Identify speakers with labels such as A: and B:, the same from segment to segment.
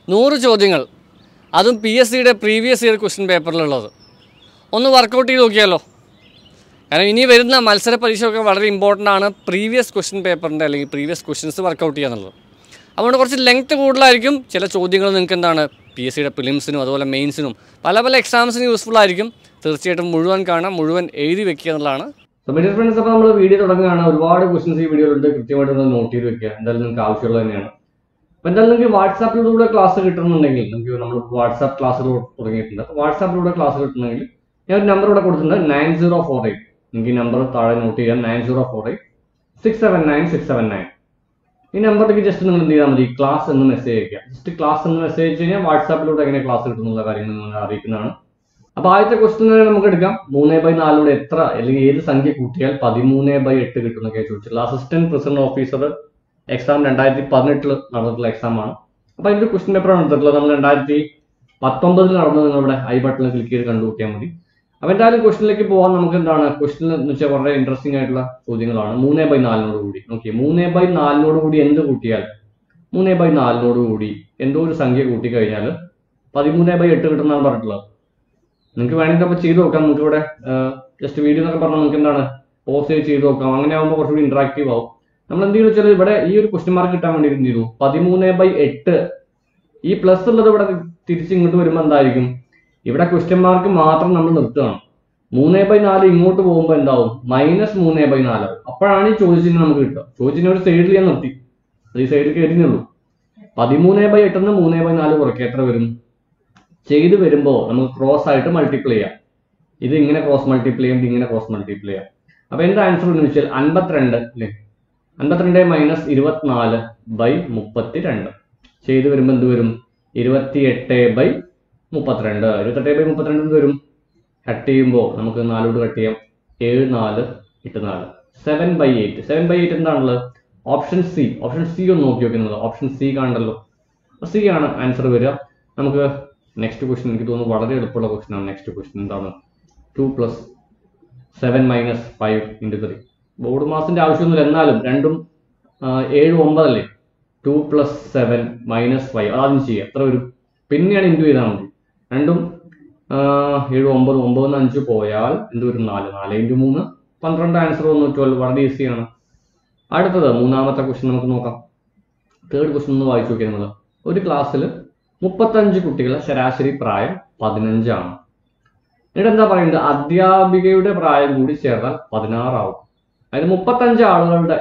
A: നൂറ് ചോദ്യങ്ങൾ അതും പി എസ് സിയുടെ പ്രീവിയസ് ഇയർ ക്വസ്റ്റ്യൻ പേപ്പറിലുള്ളത് ഒന്ന് വർക്കൗട്ട് ചെയ്ത് നോക്കിയാലോ കാരണം ഇനി വരുന്ന മത്സര പരീക്ഷയൊക്കെ വളരെ ഇമ്പോർട്ടൻ്റ് ആണ് പ്രീവിയസ് ക്വസ്റ്റ്യൻ പേപ്പറിൻ്റെ അല്ലെങ്കിൽ പ്രീവിയസ് ക്വസ്റ്റ്യൻസ് വർക്കൗട്ട് ചെയ്യുക എന്നുള്ളത് അതുകൊണ്ട് കുറച്ച് ലെങ്ത് കൂടുതലായിരിക്കും ചില ചോദ്യങ്ങൾ നിങ്ങൾക്ക് എന്താണ് പി എസ് സിയുടെ പ്രിലിംസിനും അതുപോലെ മെയിൻസിനും പല പല എക്സാംസിനും യൂസ്ഫുൾ ആയിരിക്കും തീർച്ചയായിട്ടും മുഴുവൻ കാണാം മുഴുവൻ എഴുതി വെക്കുക എന്നുള്ളതാണ്
B: സോ മീഡിയ ഫ്രണ്ട്സ് അപ്പോൾ നമ്മൾ വീഡിയോ തുടങ്ങുകയാണ് ഒരുപാട് ക്വസ്റ്റൻസ് ഈ വീഡിയോയിലുണ്ട് കൃത്യമായിട്ട് ഒന്ന് നോട്ട് ചെയ്ത് വെക്കുക എന്തായാലും നിങ്ങൾക്ക് ആവശ്യമുള്ളത് തന്നെയാണ് അപ്പോൾ എന്തായാലും നിങ്ങൾക്ക് വാട്സാപ്പിലൂടെ ക്ലാസ് കിട്ടുന്നുണ്ടെങ്കിൽ നിങ്ങൾക്ക് നമ്മൾ വാട്സാപ്പ് ക്ലാസ് തുടങ്ങിയിട്ടുണ്ട് അപ്പോൾ വാട്സാപ്പിലൂടെ ക്ലാസ് കിട്ടുന്നെങ്കിൽ ഞാൻ ഒരു നമ്പർ ഇവിടെ കൊടുത്തിട്ടുണ്ട് നയൻ സീറോ ഫോർ എയ്റ്റ് നിങ്ങൾക്ക് ഈ നമ്പർ താഴെ നോട്ട് ചെയ്യാം nine zero four eight six seven nine six seven nine ഈ നമ്പറിലേക്ക് ജസ്റ്റ് നിങ്ങൾ എന്ത് ചെയ്താൽ മതി ക്ലാസ് എന്ന് മെസ്സേജ് അയക്കുക ജസ്റ്റ് ക്ലാസ് എന്ന് മെസ്സേജ് അയച്ചു കഴിഞ്ഞാൽ വാട്സാപ്പിലൂടെ എങ്ങനെ ക്ലാസ് കിട്ടുന്നുള്ള കാര്യങ്ങൾ നിങ്ങൾ അറിയിക്കുന്നതാണ് അപ്പൊ ആദ്യത്തെ ക്വസ്റ്റ്യൻ തന്നെ നമുക്ക് എടുക്കാം മൂന്ന് ബൈ നാലിലൂടെ എത്ര അല്ലെങ്കിൽ ഏത് സംഖ്യ കൂട്ടിയാൽ പതിമൂന്ന് ബൈ എട്ട് കിട്ടുന്നൊക്കെ ചോദിച്ചിട്ടുള്ള അസിസ്റ്റന്റ് പ്രസിഡന്റ് ഓഫീസർ എക്സാം രണ്ടായിരത്തി പതിനെട്ടിൽ നടന്നിട്ടുള്ള എക്സാം ആണ് അപ്പൊ അതിന്റെ ക്വസ്റ്റ്യൻ പേപ്പറാണ് എടുത്തിട്ടുള്ളത് നമ്മൾ രണ്ടായിരത്തി പത്തൊമ്പതിൽ നടന്നത് നിങ്ങളുടെ ഐ ബട്ടണിൽ ക്ലിക്ക് ചെയ്ത് കണ്ടുപിടിക്കാൻ മതി അപ്പൊ എന്തായാലും ക്വസ്റ്റിനിലേക്ക് പോകാൻ നമുക്ക് എന്താണ് ക്വസ്റ്റിൻ എന്ന് വെച്ചാൽ വളരെ ഇൻട്രസ്റ്റിംഗ് ആയിട്ടുള്ള ചോദ്യങ്ങളാണ് മൂന്ന് ബൈ നാലിനോട് കൂടി ഓക്കെ മൂന്ന് ബൈ നാലിനോട് കൂടി എന്ത് കൂട്ടിയാൽ മൂന്ന് ബൈ നാലിനോട് കൂടി എന്തോ ഒരു സംഖ്യ കൂട്ടി കഴിഞ്ഞാൽ പതിമൂന്ന് ബൈ എട്ട് കിട്ടുന്നതാണ് പറഞ്ഞിട്ടുള്ളത് നിങ്ങൾക്ക് വേണമെങ്കിൽ അപ്പോൾ ചെയ്ത് നോക്കാം നിങ്ങൾക്ക് ഇവിടെ ജസ്റ്റ് വീഡിയോ എന്നൊക്കെ പറഞ്ഞാൽ നിങ്ങൾക്ക് എന്താണ് പോസ്റ്റ് ചെയ്ത് ചെയ്ത് നോക്കാം അങ്ങനെ ആകുമ്പോൾ കുറച്ചുകൂടി ഇന്ററാക്റ്റീവ് ആവും നമ്മൾ എന്ത് വെച്ചാൽ ഇവിടെ ഈ ഒരു ക്വസ്റ്റ്യൻ മാർക്ക് കിട്ടാൻ വേണ്ടി എന്ത് ചെയ്തു പതിമൂന്ന് ബൈ എട്ട് ഈ പ്ലസ് ഉള്ളത് ഇവിടെ തിരിച്ച് ഇങ്ങോട്ട് വരുമ്പോൾ എന്തായിരിക്കും ഇവിടെ ക്വസ്റ്റ്യൻ മാർക്ക് മാത്രം നമ്മൾ നിർത്തുകയാണ് മൂന്ന് ബൈ നാല് ഇങ്ങോട്ട് പോകുമ്പോൾ എന്താവും മൈനസ് മൂന്ന് ബൈ നാലാവും അപ്പോഴാണ് ഈ ചോദിച്ചിന് നമുക്ക് കിട്ടുക ചോദിച്ചിന് ഒരു സൈഡിൽ ഞാൻ നിർത്തി അത് ഈ സൈഡിൽ കയറിയുള്ളൂ പതിമൂന്ന് ബൈ എട്ടെന്ന് മൂന്ന് ബൈ നാല് കുറയ്ക്കുക എത്ര വരും ചെയ്ത് വരുമ്പോൾ നമുക്ക് ക്രോസ് ആയിട്ട് മൾട്ടിപ്ലൈ ചെയ്യാം ഇത് ഇങ്ങനെ ക്രോസ് മൾട്ടിപ്ലൈ ചെയ്യാം ഇത് ഇങ്ങനെ ക്രോസ് മൾട്ടിപ്ലൈ ചെയ്യാം അപ്പൊ എന്താ ആൻസർ എന്ന് വെച്ചാൽ അൻപത്തിരണ്ട് അല്ലേ അൻപത്തിരണ്ട് മൈനസ് ഇരുപത്തിനാല് ബൈ മുപ്പത്തി രണ്ട് ചെയ്ത് വരുമ്പോൾ എന്ത് വരും ഇരുപത്തിയെട്ട് ബൈ മുപ്പത്തിരണ്ട് ഇരുപത്തെട്ട് ബൈ മുപ്പത്തിരണ്ട് എന്ത് വരും കട്ട് ചെയ്യുമ്പോൾ നമുക്ക് നാലോട് കട്ട് ചെയ്യാം ഏഴ് നാല് എട്ട് നാല് seven by eight seven by eight എന്താണുള്ളത് ഓപ്ഷൻ സി ഓപ്ഷൻ സി ഒന്ന് നോക്കി നോക്കുന്നത് ഓപ്ഷൻ സി കാണണ്ടല്ലോ സി ആണ് ആൻസർ വരിക നമുക്ക് നെക്സ്റ്റ് ക്വസ്റ്റ്യൻ എനിക്ക് തോന്നുന്നു വളരെ എളുപ്പമുള്ള ക്വസ്റ്റ്യൻ ആണ് നെക്സ്റ്റ് ക്വസ്റ്റ്യൻ എന്താണ് two plus seven minus five into three ബോർഡ് മാസിന്റെ ആവശ്യമൊന്നുമില്ല എന്നാലും രണ്ടും ആ, ഏഴ് ഒമ്പതല്ലേ two plus seven minus five ആദ്യം ചെയ്യുക എത്ര വരും പിന്നെയാണ് ഇൻറ്റു ചെയ്താൽ മതി രണ്ടും ആ, ഏഴ് ഒമ്പത് ഒമ്പത് അഞ്ച് പോയാൽ എന്ത് വരും നാല് നാല് ഇൻറ്റു മൂന്ന് പന്ത്രണ്ട് ആൻസർ വന്നു ട്വൽവ് വളരെ ഈസിയാണ് അടുത്തത് മൂന്നാമത്തെ ക്വസ്റ്റ്യൻ നമുക്ക് നോക്കാം തേർഡ് ക്വസ്റ്റ്യൻ ഒന്ന് വായിച്ചു നോക്കിയാൽ നമ്മൾ ഒരു ക്ലാസ്സിൽ മുപ്പത്തഞ്ച് കുട്ടികളുടെ ശരാശരി പ്രായം പതിനഞ്ചാണ് എന്നിട്ട് എന്താ പറയുന്നത് അധ്യാപികയുടെ പ്രായം കൂടി ചേർന്നാൽ പതിനാറാവും അതായത് മുപ്പത്തഞ്ച് ആളുകളുടെ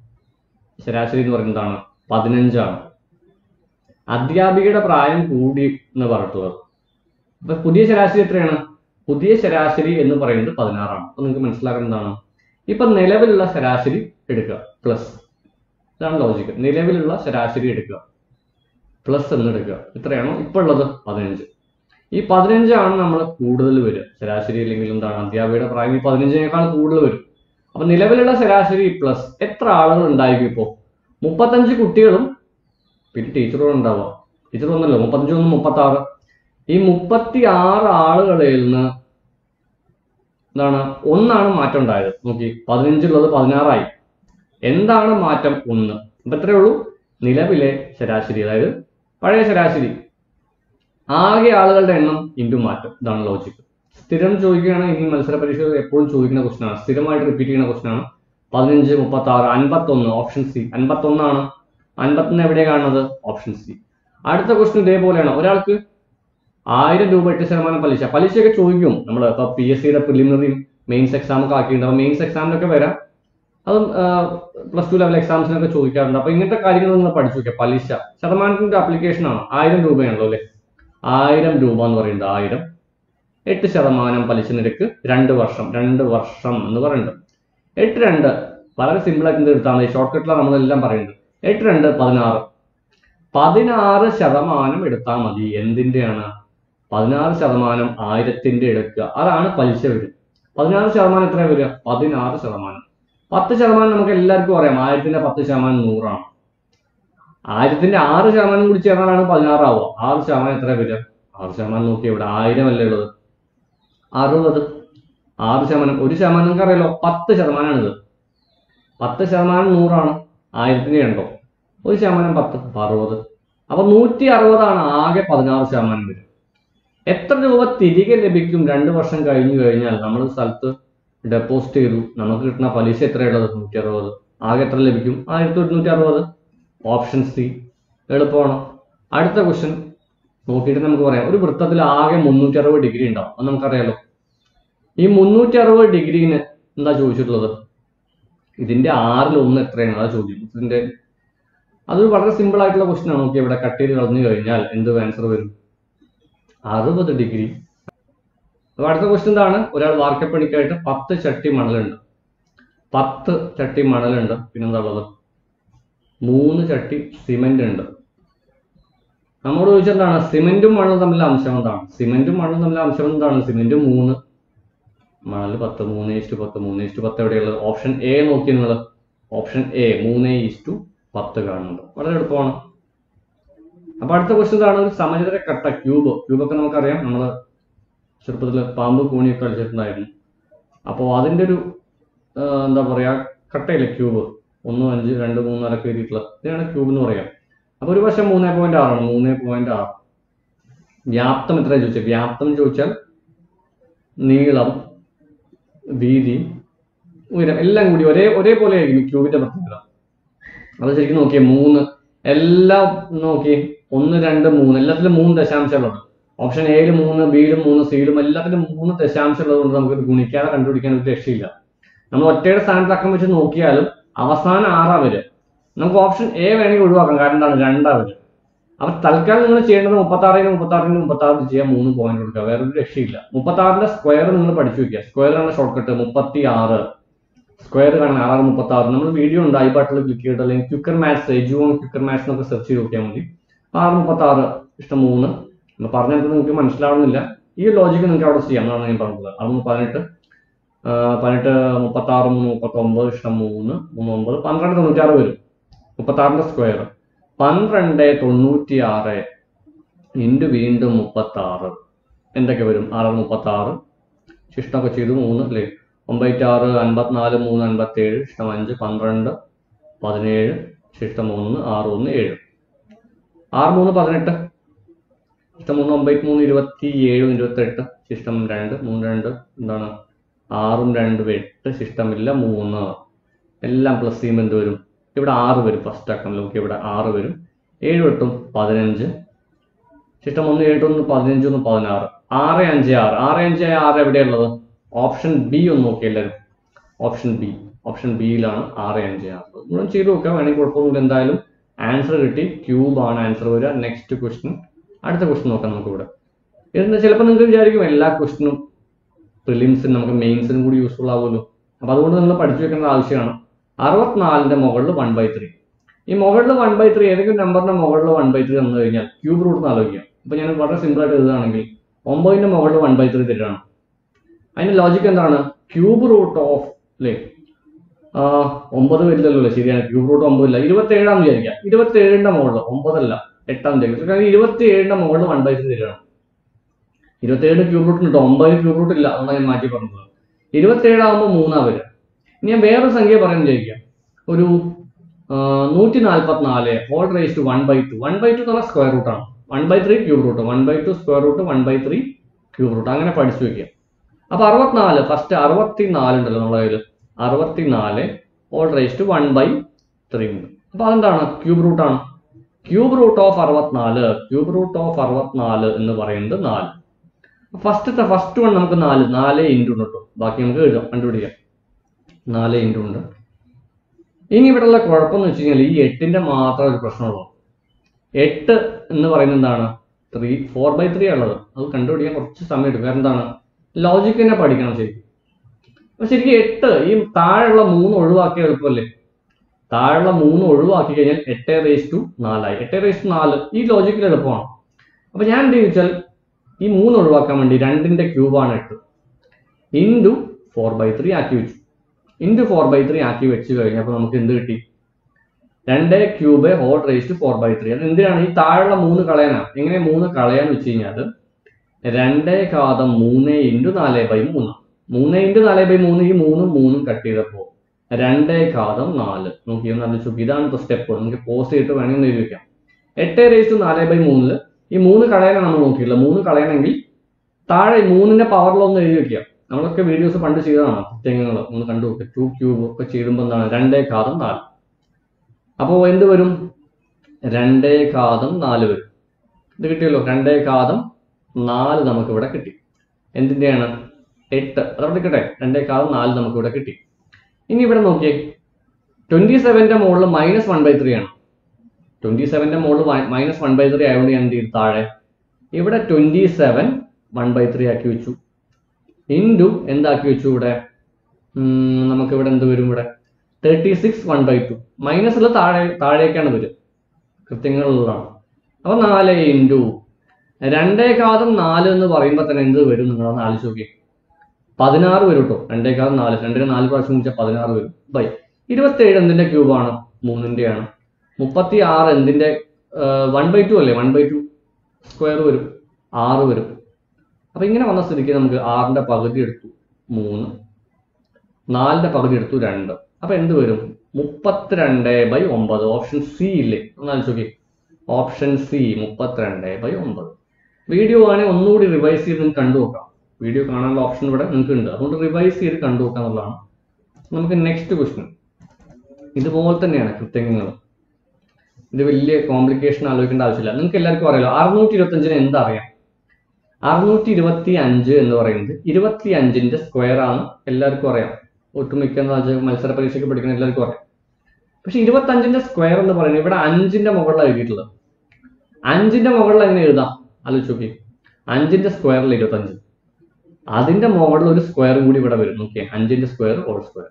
B: ശരാശരി എന്ന് പറയുന്നതാണ് പതിനഞ്ചാണ് അധ്യാപികയുടെ പ്രായം കൂടി എന്ന് പറഞ്ഞിട്ടുള്ളത് അപ്പൊ പുതിയ ശരാശരി എത്രയാണ് പുതിയ ശരാശരി എന്ന് പറയുന്നത് പതിനാറാണ് അപ്പൊ നിങ്ങൾക്ക് മനസ്സിലാക്കുന്നതാണ് ഇപ്പൊ നിലവിലുള്ള ശരാശരി എടുക്കുക പ്ലസ് ഇതാണ് ലോജിക്ക് നിലവിലുള്ള ശരാശരി എടുക്കുക പ്ലസ് എന്ന് എടുക്കുക എത്രയാണോ ഇപ്പൊ ഉള്ളത് പതിനഞ്ച് ഈ പതിനഞ്ചാണ് നമ്മൾ കൂടുതൽ വരിക ശരാശരി അല്ലെങ്കിൽ എന്താണ് അധ്യാപികയുടെ പ്രായം ഈ പതിനഞ്ചിനേക്കാൾ കൂടുതൽ വരും അപ്പൊ നിലവിലുള്ള ശരാശരി പ്ലസ് എത്ര ആളുകൾ ഉണ്ടായിരിക്കും ഇപ്പോ മുപ്പത്തഞ്ച് കുട്ടികളും പിന്നെ ടീച്ചറും ഉണ്ടാവുക ടീച്ചർ ഒന്നല്ലോ മുപ്പത്തഞ്ച് ഒന്ന് മുപ്പത്തി ആറ് ഈ മുപ്പത്തി ആറ് ആളുകളിൽ നിന്ന് എന്താണ് ഒന്നാണ് മാറ്റം ഉണ്ടായത് നോക്കി പതിനഞ്ചുള്ളത് പതിനാറായി എന്താണ് മാറ്റം ഒന്ന് അപ്പൊ എത്രയേ ഉള്ളൂ നിലവിലെ ശരാശരി അതായത് പഴയ ശരാശരി ആകെ ആളുകളുടെ എണ്ണം ഇൻറ്റു മാറ്റം ഇതാണ് ലോജിക്ക് സ്ഥിരം ചോദിക്കുകയാണെങ്കിൽ ഈ മത്സര പരീക്ഷകൾ എപ്പോഴും ചോദിക്കുന്ന ക്വസ്റ്റൻ ആണ് സ്ഥിരമായിട്ട് റിപ്പീറ്റ് ചെയ്യുന്ന ക്വസ്റ്റൻ ആണ് പതിനഞ്ച് മുപ്പത്തി ആറ് അൻപത്തൊന്ന് ഓപ്ഷൻ സി അൻപത്തൊന്നാണ് അൻപത്തൊന്ന് എവിടെയാണ് കാണുന്നത് ഓപ്ഷൻ സി അടുത്ത ക്വസ്റ്റൻ ഇതേപോലെയാണ് ഒരാൾക്ക് ആയിരം രൂപ എട്ട് ശതമാനം പലിശ പലിശയൊക്കെ ചോദിക്കും നമ്മൾ ഇപ്പൊ പി എസ് സിയുടെ പ്രിലിമിനറിയും മെയിൻസ് എക്സാം ഒക്കെ ആക്കിയിട്ടുണ്ട് അപ്പൊ മെയിൻസ് എക്സാമിനൊക്കെ വരാം അതും പ്ലസ് ടു ലെവൽ എക്സാംസിനൊക്കെ ചോദിക്കാറുണ്ട് അപ്പൊ ഇങ്ങനത്തെ കാര്യങ്ങൾ നിങ്ങൾ പഠിച്ചു വെക്കുക പലിശ ശതമാനത്തിന്റെ ആപ്ലിക്കേഷൻ ആണ് ആയിരം രൂപയാണല്ലോ അല്ലെ ആയിരം രൂപ എന്ന് പറയുന്നത് ആയിരം എട്ട് ശതമാനം പലിശ നിരക്ക് രണ്ട് വർഷം രണ്ട് വർഷം എന്ന് പറയുന്നത് എട്ട് രണ്ട് വളരെ സിമ്പിൾ ആയിട്ട് എടുത്താൽ മതി ഷോർട്ട് കട്ടിലാണ് നമ്മളെല്ലാം പറയുന്നത് എട്ട് രണ്ട് പതിനാറ് പതിനാറ് ശതമാനം എടുത്താൽ മതി എന്തിന്റെയാണ് പതിനാറ് ശതമാനം ആയിരത്തിന്റെ എടുക്കുക അതാണ് പലിശ വരിക പതിനാറ് ശതമാനം എത്ര വരിക പതിനാറ് ശതമാനം പത്ത് ശതമാനം നമുക്ക് എല്ലാവർക്കും അറിയാം ആയിരത്തിന്റെ പത്ത് ശതമാനം നൂറാണ് ആയിരത്തിന്റെ ആറ് ശതമാനം കൂടി ചേർന്നാലാണ് പതിനാറാവുക ആറ് ശതമാനം എത്ര വരിക ആറ് ശതമാനം നോക്കി ഇവിടെ ആയിരം അല്ലേ ഉള്ളത് അറുപത് ആറ് ശതമാനം ഒരു ശതമാനം നിങ്ങൾക്ക് അറിയാലോ പത്ത് ശതമാനമാണ് ഇത് പത്ത് ശതമാനം നൂറാണ് ആയിരത്തിന്റെ ഉണ്ടോ ഒരു ശതമാനം പത്ത് അപ്പൊ അറുപത് അപ്പൊ നൂറ്റി അറുപതാണ് ആകെ പതിനാറ് ശതമാനം വരും എത്ര രൂപ തിരികെ ലഭിക്കും രണ്ട് വർഷം കഴിഞ്ഞു കഴിഞ്ഞാൽ നമ്മൾ സ്ഥലത്ത് ഡെപ്പോസിറ്റ് ചെയ്തു നമുക്ക് കിട്ടുന്ന പലിശ എത്രയുള്ളത് നൂറ്റി അറുപത് ആകെ എത്ര ലഭിക്കും ആയിരത്തി ഒരുന്നൂറ്റി അറുപത് ഓപ്ഷൻ സി എളുപ്പമാണ് അടുത്ത ക്വസ്റ്റ്യൻ നോക്കിയിട്ട് നമുക്ക് പറയാം ഒരു വൃത്തത്തിൽ ആകെ മുന്നൂറ്റി അറുപത് ഡിഗ്രി ഉണ്ടാവും അത് നമുക്കറിയാലോ ഈ മുന്നൂറ്റി അറുപത് ഡിഗ്രീന് എന്താ ചോദിച്ചിട്ടുള്ളത് ഇതിന്റെ ആറിൽ ഒന്ന് എത്രയാണ് അതാ ചോദ്യം ഇതിന്റെ അതൊരു വളരെ സിമ്പിൾ ആയിട്ടുള്ള ക്വസ്റ്റ്യൻ ആണ് നോക്കി ഇവിടെ കട്ട് ചെയ്ത് കളഞ്ഞു കഴിഞ്ഞാൽ എന്ത് ആൻസർ വരും അറുപത് ഡിഗ്രി അപ്പൊ അടുത്ത ക്വസ്റ്റ്യൻ എന്താണ് ഒരാൾ വാർക്കപ്പണിക്കായിട്ട് പത്ത് ചട്ടി മണലുണ്ട് പത്ത് ചട്ടി മണലുണ്ട് പിന്നെന്താ ഉള്ളത് മൂന്ന് ചട്ടി സിമെന്റ് ഉണ്ട് നമ്മോട് ചോദിച്ചെന്താണ് സിമെന്റും മണലും തമ്മിലുള്ള അംശം എന്താണ് സിമെന്റും മണലും തമ്മിലുള്ള അംശം എന്താണ് സിമെന്റ് മൂന്ന് മണൽ പത്ത് മൂന്ന് ഈസ്റ്റു പത്ത് മൂന്ന് ഈസ്റ്റു പത്ത് എവിടെയുള്ളത് ഓപ്ഷൻ എ നോക്കി നിങ്ങൾ ഓപ്ഷൻ എ മൂന്ന് ഈസ്റ്റു പത്ത് കാണുന്നുണ്ട് വളരെ എളുപ്പമാണ് അപ്പൊ അടുത്ത ക്വസ്റ്റ്യൻ ഇതാണ് ഒരു സമചതുര കട്ട ക്യൂബ് ക്യൂബൊക്കെ നമുക്കറിയാം നമ്മൾ ചെറുപ്പത്തിൽ പാമ്പ് കൂണിയൊക്കെ കളിച്ചിട്ടുണ്ടായിരുന്നു അപ്പോൾ അതിന്റെ ഒരു ആ, എന്താ പറയാ കട്ടയില്ലേ ക്യൂബ് ഒന്ന് അഞ്ച് രണ്ട് മൂന്ന് അരക്ക് എഴുതിയിട്ടുള്ള ഇതിനാണ് ക്യൂബ് എന്ന് പറയാം അപ്പൊ ഒരു വശം മൂന്ന് പോയിന്റ് ആറാണ് മൂന്ന് പോയിന്റ് ആറ് വ്യാപ്തം എത്ര ചോദിച്ചാൽ വ്യാപ്തം ചോദിച്ചാൽ നീളം വീതി ഉയരം എല്ലാം കൂടി ഒരേ ഒരേപോലെ ആയിരിക്കും ക്യൂബിന്റെ പ്രത്യേകത അത് ശരിക്കും നോക്കിയേ മൂന്ന് എല്ലാം നോക്കി ഒന്ന് രണ്ട് മൂന്ന് എല്ലാത്തിലും മൂന്ന് ദശാംശമുള്ളത് ഓപ്ഷൻ എയിൽ മൂന്ന് ബിയിലും മൂന്ന് സിയിലും എല്ലാത്തിലും മൂന്ന് ദശാംശം ഉള്ളത് കൊണ്ട് നമുക്ക് ഇത് ഗുണിക്കാതെ കണ്ടുപിടിക്കാൻ ഒരു രക്ഷയില്ല നമ്മൾ ഒറ്റയുടെ സ്ഥാനത്ത് അക്കം വെച്ച് നോക്കിയാലും അവസാനം ആറാ വരിക നമുക്ക് ഓപ്ഷൻ എ വേണമെങ്കിൽ ഒഴിവാക്കാം കാരണം എന്താണ് രണ്ടാ വരിക അപ്പൊ തൽക്കാലം നിങ്ങൾ ചെയ്യേണ്ടത് മുപ്പത്തി ആറിന് മുപ്പത്തി ആറിന് മുപ്പത്തി ആറിന് ചെയ്യാൻ മൂന്ന് പോയിന്റ് കൊടുക്കുക വേറെ ഒരു രക്ഷയില്ല മുപ്പത്തി ആറിന്റെ സ്ക്വയർ നിങ്ങൾ പഠിച്ചു വെക്കുക സ്ക്വയർ ആണ് ഷോർട്ട് കട്ട് മുപ്പത്തി ആറ് സ്ക്വയർ കാണാൻ ആറാറ് മുപ്പത്തി ആറ് നമ്മൾ വീഡിയോ ഉണ്ട് ഐ ബട്ടണിൽ ക്ലിക്ക് ചെയ്തിട്ട് അല്ലെങ്കിൽ quicker maths edu on quicker maths എന്നൊക്കെ സെർച്ച് ചെയ്ത് നോക്കിയാൽ മതി ആറ് മുപ്പത്തി ആറ് ഇഷ്ടം മൂന്ന് നമ്മൾ പറഞ്ഞത് നിങ്ങൾക്ക് മനസ്സിലാവുന്നില്ല ഈ ലോജിക്ക് നിങ്ങൾക്ക് അവിടെ ചെയ്യാം എന്നാണ് ഞാൻ പറഞ്ഞത് അതൊന്ന് പതിനെട്ട് ആ, പതിനെട്ട് മുപ്പത്തി ആറ് മൂന്ന് മുപ്പത്തി ഒമ്പത് ഇഷ്ടം മൂന്ന് മൂന്ന് ഒമ്പത് പന്ത്രണ്ട് തൊണ്ണൂറ്റാറ് വരും മുപ്പത്തി ആറിന്റെ സ്ക്വയർ പന്ത്രണ്ട് തൊണ്ണൂറ്റി ആറ് ഇൻറ്റു വീണ്ടും മുപ്പത്തി ആറ് എന്തൊക്കെ വരും ആറ് മുപ്പത്തി ആറ് ശിഷ്ടമൊക്കെ ചെയ്തു മൂന്ന് അല്ലേ ഒമ്പത്തി ആറ് അൻപത്തിനാല് മൂന്ന് അൻപത്തി ഏഴ് ഇഷ്ടം അഞ്ച് പന്ത്രണ്ട് പതിനേഴ് ശിഷ്ടം മൂന്ന് ആറ് ഒന്ന് ഏഴ് ആറ് മൂന്ന് പതിനെട്ട് ശിഷ്ടം മൂന്ന് ഒമ്പത്തി മൂന്ന് ഇരുപത്തി ഏഴും ഇരുപത്തെട്ട് ശിഷ്ടം രണ്ട് മൂന്ന് രണ്ട് എന്താണ് ആറും രണ്ടും എട്ട് ശിഷ്ടമില്ല മൂന്ന് എല്ലാം പ്ലസ് ചെയ്യുമ്പോൾ എന്ത് വരും ഇവിടെ ആറ് വരും ഫസ്റ്റ് അക്കം നോക്കി ഇവിടെ ആറ് വരും ഏഴ് എട്ടും പതിനഞ്ച് ശിഷ്ടം ഒന്ന് ഏഴ് ഒന്ന് പതിനഞ്ച് ഒന്ന് പതിനാറ് ആറ് അഞ്ച് ആറ് ആറ് അഞ്ച് ആറ് എവിടെയുള്ളത് ഓപ്ഷൻ ബി ഒന്ന് നോക്കി എല്ലാവരും ഓപ്ഷൻ ബി ഓപ്ഷൻ ബിയിലാണ് ആറ് അഞ്ച് ആറ് മുഴുവൻ ചെയ്ത് നോക്കാം വേണമെങ്കിൽ കുഴപ്പമൊന്നുമില്ല എന്തായാലും ആൻസർ കിട്ടി ക്യൂബ് ആണ് ആൻസർ വരിക നെക്സ്റ്റ് ക്വസ്റ്റ്യൻ അടുത്ത ക്വസ്റ്റ്യൻ നോക്കാം നമുക്ക് ഇവിടെ ഇത് ചിലപ്പോൾ നിങ്ങൾക്ക് വിചാരിക്കും എല്ലാ ക്വസ്റ്റ്യനും പ്രിലിംസിനും നമുക്ക് മെയിൻസിനും കൂടി യൂസ്ഫുൾ ആവുമല്ലോ അപ്പൊ അതുകൊണ്ട് നിങ്ങൾ പഠിച്ചു വെക്കേണ്ട ആവശ്യമാണ് അറുപത്തിനാലിന്റെ മുകളിൽ വൺ ബൈ ത്രീ ഈ മുകളിൽ വൺ ബൈ ത്രീ ഏതെങ്കിലും നമ്പറിന്റെ മുകളിൽ വൺ ബൈ ത്രീ തന്നു കഴിഞ്ഞാൽ ക്യൂബ് റൂട്ട് ആലോചിക്കാം അപ്പൊ ഞാൻ വളരെ സിമ്പിൾ ആയിട്ട് എഴുതുകയാണെങ്കിൽ ഒമ്പതിന്റെ മുകളിൽ വൺ ബൈ ത്രീ തരാണ് അതിന്റെ ലോജിക്ക് എന്താണ് ക്യൂബ് റൂട്ട് ഓഫ് അല്ലേ ആ, ഒമ്പത് വരില്ലല്ലോ അല്ലേ ശരിയാണ് ക്യൂബ് റൂട്ട് ഒമ്പതില്ല ഇരുപത്തി ഏഴാന്ന് വിചാരിക്കാം ഇരുപത്തി ഏഴിന്റെ മുകളിൽ ഒമ്പതല്ല എട്ടാം വിചാരിക്കും കാരണം ഇരുപത്തി ഏഴിന്റെ മുകളിൽ വൺ ബൈ ത്രീ തരാണ് ഇരുപത്തി ഏഴ് ക്യൂബ് റൂട്ട് ഉണ്ട് ഒമ്പതിന് ക്യൂബ് റൂട്ട് ഇല്ല അതുകൊണ്ടാണ് ഞാൻ മാറ്റി പറഞ്ഞത് ഇരുപത്തി ഏഴാകുമ്പോൾ മൂന്നാ വരിക ഇനി ഞാൻ വേറൊരു സംഖ്യ പറയാൻ വിചാരിക്കാം ഒരു നൂറ്റി നാൽപ്പത്തി നാല് whole raise to one by two one by two എന്ന് പറഞ്ഞാൽ സ്ക്വയർ റൂട്ടാണ് one by three cube root one by two square root one by three cube root അങ്ങനെ പഠിച്ചു വെക്കുക അപ്പൊ അറുപത്തിനാല് ഫസ്റ്റ് അറുപത്തി നാല് ഉണ്ടല്ലോ നമ്മുടെ കയ്യിൽ അറുപത്തിനാല് all raise to one by three ഉണ്ട് അപ്പൊ അതെന്താണ് ക്യൂബ് റൂട്ടാണ് ക്യൂബ് റൂട്ട് ഓഫ് അറുപത്തിനാല് ക്യൂബ് റൂട്ട് ഓഫ് അറുപത്തിനാല് എന്ന് പറയുന്നത് നാല് ഫസ്റ്റത്തെ ഫസ്റ്റ് വൺ നമുക്ക് നാല് നാല് ഇൻറ്റു ഉണ്ട് കേട്ടോ ബാക്കി നമുക്ക് എഴുതാം കണ്ടുപിടിക്കാം നാല് ഇൻറ്റു ഉണ്ട് ഇനി ഇവിടെയുള്ള കുഴപ്പമെന്ന് വെച്ച് കഴിഞ്ഞാൽ ഈ എട്ടിന്റെ മാത്രം ഒരു പ്രശ്നമുള്ളൂ എട്ട് എന്ന് പറയുന്നത് എന്താണ് ത്രീ ഫോർ ബൈ ത്രീ ഉള്ളത് അത് കണ്ടുപിടിക്കാൻ കുറച്ച് സമയം എടുക്കും കാരണം എന്താണ് ലോജിക്ക് തന്നെ പഠിക്കണം ശരിക്കും അപ്പൊ ശരിക്കും എട്ട് ഈ താഴെയുള്ള മൂന്ന് ഒഴിവാക്കിയ എളുപ്പമല്ലേ താഴെയുള്ള മൂന്ന് ഒഴിവാക്കി കഴിഞ്ഞാൽ എട്ട് റേസ് ടു നാലായി എട്ട് റേസ് ടു നാല് ഈ ലോജിക്കിൽ എളുപ്പമാണ് അപ്പൊ ഞാൻ എന്ത് ചോദിച്ചാൽ ഈ മൂന്ന് ഒഴിവാക്കാൻ വേണ്ടി രണ്ടിന്റെ ക്യൂബാണ് എട്ട് ഇൻറ്റു ഫോർ ബൈ ത്രീ ആക്കി വെച്ചു ഇൻറ്റു ഫോർ ബൈ ത്രീ ആക്കി വെച്ച് കഴിഞ്ഞപ്പോൾ നമുക്ക് എന്ത് കിട്ടി രണ്ട് cube whole raise to four by three അത് എന്തിനാണ് ഈ താഴെയുള്ള മൂന്ന് കളയാനാണ് എങ്ങനെ മൂന്ന് കളയാന്ന് വെച്ച് കഴിഞ്ഞാൽ രണ്ടേ കാതം മൂന്ന് ഇൻറ്റു നാല് ബൈ മൂന്ന് മൂന്ന് ഇൻറ്റു നാല് ബൈ മൂന്ന് ഈ മൂന്നും മൂന്നും കട്ട് ചെയ്തപ്പോൾ രണ്ടേ കാതം നാല് നോക്കി നല്ല ചുക്ക് ഇതാണ് ഇപ്പോൾ സ്റ്റെപ്പ് നമുക്ക് പോസ് ചെയ്തിട്ട് വേണമെങ്കിൽ എഴുതി വെക്കാം എട്ട് റേസ് നാല് ബൈ മൂന്നില് ഈ മൂന്ന് കളയാനാണ് നമ്മൾ നോക്കിയിട്ടുള്ളത് മൂന്ന് കളയണമെങ്കിൽ താഴെ മൂന്നിന്റെ പവറിലൊന്ന് എഴുതി വെക്കുക നമ്മളൊക്കെ വീഡിയോസ് പണ്ട് ചെയ്തതാണ് പ്രത്യേകങ്ങൾ ഒന്ന് കണ്ടു നോക്കുക ടു ക്യൂബ് ഒക്കെ ചെയ്യുമ്പോൾ എന്താണ് രണ്ടേ കാതം നാല് അപ്പോൾ എന്ത് വരും രണ്ടേ കാതം നാല് വരും ഇത് കിട്ടിയല്ലോ രണ്ടേ കാതം നാല് നമുക്ക് ഇവിടെ കിട്ടി എന്തിന്റെയാണ് എട്ട് അതവിടെ കിട്ടെ രണ്ടേ കാതം നാല് നമുക്ക് ഇവിടെ കിട്ടി ഇനി ഇവിടെ നോക്കിയേ ട്വന്റി സെവന്റെ മുകളിൽ മൈനസ് വൺ ബൈ ത്രീ ആണ് ട്വന്റി സെവന്റെ മുകളിൽ മൈനസ് വൺ ബൈ ത്രീ ആയതുകൊണ്ട് ഞാൻ എന്ത് ചെയ്തു താഴെ ഇവിടെ twenty seven one by three ആക്കി വെച്ചു ഇൻറ്റു എന്താക്കി വെച്ചു ഇവിടെ ഉം, നമുക്ക് ഇവിടെ എന്ത് വരും ഇവിടെ thirty six one by two മൈനസിൽ താഴെ താഴേക്കാണ് വരിക കൃത്യങ്ങളിലാണ് അപ്പൊ നാല് ഇൻറ്റു രണ്ടേകാതം നാല് എന്ന് പറയുമ്പോൾ തന്നെ എന്ത് വരും നിങ്ങളൊന്ന് ആലോചിച്ച് നോക്കി പതിനാറ് വരും കേട്ടോ രണ്ടേകാതം നാല് രണ്ടിന് നാല് പ്രാവശ്യം വെച്ചാൽ പതിനാറ് വരും ബൈ ഇരുപത്തേഴ് എന്തിന്റെ ക്യൂബാണ് മൂന്നിന്റെയാണ് മുപ്പത്തി ആറ് എന്തിന്റെ വൺ ബൈ ടു അല്ലേ വൺ ബൈ ടു സ്ക്വയർ വരും ആറ് വരും അപ്പൊ ഇങ്ങനെ വന്ന സ്ഥിതിക്ക് നമുക്ക് ആറിന്റെ പകുതി എടുത്തു മൂന്ന് നാലിന്റെ പകുതി എടുത്തു രണ്ട് അപ്പൊ എന്ത് വരും മുപ്പത്തിരണ്ട് ബൈ ഒമ്പത് ഓപ്ഷൻ സി ഇല്ലേ ഒന്ന് ആലോചിച്ച് നോക്കി ഓപ്ഷൻ സി മുപ്പത്തിരണ്ട് ബൈ ഒമ്പത് വീഡിയോ ആണെങ്കിൽ ഒന്നുകൂടി റിവൈസ് ചെയ്ത് നിങ്ങൾക്ക് കണ്ടു നോക്കാം വീഡിയോ കാണാനുള്ള ഓപ്ഷൻ ഇവിടെ നിങ്ങൾക്ക് ഉണ്ട് അതുകൊണ്ട് റിവൈസ് ചെയ്ത് കണ്ടു നോക്കാം എന്നുള്ളതാണ് നമുക്ക് നെക്സ്റ്റ് ക്വസ്റ്റ്യൻ ഇതുപോലെ തന്നെയാണ് കൃത്യങ്ങൾ ഇത് വലിയ കോംപ്ലിക്കേഷൻ ആലോചിക്കേണ്ട ആവശ്യമില്ല നിങ്ങൾക്ക് എല്ലാവർക്കും അറിയാലോ അറുന്നൂറ്റി ഇരുപത്തഞ്ചിന് എന്താ അറിയാം അറുന്നൂറ്റി ഇരുപത്തി അഞ്ച് എന്ന് പറയുന്നത് ഇരുപത്തി അഞ്ചിന്റെ സ്ക്വയർ ആണ് എല്ലാവർക്കും അറിയാം ഒട്ടുമിക്ക എന്താ വെച്ചാൽ മത്സര പരീക്ഷയ്ക്ക് പഠിക്കുന്ന എല്ലാവർക്കും അറിയാം പക്ഷെ ഇരുപത്തി അഞ്ചിന്റെ സ്ക്വയർ എന്ന് പറയുന്നത് ഇവിടെ അഞ്ചിന്റെ മുകളിലാണ് എഴുതിയിട്ടുള്ളത് അഞ്ചിന്റെ മുകളിൽ എങ്ങനെ എഴുതാം ആലോചിച്ച് നോക്കി അഞ്ചിന്റെ സ്ക്വയറിൽ ഇരുപത്തഞ്ച് അതിന്റെ മുകളിൽ ഒരു സ്ക്വയർ കൂടി ഇവിടെ വരും നോക്കിയേ അഞ്ചിന്റെ സ്ക്വയർ ഹോൾ സ്ക്വയർ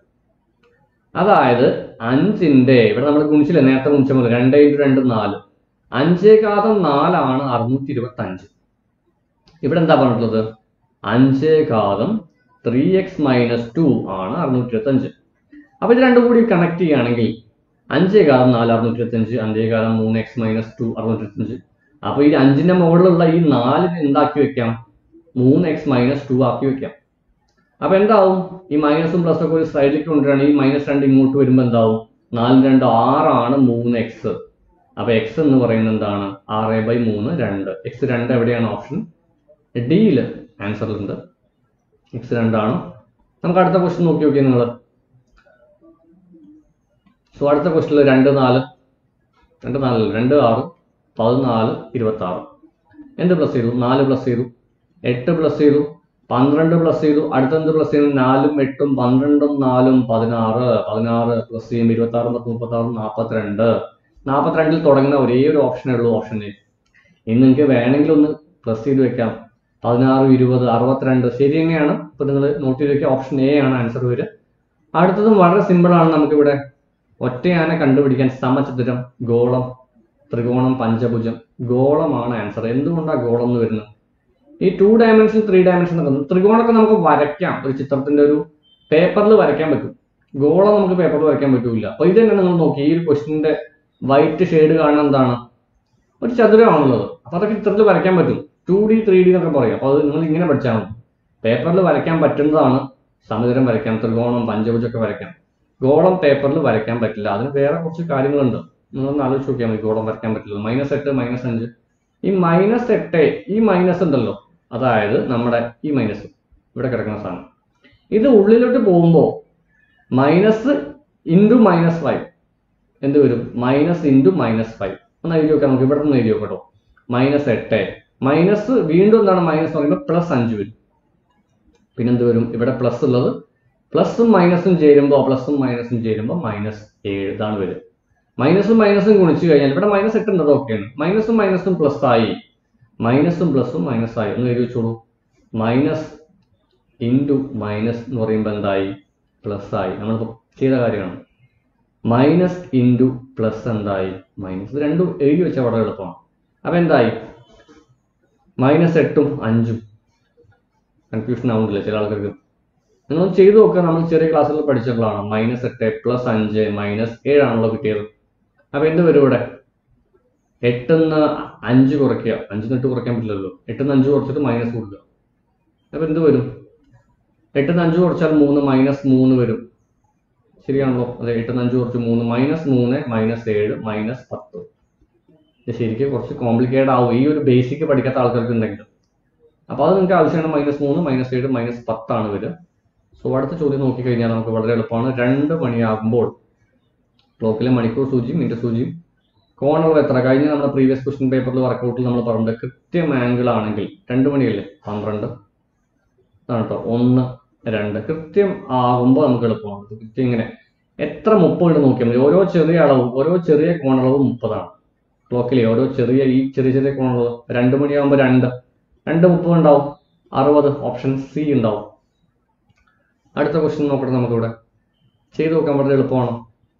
B: അതായത് അഞ്ചിന്റെ ഇവിടെ നമ്മൾ ഗുണിച്ചില്ലേ നേരത്തെ ഗുണിച്ച മുതൽ രണ്ട് ഇൻറ്റു രണ്ട് നാല് അഞ്ചേകാതം നാലാണ് അറുന്നൂറ്റി ഇരുപത്തി അഞ്ച് ഇവിടെ എന്താ പറഞ്ഞിട്ടുള്ളത് അഞ്ചേകാതം ത്രീ എക്സ് മൈനസ് ടു ആണ് അറുന്നൂറ്റി ഇരുപത്തി അഞ്ച് അപ്പൊ ഇത് രണ്ടും കൂടി കണക്ട് ചെയ്യുകയാണെങ്കിൽ അഞ്ചേകാലം നാല് അറുന്നൂറ്റി ഇരുപത്തഞ്ച് അഞ്ചേകാലം മൂന്ന് എക്സ് മൈനസ് ടു അറുന്നൂറ്റി ഇരുപത്തഞ്ച് അപ്പൊ ഈ അഞ്ചിന്റെ മുകളിലുള്ള ഈ നാലിന് എന്താക്കി വെക്കാം മൂന്ന് എക്സ് മൈനസ് ടു ആക്കി വെക്കാം അപ്പൊ എന്താവും ഈ മൈനസും പ്ലസും ഒക്കെ ഒരു സൈഡിലേക്ക് കൊണ്ടുവരാണ് ഈ മൈനസ് രണ്ട് ഇങ്ങോട്ട് വരുമ്പോൾ എന്താവും നാല് രണ്ട് ആറാണ് മൂന്ന് എക്സ് അപ്പൊ എക്സ് എന്ന് പറയുന്നത് എന്താണ് ആറ് ബൈ മൂന്ന് രണ്ട് എക്സ് രണ്ട് എവിടെയാണ് ഓപ്ഷൻ ഡിയില് ആൻസറിലുണ്ട് എക്സ് രണ്ടാണ് നമുക്ക് അടുത്ത ക്വസ്റ്റ്യൻ നോക്കി നോക്കിയാൽ നിങ്ങൾ സോ അടുത്ത ക്വസ്റ്റ്യനിൽ രണ്ട് നാല് രണ്ട് നാലല്ല രണ്ട് ആറ് പതിനാല് ഇരുപത്തി ആറ് എന്ത് പ്ലസ് ചെയ്തു നാല് പ്ലസ് ചെയ്തു എട്ട് പ്ലസ് ചെയ്തു പന്ത്രണ്ട് പ്ലസ് ചെയ്തു അടുത്തെന്ത് പ്ലസ് ചെയ്തു നാലും എട്ടും പന്ത്രണ്ടും നാലും പതിനാറ് പതിനാറ് പ്ലസ് ചെയ്യുമ്പോൾ ഇരുപത്തി ആറും പത്ത് മുപ്പത്തി ആറും നാൽപ്പത്തിരണ്ട് നാൽപ്പത്തിരണ്ടിൽ തുടങ്ങുന്ന ഒരേ ഒരു ഓപ്ഷനേ ഉള്ളൂ ഓപ്ഷൻ എ ഇനി നിങ്ങൾക്ക് വേണമെങ്കിൽ ഒന്ന് പ്ലസ് ചെയ്ത് വെക്കാം പതിനാറ് ഇരുപത് അറുപത്തിരണ്ട് ശരി തന്നെയാണ് ഇപ്പൊ നിങ്ങൾ നോട്ട് ചെയ്ത് വെക്കുക ഓപ്ഷൻ എ ആണ് ആൻസർ വരിക അടുത്തതും വളരെ സിമ്പിൾ ആണ് നമുക്കിവിടെ ഒറ്റയാനെ കണ്ടുപിടിക്കാൻ സമചതുരം ഗോളം ത്രികോണം പഞ്ചഭുജം ഗോളമാണ് ആൻസർ എന്തുകൊണ്ടാണ് ഗോളം എന്ന് വരുന്നത് ഈ ടു ഡയമെൻഷൻ ത്രീ ഡയമെൻഷൻ ഒക്കെ ത്രികോണമൊക്കെ നമുക്ക് വരയ്ക്കാം ഒരു ചിത്രത്തിന്റെ ഒരു പേപ്പറിൽ വരയ്ക്കാൻ പറ്റും ഗോളം നമുക്ക് പേപ്പറിൽ വരയ്ക്കാൻ പറ്റൂല അപ്പൊ ഇത് തന്നെ നിങ്ങൾ നോക്കി ഈ ഒരു ക്വസ്റ്റിന്റെ വൈറ്റ് ഷെയ്ഡ് കാണുന്ന എന്താണ് ഒരു ചതുരമാണുള്ളത് അപ്പൊ അതൊക്കെ ചിത്രത്തിൽ വരയ്ക്കാൻ പറ്റും ടു ഡി ത്രീ ഡി എന്നൊക്കെ പറയും അപ്പൊ അത് നിങ്ങൾ ഇങ്ങനെ പഠിച്ചാൽ മതി പേപ്പറിൽ വരയ്ക്കാൻ പറ്റുന്നതാണ് സമചതുരം വരയ്ക്കാം ത്രികോണം പഞ്ചഭുജമൊക്കെ വരയ്ക്കാം ഗോളം പേപ്പറിൽ വരയ്ക്കാൻ പറ്റില്ല അതിന് വേറെ കുറച്ച് കാര്യങ്ങളുണ്ട് നിങ്ങളൊന്ന് ആലോചിച്ച് നോക്കിയാൽ മതി ഗോളം വരയ്ക്കാൻ പറ്റില്ല മൈനസ് എട്ട് മൈനസ് അഞ്ച് ഈ മൈനസ് എട്ട് ഈ മൈനസ് ഉണ്ടല്ലോ അതായത് നമ്മുടെ ഈ മൈനസ് ഇവിടെ കിടക്കുന്ന സാധനം ഇത് ഉള്ളിലോട്ട് പോകുമ്പോൾ മൈനസ് ഇൻറ്റു മൈനസ് ഫൈവ് എന്ത് വരും മൈനസ് ഇൻറ്റു മൈനസ് ഫൈവ് ഒന്ന് എഴുതി നോക്കാം നമുക്ക് ഇവിടെ നിന്ന് എഴുതി നോക്കട്ടോ മൈനസ് എട്ട് മൈനസ് വീണ്ടും എന്താണ് മൈനസ് എന്ന് പറയുമ്പോൾ പ്ലസ് അഞ്ച് വരും പിന്നെന്ത് വരും ഇവിടെ പ്ലസ് ഉള്ളത് പ്ലസും മൈനസും ചേരുമ്പോൾ പ്ലസും മൈനസും ചേരുമ്പോൾ മൈനസ് ഏഴ് ഇതാണ് വരും മൈനസും മൈനസും ഗുണിച്ചു കഴിഞ്ഞാൽ ഇവിടെ മൈനസ് എട്ട് ഉണ്ടത് ഓക്കെയാണ് മൈനസും മൈനസും പ്ലസ് ആയി മൈനസും പ്ലസും മൈനസ് ആയി ഒന്ന് എഴുതി വെച്ചോളൂ മൈനസ് ഇൻറ്റു മൈനസ് എന്ന് പറയുമ്പോൾ എന്തായി പ്ലസ് ആയി നമ്മളിപ്പോൾ ചെയ്ത കാര്യമാണ് മൈനസ് ഇൻറ്റു പ്ലസ് എന്തായി മൈനസ് ഇത് രണ്ടും എഴുതി വെച്ചാൽ വളരെ എളുപ്പമാണ് അപ്പം എന്തായി മൈനസ് എട്ടും അഞ്ചും കൺഫ്യൂഷൻ ആവുന്നില്ല ചില ആൾക്കാർക്ക് നിങ്ങൾ ചെയ്തു നോക്കുക നമ്മൾ ചെറിയ ക്ലാസ്സിൽ പഠിച്ചിട്ടുള്ളതാണ് മൈനസ് എട്ട് പ്ലസ് അഞ്ച് മൈനസ് ഏഴാണല്ലോ കിട്ടിയത് അപ്പൊ എന്ത് വരും ഇവിടെ എട്ടെന്ന് അഞ്ച് കുറയ്ക്കുക അഞ്ചിന്ന് എട്ട് കുറയ്ക്കാൻ പറ്റില്ലല്ലോ എട്ടെന്ന് അഞ്ച് കുറച്ചിട്ട് മൈനസ് കൊടുക്കുക അപ്പൊ എന്ത് വരും എട്ടെന്ന് അഞ്ച് കുറച്ചാൽ മൂന്ന് മൈനസ് മൂന്ന് വരും ശരിയാണല്ലോ അതെ എട്ടെന്ന് അഞ്ച് കുറച്ച് മൂന്ന് മൈനസ് മൂന്ന് മൈനസ് ഏഴ് മൈനസ് പത്ത് ഇത് ശരിക്കും കുറച്ച് കോംപ്ലിക്കേറ്റഡ് ആവും ഈ ഒരു ബേസിക് പഠിക്കാത്ത ആൾക്കാർക്ക് ഉണ്ടെങ്കിൽ അപ്പോൾ അത് നിങ്ങൾക്ക് ആവശ്യമാണ് മൈനസ് മൂന്ന് മൈനസ് ഏഴ് മൈനസ് പത്താണ് വരിക സോ അടുത്ത ചോദ്യം നോക്കിക്കഴിഞ്ഞാൽ നമുക്ക് വളരെ എളുപ്പമാണ് രണ്ട് മണിയാകുമ്പോൾ ക്ലോക്കിലെ മണിക്കൂർ സൂചിയും മിനിറ്റ് സൂചിയും കോണർ എത്ര കഴിഞ്ഞ നമ്മുടെ പ്രീവിയസ് ക്വസ്റ്റ്യൻ പേപ്പറിൽ വർക്കൗട്ടിൽ നമ്മൾ പറഞ്ഞത് കൃത്യം ആംഗിൾ ആണെങ്കിൽ രണ്ട് മണിയല്ലേ പന്ത്രണ്ട് അതാണ് കേട്ടോ ഒന്ന് രണ്ട് കൃത്യം ആകുമ്പോൾ നമുക്ക് എളുപ്പമാണ് ഇത് കൃത്യം ഇങ്ങനെ എത്ര മുപ്പത് നോക്കിയാൽ മതി ഓരോ ചെറിയ അളവും ഓരോ ചെറിയ കോണളവും മുപ്പതാണ് ക്ലോക്കിലെ ഓരോ ചെറിയ ഈ ചെറിയ ചെറിയ കോണളവ് രണ്ട് മണിയാകുമ്പോൾ രണ്ട് രണ്ട് മുപ്പത് ഉണ്ടാവും അറുപത് ഓപ്ഷൻ സി ഉണ്ടാവും അടുത്ത ക്വസ്റ്റ്യൻ നോക്കട്ടെ നമുക്കിവിടെ ചെയ്ത് നോക്കാൻ വളരെ എളുപ്പമാണ്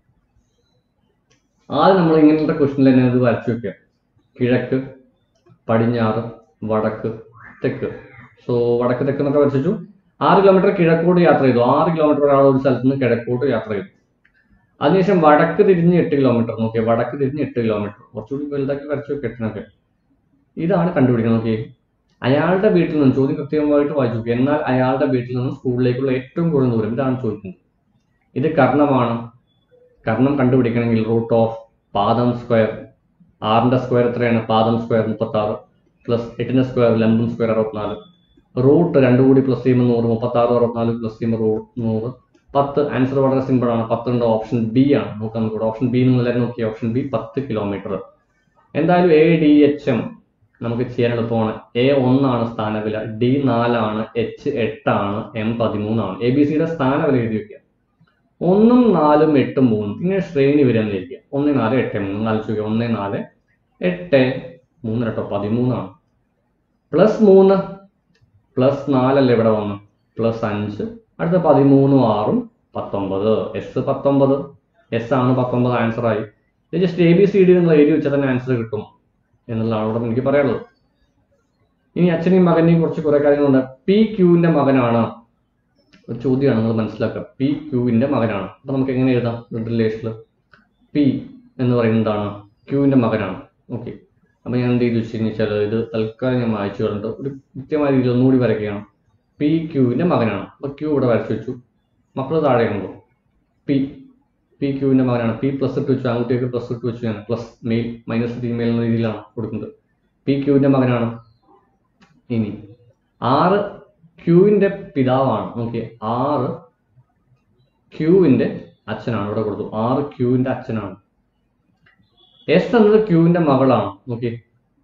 B: ആദ്യം നമ്മൾ ഇങ്ങനത്തെ ക്വസ്റ്റ്യനിൽ തന്നെ ഇത് വരച്ചു വെക്കുക കിഴക്ക് പടിഞ്ഞാറ് വടക്ക് തെക്ക് സോ വടക്ക് തെക്ക് എന്നൊക്കെ വരച്ചു ആറ് കിലോമീറ്റർ കിഴക്കോട്ട് യാത്ര ചെയ്തു ആറ് കിലോമീറ്റർ ഒരാൾ ഒരു സ്ഥലത്ത് നിന്ന് കിഴക്കോട്ട് യാത്ര ചെയ്തു അതിനുശേഷം വടക്ക് തിരിഞ്ഞ് എട്ട് കിലോമീറ്റർ നോക്കിയാൽ വടക്ക് തിരിഞ്ഞ് എട്ട് കിലോമീറ്റർ കുറച്ചുകൂടി വലുതാക്കി വരച്ചു വെക്കുക എട്ടിനൊക്കെ ഇതാണ് കണ്ടുപിടിക്കുന്നത് നോക്കിയേ അയാളുടെ വീട്ടിൽ നിന്ന് ചോദ്യം കൃത്യമായിട്ട് വായിച്ചു നോക്കുക എന്നാൽ അയാളുടെ വീട്ടിൽ നിന്ന് സ്കൂളിലേക്കുള്ള ഏറ്റവും കൂടുതൽ ദൂരം ഇതാണ് ചോദിക്കുന്നത് ഇത് കർണമാണ് കർണം കണ്ടുപിടിക്കണമെങ്കിൽ റൂട്ട് ഓഫ് പാദം സ്ക്വയർ ആറിന്റെ സ്ക്വയർ എത്രയാണ് പാദം സ്ക്വയർ മുപ്പത്തി ആറ് പ്ലസ് എട്ടിന്റെ സ്ക്വയർ ലംബം സ്ക്വയർ അറുപത്തിനാല് റൂട്ട് രണ്ടു കൂടി പ്ലസ് ചെയ്യുമ്പോൾ നൂറ് മുപ്പത്തി ആറ് അറുപത്തിനാല് പ്ലസ് ചെയ്യുമ്പോൾ റൂ നൂറ് പത്ത് ആൻസർ വളരെ സിമ്പിൾ ആണ് പത്തുണ്ട് ഓപ്ഷൻ ബി ആണ് നോക്കാം നമുക്ക് ഓപ്ഷൻ ബി നിങ്ങൾ എല്ലാവരും നോക്കിയ ഓപ്ഷൻ ബി പത്ത് കിലോമീറ്റർ എന്തായാലും എ ഡി എച്ച് എം നമുക്ക് ചെയ്യാൻ എളുപ്പമാണ് എ ഒന്നാണ് സ്ഥാനവില ഡി നാലാണ് എച്ച് എട്ടാണ് എം പതിമൂന്നാണ് എ ബി സിയുടെ സ്ഥാനവില എഴുതി വെക്കുക ഒന്നും നാലും എട്ടും മൂന്നും ഇങ്ങനെ ശ്രേണി വരികയെന്ന് ഇരിക്കുക ഒന്ന് നാല് എട്ട് മൂന്ന് നാല് ചോദിക്കുക ഒന്ന് നാല് എട്ട് മൂന്ന് കേട്ടോ പതിമൂന്നാണ് പ്ലസ് മൂന്ന് പ്ലസ് നാലല്ലേ ഇവിടെ വന്നു പ്ലസ് അഞ്ച് അടുത്ത പതിമൂന്നും ആറും പത്തൊമ്പത് എസ് പത്തൊമ്പത് എസ് ആണ് പത്തൊമ്പത് ആൻസർ ആയി ഇത് just A B C D നിങ്ങൾ എഴുതി വെച്ചാൽ തന്നെ ആൻസർ കിട്ടും എന്നുള്ളതാണ് ഇവിടെ എനിക്ക് പറയാനുള്ളത് ഇനി അച്ഛനെയും മകനെയും കുറിച്ച് കുറെ കാര്യങ്ങളുണ്ട് പി ക്യൂവിന്റെ മകനാണ് ഒരു ചോദ്യമാണ് നിങ്ങൾ മനസ്സിലാക്കുക പി ക്യൂവിന്റെ മകനാണ് അപ്പൊ നമുക്ക് എങ്ങനെ എഴുതാം റിലേഷനിൽ പി എന്ന് പറയുന്നതാണ് ക്യൂവിന്റെ മകനാണ് ഓക്കെ അപ്പൊ ഞാൻ എന്ത് ചെയ്തു വെച്ച് കഴിഞ്ഞാൽ ഇത് തൽക്കാലം ഞാൻ വായിച്ചു കളഞ്ഞിട്ട് ഒരു കൃത്യമായ രീതിയിൽ ഒന്നുകൂടി വരയ്ക്കുകയാണ് പി ക്യൂവിന്റെ മകനാണ് അപ്പൊ ക്യൂ ഇവിടെ വരച്ചു വെച്ചു മക്കൾ താഴെയാണല്ലോ പി പി ക്യൂവിന്റെ മകനാണ് പി പ്ലസ് ഇട്ട് വെച്ചു ആൺകുട്ടിയൊക്കെ പ്ലസ് ഇട്ട് വെച്ചു ഞാൻ പ്ലസ് മെയിൽ മൈനസ് ഫീമെയിൽ എന്ന രീതിയിലാണ് കൊടുക്കുന്നത് പി ക്യൂവിന്റെ മകനാണ് ഇനി ആറ് ക്യൂവിന്റെ പിതാവാണ് നോക്കിയേ ആറ് ക്യൂവിന്റെ അച്ഛനാണ് ഇവിടെ കൊടുത്തു ആറ് ക്യൂവിന്റെ അച്ഛനാണ് എസ് എന്നത് ക്യൂവിന്റെ മകളാണ് നോക്കിയേ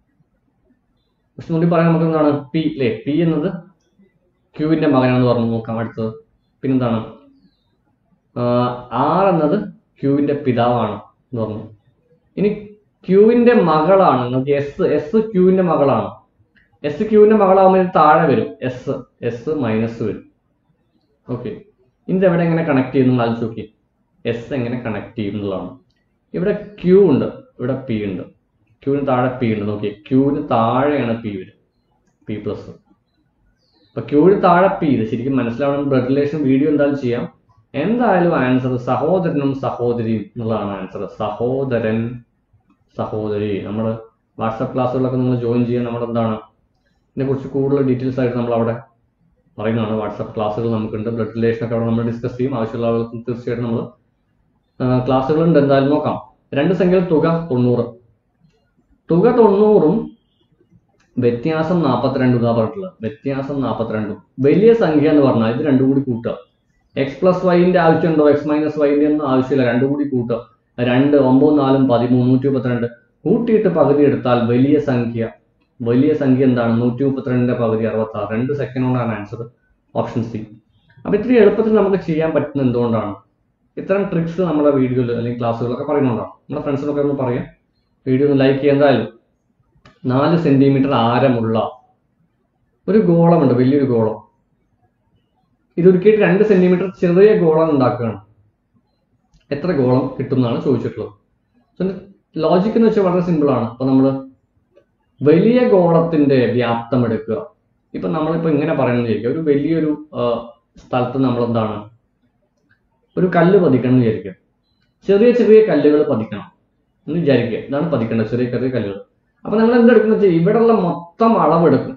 B: പക്ഷെ നോക്കി പറയാൻ നമുക്ക് എന്താണ് പി അല്ലേ പി എന്നത് ക്യൂവിന്റെ മകനാണെന്ന് പറഞ്ഞു നോക്കാം അടുത്തത് പിന്നെന്താണ് ആർ എന്നത് ക്യൂവിന്റെ പിതാവാണ് എന്ന് പറഞ്ഞു ഇനി ക്യൂവിന്റെ മകളാണ് നമുക്ക് എസ് എസ് ക്യൂവിന്റെ മകളാണ് എസ് ക്യൂവിന്റെ മകളാവുമ്പോൾ ഇത് താഴെ വരും എസ് എസ് മൈനസ് വരും ഓക്കെ ഇത് എവിടെ എങ്ങനെ കണക്ട് ചെയ്യുന്നു ആലോചിച്ച് നോക്കി എസ് എങ്ങനെ കണക്ട് ചെയ്യും എന്നുള്ളതാണ് ഇവിടെ ക്യൂ ഉണ്ട് ഇവിടെ പി ഉണ്ട് ക്യൂവിന് താഴെ പി ഉണ്ട് നോക്കി ക്യൂവിന് താഴെയാണ് പി വരും പി പ്ലസ് അപ്പൊ ക്യൂവിന് താഴെ പി ഇത് ശരിക്കും മനസ്സിലാവണം ബ്ലഡ് റിലേഷൻ വീഡിയോ എന്തായാലും ചെയ്യാം എന്തായാലും ആൻസർ സഹോദരനും സഹോദരിയും എന്നുള്ളതാണ് ആൻസർ സഹോദരൻ സഹോദരി നമ്മൾ വാട്സപ്പ് ക്ലാസ്സുകളൊക്കെ നിങ്ങൾ ജോയിൻ ചെയ്യാൻ നമ്മൾ എന്താണ് ഇതിനെക്കുറിച്ച് കൂടുതൽ ഡീറ്റെയിൽസ് ആയിട്ട് നമ്മൾ അവിടെ പറയുന്നതാണ് വാട്സപ്പ് ക്ലാസ്സുകൾ നമുക്കുണ്ട് ബ്ലഡ് റിലേഷൻ ഒക്കെ അവിടെ നമ്മൾ ഡിസ്കസ് ചെയ്യും ആവശ്യമുള്ള ആളുകൾക്ക് തീർച്ചയായിട്ടും നമ്മൾ ക്ലാസ്സുകളുണ്ട് എന്തായാലും നോക്കാം രണ്ട് സംഖ്യകൾ തുക തൊണ്ണൂറ് തുക തൊണ്ണൂറും വ്യത്യാസം നാൽപ്പത്തിരണ്ട് ഇതാ പറഞ്ഞിട്ടുള്ളത് വ്യത്യാസം നാൽപ്പത്തിരണ്ടും വലിയ സംഖ്യ എന്ന് പറഞ്ഞാൽ ഇത് രണ്ടും കൂടി കൂട്ടുക എക്സ് പ്ലസ് വൈന്റെ ആവശ്യമുണ്ടോ എക്സ് മൈനസ് വൈന്റെ ഒന്നും ആവശ്യമില്ല രണ്ടും കൂടി കൂട്ടുക രണ്ട് ഒമ്പത് നാലും പതിമൂന്ന് നൂറ്റി മുപ്പത്തിരണ്ട് കൂട്ടിയിട്ട് പകുതി എടുത്താൽ വലിയ സംഖ്യ വലിയ സംഖ്യ എന്താണ് നൂറ്റി മുപ്പത്തിരണ്ടിന്റെ പകുതി അറുപത്തി ആറ് രണ്ട് സെക്കൻഡ് കൊണ്ടാണ് ആൻസർ ഓപ്ഷൻ സി അപ്പൊ ഇത്രയും എളുപ്പത്തിൽ നമുക്ക് ചെയ്യാൻ പറ്റുന്ന എന്തുകൊണ്ടാണ് ഇത്തരം ട്രിക്സ് നമ്മുടെ വീഡിയോയിൽ അല്ലെങ്കിൽ ക്ലാസ്സുകളൊക്കെ പറയുന്നുണ്ടാവും നമ്മുടെ ഫ്രണ്ട്സിനൊക്കെ ഒന്ന് പറയാം വീഡിയോ ഒന്ന് ലൈക്ക് ചെയ്യുക എന്തായാലും നാല് സെന്റിമീറ്റർ ആരമുള്ള ഒരു ഗോളമുണ്ട് വലിയൊരു ഗോളം ഇതൊരുക്കിയിട്ട് രണ്ട് സെന്റിമീറ്റർ ചെറിയ ഗോളം ഉണ്ടാക്കുകയാണ് എത്ര ഗോളം കിട്ടും എന്നാണ് ചോദിച്ചിട്ടുള്ളത് ലോജിക് എന്ന് വെച്ചാൽ വളരെ സിമ്പിൾ ആണ് അപ്പൊ നമ്മൾ വലിയ ഗോളത്തിന്റെ വ്യാപ്തം എടുക്കുക ഇപ്പൊ നമ്മളിപ്പോ ഇങ്ങനെ പറയുന്നത് വിചാരിക്കുക ഒരു വലിയൊരു ആ, സ്ഥലത്ത് നമ്മൾ എന്താണ് ഒരു കല്ല് പതിക്കണം എന്ന് വിചാരിക്കുക ചെറിയ ചെറിയ കല്ലുകൾ പതിക്കണം എന്ന് വിചാരിക്കുക ഇതാണ് പതിക്കേണ്ടത് ചെറിയ ചെറിയ കല്ലുകൾ അപ്പൊ നമ്മൾ എന്തെടുക്കുന്ന വെച്ചാൽ ഇവിടെയുള്ള മൊത്തം അളവെടുക്കും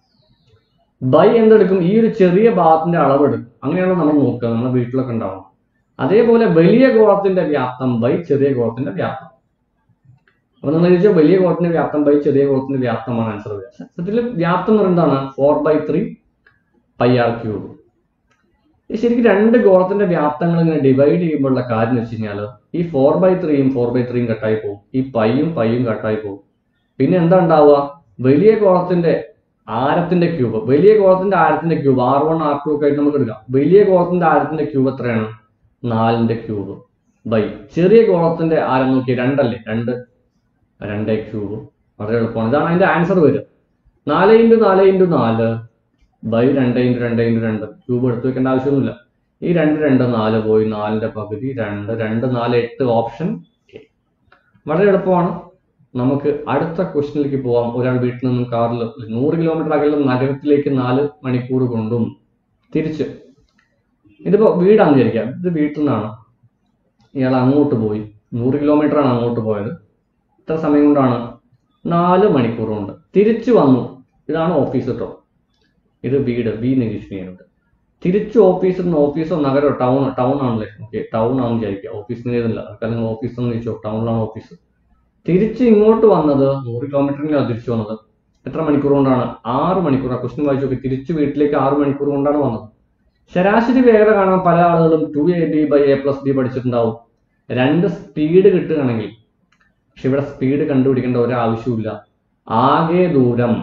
B: ബൈ എന്തെടുക്കും ഈ ഒരു ചെറിയ ഭാഗത്തിന്റെ അളവെടുക്കും അങ്ങനെയാണ് നമ്മൾ നോക്കുക നമ്മുടെ വീട്ടിലൊക്കെ ഉണ്ടാവും അതേപോലെ വലിയ ഗോളത്തിന്റെ വ്യാപ്തം ബൈ ചെറിയ ഗോളത്തിന്റെ വ്യാപ്തം അപ്പൊ നമ്മൾ ചോദിച്ചാൽ വലിയ കോളത്തിന്റെ വ്യാപ്തം ബൈ ചെറിയ കോളത്തിന്റെ വ്യാപ്തമാണ് ആൻസർ വരിക സത്യത്തിൽ വ്യാപ്തം എന്ന് പറയുന്നത് എന്താണ് four by three pi R cube ഈ ശരിക്കും രണ്ട് ഗോളത്തിന്റെ വ്യാപ്തങ്ങൾ ഇങ്ങനെ ഡിവൈഡ് ചെയ്യുമ്പോഴുള്ള കാര്യം എന്ന് വെച്ച് കഴിഞ്ഞാൽ ഈ ഫോർ ബൈ ത്രീയും ഫോർ ബൈ ത്രീയും കട്ടായി പോകും ഈ പൈയും പൈയും കട്ടായി പോകും പിന്നെ എന്താ ഉണ്ടാവുക വലിയ ഗോളത്തിന്റെ ആരത്തിന്റെ ക്യൂബ് വലിയ ഗോളത്തിന്റെ ആരത്തിന്റെ cube R one R two ഒക്കെ ആയിട്ട് നമുക്ക് എടുക്കാം വലിയ ഗോളത്തിന്റെ ആരത്തിന്റെ ക്യൂബ് എത്രയാണ് നാലിന്റെ ക്യൂബ് ബൈ ചെറിയ ഗോളത്തിന്റെ ആരം നോക്കി രണ്ടല്ലേ രണ്ട് രണ്ടേ ക്യൂബ് വളരെ എളുപ്പമാണ് ഇതാണ് അതിന്റെ ആൻസർ വരിക നാല് ഇൻറ്റു നാല് ഇൻറ്റു നാല് ബൈ രണ്ട് ഇൻറ്റു രണ്ട് ഇൻറ്റു രണ്ട് ക്യൂബ് എടുത്തു വെക്കേണ്ട ആവശ്യമൊന്നുമില്ല ഈ രണ്ട് രണ്ട് നാല് പോയി നാലിന്റെ പകുതി രണ്ട് രണ്ട് നാല് എട്ട് ഓപ്ഷൻ എ വളരെ എളുപ്പമാണ് നമുക്ക് അടുത്ത ക്വസ്റ്റിനിലേക്ക് പോവാം ഒരാൾ വീട്ടിൽ നിന്നും കാറിൽ നൂറ് കിലോമീറ്റർ അകലെ നഗരത്തിലേക്ക് നാല് മണിക്കൂർ കൊണ്ടും തിരിച്ച് ഇതിപ്പോ വീടാന്ന് വിചാരിക്കാം ഇത് വീട്ടിൽ നിന്നാണ് ഇയാൾ അങ്ങോട്ട് പോയി നൂറ് കിലോമീറ്റർ ആണ് അങ്ങോട്ട് പോയത് ഇത്ര സമയം കൊണ്ടാണ് നാല് മണിക്കൂർ കൊണ്ട് തിരിച്ചു വന്നു ഇതാണ് ഓഫീസ് കേട്ടോ ഇത് വീട് ബി നിരീക്ഷണം ചെയ്യുന്നുണ്ട് തിരിച്ചു ഓഫീസിൽ നിന്ന് ഓഫീസോ നഗരോ ടൗൺ ടൗൺ ആണല്ലേ ഓക്കെ ടൗൺ ആണെന്ന് വിചാരിക്കുക ഓഫീസിന് ഏതല്ല അതൊക്കെ നിങ്ങൾ ഓഫീസ് എന്ന് ചോദിച്ചോ ടൗണിലാണ് ഓഫീസ് തിരിച്ച് ഇങ്ങോട്ട് വന്നത് നൂറ് കിലോമീറ്ററിലാണ് തിരിച്ചു വന്നത് എത്ര മണിക്കൂർ കൊണ്ടാണ് ആറ് മണിക്കൂർ ക്വസ്റ്റ്യൻ വായിച്ചു നോക്കി തിരിച്ച് വീട്ടിലേക്ക് ആറ് മണിക്കൂർ കൊണ്ടാണ് വന്നത് ശരാശരി വേഗത കാണാൻ പല ആളുകളും two A B by A plus B പഠിച്ചിട്ടുണ്ടാവും രണ്ട് സ്പീഡ് കിട്ടുകയാണെങ്കിൽ പക്ഷെ ഇവിടെ സ്പീഡ് കണ്ടുപിടിക്കേണ്ട ഒരാവശ്യമില്ല ആകെ ദൂരം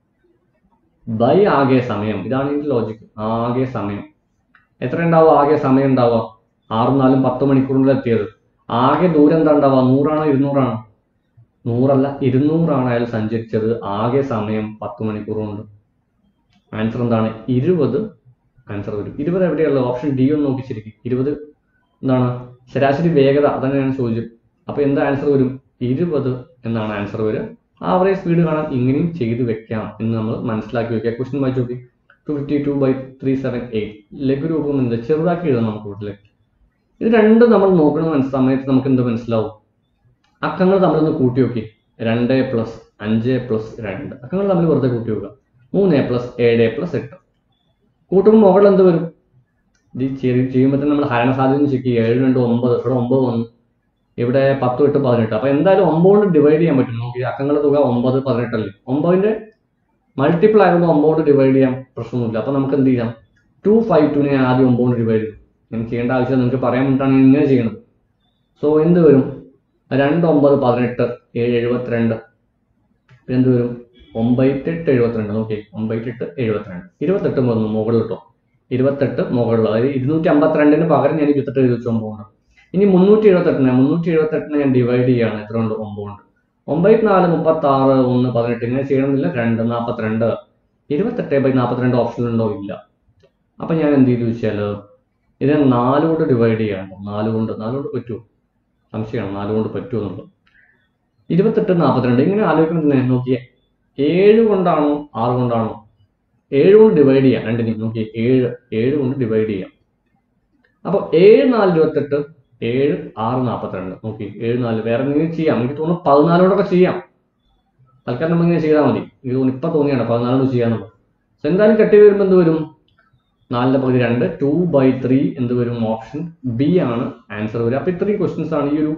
B: ബൈ ആകെ സമയം ഇതാണ് ഇതിന്റെ ലോജിക്ക് ആകെ സമയം എത്ര ഉണ്ടാവുക ആകെ സമയം ഉണ്ടാവുക ആറും നാലും പത്ത് മണിക്കൂറിൽ എത്തിയത് ആകെ ദൂരം എന്താ ഉണ്ടാവുക നൂറാണോ ഇരുന്നൂറാണോ നൂറല്ല ഇരുന്നൂറാണ് അയാൾ സഞ്ചരിച്ചത് ആകെ സമയം പത്ത് മണിക്കൂർ കൊണ്ട് ആൻസർ എന്താണ് ഇരുപത് ആൻസർ വരും ഇരുപത് എവിടെയുള്ളത് ഓപ്ഷൻ ഡി ഒന്ന് നോക്കി ശരിക്കും ഇരുപത് എന്താണ് ശരാശരി വേഗത അതാണ് ഞാൻ ചോദിച്ചു അപ്പൊ എന്താ ആൻസർ വരും ഇരുപത് എന്നാണ് ആൻസർ വരിക ആവറേജ് സ്പീഡ് കാണാൻ ഇങ്ങനെയും ചെയ്തു വെക്കാം എന്ന് നമ്മൾ മനസ്സിലാക്കി വെക്കുക ക്വസ്റ്റ്യൻ വായിച്ചു നോക്കി two fifty two by three seven eight ലഘുരൂപം എന്ത് ചെറുതാക്കി എഴുതാം നമുക്ക് വീട്ടിൽ ഇത് രണ്ടും നമ്മൾ നോക്കുന്ന മനസ്സ് സമയത്ത് നമുക്ക് എന്ത് മനസ്സിലാവും അക്കങ്ങൾ തമ്മിലൊന്ന് കൂട്ടി നോക്കി രണ്ട് പ്ലസ് അഞ്ച് പ്ലസ് രണ്ട് അക്കങ്ങൾ തമ്മിൽ വെറുതെ കൂട്ടി നോക്കുക മൂന്ന് പ്ലസ് ഏഴ് പ്ലസ് എട്ട് കൂട്ടുമ്പോൾ മുകളിൽ എന്ത് വരും ഇത് ചെറിയ ചെയ്യുമ്പോൾ തന്നെ നമ്മൾ ഹരണ സാധ്യത ചെക്ക് ചെയ്യുക ഏഴ് രണ്ട് ഒമ്പത് ഇവിടെ ഒമ്പത് വന്നു ഇവിടെ പത്ത് എട്ട് പതിനെട്ട് അപ്പൊ എന്തായാലും ഒമ്പത് കൊണ്ട് ഡിവൈഡ് ചെയ്യാൻ പറ്റും നോക്കി അക്കങ്ങളുടെ തുക ഒമ്പത് പതിനെട്ടല്ലേ ഒമ്പതിന്റെ മൾട്ടിപ്പിൾ ആയതുകൊണ്ട് ഒമ്പത് ഡിവൈഡ് ചെയ്യാൻ പ്രശ്നമൊന്നുമില്ല അപ്പൊ നമുക്ക് എന്ത് ചെയ്യാം ടു ഫൈവ് ടുവിനെ ഞാൻ ആദ്യം ഒമ്പത് കൊണ്ട് ഡിവൈഡ് ചെയ്തു ഞാൻ ചെയ്യേണ്ട ആവശ്യം നിങ്ങൾക്ക് പറയാൻ വേണ്ടിയിട്ടാണ് ഞാൻ ഇങ്ങനെ ചെയ്യുന്നത് സോ എന്ത് വരും രണ്ട് ഒമ്പത് പതിനെട്ട് ഏഴ് എഴുപത്തിരണ്ട് പിന്നെ എന്ത് വരും ഒമ്പത്തെട്ട് എഴുപത്തിരണ്ട് നോക്കി ഒമ്പത്തെട്ട് എഴുപത്തിരണ്ട് ഇരുപത്തെട്ട് വന്നു മുകളിൽ കേട്ടോ ഇരുപത്തെട്ട് മുകളിൽ അതായത് ഇരുന്നൂറ്റി അമ്പത്തിരണ്ടിന് പകരം ഞാൻ ഇരുപത്തെട്ട് എഴുതി വെച്ച് ഒമ്പതുണ്ട് ഇനി മുന്നൂറ്റി എഴുപത്തെട്ടിനെ മുന്നൂറ്റി എഴുപത്തെട്ടിനെ ഞാൻ ഡിവൈഡ് ചെയ്യാണ് എത്ര ഉണ്ട് ഒമ്പതുണ്ട് ഒമ്പത് നാല് മുപ്പത്തി ആറ് ഒന്ന് പതിനെട്ട് ഇങ്ങനെ ചെയ്യണമെന്നില്ല രണ്ട് നാൽപ്പത്തിരണ്ട് ഇരുപത്തെട്ട് ബൈ നാൽപ്പത്തിരണ്ട് ഓപ്ഷനിലുണ്ടോ ഇല്ല അപ്പൊ ഞാൻ എന്ത് ചെയ്തു വെച്ചാൽ ഇതിനെ നാല് കൊണ്ട് ഡിവൈഡ് ചെയ്യാണ് നാല് കൊണ്ട് നാല് കൊണ്ട് പറ്റുമോ സംശയമാണ് നാല് കൊണ്ട് പറ്റുമോ എന്നുള്ളത് ഇരുപത്തെട്ട് നാൽപ്പത്തിരണ്ട് ഇങ്ങനെ ആലോചിക്കുമ്പോൾ തന്നെ നോക്കിയേ ഏഴ് കൊണ്ടാണോ ആറ് കൊണ്ടാണോ ഏഴ് കൊണ്ട് ഡിവൈഡ് ചെയ്യാം രണ്ടിനെയും നോക്കി ഏഴ് ഏഴ് കൊണ്ട് ഡിവൈഡ് ചെയ്യാം അപ്പോൾ ഏഴ് നാല് ഇരുപത്തെട്ട് ഏഴ് ആറ് നാൽപ്പത്തിരണ്ട് നോക്കി ഏഴ് നാല് വേറെ എന്തെങ്കിലും ചെയ്യാം എനിക്ക് തോന്നുന്നു പതിനാലോടൊക്കെ ചെയ്യാം തൽക്കാലം നമ്മൾ ഇങ്ങനെ ചെയ്താൽ മതി എനിക്ക് തോന്നുന്നു ഇപ്പം തോന്നിയാണ് പതിനാലോട് ചെയ്യാന്നുള്ളത് സോ എന്തായാലും കട്ടി വരുമ്പോൾ എന്ത് വരും നാലിന്റെ പകുതി രണ്ട് ടു ബൈ ത്രീ എന്ത് വരും ഓപ്ഷൻ ബി ആണ് ആൻസർ വരിക അപ്പൊ ഇത്രയും ക്വസ്റ്റ്യൻസ് ആണ് ഈ ഒരു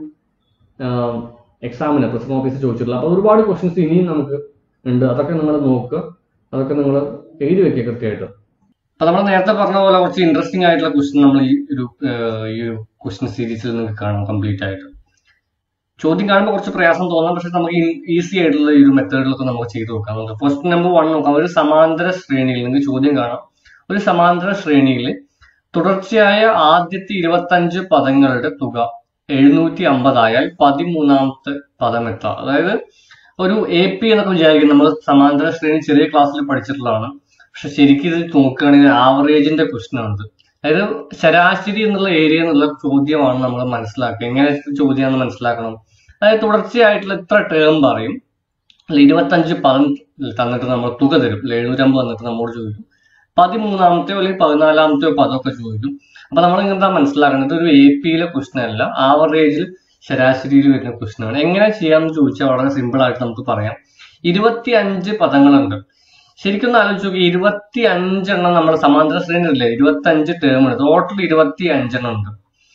B: എക്സാമിന് പ്രസിഡന്റ് ഓഫീസിൽ ചോദിച്ചിട്ടുള്ളത് അപ്പൊ ഒരുപാട് ക്വസ്റ്റ്യൻസ് ഇനിയും നമുക്ക് ഉണ്ട് അതൊക്കെ നിങ്ങൾ നോക്കുക അതൊക്കെ നിങ്ങൾ എഴുതി വെക്കുക കൃത്യമായിട്ട് അപ്പൊ നമ്മൾ നേരത്തെ പറഞ്ഞ പോലെ കുറച്ച് ഇൻട്രസ്റ്റിംഗ് ആയിട്ടുള്ള ക്വസ്റ്റ്യൻ നമ്മൾ ഈ ഒരു ഏഹ്, ഈ ഒരു ക്വസ്റ്റ്യൻ സീരീസിൽ നിങ്ങൾക്ക് കാണാം കംപ്ലീറ്റ് ആയിട്ട് ചോദ്യം കാണുമ്പോൾ കുറച്ച് പ്രയാസം തോന്നാം പക്ഷെ നമുക്ക് ഈസി ആയിട്ടുള്ള ഈ ഒരു മെത്തേഡിലൊക്കെ നമുക്ക് ചെയ്ത് നോക്കാം നമുക്ക് ക്വസ്റ്റ്യൻ നമ്പർ വൺ നോക്കാം ഒരു സമാന്തര ശ്രേണിയിൽ നിങ്ങൾക്ക് ചോദ്യം കാണാം ഒരു സമാന്തര ശ്രേണിയിൽ തുടർച്ചയായ ആദ്യത്തെ ഇരുപത്തഞ്ച് പദങ്ങളുടെ തുക എഴുന്നൂറ്റി അമ്പതായാൽ പതിമൂന്നാമത്തെ പദം എത്താം അതായത് ഒരു എ പി എന്നൊക്കെ വിചാരിക്കും നമ്മൾ സമാന്തര ശ്രേണി ചെറിയ ക്ലാസ്സിൽ പഠിച്ചിട്ടുള്ളതാണ് പക്ഷെ ശരിക്കും ഇത് നോക്കുകയാണെങ്കിൽ ആവറേജിന്റെ ക്വസ്റ്റ്യൻ ആണ് അതായത് ശരാശരി എന്നുള്ള ഏരിയ എന്നുള്ള ചോദ്യമാണ് നമ്മൾ മനസ്സിലാക്കുക എങ്ങനെ ചോദ്യമാണെന്ന് മനസ്സിലാക്കണം അതായത് തുടർച്ചയായിട്ടുള്ള ഇത്ര ടേം പറയും അല്ല ഇരുപത്തഞ്ച് പദം തന്നിട്ട് നമ്മൾ തുക തരും അല്ലെ എഴുന്നൂറ്റമ്പത് തന്നിട്ട് നമ്മോട് ചോദിക്കും പതിമൂന്നാമത്തെയോ അല്ലെങ്കിൽ പതിനാലാമത്തെയോ പദമൊക്കെ ചോദിക്കും അപ്പൊ നമ്മൾ ഇങ്ങനത്തെ മനസ്സിലാക്കുന്നത് ഒരു എ പിയിലെ ക്വസ്റ്റൻ അല്ല ആവറേജിൽ ശരാശരിയിൽ വരുന്ന ക്വസ്റ്റൻ ആണ് എങ്ങനെ ചെയ്യാമെന്ന് ചോദിച്ചാൽ വളരെ സിമ്പിൾ ആയിട്ട് നമുക്ക് പറയാം ഇരുപത്തി അഞ്ച് പദങ്ങളുണ്ട് ശരിക്കും ഒന്ന് ആലോചിച്ച് നോക്കി ഇരുപത്തി അഞ്ചെണ്ണം നമ്മൾ സമാന്തര ശ്രേണിയില്ലേ ഇരുപത്തി അഞ്ച് ടേം ഉണ്ട് ടോട്ടൽ ഇരുപത്തി അഞ്ചെണ്ണം ഉണ്ട്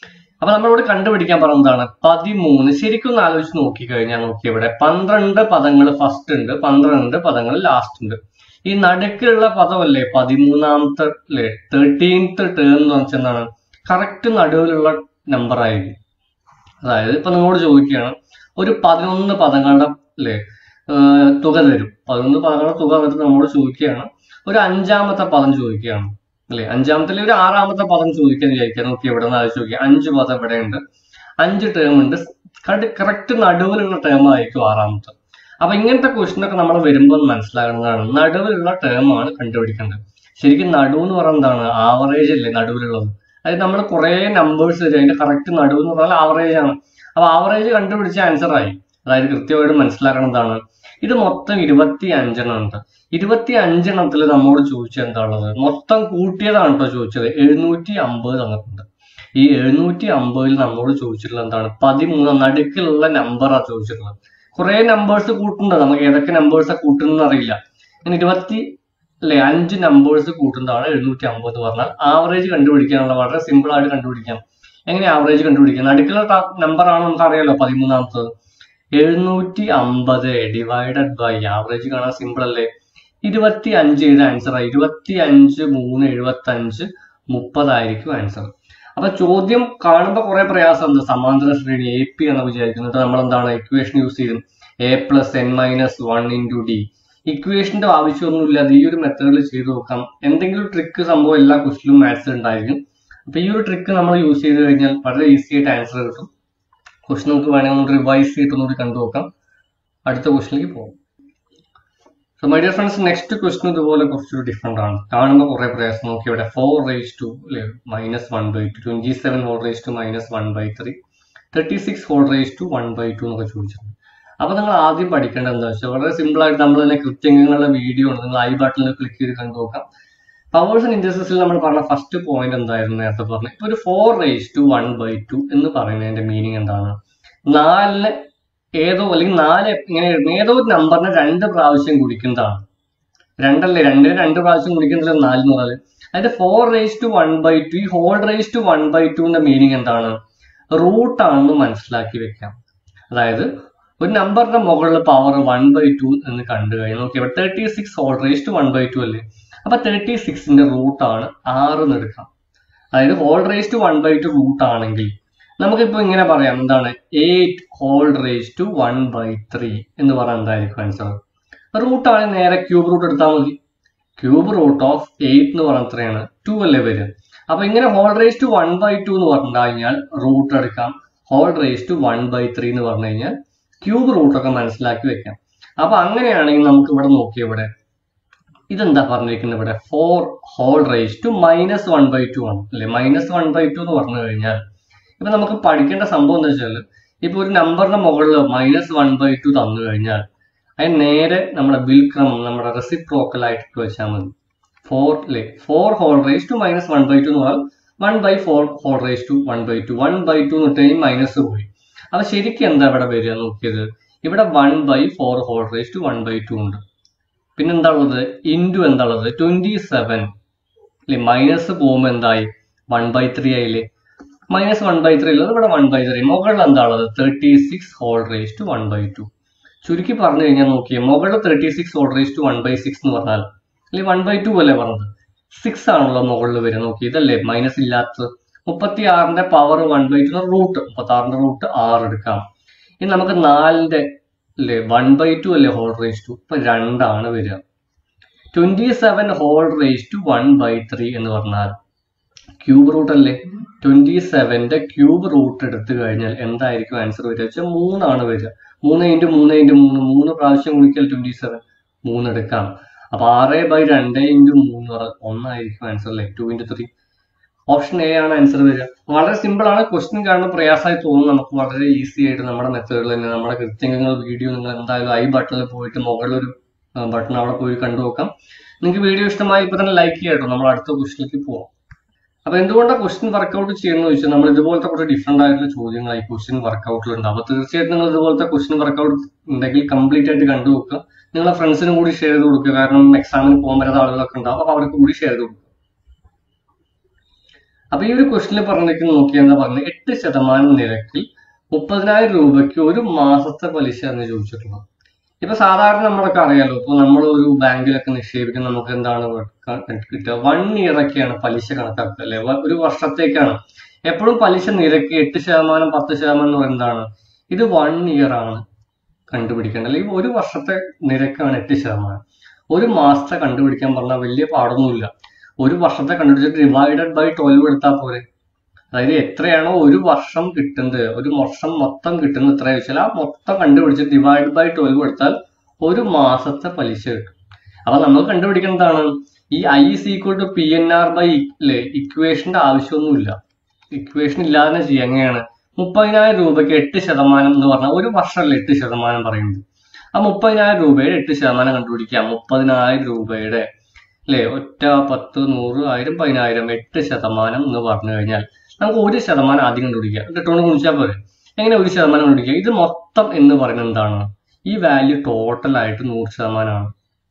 B: അപ്പൊ നമ്മളോട് കണ്ടുപിടിക്കാൻ പറഞ്ഞതാണ് പതിമൂന്ന് ശരിക്കും ഒന്ന് ആലോചിച്ച് നോക്കിക്കഴിഞ്ഞാൽ നോക്കി ഇവിടെ പന്ത്രണ്ട് പദങ്ങൾ ഫസ്റ്റ് ഉണ്ട് പന്ത്രണ്ട് പദങ്ങൾ ലാസ്റ്റ് ഉണ്ട് ഈ നടുക്കിലുള്ള പദമല്ലേ പതിമൂന്നാമത്തെ അല്ലേ തേർട്ടീൻത്ത് ടേം എന്ന് വെച്ചാൽ എന്താണ് കറക്റ്റ് നടുവിലുള്ള നമ്പർ ആയിരിക്കും അതായത് ഇപ്പൊ നിങ്ങളോട് ചോദിക്കുകയാണ് ഒരു പതിനൊന്ന് പദങ്ങളുടെ അല്ലേ ഏർ തുക തരും പതിനൊന്ന് പദങ്ങളുടെ തുക തന്നിട്ട് നമ്മോട് ചോദിക്കുകയാണ് ഒരു അഞ്ചാമത്തെ പദം ചോദിക്കുകയാണ് അല്ലെ അഞ്ചാമത്തെ ഒരു ആറാമത്തെ പദം ചോദിക്കാൻ വിചാരിക്കാൻ നോക്കി എവിടെ നിന്ന് ആലോചിച്ച് നോക്കി അഞ്ച് പദം ഇവിടെ ഉണ്ട് അഞ്ച് ടേം ഉണ്ട് കറക്റ്റ് നടുവിലുള്ള ടേം ആയിരിക്കും ആറാമത്തെ അപ്പൊ ഇങ്ങനത്തെ ക്വസ്റ്റ്യൻ ഒക്കെ നമ്മൾ വരുമ്പോൾ മനസ്സിലാകുന്നതാണ് നടുവിലുള്ള ടേം ആണ് കണ്ടുപിടിക്കേണ്ടത് ശരിക്കും നടുവ് എന്ന് പറയുന്നത് എന്താണ് ആവറേജ് അല്ലേ നടുവിലുള്ളത് അതായത് നമ്മൾ കുറെ നമ്പേഴ്സ് തരും അതിന്റെ കറക്റ്റ് നടുവ് എന്ന് പറഞ്ഞാൽ ആവറേജ് ആണ് അപ്പൊ ആവറേജ് കണ്ടുപിടിച്ച ആൻസർ ആയി അതായത് കൃത്യമായിട്ട് മനസ്സിലാക്കണം എന്താണ് ഇത് മൊത്തം ഇരുപത്തി അഞ്ചെണ്ണം ഉണ്ട് ഇരുപത്തി അഞ്ചെണ്ണത്തിൽ നമ്മോട് ചോദിച്ചത് എന്താ ഉള്ളത് മൊത്തം കൂട്ടിയതാണ് കേട്ടോ ചോദിച്ചത് എഴുന്നൂറ്റി അമ്പത് തന്നിട്ടുണ്ട് ഈ എഴുന്നൂറ്റി അമ്പതിൽ നമ്മോട് ചോദിച്ചിട്ടുള്ളത് എന്താണ് പതിമൂന്നാം നടുക്കിലുള്ള നമ്പറാ ചോദിച്ചിട്ടുള്ളത് കുറെ നമ്പേഴ്സ് കൂട്ടുന്നുണ്ട് നമുക്ക് ഏതൊക്കെ നമ്പേഴ്സാ കൂട്ടുന്നത് അറിയില്ല ഇങ്ങനെ ഇരുപത്തി അല്ലെ അഞ്ച് നമ്പേഴ്സ് കൂട്ടുന്നതാണ് എഴുന്നൂറ്റി അമ്പത് എന്ന് പറഞ്ഞാൽ ആവറേജ് കണ്ടുപിടിക്കാനുള്ള വളരെ സിമ്പിൾ ആയിട്ട് കണ്ടുപിടിക്കാം എങ്ങനെ ആവറേജ് കണ്ടുപിടിക്കാം നടുക്കുള്ള നമ്പർ ആണ് നമുക്ക് അറിയാലോ പതിമൂന്നാമത്തത് എഴുന്നൂറ്റി അമ്പത് ഡിവൈഡഡ് ബൈ ആവറേജ് കാണാൻ സിമ്പിൾ അല്ലേ ഇരുപത്തി അഞ്ച് ഇത് ആൻസർ ഇരുപത്തി അഞ്ച് മൂന്ന് എഴുപത്തി അഞ്ച് മുപ്പതായിരിക്കും ആൻസർ അപ്പൊ ചോദ്യം കാണുമ്പോൾ കുറെ പ്രയാസം ഉണ്ട് സമാന്തര ശ്രേണി എ പി എന്ന് വിചാരിക്കുന്നത് നമ്മൾ എന്താണ് ഇക്വേഷൻ യൂസ് ചെയ്യും A plus N minus one into D ഇക്വേഷന്റെ ആവശ്യമൊന്നുമില്ല അത് ഈ ഒരു മെത്തേഡിൽ ചെയ്ത് നോക്കാം എന്തെങ്കിലും ട്രിക്ക് സംഭവം എല്ലാ ക്വസ്റ്റിലും മാത്സ് ഉണ്ടായിരിക്കും അപ്പൊ ഈ ഒരു ട്രിക്ക് നമ്മൾ യൂസ് ചെയ്ത് കഴിഞ്ഞാൽ വളരെ ഈസി ആയിട്ട് ആൻസർ കിട്ടും ക്വസ്റ്റൻ നമുക്ക് വേണമെങ്കിൽ ഒന്ന് റിവൈസ് ചെയ്തിട്ടൊന്നുകൂടി കണ്ടു നോക്കാം അടുത്ത ക്വസ്റ്റിലേക്ക് പോകും so my dear friends next question ഇതുപോലെ കുറച്ചൊരു ഡിഫറെന്റ് ആണ് കാണുമ്പോൾ കുറെ പ്രയാസം നോക്കി ഇവിടെ ഫോർ റേസ് ടു അല്ലെ minus one by two twenty seven whole raise to minus one by three thirty six whole raise to one by two എന്നൊക്കെ ചോദിച്ചിട്ടുണ്ട് അപ്പൊ നിങ്ങൾ ആദ്യം പഠിക്കേണ്ടത് എന്താ വെച്ചാൽ വളരെ സിമ്പിൾ ആയിട്ട് നമ്മൾ തന്നെ കൃത്യങ്ങളുടെ വീഡിയോ ഉണ്ട് നിങ്ങൾ ഐ ബട്ടണിൽ ക്ലിക്ക് ചെയ്ത് കണ്ടു നോക്കാം പവേഴ്സ് ആൻഡ് ഇൻഡസ്ട്രീസിൽ നമ്മൾ പറഞ്ഞ ഫസ്റ്റ് പോയിന്റ് എന്തായിരുന്നു നേരത്തെ പറഞ്ഞു ഇപ്പൊ ഒരു four raise to one by two എന്ന് പറയുന്നതിന്റെ മീനിങ് എന്താണ് നാലിന് ഏതോ അല്ലെങ്കിൽ നാല് ഇങ്ങനെ എഴുതുന്ന ഏതോ ഒരു നമ്പറിനെ രണ്ട് പ്രാവശ്യം കുടിക്കുന്നതാണ് രണ്ടല്ലേ രണ്ടിന് രണ്ട് പ്രാവശ്യം കുടിക്കുന്നില്ല നാല് എന്ന് പറഞ്ഞാൽ അതായത് four raise to one by two ഈ whole raise to one by ടുന്റെ മീനിങ് എന്താണ് റൂട്ട് ആണെന്ന് മനസ്സിലാക്കി വെക്കാം അതായത് ഒരു നമ്പറിന്റെ മുകളിൽ പവർ വൺ ബൈ ടു എന്ന് കണ്ടു കഴിഞ്ഞാൽ നോക്കി ഇവിടെ thirty six whole raise to one by two അല്ലേ അപ്പൊ തേർട്ടി സിക്സിന്റെ റൂട്ട് ആണ് ആറ് എന്ന് എടുക്കാം അതായത് whole raise to one by two root ആണെങ്കിൽ നമുക്കിപ്പോ ഇങ്ങനെ പറയാം എന്താണ് eight whole raise to one by three എന്ന് പറഞ്ഞാൽ എന്തായിരിക്കും ആൻസർ റൂട്ട് ആണ് നേരെ ക്യൂബ് റൂട്ട് എടുത്താൽ മതി ക്യൂബ് റൂട്ട് ഓഫ് എയ്റ്റ് എന്ന് പറഞ്ഞാൽ എത്രയാണ് ടു അല്ലേ വരിക അപ്പൊ ഇങ്ങനെ whole raise to one by two എന്ന് പറഞ്ഞു കഴിഞ്ഞാൽ റൂട്ട് എടുക്കാം whole raise to one by three എന്ന് പറഞ്ഞു കഴിഞ്ഞാൽ ക്യൂബ് റൂട്ട് ഒക്കെ മനസ്സിലാക്കി വെക്കാം അപ്പൊ അങ്ങനെയാണെങ്കിൽ നമുക്ക് ഇവിടെ നോക്കി ഇവിടെ ഇതെന്താ പറഞ്ഞിരിക്കുന്നത് ഇവിടെ four whole raise to minus one by two ആണ് അല്ലെ മൈനസ് വൺ ബൈ ടു എന്ന് പറഞ്ഞു കഴിഞ്ഞാൽ ഇപ്പൊ നമുക്ക് പഠിക്കേണ്ട സംഭവം എന്താ വെച്ചാൽ ഇപ്പൊ ഒരു നമ്പറിന്റെ മുകളിൽ മൈനസ് വൺ ബൈ ടു തന്നു കഴിഞ്ഞാൽ അതിന് നേരെ നമ്മുടെ വിൽക്രമം നമ്മുടെ റെസിപ്രോക്കൽ ആയിട്ട് വെച്ചാൽ മതി ഫോർ അല്ലെ four whole raise to minus one by two എന്ന് പറഞ്ഞാൽ one by four whole raise to one by two one by two എന്ന് ഇട്ട് മൈനസ് പോയി അപ്പൊ ശരിക്കും എന്താ ഇവിടെ വരിക നോക്കിയത് ഇവിടെ one by four whole raise to one by two ഉണ്ട് പിന്നെ എന്താ ഉള്ളത് ഇൻറ്റു എന്താ ഉള്ളത് ട്വന്റി സെവൻ അല്ലെ മൈനസ് പോകുമ്പോൾ എന്തായി വൺ ബൈ ത്രീ ആയില്ലേ മൈനസ് വൺ ബൈ ത്രീ ഉള്ളത് ഇവിടെ വൺ ബൈ ത്രീ മുകളിൽ എന്താ ഉള്ളത് thirty six whole raise to one by two ചുരുക്കി പറഞ്ഞു കഴിഞ്ഞാൽ നോക്കിയേ മുകളിൽ thirty six whole raise to one by six എന്ന് പറഞ്ഞാൽ അല്ലെങ്കിൽ വൺ ബൈ ടു അല്ലേ പറഞ്ഞത് സിക്സ് ആണല്ലോ മുകളിൽ വരിക നോക്കി ഇതല്ലേ മൈനസ് ഇല്ലാത്തത് മുപ്പത്തി ആറിന്റെ power one by two root മുപ്പത്തി ആറിന്റെ റൂട്ട് ആറ് എടുക്കാം ഇനി നമുക്ക് നാലിന്റെ അല്ലേ വൺ ബൈ ടു അല്ലേ ഹോൾ റേസ് ടു ഇപ്പൊ രണ്ടാണ് വരിക twenty seven whole raise to one by three എന്ന് പറഞ്ഞാൽ ക്യൂബ് റൂട്ട് അല്ലേ ട്വന്റി സെവന്റെ ക്യൂബ് റൂട്ട് എടുത്തു കഴിഞ്ഞാൽ എന്തായിരിക്കും ആൻസർ വരിക വെച്ചാൽ മൂന്നാണ് വരിക മൂന്ന് ഇൻറ്റു മൂന്ന് ഇൻറ്റു മൂന്ന് മൂന്ന് പ്രാവശ്യം കുടിക്കൽ ട്വന്റി സെവൻ മൂന്ന് എടുക്കാം അപ്പൊ ആറ് ബൈ രണ്ട് ഇൻറ്റു മൂന്ന് പറഞ്ഞാൽ ഒന്നായിരിക്കും ആൻസർ അല്ലേ two into three option A ആണ് ആൻസർ വരിക വളരെ സിമ്പിൾ ആണ് ക്വസ്റ്റ്യൻ കാണുമ്പോൾ പ്രയാസമായി തോന്നും നമുക്ക് വളരെ ഈസി ആയിട്ട് നമ്മുടെ മെത്തേഡിൽ തന്നെ നമ്മുടെ കൃത്യങ്ങൾ വീഡിയോ നിങ്ങൾ എന്തായാലും ഐ ബട്ടണിൽ പോയിട്ട് മുകളിലൊരു ബട്ടൺ അവിടെ പോയി കണ്ടു നോക്കാം നിങ്ങൾക്ക് വീഡിയോ ഇഷ്ടമായി ഇപ്പൊ തന്നെ ലൈക്ക് ചെയ്യട്ടോ നമ്മൾ അടുത്ത ക്വസ്റ്റിലേക്ക് പോവാം അപ്പൊ എന്തുകൊണ്ടാണ് ക്വസ്റ്റ്യൻ വർക്കൗട്ട് ചെയ്യുന്നത് ചോദിച്ചാൽ നമ്മൾ ഇതുപോലത്തെ കുറച്ച് ഡിഫറെന്റ് ആയിട്ടുള്ള ചോദ്യങ്ങൾ ഈ ക്വസ്റ്റ്യൻ വർക്കൗട്ടിലുണ്ട് അപ്പൊ തീർച്ചയായിട്ടും നിങ്ങൾ ഇതുപോലത്തെ ക്വസ്റ്റ്യൻ വർക്കൗട്ട് ഉണ്ടെങ്കിൽ കംപ്ലീറ്റ് ആയിട്ട് കണ്ടു നോക്കുക നിങ്ങളെ ഫ്രണ്ട്സിനും കൂടി ഷെയർ ചെയ്ത് കൊടുക്കുക കാരണം എക്സാമിന് പോകാൻ വരുന്ന ആളുകളൊക്കെ ഉണ്ടാവും അപ്പൊ അവർക്ക് കൂടി ഷെയർ ചെയ്ത് കൊടുക്കുക അപ്പൊ ഈ ഒരു ക്വസ്റ്റിനിൽ പറഞ്ഞിരിക്കുന്ന നോക്കിയാൽ എന്താ പറഞ്ഞത് എട്ട് ശതമാനം നിരക്കിൽ മുപ്പതിനായിരം രൂപയ്ക്ക് ഒരു മാസത്തെ പലിശ എന്ന് ചോദിച്ചിട്ടുള്ളത് ഇപ്പൊ സാധാരണ നമ്മളൊക്കെ അറിയാലോ ഇപ്പൊ നമ്മൾ ഒരു ബാങ്കിലൊക്കെ നിക്ഷേപിക്കുന്ന നമുക്ക് എന്താണ് ക- കിട്ടുക വൺ ഇയർ ഒക്കെയാണ് പലിശ കണക്കാക്കുക അല്ലെ വ- ഒരു വർഷത്തേക്കാണ് എപ്പോഴും പലിശ നിരക്ക് എട്ട് ശതമാനം പത്ത് ശതമാനം എന്ന് പറയുന്നത് എന്താണ് ഇത് വൺ ഇയർ ആണ് കണ്ടുപിടിക്കേണ്ടത് അല്ലെങ്കിൽ ഒരു വർഷത്തെ നിരക്കാണ് എട്ട് ശതമാനം ഒരു മാസത്തെ കണ്ടുപിടിക്കാൻ പറഞ്ഞാൽ വലിയ പാടൊന്നുമില്ല ഒരു വർഷത്തെ കണ്ടുപിടിച്ചിട്ട് ഡിവൈഡഡ് ബൈ ട്വൽവ് എടുത്താൽ പോരെ അതായത് എത്രയാണോ ഒരു വർഷം കിട്ടുന്നത് ഒരു വർഷം മൊത്തം കിട്ടുന്നത് എത്ര വെച്ചാൽ ആ മൊത്തം കണ്ടുപിടിച്ചിട്ട് ഡിവൈഡ് ബൈ ട്വൽവ് എടുത്താൽ ഒരു മാസത്തെ പലിശ കിട്ടും അപ്പൊ നമ്മൾ കണ്ടുപിടിക്കുന്നതാണ് ഈ I is equal to P N R by അല്ലെ ഇക്വേഷന്റെ ആവശ്യമൊന്നുമില്ല ഇക്വേഷൻ ഇല്ലാതെ തന്നെ ചെയ്യാം എങ്ങനെയാണ് മുപ്പതിനായിരം രൂപയ്ക്ക് എട്ട് ശതമാനം എന്ന് പറഞ്ഞാൽ ഒരു വർഷമല്ലേ എട്ട് ശതമാനം പറയുന്നത് ആ മുപ്പതിനായിരം രൂപയുടെ എട്ട് ശതമാനം കണ്ടുപിടിക്കാം മുപ്പതിനായിരം രൂപയുടെ അല്ലെ ഒറ്റ പത്ത് നൂറ് ആയിരം പതിനായിരം എട്ട് ശതമാനം എന്ന് പറഞ്ഞു കഴിഞ്ഞാൽ നമുക്ക് ഒരു ശതമാനം ആദ്യം കണ്ടുപിടിക്കാം എന്നിട്ടോണ്ട് ഗുണിച്ചാൽ പോരെ എങ്ങനെ ഒരു ശതമാനം കണ്ടുപിടിക്കുക ഇത് മൊത്തം എന്ന് പറയുന്നത് എന്താണ് ഈ വാല്യൂ ടോട്ടൽ ആയിട്ട് നൂറ് ശതമാനമാണ്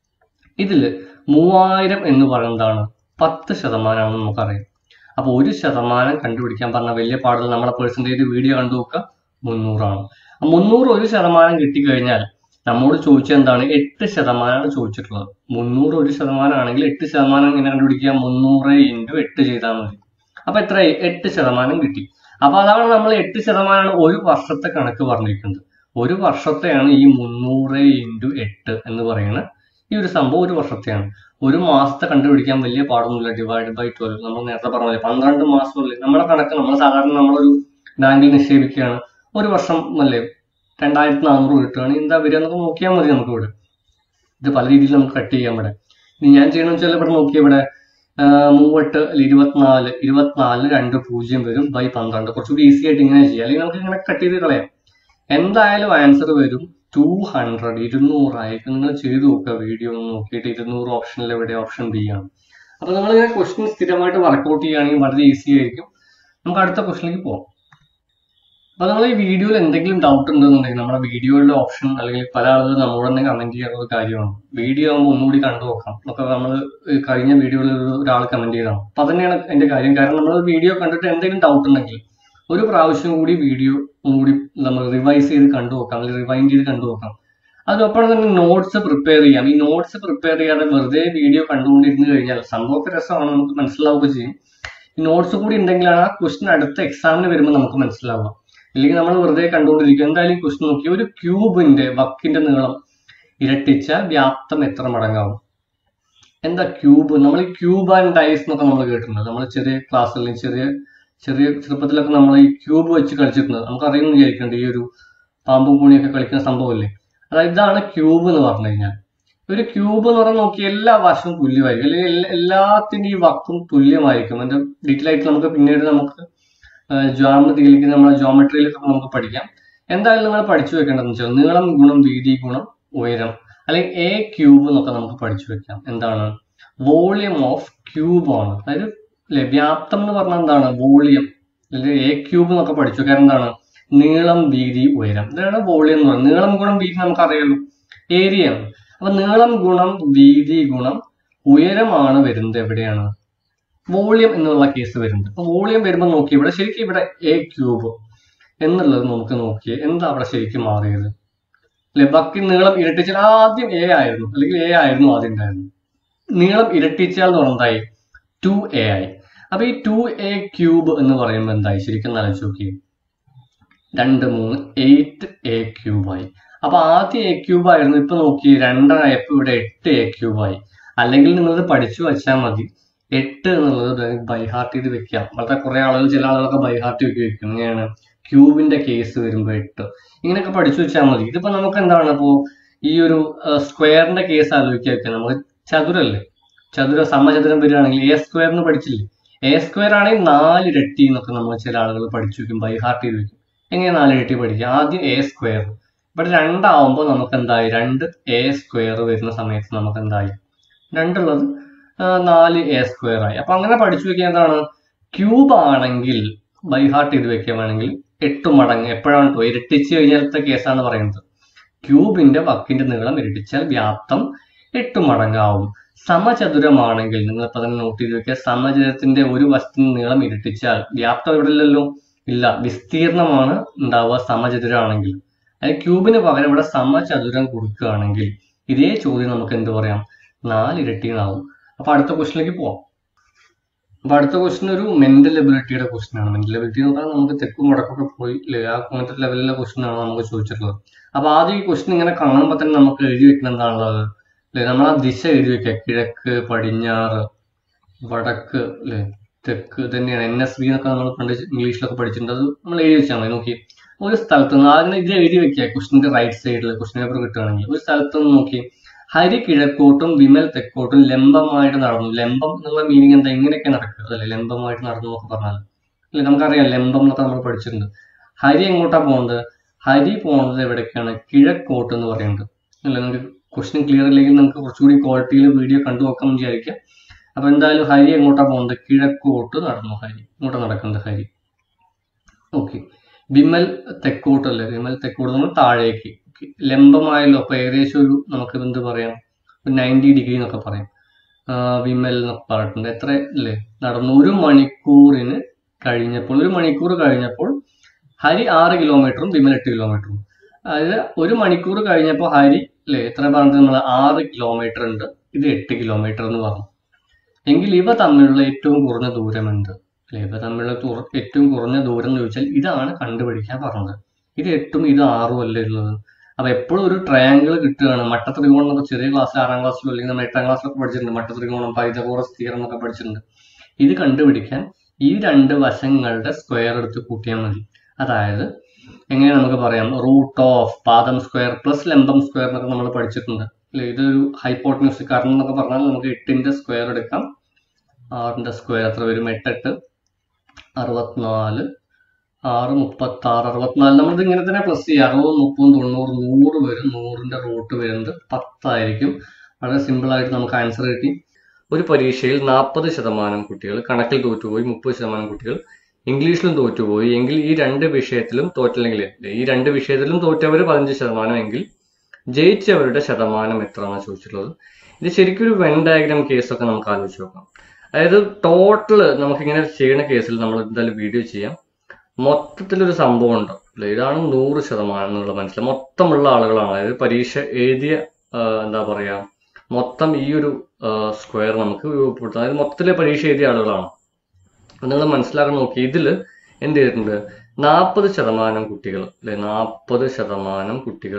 B: ഇതില് മൂവായിരം എന്ന് പറയുന്നതാണ് പത്ത് ശതമാനമാണെന്ന് നമുക്കറിയാം അപ്പൊ ഒരു ശതമാനം കണ്ടുപിടിക്കാൻ പറഞ്ഞ വലിയ പാടില്ല നമ്മളെ പേഴ്സൻറ്റേജ് വീഡിയോ കണ്ടു നോക്കുക മുന്നൂറാണ് ആ മുന്നൂറ് ഒരു ശതമാനം കിട്ടിക്കഴിഞ്ഞാൽ നമ്മോട് ചോദിച്ചത് എന്താണ് എട്ട് ശതമാനമാണ് ചോദിച്ചിട്ടുള്ളത് മുന്നൂറ് ഒരു ശതമാനം ആണെങ്കിൽ എട്ട് ശതമാനം എങ്ങനെ കണ്ടുപിടിക്കുക മുന്നൂറ് ഇൻറ്റു എട്ട് ചെയ്താൽ മതി അപ്പൊ എത്രയായി എട്ട് ശതമാനം കിട്ടി അപ്പൊ അതാണ് നമ്മൾ എട്ട് ശതമാനമാണ് ഒരു വർഷത്തെ കണക്ക് പറഞ്ഞിരിക്കുന്നത് ഒരു വർഷത്തെയാണ് ഈ മുന്നൂറ് ഇൻറ്റു എട്ട് എന്ന് പറയുന്ന ഈ ഒരു സംഭവം ഒരു വർഷത്തെയാണ് ഒരു മാസത്തെ കണ്ടുപിടിക്കാൻ വലിയ പാടൊന്നുമില്ല ഡിവൈഡ് ബൈ ട്വൽവ് നമ്മൾ നേരത്തെ പറഞ്ഞില്ലേ പന്ത്രണ്ട് മാസമല്ലേ നമ്മളെ കണക്ക് നമ്മൾ സാധാരണ നമ്മളൊരു ബാങ്കിൽ നിക്ഷേപിക്കുകയാണ് ഒരു വർഷം അല്ലേ രണ്ടായിരത്തി നാനൂറ് കിട്ടുകയാണെങ്കിൽ എന്താ വരിക എന്നൊക്കെ നോക്കിയാൽ മതി നമുക്ക് ഇവിടെ ഇത് പല രീതിയിൽ നമുക്ക് കട്ട് ചെയ്യാൻ ഇവിടെ ഇനി ഞാൻ ചെയ്യണമെന്ന് വെച്ചാൽ ഇവിടെ നോക്കിയാൽ ഇവിടെ ആ, മൂവെട്ട് അല്ല ഇരുപത്തിനാല് ഇരുപത്തിനാല് രണ്ട് പൂജ്യം വരും ബൈ പന്ത്രണ്ട് കുറച്ചുകൂടി ഈസി ആയിട്ട് ഇങ്ങനെ ചെയ്യാം അല്ലെങ്കിൽ നമുക്ക് ഇങ്ങനെ കട്ട് ചെയ്ത് കളയാം എന്തായാലും ആൻസർ വരും ടു ഹൺഡ്രഡ് ഇരുന്നൂറായിരിക്കും നിങ്ങൾ ചെയ്തു നോക്കുക വീഡിയോ ഒന്ന് നോക്കിയിട്ട് ഇരുന്നൂറ് ഓപ്ഷനിൽ എവിടെ ഓപ്ഷൻ ബി ആണ് അപ്പൊ നിങ്ങൾ ഇങ്ങനെ ക്വസ്റ്റ്യൻ സ്ഥിരമായിട്ട് വർക്കൗട്ട് ചെയ്യുകയാണെങ്കിൽ വളരെ ഈസി ആയിരിക്കും നമുക്ക് അടുത്ത ക്വസ്റ്റിലേക്ക് പോകാം അപ്പൊ നമ്മൾ ഈ വീഡിയോയിൽ എന്തെങ്കിലും ഡൗട്ട് ഉണ്ടെന്നുണ്ടെങ്കിൽ നമ്മുടെ വീഡിയോയുടെ ഓപ്ഷൻ അല്ലെങ്കിൽ പല ആളുകളും നമ്മളോട് തന്നെ കമന്റ് ചെയ്യാനുള്ള ഒരു കാര്യമാണ് വീഡിയോ ആകുമ്പോൾ ഒന്നുകൂടി കണ്ടു നോക്കാം ഒക്കെ നമ്മൾ കഴിഞ്ഞ വീഡിയോയിൽ ഒരാൾ കമന്റ് ചെയ്തതാണ് അപ്പൊ അതന്നെയാണ് എന്റെ കാര്യം കാരണം നമ്മൾ വീഡിയോ കണ്ടിട്ട് എന്തെങ്കിലും ഡൗട്ട് ഉണ്ടെങ്കിൽ ഒരു പ്രാവശ്യം കൂടി വീഡിയോ ഒന്നുകൂടി നമ്മൾ റിവൈസ് ചെയ്ത് കണ്ടു നോക്കാം അല്ലെങ്കിൽ റിവൈൻഡ് ചെയ്ത് കണ്ടു നോക്കാം അതിനൊപ്പം തന്നെ നോട്ട്സ് പ്രിപ്പയർ ചെയ്യാം ഈ നോട്ട്സ് പ്രിപ്പയർ ചെയ്യാതെ വെറുതെ വീഡിയോ കണ്ടുകൊണ്ടിരുന്നു കഴിഞ്ഞാൽ സംഭവമൊക്കെ രസമാണ് നമുക്ക് മനസ്സിലാവുക ചെയ്യും ഈ നോട്ട്സ് കൂടി ഉണ്ടെങ്കിലാണ് ആ ക്വസ്റ്റ്യൻ അടുത്ത എക്സാമിന് വരുമ്പോൾ നമുക്ക് മനസ്സിലാവുക ഇല്ലെങ്കിൽ നമ്മൾ വെറുതെ കണ്ടുകൊണ്ടിരിക്കും എന്തായാലും ക്വസ്റ്റ്യൻ നോക്കി ഒരു ക്യൂബിന്റെ വക്കിന്റെ നീളം ഇരട്ടിച്ചാൽ വ്യാപ്തം എത്ര മടങ്ങാവും എന്താ ക്യൂബ് നമ്മൾ ഈ ക്യൂബ് ആൻഡ് ഡൈസ് എന്നൊക്കെ നമ്മൾ കേട്ടിട്ടുണ്ട് നമ്മൾ ചെറിയ ക്ലാസ്സുകളിൽ ചെറിയ ചെറിയ ചെറുപ്പത്തിലൊക്കെ നമ്മൾ ഈ ക്യൂബ് വെച്ച് കളിച്ചിട്ടുണ്ട് നമുക്ക് അറിയുന്നു വിചാരിക്കുന്നുണ്ട് ഈ ഒരു പാമ്പും കൂണിയൊക്കെ കളിക്കുന്ന സംഭവമില്ലേ അതായത് ഇതാണ് ക്യൂബ് എന്ന് പറഞ്ഞു കഴിഞ്ഞാൽ ഒരു ക്യൂബ് എന്ന് പറഞ്ഞാൽ നോക്കി എല്ലാ വശവും തുല്യമായിരിക്കും അല്ലെങ്കിൽ എല്ലാ- എല്ലാത്തിന്റെ ഈ വക്കും തുല്യമായിരിക്കും അതിന്റെ ഡീറ്റെയിൽ ആയിട്ട് നമുക്ക് പിന്നീട് നമുക്ക് ജോമെട്രിയിലേക്ക് നമ്മുടെ ജോമെട്രിയിലൊക്കെ നമുക്ക് പഠിക്കാം എന്തായാലും നിങ്ങൾ പഠിച്ചു വെക്കേണ്ടതെന്ന് വെച്ചാൽ നീളം ഗുണം വീതി ഗുണം ഉയരം അല്ലെങ്കിൽ എ ക്യൂബ് എന്നൊക്കെ നമുക്ക് പഠിച്ചു വെക്കാം എന്താണ് വോളിയം ഓഫ് ക്യൂബ് ആണ് അതായത് അല്ലെ വ്യാപ്തം എന്ന് പറഞ്ഞാൽ എന്താണ് വോളിയം അല്ലെങ്കിൽ എ ക്യൂബ് എന്നൊക്കെ പഠിച്ചു വെക്കാൻ എന്താണ് നീളം വീതി ഉയരം ഇതാണ് വോളിയം എന്ന് പറയുന്നത് നീളം ഗുണം വീതി നമുക്കറിയാലോ ഏരിയ ആണ് അപ്പൊ നീളം ഗുണം വീതി ഗുണം ഉയരമാണ് വരുന്നത് എവിടെയാണ് വോളിയം എന്നുള്ള കേസ് വരുന്നുണ്ട് അപ്പൊ വോളിയം വരുമ്പോൾ നോക്കി ഇവിടെ ശരിക്കും ഇവിടെ എ ക്യൂബ് എന്നുള്ളത് നമുക്ക് നോക്കിയേ എന്താ അവിടെ ശരിക്കും മാറിയത് അല്ലെ ബാക്കി നീളം ഇരട്ടിച്ചാൽ ആദ്യം എ ആയിരുന്നു അല്ലെങ്കിൽ എ ആയിരുന്നു ആദ്യം ഉണ്ടായിരുന്നു നീളം ഇരട്ടിച്ചാൽ എന്ന് പറഞ്ഞായി ടു എ ആയി അപ്പൊ ഈ ടു എ ക്യൂബ് എന്ന് പറയുമ്പോൾ എന്തായി ശരിക്കും ആലോചിച്ച് നോക്കിയേ രണ്ട് മൂന്ന് എയ്റ്റ് എ ക്യൂബായി അപ്പൊ ആദ്യം എ ക്യൂബ് ആയിരുന്നു ഇപ്പൊ നോക്കി രണ്ടായപ്പോ ഇവിടെ എട്ട് എ ക്യൂബായി അല്ലെങ്കിൽ നിങ്ങളത് പഠിച്ചു വെച്ചാൽ മതി എട്ട് എന്നുള്ളത് ബൈഹാർട്ട് ചെയ്ത് വെക്കാം വളരെ കുറെ ആളുകൾ ചില ആളുകളൊക്കെ ബൈഹാർട്ട് വെക്കി വെക്കും ഇങ്ങനെയാണ് ക്യൂബിന്റെ കേസ് വരുമ്പോ എട്ട് ഇങ്ങനെയൊക്കെ പഠിച്ചു വെച്ചാൽ മതി ഇതിപ്പോ നമുക്ക് എന്താണ് അപ്പോ ഈ ഒരു സ്ക്വയറിന്റെ കേസ് ആലോചിക്കുക വെക്കാം നമുക്ക് ചതുരല്ലേ ചതുര സമചതുരം വരികയാണെങ്കിൽ എ സ്ക്വയർ എന്ന് പഠിച്ചില്ലേ എ സ്ക്വയർ ആണെങ്കിൽ നാല് ഇരട്ടി എന്നൊക്കെ നമ്മൾ ചില ആളുകൾ പഠിച്ചു വെക്കും ബൈഹാർട്ട് ചെയ്ത് വെക്കും എങ്ങനെ നാല് ഇരട്ടി പഠിക്കുക ആദ്യം എ സ്ക്വയർ ഇവിടെ രണ്ടാവുമ്പോൾ നമുക്ക് എന്തായി രണ്ട് എ സ്ക്വയർ വരുന്ന സമയത്ത് നമുക്ക് എന്തായി രണ്ടുള്ളത് ആ, നാല് എ സ്ക്വയർ ആയി അപ്പൊ അങ്ങനെ പഠിച്ചു വെക്കുക എന്താണ് ക്യൂബ് ആണെങ്കിൽ ബൈഹാർട്ട് ചെയ്ത് വെക്കുകയാണെങ്കിൽ എട്ട് മടങ്ങ് എപ്പോഴാണ് ട്ടോ ഇരട്ടിച്ച് കഴിഞ്ഞാലത്തെ കേസാണ് പറയുന്നത് ക്യൂബിന്റെ വക്കിന്റെ നീളം ഇരട്ടിച്ചാൽ വ്യാപ്തം എട്ട് മടങ്ങാവും സമചതുരമാണെങ്കിൽ നിങ്ങൾ ഇപ്പൊ തന്നെ നോട്ട് ചെയ്ത് വെക്കുക സമചതുരത്തിന്റെ ഒരു വശത്തിന് നീളം ഇരട്ടിച്ചാൽ വ്യാപ്തം ഇവിടെ ഇല്ലല്ലോ ഇല്ല വിസ്തീർണമാണ് ഉണ്ടാവുക സമചതുരമാണെങ്കിൽ അതായത് ക്യൂബിന് പകരം ഇവിടെ സമചതുരം കൊടുക്കുകയാണെങ്കിൽ ഇതേ ചോദ്യം നമുക്ക് എന്ത് പറയാം നാലിരട്ടി എന്നാവും അപ്പൊ അടുത്ത ക്വസ്റ്റിലേക്ക് പോവാം അപ്പൊ അടുത്ത ക്വസ്റ്റ്യൻ ഒരു മെന്റൽ എബിലിറ്റിയുടെ ക്വസ്റ്റ്യൻ ആണ് മെന്റൽ എബിലിറ്റി എന്ന് പറഞ്ഞാൽ നമുക്ക് തെക്കും മുടക്കൊക്കെ പോയി ഇല്ലേ ആ അങ്ങനത്തെ ലെവലിലെ ക്വസ്റ്റ്യൻ ആണ് നമുക്ക് ചോദിച്ചിട്ടുള്ളത് അപ്പൊ ആദ്യം ഈ ക്വസ്റ്റ്യൻ ഇങ്ങനെ കാണുമ്പോൾ തന്നെ നമുക്ക് എഴുതി വെക്കുന്ന എന്താണുള്ളത് അല്ലെ നമ്മൾ ആ ദിശ എഴുതി വെക്കുക കിഴക്ക് പടിഞ്ഞാറ് വടക്ക് അല്ലെ തെക്ക് തന്നെയാണ് എൻ എസ് ബി എന്നൊക്കെ നമ്മൾ പണ്ട് ഇംഗ്ലീഷിലൊക്കെ പഠിച്ചിട്ടുണ്ട് അത് നമ്മൾ എഴുതി വെച്ചാൽ മതി നോക്കി ഒരു സ്ഥലത്ത് നിന്ന് ആദ്യം ഇത് എഴുതി വെക്കുക ക്വസ്റ്റിന്റെ റൈറ്റ് സൈഡിൽ ക്വസ്റ്റ്യൻ പേപ്പർ കിട്ടുകയാണെങ്കിൽ ഒരു സ്ഥലത്ത് നിന്ന് നോക്കി ഹരി കിഴക്കോട്ടും വിമൽ തെക്കോട്ടും ലംബമായിട്ട് നടന്നു ലംബം എന്നുള്ള മീനിങ് എന്താ ഇങ്ങനെയൊക്കെ നടക്കുക അതല്ലേ ലംബമായിട്ട് നടന്നു എന്നൊക്കെ പറഞ്ഞാൽ അല്ലെ നമുക്കറിയാം ലംബം എന്നൊക്കെ നമ്മൾ പഠിച്ചിട്ടുണ്ട് ഹരി എങ്ങോട്ടാ പോകുന്നത് ഹരി പോകുന്നത് എവിടേക്കാണ് കിഴക്കോട്ട് എന്ന് പറയുന്നത് അല്ലെ നമുക്ക് ക്വസ്റ്റ്യൻ ക്ലിയർ ഇല്ലെങ്കിൽ നമുക്ക് കുറച്ചുകൂടി ക്വാളിറ്റിയിൽ വീഡിയോ കണ്ടു നോക്കാം എന്ന് വിചാരിക്കാം അപ്പൊ എന്തായാലും ഹരി എങ്ങോട്ടാ പോകുന്നത് കിഴക്കോട്ട് നടന്നു ഹരി ഇങ്ങോട്ടാ നടക്കുന്നത് ഹരി ഓക്കെ വിമൽ തെക്കോട്ടല്ലേ വിമൽ തെക്കോട്ട് നമ്മൾ താഴേക്ക് Okay. ലംബമായല്ലോ അപ്പൊ ഏകദേശം ഒരു നമുക്ക് എന്ത് പറയാം ഒരു നയൻറ്റി ഡിഗ്രി എന്നൊക്കെ പറയാം ആ, വിമൽ എന്നൊക്കെ പറഞ്ഞിട്ടുണ്ട് എത്ര അല്ലേ നടന്നു ഒരു മണിക്കൂറിന് കഴിഞ്ഞപ്പോൾ ഒരു മണിക്കൂർ കഴിഞ്ഞപ്പോൾ ഹരി ആറ് കിലോമീറ്ററും വിമൽ എട്ട് കിലോമീറ്ററും അതായത് ഒരു മണിക്കൂർ കഴിഞ്ഞപ്പോൾ ഹരി അല്ലേ എത്ര പറഞ്ഞത് നമ്മൾ ആറ് കിലോമീറ്റർ ഉണ്ട് ഇത് എട്ട് കിലോമീറ്റർ എന്ന് പറഞ്ഞു എങ്കിൽ ഇവ തമ്മിലുള്ള ഏറ്റവും കുറഞ്ഞ ദൂരം എന്ത് അല്ലെ ഇവ തമ്മിലുള്ള തുറ- ഏറ്റവും കുറഞ്ഞ ദൂരം എന്ന് ചോദിച്ചാൽ ഇതാണ് കണ്ടുപിടിക്കാൻ പറഞ്ഞത് ഇത് എട്ടും ഇത് ആറും അല്ലേ ഉള്ളത് അപ്പൊ എപ്പോഴും ഒരു ട്രയാങ്കിൾ കിട്ടുകയാണ് മട്ടത്രികോണം എന്നൊക്കെ ചെറിയ ക്ലാസ്സിൽ ആറാം ക്ലാസ്സിലോ അല്ലെങ്കിൽ നമ്മൾ എട്ടാം ക്ലാസ്സിലൊക്കെ പഠിച്ചിട്ടുണ്ട് മട്ടത്രികോണം പൈതകോറസ് തിയറം എന്നൊക്കെ പഠിച്ചിട്ടുണ്ട് ഇത് കണ്ടുപിടിക്കാൻ ഈ രണ്ട് വശങ്ങളുടെ സ്ക്വയർ എടുത്ത് കൂട്ടിയാൽ മതി അതായത് എങ്ങനെ നമുക്ക് പറയാം റൂട്ട് ഓഫ് പാദം സ്ക്വയർ പ്ലസ് ലംബം സ്ക്വയർ എന്നൊക്കെ നമ്മൾ പഠിച്ചിട്ടുണ്ട് അല്ലെ ഇതൊരു ഹൈപ്പോട്ടന്യൂസ് കാരണം എന്നൊക്കെ പറഞ്ഞാൽ നമുക്ക് എട്ടിന്റെ സ്ക്വയർ എടുക്കാം ആറിന്റെ സ്ക്വയർ എത്ര വരും എട്ടെട്ട് അറുപത്തിനാല് ആറ് മുപ്പത്തി ആറ് അറുപത്തിനാല് നമ്മളിത് ഇങ്ങനെ തന്നെ പ്ലസ് ചെയ്യുക അറുപത് മുപ്പതും തൊണ്ണൂറ് നൂറ് വരും നൂറിന്റെ റൂട്ട് വരുന്നത് പത്തായിരിക്കും വളരെ സിമ്പിൾ ആയിട്ട് നമുക്ക് ആൻസർ കിട്ടി ഒരു പരീക്ഷയിൽ നാൽപ്പത് ശതമാനം കുട്ടികൾ കണക്കിൽ തോറ്റുപോയി മുപ്പത് ശതമാനം കുട്ടികൾ ഇംഗ്ലീഷിലും തോറ്റുപോയി എങ്കിൽ ഈ രണ്ട് വിഷയത്തിലും തോറ്റില്ലെങ്കിൽ ഈ രണ്ട് വിഷയത്തിലും തോറ്റവർ പതിനഞ്ച് ശതമാനം എങ്കിൽ ജയിച്ചവരുടെ ശതമാനം എത്രയാണ് ചോദിച്ചിട്ടുള്ളത് ഇത് ശരിക്കും ഒരു വെൻ ഡയഗ്രാം കേസൊക്കെ നമുക്ക് ആലോചിച്ച് നോക്കാം അതായത് ടോട്ടൽ നമുക്കിങ്ങനെ ചെയ്യുന്ന കേസിൽ നമ്മൾ എന്തായാലും വീഡിയോ ചെയ്യാം മൊത്തത്തിലൊരു സംഭവം ഉണ്ട് അല്ലെ ഇതാണ് നൂറ് ശതമാനം എന്നുള്ള മനസ്സിലായി മൊത്തമുള്ള ആളുകളാണ് അതായത് പരീക്ഷ എഴുതിയ ആ, എന്താ പറയാ മൊത്തം ഈ ഒരു സ്ക്വയർ നമുക്ക് ഉപയോഗപ്പെടുത്താം അതായത് മൊത്തത്തിലെ പരീക്ഷ എഴുതിയ ആളുകളാണ് അപ്പൊ നിങ്ങൾ മനസ്സിലാക്കാൻ നോക്കി ഇതിൽ എന്ത് ചെയ്തിട്ടുണ്ട് നാൽപ്പത് ശതമാനം കുട്ടികൾ അല്ലെ നാൽപ്പത് ശതമാനം കുട്ടികൾ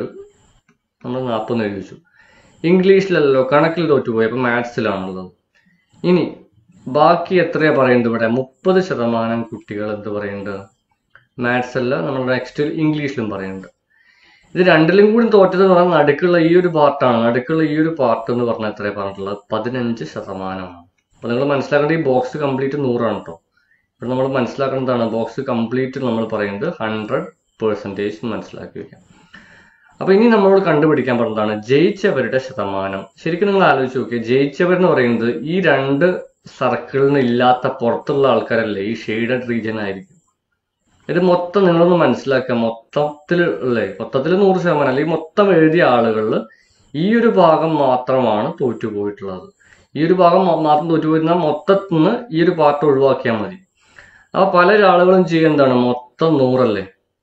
B: നമ്മൾ നാൽപ്പത് എഴുതി വെച്ചു ഇംഗ്ലീഷിലല്ലോ കണക്കിൽ തോറ്റുപോയി അപ്പൊ മാത്സിലാണുള്ളത് ഇനി ബാക്കി എത്രയാ പറയുന്നത് ഇവിടെ മുപ്പത് ശതമാനം കുട്ടികൾ എന്ത് പറയുന്നുണ്ട് മാത്സ് അല്ല നമ്മൾ നെക്സ്റ്റ് ഇംഗ്ലീഷിലും പറയുന്നുണ്ട് ഇത് രണ്ടിലും കൂടി തോറ്റത് എന്ന് പറഞ്ഞാൽ നടുക്കുള്ള ഈ ഒരു പാർട്ടാണ് നടുക്കുള്ള ഈ ഒരു പാർട്ട് എന്ന് പറഞ്ഞാൽ എത്രയാ പറഞ്ഞിട്ടുള്ളത് പതിനഞ്ച് ശതമാനമാണ് അപ്പൊ നിങ്ങൾ മനസ്സിലാക്കേണ്ട ഈ ബോക്സ് കംപ്ലീറ്റ് നൂറാണ് കേട്ടോ ഇവിടെ നമ്മൾ മനസ്സിലാക്കേണ്ടതാണ് ബോക്സ് കംപ്ലീറ്റ് നമ്മൾ പറയുന്നത് ഹൺഡ്രഡ് പെർസെൻറ്റേജ് മനസ്സിലാക്കി വെക്കാം അപ്പൊ ഇനി നമ്മളോട് കണ്ടുപിടിക്കാൻ പറഞ്ഞതാണ് ജയിച്ചവരുടെ ശതമാനം ശരിക്കും നിങ്ങൾ ആലോചിച്ച് നോക്കിയേ ജയിച്ചവർ എന്ന് പറയുന്നത് ഈ രണ്ട് സർക്കിളിന് ഇല്ലാത്ത പുറത്തുള്ള ആൾക്കാരല്ലേ ഈ ഷെയ്ഡഡ് റീജിയൻ ആയിരിക്കും ഇത് മൊത്തം നിങ്ങളൊന്ന് മനസ്സിലാക്കുക മൊത്തത്തിൽ അല്ലേ മൊത്തത്തിൽ നൂറ് ശതമാനം അല്ലെങ്കിൽ മൊത്തം എഴുതിയ ആളുകളിൽ ഈ ഒരു ഭാഗം മാത്രമാണ് തോറ്റുപോയിട്ടുള്ളത് ഈ ഒരു ഭാഗം മ- മാത്രം തോറ്റുപോയിരുന്നാൽ മൊത്തത്തിൽ നിന്ന് ഈ ഒരു പാർട്ട് ഒഴിവാക്കിയാൽ മതി അപ്പൊ പല ആളുകളും ചെയ്യുക എന്താണ് മൊത്തം നൂറല്ലേ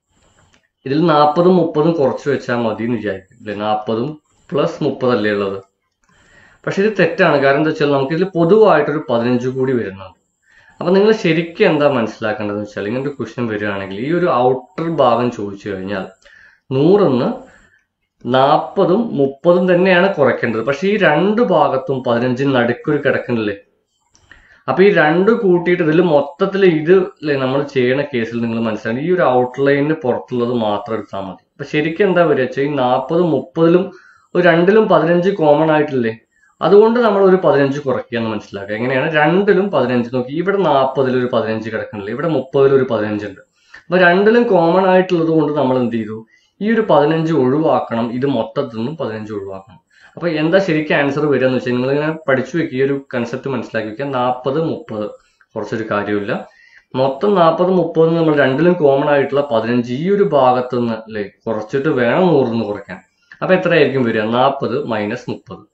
B: ഇതിൽ നാൽപ്പതും മുപ്പതും കുറച്ച് വെച്ചാൽ മതി എന്ന് വിചാരിക്കും അല്ലെ നാൽപ്പതും പ്ലസ് മുപ്പതല്ലേ ഉള്ളത് പക്ഷെ ഇത് തെറ്റാണ് കാരണം എന്താ വെച്ചാൽ നമുക്ക് ഇതിൽ പൊതുവായിട്ടൊരു പതിനഞ്ച് കൂടി വരുന്നുണ്ട് അപ്പൊ നിങ്ങൾ ശരിക്കും എന്താ മനസ്സിലാക്കേണ്ടതെന്ന് വെച്ചാൽ ഇങ്ങനത്തെ ക്വസ്റ്റ്യൻ വരികയാണെങ്കിൽ ഈ ഒരു ഔട്ടർ ഭാഗം ചോദിച്ചു കഴിഞ്ഞാൽ നൂറിന്ന് നാൽപ്പതും മുപ്പതും തന്നെയാണ് കുറയ്ക്കേണ്ടത് പക്ഷെ ഈ രണ്ട് ഭാഗത്തും പതിനഞ്ചിന് നടുക്കൊരു കിടക്കുന്നില്ലേ അപ്പൊ ഈ രണ്ട് കൂട്ടിയിട്ട് ഇതിൽ മൊത്തത്തിൽ ഇത് നമ്മൾ ചെയ്യണ കേസിൽ നിങ്ങൾ മനസ്സിലാക്കി ഈ ഒരു ഔട്ട്ലൈനിന് പുറത്തുള്ളത് മാത്രം എടുത്താൽ മതി അപ്പൊ ശരിക്കും എന്താ വരിക വെച്ചാൽ ഈ നാൽപ്പതും മുപ്പതിലും ഒരു രണ്ടിലും പതിനഞ്ച് കോമൺ ആയിട്ടില്ലേ അതുകൊണ്ട് നമ്മൾ ഒരു പതിനഞ്ച് കുറയ്ക്കുക എന്ന് മനസ്സിലാക്കുക എങ്ങനെയാണ് രണ്ടിലും പതിനഞ്ച് നോക്കി ഇവിടെ നാൽപ്പതിൽ ഒരു പതിനഞ്ച് കിടക്കണില്ല ഇവിടെ മുപ്പതിൽ ഒരു പതിനഞ്ച് ഉണ്ട് അപ്പൊ രണ്ടിലും കോമൺ ആയിട്ടുള്ളത് കൊണ്ട് നമ്മൾ എന്ത് ചെയ്തു ഈ ഒരു പതിനഞ്ച് ഒഴിവാക്കണം ഇത് മൊത്തത്തിൽ നിന്നും പതിനഞ്ച് ഒഴിവാക്കണം അപ്പൊ എന്താ ശരിക്കും ആൻസർ വരിക എന്ന് വെച്ചാൽ നിങ്ങൾ ഇങ്ങനെ പഠിച്ചു വെക്കുക ഈ ഒരു കൺസെപ്റ്റ് മനസ്സിലാക്കി വെക്കുക നാൽപ്പത് മുപ്പത് കുറച്ചൊരു കാര്യമില്ല മൊത്തം നാൽപ്പത് മുപ്പത് നമ്മൾ രണ്ടിലും കോമൺ ആയിട്ടുള്ള പതിനഞ്ച് ഈ ഒരു ഭാഗത്ത് നിന്ന് അല്ലേ കുറച്ചിട്ട് വേണം നൂറിൽ നിന്ന് കുറയ്ക്കാൻ അപ്പൊ എത്രയായിരിക്കും വരിക നാൽപ്പത് മൈനസ് മുപ്പത്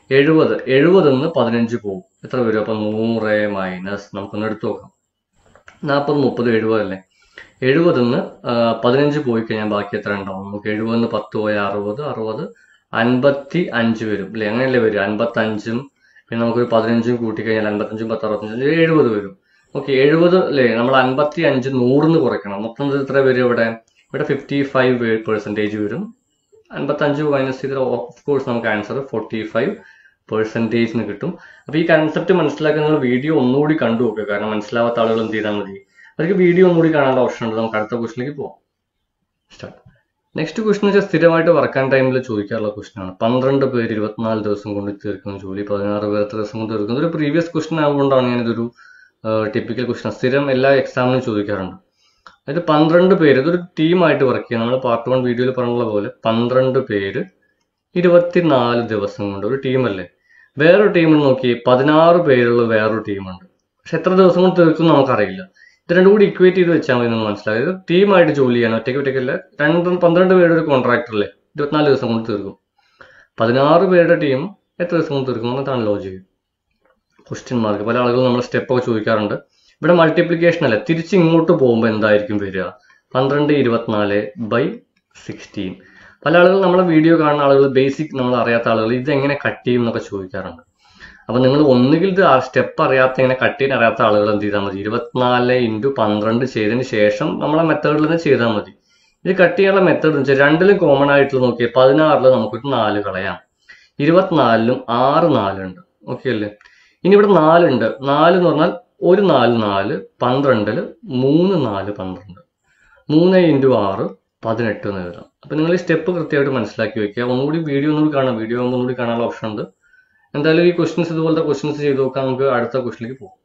B: എഴുപത് എഴുപതിൽ നിന്ന് പതിനഞ്ച് പോകും എത്ര വരും അപ്പം നൂറ് മൈനസ് നമുക്കൊന്ന് എടുത്തു നോക്കാം നാൽപ്പത് മുപ്പത് എഴുപതല്ലേ എഴുപതിൽ നിന്ന് പതിനഞ്ച് പോയി കഴിഞ്ഞാൽ ബാക്കി എത്ര ഉണ്ടാവും നമുക്ക് എഴുപതിൽ നിന്ന് പത്ത് പോയ അറുപത് അറുപത് അൻപത്തി അഞ്ച് വരും അല്ലേ അങ്ങനെയല്ലേ വരും അൻപത്തഞ്ചും പിന്നെ നമുക്കൊരു പതിനഞ്ചും കൂട്ടി കഴിഞ്ഞാൽ അൻപത്തഞ്ചും പത്ത് അറുപത്തഞ്ചും എഴുപത് വരും ഓക്കെ എഴുപത് അല്ലേ നമ്മൾ അൻപത്തി അഞ്ച് നൂറിന്ന് കുറയ്ക്കണം മൊത്തം ഇത് എത്ര വരും ഇവിടെ ഇവിടെ ഫിഫ്റ്റി ഫൈവ് പെർസെൻറ്റേജ് വരും അൻപത്തഞ്ച് മൈനസ് ചെയ്ത് ഓഫ് കോഴ്സ് നമുക്ക് ആൻസർ ഫോർട്ടി ഫൈവ് പെർസെൻറ്റേജിന് കിട്ടും അപ്പോൾ ഈ കൺസെപ്റ്റ് മനസ്സിലാക്കാൻ നിങ്ങൾ വീഡിയോ ഒന്നുകൂടി കണ്ടു നോക്കുക കാരണം മനസ്സിലാവാത്ത ആളുകൾ എന്ത് ചെയ്താൽ മതി അവർക്ക് വീഡിയോ ഒന്നുകൂടി കാണാനുള്ള ഓപ്ഷൻ ഉണ്ട് നമുക്ക് അടുത്ത ക്വസ്റ്റിലേക്ക് പോവാം സ്റ്റാർട്ട് നെക്സ്റ്റ് ക്വസ്റ്റൻ വെച്ചാൽ സ്ഥിരമായിട്ട് വർക്കാൻ ടൈമിൽ ചോദിക്കാറുള്ള ക്വസ്റ്റൻ ആണ് പന്ത്രണ്ട് പേര് ഇരുപത്തിനാല് ദിവസം കൊണ്ട് തീർക്കുന്ന ജോലി പതിനാറ് പേർ എത്ര ദിവസം കൊണ്ട് തീർക്കുന്നത് ഒരു പ്രീവിയസ് ക്വസ്റ്റൻ ആയതുകൊണ്ടാണ് ഞാനിതൊരു ടിപ്പിക്കൽ ക്വസ്റ്റൻ സ്ഥിരം എല്ലാ എക്സാമിനും ചോദിക്കാറുണ്ട് അതായത് പന്ത്രണ്ട് പേര് ഇതൊരു ടീമായിട്ട് വർക്ക് ചെയ്യുക നമ്മൾ പാർട്ട് വൺ വീഡിയോയിൽ പറഞ്ഞുള്ള പോലെ പന്ത്രണ്ട് പേര് ഇരുപത്തിനാല് ദിവസം കൊണ്ട് ഒരു ടീമല്ലേ വേറൊരു ടീമിൽ നോക്കി പതിനാറ് പേരുള്ള വേറൊരു ടീമുണ്ട് പക്ഷെ എത്ര ദിവസം കൊണ്ട് തീർക്കും നമുക്കറിയില്ല ഇത് രണ്ടും കൂടി ഇക്വേറ്റ് ചെയ്ത് വെച്ചാൽ മതി എന്ന് മനസ്സിലായത് ടീമായിട്ട് ജോലി ചെയ്യാൻ ഒറ്റയ്ക്ക് ഒറ്റയ്ക്കല്ല രണ്ട് പന്ത്രണ്ട് പേരുടെ ഒരു കോൺട്രാക്ടർ അല്ലേ ഇരുപത്തിനാല് ദിവസം കൊണ്ട് തീർക്കും പതിനാറ് പേരുടെ ടീം എത്ര ദിവസം കൊണ്ട് തീർക്കും എന്നതാണ് ലോജിക് ക്വസ്റ്റ്യൻ മാർക്ക് പല ആളുകളും നമ്മൾ സ്റ്റെപ്പ് ഒക്കെ ചോദിക്കാറുണ്ട് ഇവിടെ മൾട്ടിപ്ലിക്കേഷൻ അല്ല തിരിച്ച് ഇങ്ങോട്ട് പോകുമ്പോൾ എന്തായിരിക്കും വരിക പന്ത്രണ്ട് ഇരുപത്തിനാല് ബൈ സിക്സ്റ്റീൻ പല ആളുകൾ നമ്മളെ വീഡിയോ കാണുന്ന ആളുകൾ ബേസിക് നമ്മൾ അറിയാത്ത ആളുകൾ ഇത് എങ്ങനെ കട്ട് ചെയ്യും എന്നൊക്കെ ചോദിക്കാറുണ്ട് അപ്പൊ നിങ്ങൾ ഒന്നുകിൽ ഇത് ആ സ്റ്റെപ്പ് അറിയാത്ത ഇങ്ങനെ കട്ട് ചെയ്യാൻ അറിയാത്ത ആളുകൾ എന്ത് ചെയ്താൽ മതി ഇരുപത്തിനാല് ഇൻറ്റു പന്ത്രണ്ട് ചെയ്തതിന് ശേഷം നമ്മളെ മെത്തേഡിൽ തന്നെ ചെയ്താൽ മതി ഇത് കട്ട് ചെയ്യാനുള്ള മെത്തേഡ് എന്ന് വെച്ചാൽ രണ്ടിലും കോമൺ ആയിട്ട് നോക്കിയാൽ പതിനാറിൽ നമുക്കൊരു നാല് കളയാം ഇരുപത്തിനാലിലും ആറ് നാലുണ്ട് ഓക്കെ അല്ലേ ഇനി ഇവിടെ നാലുണ്ട് നാല് എന്ന് പറഞ്ഞാൽ ഒരു നാല് നാല് പന്ത്രണ്ടില് മൂന്ന് നാല് പന്ത്രണ്ട് മൂന്ന് ഇൻറ്റു ആറ് പതിനെട്ട് എന്ന് എഴുതാം അപ്പൊ നിങ്ങൾ ഈ സ്റ്റെപ്പ് കൃത്യമായിട്ട് മനസ്സിലാക്കി വെക്കുക ഒന്നുകൂടി വീഡിയോ ഒന്നുകൂടി കാണാം വീഡിയോ ആകുമ്പോൾ ഒന്നുകൂടി കാണാനുള്ള ഓപ്ഷൻ ഉണ്ട് എന്തായാലും ഈ ക്വസ്റ്റ്യൻസ് ഇതുപോലത്തെ ക്വസ്റ്റ്യൻസ് ചെയ്ത് നോക്കാം നമുക്ക് അടുത്ത ക്വസ്റ്റിലേക്ക് പോകും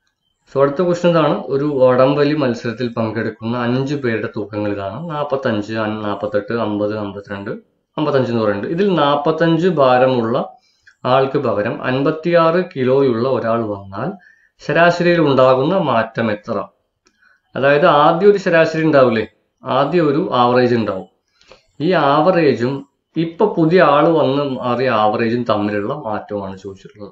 B: സോ അടുത്ത ക്വസ്റ്റ്യൻ ഇതാണ് ഒരു വടംവലി മത്സരത്തിൽ പങ്കെടുക്കുന്ന അഞ്ച് പേരുടെ തൂക്കങ്ങൾ ഇതാണ് നാൽപ്പത്തഞ്ച് നാൽപ്പത്തെട്ട് അമ്പത് അമ്പത്തിരണ്ട് അമ്പത്തഞ്ച് എന്ന് പറയുന്നുണ്ട് ഇതിൽ നാൽപ്പത്തഞ്ച് ഭാരമുള്ള ആൾക്ക് പകരം അൻപത്തിയാറ് കിലോയുള്ള ഒരാൾ വന്നാൽ ശരാശരിയിൽ ഉണ്ടാകുന്ന മാറ്റം എത്ര അതായത് ആദ്യം ഒരു ശരാശരി ഉണ്ടാവില്ലേ ആദ്യം ഒരു ആവറേജ് ഉണ്ടാവും ഈ ആവറേജും ഇപ്പൊ പുതിയ ആള് വന്ന് മാറിയ ആവറേജും തമ്മിലുള്ള മാറ്റമാണ് ചോദിച്ചിട്ടുള്ളത്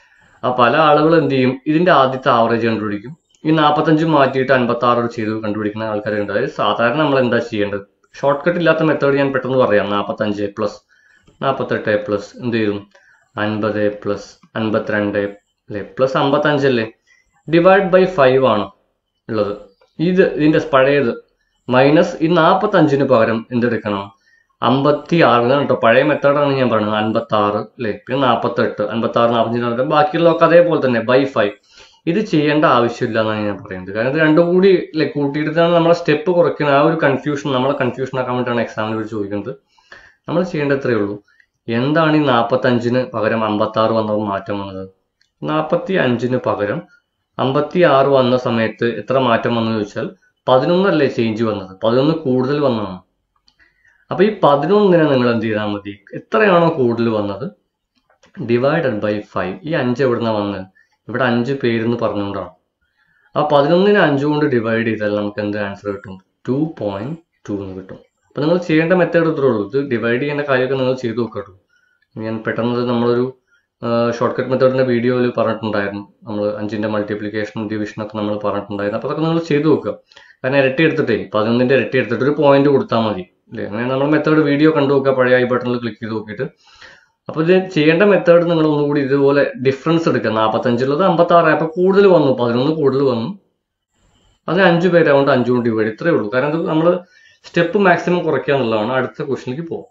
B: ആ പല ആളുകൾ എന്ത് ചെയ്യും ഇതിന്റെ ആദ്യത്തെ ആവറേജ് കണ്ടുപിടിക്കും ഈ നാൽപ്പത്തഞ്ച് മാറ്റിയിട്ട് അൻപത്തി ആറ് ചെയ്ത് കണ്ടുപിടിക്കുന്ന ആൾക്കാരുണ്ട് അതായത് സാധാരണ നമ്മൾ എന്താ ചെയ്യേണ്ടത് ഷോർട്ട് കട്ട് ഇല്ലാത്ത മെത്തേഡ് ഞാൻ പെട്ടെന്ന് പറയാം നാൽപ്പത്തഞ്ച് പ്ലസ് നാൽപ്പത്തെട്ട് പ്ലസ് എന്ത് ചെയ്യും അൻപത് പ്ലസ് അൻപത്തിരണ്ട് അല്ലേ പ്ലസ് അമ്പത്തഞ്ചല്ലേ ഡിവൈഡ് ബൈ ഫൈവ് ആണ് ഉള്ളത് ഇത് ഇതിന്റെ പഴയത് മൈനസ് ഈ നാൽപ്പത്തഞ്ചിന് പകരം എന്തെടുക്കണം അമ്പത്തി ആറിലാണ് കേട്ടോ പഴയ മെത്തേഡാണ് ഞാൻ പറയുന്നത് അൻപത്തി ആറ് അല്ലേ പിന്നെ നാൽപ്പത്തെട്ട് അൻപത്തി ആറ് നാൽപ്പത്തഞ്ചിന് ബാക്കിയുള്ളതൊക്കെ അതേപോലെ തന്നെ ബൈ ഫൈവ് ഇത് ചെയ്യേണ്ട ആവശ്യമില്ല എന്നാണ് ഞാൻ പറയുന്നത് കാരണം ഇത് രണ്ടും കൂടി അല്ലെ കൂട്ടിയിട്ടാണ് നമ്മളെ സ്റ്റെപ്പ് കുറയ്ക്കുന്നത് ആ ഒരു കൺഫ്യൂഷൻ നമ്മളെ കൺഫ്യൂഷൻ ആക്കാൻ വേണ്ടിയിട്ടാണ് എക്സാമിന് ഇവർ ചോദിക്കുന്നത് നമ്മൾ ചെയ്യേണ്ടത് ഇത്രയേ ഉള്ളൂ എന്താണ് ഈ നാൽപ്പത്തഞ്ചിന് പകരം അമ്പത്തി ആറ് വന്നപ്പോൾ മാറ്റം വന്നത് നാൽപ്പത്തി അഞ്ചിന് പകരം അമ്പത്തി ആറ് വന്ന സമയത്ത് എത്ര മാറ്റം വന്നു ചോദിച്ചാൽ പതിനൊന്നല്ലേ ചേഞ്ച് വന്നത് പതിനൊന്ന് കൂടുതൽ വന്നതാണ് അപ്പൊ ഈ പതിനൊന്നിനെ നിങ്ങൾ എന്ത് ചെയ്താൽ മതി എത്രയാണോ കൂടുതൽ വന്നത് ഡിവൈഡഡ് ബൈ ഫൈവ് ഈ അഞ്ച് എവിടുന്ന വന്നത് ഇവിടെ അഞ്ച് പേരെന്ന് പറഞ്ഞുകൊണ്ടാണ് ആ പതിനൊന്നിനെ അഞ്ച് കൊണ്ട് ഡിവൈഡ് ചെയ്താൽ നമുക്ക് എന്ത് ആൻസർ കിട്ടും ടു പോയിന്റ് ടു എന്ന് കിട്ടും അപ്പൊ നിങ്ങൾ ചെയ്യേണ്ട മെത്തേഡ് ഇത്രേ ഉള്ളൂ ഇത് ഡിവൈഡ് ചെയ്യേണ്ട കാര്യമൊക്കെ നിങ്ങൾ ചെയ്തു നോക്കട്ടു ഞാൻ പെട്ടെന്ന് നമ്മളൊരു ഷോർട്ട് കട്ട് മെത്തേഡിന്റെ വീഡിയോയിൽ പറഞ്ഞിട്ടുണ്ടായിരുന്നു നമ്മൾ അഞ്ചിന്റെ മൾട്ടിപ്ലിക്കേഷൻ ഡിവിഷൻ ഒക്കെ നമ്മൾ പറഞ്ഞിട്ടുണ്ടായിരുന്നു അപ്പൊ അതൊക്കെ നിങ്ങൾ ചെയ്തു നോക്കുക കാരണം ഇരട്ടി എടുത്തിട്ടേ പതിനൊന്നിന്റെ ഇരട്ടി എടുത്തിട്ട് ഒരു പോയിന്റ് കൊടുത്താൽ മതി അല്ലേ അങ്ങനെ നമ്മൾ മെത്തേഡ് വീഡിയോ കണ്ടു നോക്കുക പഴയ ഐ ബട്ടണിൽ ക്ലിക്ക് ചെയ്ത് നോക്കിയിട്ട് അപ്പൊ ഇത് ചെയ്യേണ്ട മെത്തേഡ് നിങ്ങൾ ഒന്നുകൂടി ഇതുപോലെ ഡിഫറൻസ് എടുക്കുക നാൽപ്പത്തഞ്ചുള്ളത് അമ്പത്തി ആറ് അപ്പൊ കൂടുതൽ വന്നു പതിനൊന്ന് കൂടുതൽ വന്നു അത് അഞ്ച് പേരാവുകൊണ്ട് അഞ്ചു കൊണ്ട് ഡിവൈഡ് ഇത്രേ ഉള്ളൂ കാരണം ഇത് നമ്മൾ സ്റ്റെപ്പ് മാക്സിമം കുറയ്ക്കുക എന്നുള്ളതാണ് അടുത്ത ക്വസ്റ്റിലേക്ക് പോകും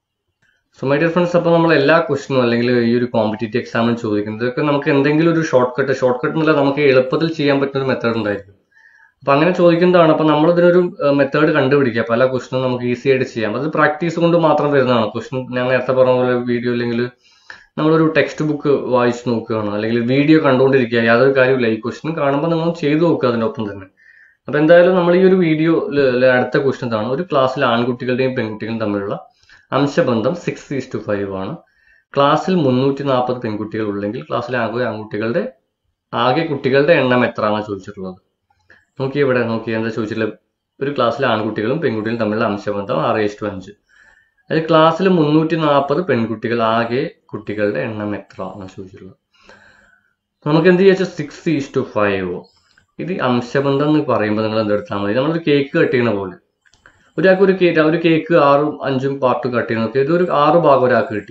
B: സോ മൈ ഡിയർ ഫ്രണ്ട്സ് അപ്പോൾ നമ്മൾ എല്ലാ ക്വസ്റ്റിനും അല്ലെങ്കിൽ ഈ ഒരു കോമ്പറ്റേറ്റീവ് എക്സാമിന് ചോദിക്കുന്നത് ഇതൊക്കെ നമുക്ക് എന്തെങ്കിലും ഒരു ഷോർട്ട് കട്ട് ഷോർട്ട് കട്ട് എന്നല്ല നമുക്ക് എളുപ്പത്തിൽ ചെയ്യാൻ പറ്റുന്ന ഒരു മെത്തേഡ് ഉണ്ടായിരിക്കും അപ്പൊ അങ്ങനെ ചോദിക്കുന്നതാണ് അപ്പൊ നമ്മൾ ഇതിനൊരു മെത്തേഡ് കണ്ടുപിടിക്കുക പല ക്വസ്റ്റിനും നമുക്ക് ഈസി ആയിട്ട് ചെയ്യാം അത് പ്രാക്ടീസ് കൊണ്ട് മാത്രം വരുന്നതാണ് ക്വസ്റ്റ്യൻ ഞാൻ നേരത്തെ പറഞ്ഞ പോലെ വീഡിയോ അല്ലെങ്കിൽ നമ്മളൊരു ടെക്സ്റ്റ് ബുക്ക് വായിച്ച് നോക്കുകയാണ് അല്ലെങ്കിൽ വീഡിയോ കണ്ടുകൊണ്ടിരിക്കുക യാതൊരു കാര്യമില്ല ഈ ക്വസ്റ്റ്യൻ കാണുമ്പോൾ നിങ്ങൾ ചെയ്തു നോക്കുക അതിൻ്റെ ഒപ്പം തന്നെ അപ്പൊ എന്തായാലും നമ്മൾ ഈ ഒരു വീഡിയോ അടുത്ത ക്വസ്റ്റ്യൻ ആണ് ഒരു ക്ലാസ്സിൽ ആൺകുട്ടികളുടെയും പെൺകുട്ടികളും തമ്മിലുള്ള അംശബന്ധം സിക്സ് ഈസ് ടു ഫൈവ് ആണ് ക്ലാസ്സിൽ മുന്നൂറ്റി നാൽപ്പത് പെൺകുട്ടികൾ ഉണ്ടെങ്കിൽ ക്ലാസ്സിലെ ആകെ ആൺകുട്ടികളുടെ ആകെ കുട്ടികളുടെ എണ്ണം എത്രയാണ് ചോദിച്ചിട്ടുള്ളത് നോക്കി ഇവിടെ നോക്കി എന്താ ചോദിച്ചിട്ടുള്ളത് ഒരു ക്ലാസ്സിലെ ആൺകുട്ടികളും പെൺകുട്ടികളും തമ്മിലുള്ള അംശബന്ധം ആറ് ഈസ് ടു അഞ്ച് അതിൽ ക്ലാസ്സിൽ മുന്നൂറ്റി നാൽപ്പത് പെൺകുട്ടികൾ ആകെ കുട്ടികളുടെ എണ്ണം എത്ര എന്നാണ് ചോദിച്ചിട്ടുള്ളത് നമുക്ക് എന്ത് ചെയ്യാ സിക്സ് ഈസ് ടു ഫൈവ് ഇത് അംശബന്ധം എന്ന് പറയുമ്പോൾ നിങ്ങൾ എന്തെടുത്താൽ മതി നമ്മളൊരു കേക്ക് കട്ട് ചെയ്യണ പോലെ ഒരാൾക്ക് ഒരു കേക്ക് ഒരു കേക്ക് ആറും അഞ്ചും പാർട്ട് കട്ട് ചെയ്യണം ഇത് ഒരു ആറ് ഭാഗം ഒരാൾക്ക് കിട്ടി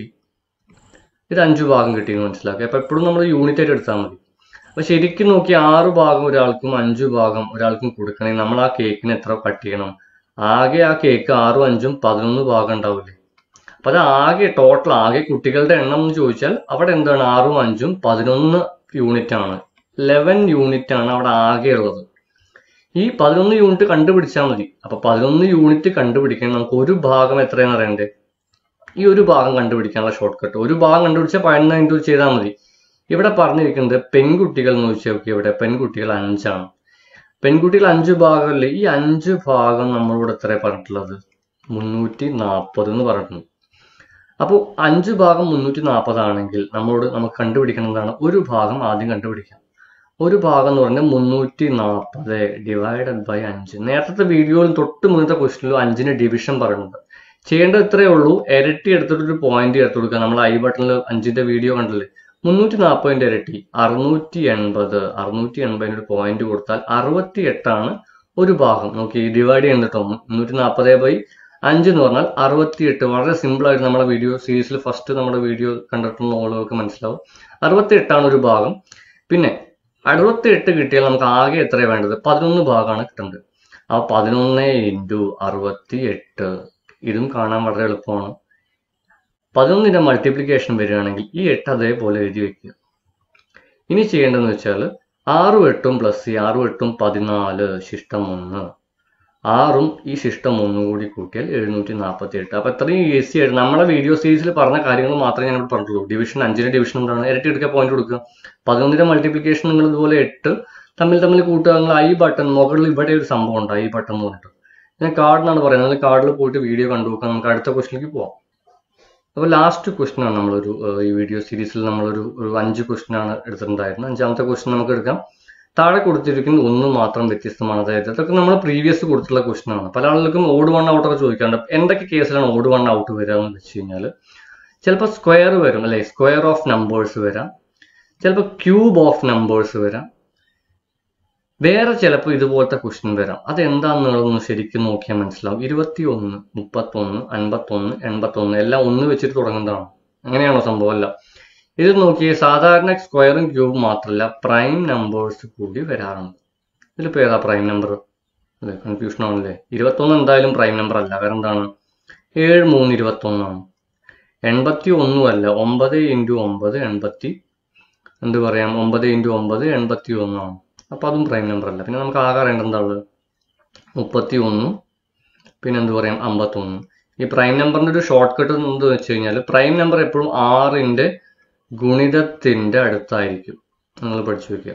B: ഇത് അഞ്ചു ഭാഗം കിട്ടിയെന്ന് മനസ്സിലാക്കുക അപ്പൊ എപ്പോഴും നമ്മൾ യൂണിറ്റ് ആയിട്ട് എടുത്താൽ മതി അപ്പൊ ശരിക്കും നോക്കി ആറ് ഭാഗം ഒരാൾക്കും അഞ്ചു ഭാഗം ഒരാൾക്കും കൊടുക്കണമെങ്കിൽ നമ്മൾ ആ കേക്കിന് എത്ര കട്ട് ചെയ്യണം ആകെ ആ കേക്ക് ആറും അഞ്ചും പതിനൊന്ന് ഭാഗം ഉണ്ടാവില്ലേ അപ്പൊ അത് ആകെ ടോട്ടൽ ആകെ കുട്ടികളുടെ എണ്ണം എന്ന് ചോദിച്ചാൽ അവിടെ എന്താണ് ആറും അഞ്ചും പതിനൊന്ന് യൂണിറ്റ് ആണ് ലെവൻ യൂണിറ്റ് ആണ് അവിടെ ആകെ ഉള്ളത് ഈ പതിനൊന്ന് യൂണിറ്റ് കണ്ടുപിടിച്ചാൽ മതി അപ്പൊ പതിനൊന്ന് യൂണിറ്റ് കണ്ടുപിടിക്കാൻ നമുക്ക് ഒരു ഭാഗം എത്രയാണ് അറിയണ്ടേ ഈ ഒരു ഭാഗം കണ്ടുപിടിക്കാനുള്ള ഷോർട്ട് കട്ട് ഒരു ഭാഗം കണ്ടുപിടിച്ചാൽ പതിനൊന്ന് ഇൻറ്റു ചെയ്താൽ മതി ഇവിടെ പറഞ്ഞിരിക്കുന്നത് പെൺകുട്ടികൾ എന്ന് ചോദിച്ചാൽ നോക്കി ഇവിടെ പെൺകുട്ടികൾ അഞ്ചാണ് പെൺകുട്ടികൾ അഞ്ച് ഭാഗമല്ലേ ഈ അഞ്ച് ഭാഗം നമ്മളിവിടെ എത്ര പറഞ്ഞിട്ടുള്ളത് മുന്നൂറ്റി നാൽപ്പത് എന്ന് പറഞ്ഞിട്ടുണ്ട് അപ്പോൾ അഞ്ച് ഭാഗം മുന്നൂറ്റി നാൽപ്പതാണെങ്കിൽ നമ്മളോട് നമുക്ക് കണ്ടുപിടിക്കണമെന്നാണ് ഒരു ഭാഗം ആദ്യം കണ്ടുപിടിക്കാം ഒരു ഭാഗം എന്ന് പറഞ്ഞാൽ മുന്നൂറ്റി നാൽപ്പത് ഡിവൈഡഡ് ബൈ അഞ്ച് നേരത്തെ വീഡിയോയിൽ തൊട്ട് മുന്നത്തെ ക്വസ്റ്റിനിലും അഞ്ചിന് ഡിവിഷൻ പറയുന്നുണ്ട് ചെയ്യേണ്ടത് ഇത്രയേ ഉള്ളൂ ഇരട്ടി എടുത്തിട്ട് ഒരു പോയിന്റ് എടുത്തു കൊടുക്കുക നമ്മൾ ഐ ബട്ടണിൽ അഞ്ചിന്റെ വീഡിയോ കണ്ടില്ലേ മുന്നൂറ്റി നാൽപ്പതിന്റെ ഇരട്ടി അറുന്നൂറ്റി എൺപത് അറുന്നൂറ്റി എൺപതിന് ഒരു പോയിന്റ് കൊടുത്താൽ അറുപത്തി എട്ടാണ് ഒരു ഭാഗം നോക്കി ഡിവൈഡ് ചെയ്യുന്നുട്ടോ മുന്നൂറ്റി നാൽപ്പത് ബൈ അഞ്ച് എന്ന് പറഞ്ഞാൽ അറുപത്തി എട്ട് വളരെ സിമ്പിൾ ആയിട്ട് നമ്മുടെ വീഡിയോ സീരീസിൽ ഫസ്റ്റ് നമ്മുടെ വീഡിയോ കണ്ടിട്ടുള്ള ആളുകൾക്ക് മനസ്സിലാവും അറുപത്തി എട്ടാണ് ഒരു ഭാഗം പിന്നെ അറുപത്തി എട്ട് കിട്ടിയാൽ നമുക്ക് ആകെ എത്രയാണ് വേണ്ടത് പതിനൊന്ന് ഭാഗമാണ് കിട്ടുന്നത് ആ പതിനൊന്ന് ഇൻറ്റു അറുപത്തി എട്ട് ഇതും കാണാൻ വളരെ എളുപ്പമാണ് പതിനൊന്നിന്റെ മൾട്ടിപ്ലിക്കേഷൻ വരികയാണെങ്കിൽ ഈ എട്ട് അതേപോലെ എഴുതി വെക്കുക ഇനി ചെയ്യേണ്ടതെന്ന് വെച്ചാൽ ആറും എട്ടും പ്ലസ് ഈ ആറും എട്ടും പതിനാല് ശിഷ്ടം ഒന്ന് ആറും ഈ ശിഷ്ടം ഒന്നും കൂടി കൂട്ടിയാൽ എഴുന്നൂറ്റി നാൽപ്പത്തി എട്ട് അപ്പൊ ഇത്രയും ഈസി ആയിട്ട് നമ്മുടെ വീഡിയോ സീരീസിൽ പറഞ്ഞ കാര്യങ്ങൾ മാത്രമേ ഞാൻ ഇവിടെ പറഞ്ഞുള്ളൂ ഡിവിഷൻ അഞ്ചിന്റെ ഡിവിഷൻ എന്താണ് ഇരട്ടി എടുക്കുക പോയിന്റ് കൊടുക്കുക പതിനൊന്നിന്റെ മൾട്ടിപ്ലിക്കേഷൻ നിങ്ങൾ ഇതുപോലെ എട്ട് തമ്മിൽ തമ്മിൽ കൂട്ടുക നിങ്ങൾ ഐ ബട്ടൺ മുകളിൽ ഇവിടെ ഒരു സംഭവം ഉണ്ട് ഐ ബട്ടൺ എന്ന് പറഞ്ഞിട്ട് ഞാൻ കാർഡിനാണ് പറയുന്നത് കാർഡിൽ പോയിട്ട് വീഡിയോ കണ്ടു നോക്കാം നമുക്ക് അടുത്ത ക്വസ്റ്റിലേക്ക് പോവാം അപ്പോൾ ലാസ്റ്റ് ക്വസ്റ്റ്യൻ ആണ് നമ്മളൊരു ഏഹ്, ഈ വീഡിയോ സീരീസിൽ നമ്മളൊരു ഒരു അഞ്ച് ക്വസ്റ്റ്യൻ ആണ് എടുത്തിട്ടുണ്ടായിരുന്നത് അഞ്ചാമത്തെ ക്വസ്റ്റ്യൻ നമുക്ക് എടുക്കാം താഴെ കൊടുത്തിരിക്കുന്ന ഒന്ന് മാത്രം വ്യത്യസ്തമാണ് അതായത് ഇതൊക്കെ നമ്മൾ പ്രീവിയസ് കൊടുത്തിട്ടുള്ള ക്വസ്റ്റ്യൻ ആണ് പല ആളുകൾക്കും ഓട് വൺ ഔട്ട് ഒക്കെ ചോദിക്കാറുണ്ട് എന്തൊക്കെ കേസിലാണ് ഓട് വൺ ഔട്ട് വരിക എന്ന് വെച്ച് കഴിഞ്ഞാൽ ചിലപ്പോൾ സ്ക്വയർ വരും അല്ലെ സ്ക്വയർ ഓഫ് നമ്പേഴ്സ് വരാം ചിലപ്പോൾ ക്യൂബ് ഓഫ് നമ്പേഴ്സ് വരാം വേറെ ചിലപ്പോൾ ഇതുപോലത്തെ ക്വസ്റ്റ്യൻ വരാം അതെന്താണെന്നുള്ളതൊന്ന് ശരിക്കും നോക്കിയാൽ മനസ്സിലാവും ഇരുപത്തി ഒന്ന് മുപ്പത്തൊന്ന് അൻപത്തൊന്ന് എൺപത്തൊന്ന് എല്ലാം ഒന്ന് വെച്ചിട്ട് തുടങ്ങുന്നതാണ് അങ്ങനെയാണോ സംഭവം അല്ല ഇത് നോക്കിയേ സാധാരണ സ്ക്വയറും ക്യൂബും മാത്രമല്ല പ്രൈം നമ്പേഴ്സ് കൂടി വരാറുണ്ട് ഇതിലിപ്പോൾ ഏതാ പ്രൈം നമ്പർ അല്ലേ കൺഫ്യൂഷൻ ആണല്ലേ ഇരുപത്തൊന്ന് എന്തായാലും പ്രൈം നമ്പർ അല്ല കാരണം എന്താണ് ഏഴ് മൂന്ന് ഇരുപത്തൊന്നാണ് എൺപത്തി ഒന്നും അല്ല ഒമ്പത് ഇൻറ്റു ഒമ്പത് എൺപത്തി എന്ത് പറയാം ഒമ്പത് ഇൻറ്റു ഒമ്പത് എൺപത്തി ഒന്നാണ് അപ്പോൾ അതും പ്രൈം നമ്പർ അല്ല പിന്നെ നമുക്ക് ആകെ അറിയേണ്ടത് എന്താ ഉള്ളത് മുപ്പത്തി ഒന്നും പിന്നെ എന്ത് പറയാം അമ്പത്തൊന്നും ഈ പ്രൈം നമ്പറിന്റെ ഒരു ഷോർട്ട് കട്ട് എന്ത് വെച്ച് കഴിഞ്ഞാൽ പ്രൈം നമ്പർ എപ്പോഴും ആറിന്റെ ഗുണിതത്തിന്റെ അടുത്തായിരിക്കും നിങ്ങൾ പഠിച്ചു വെക്കുക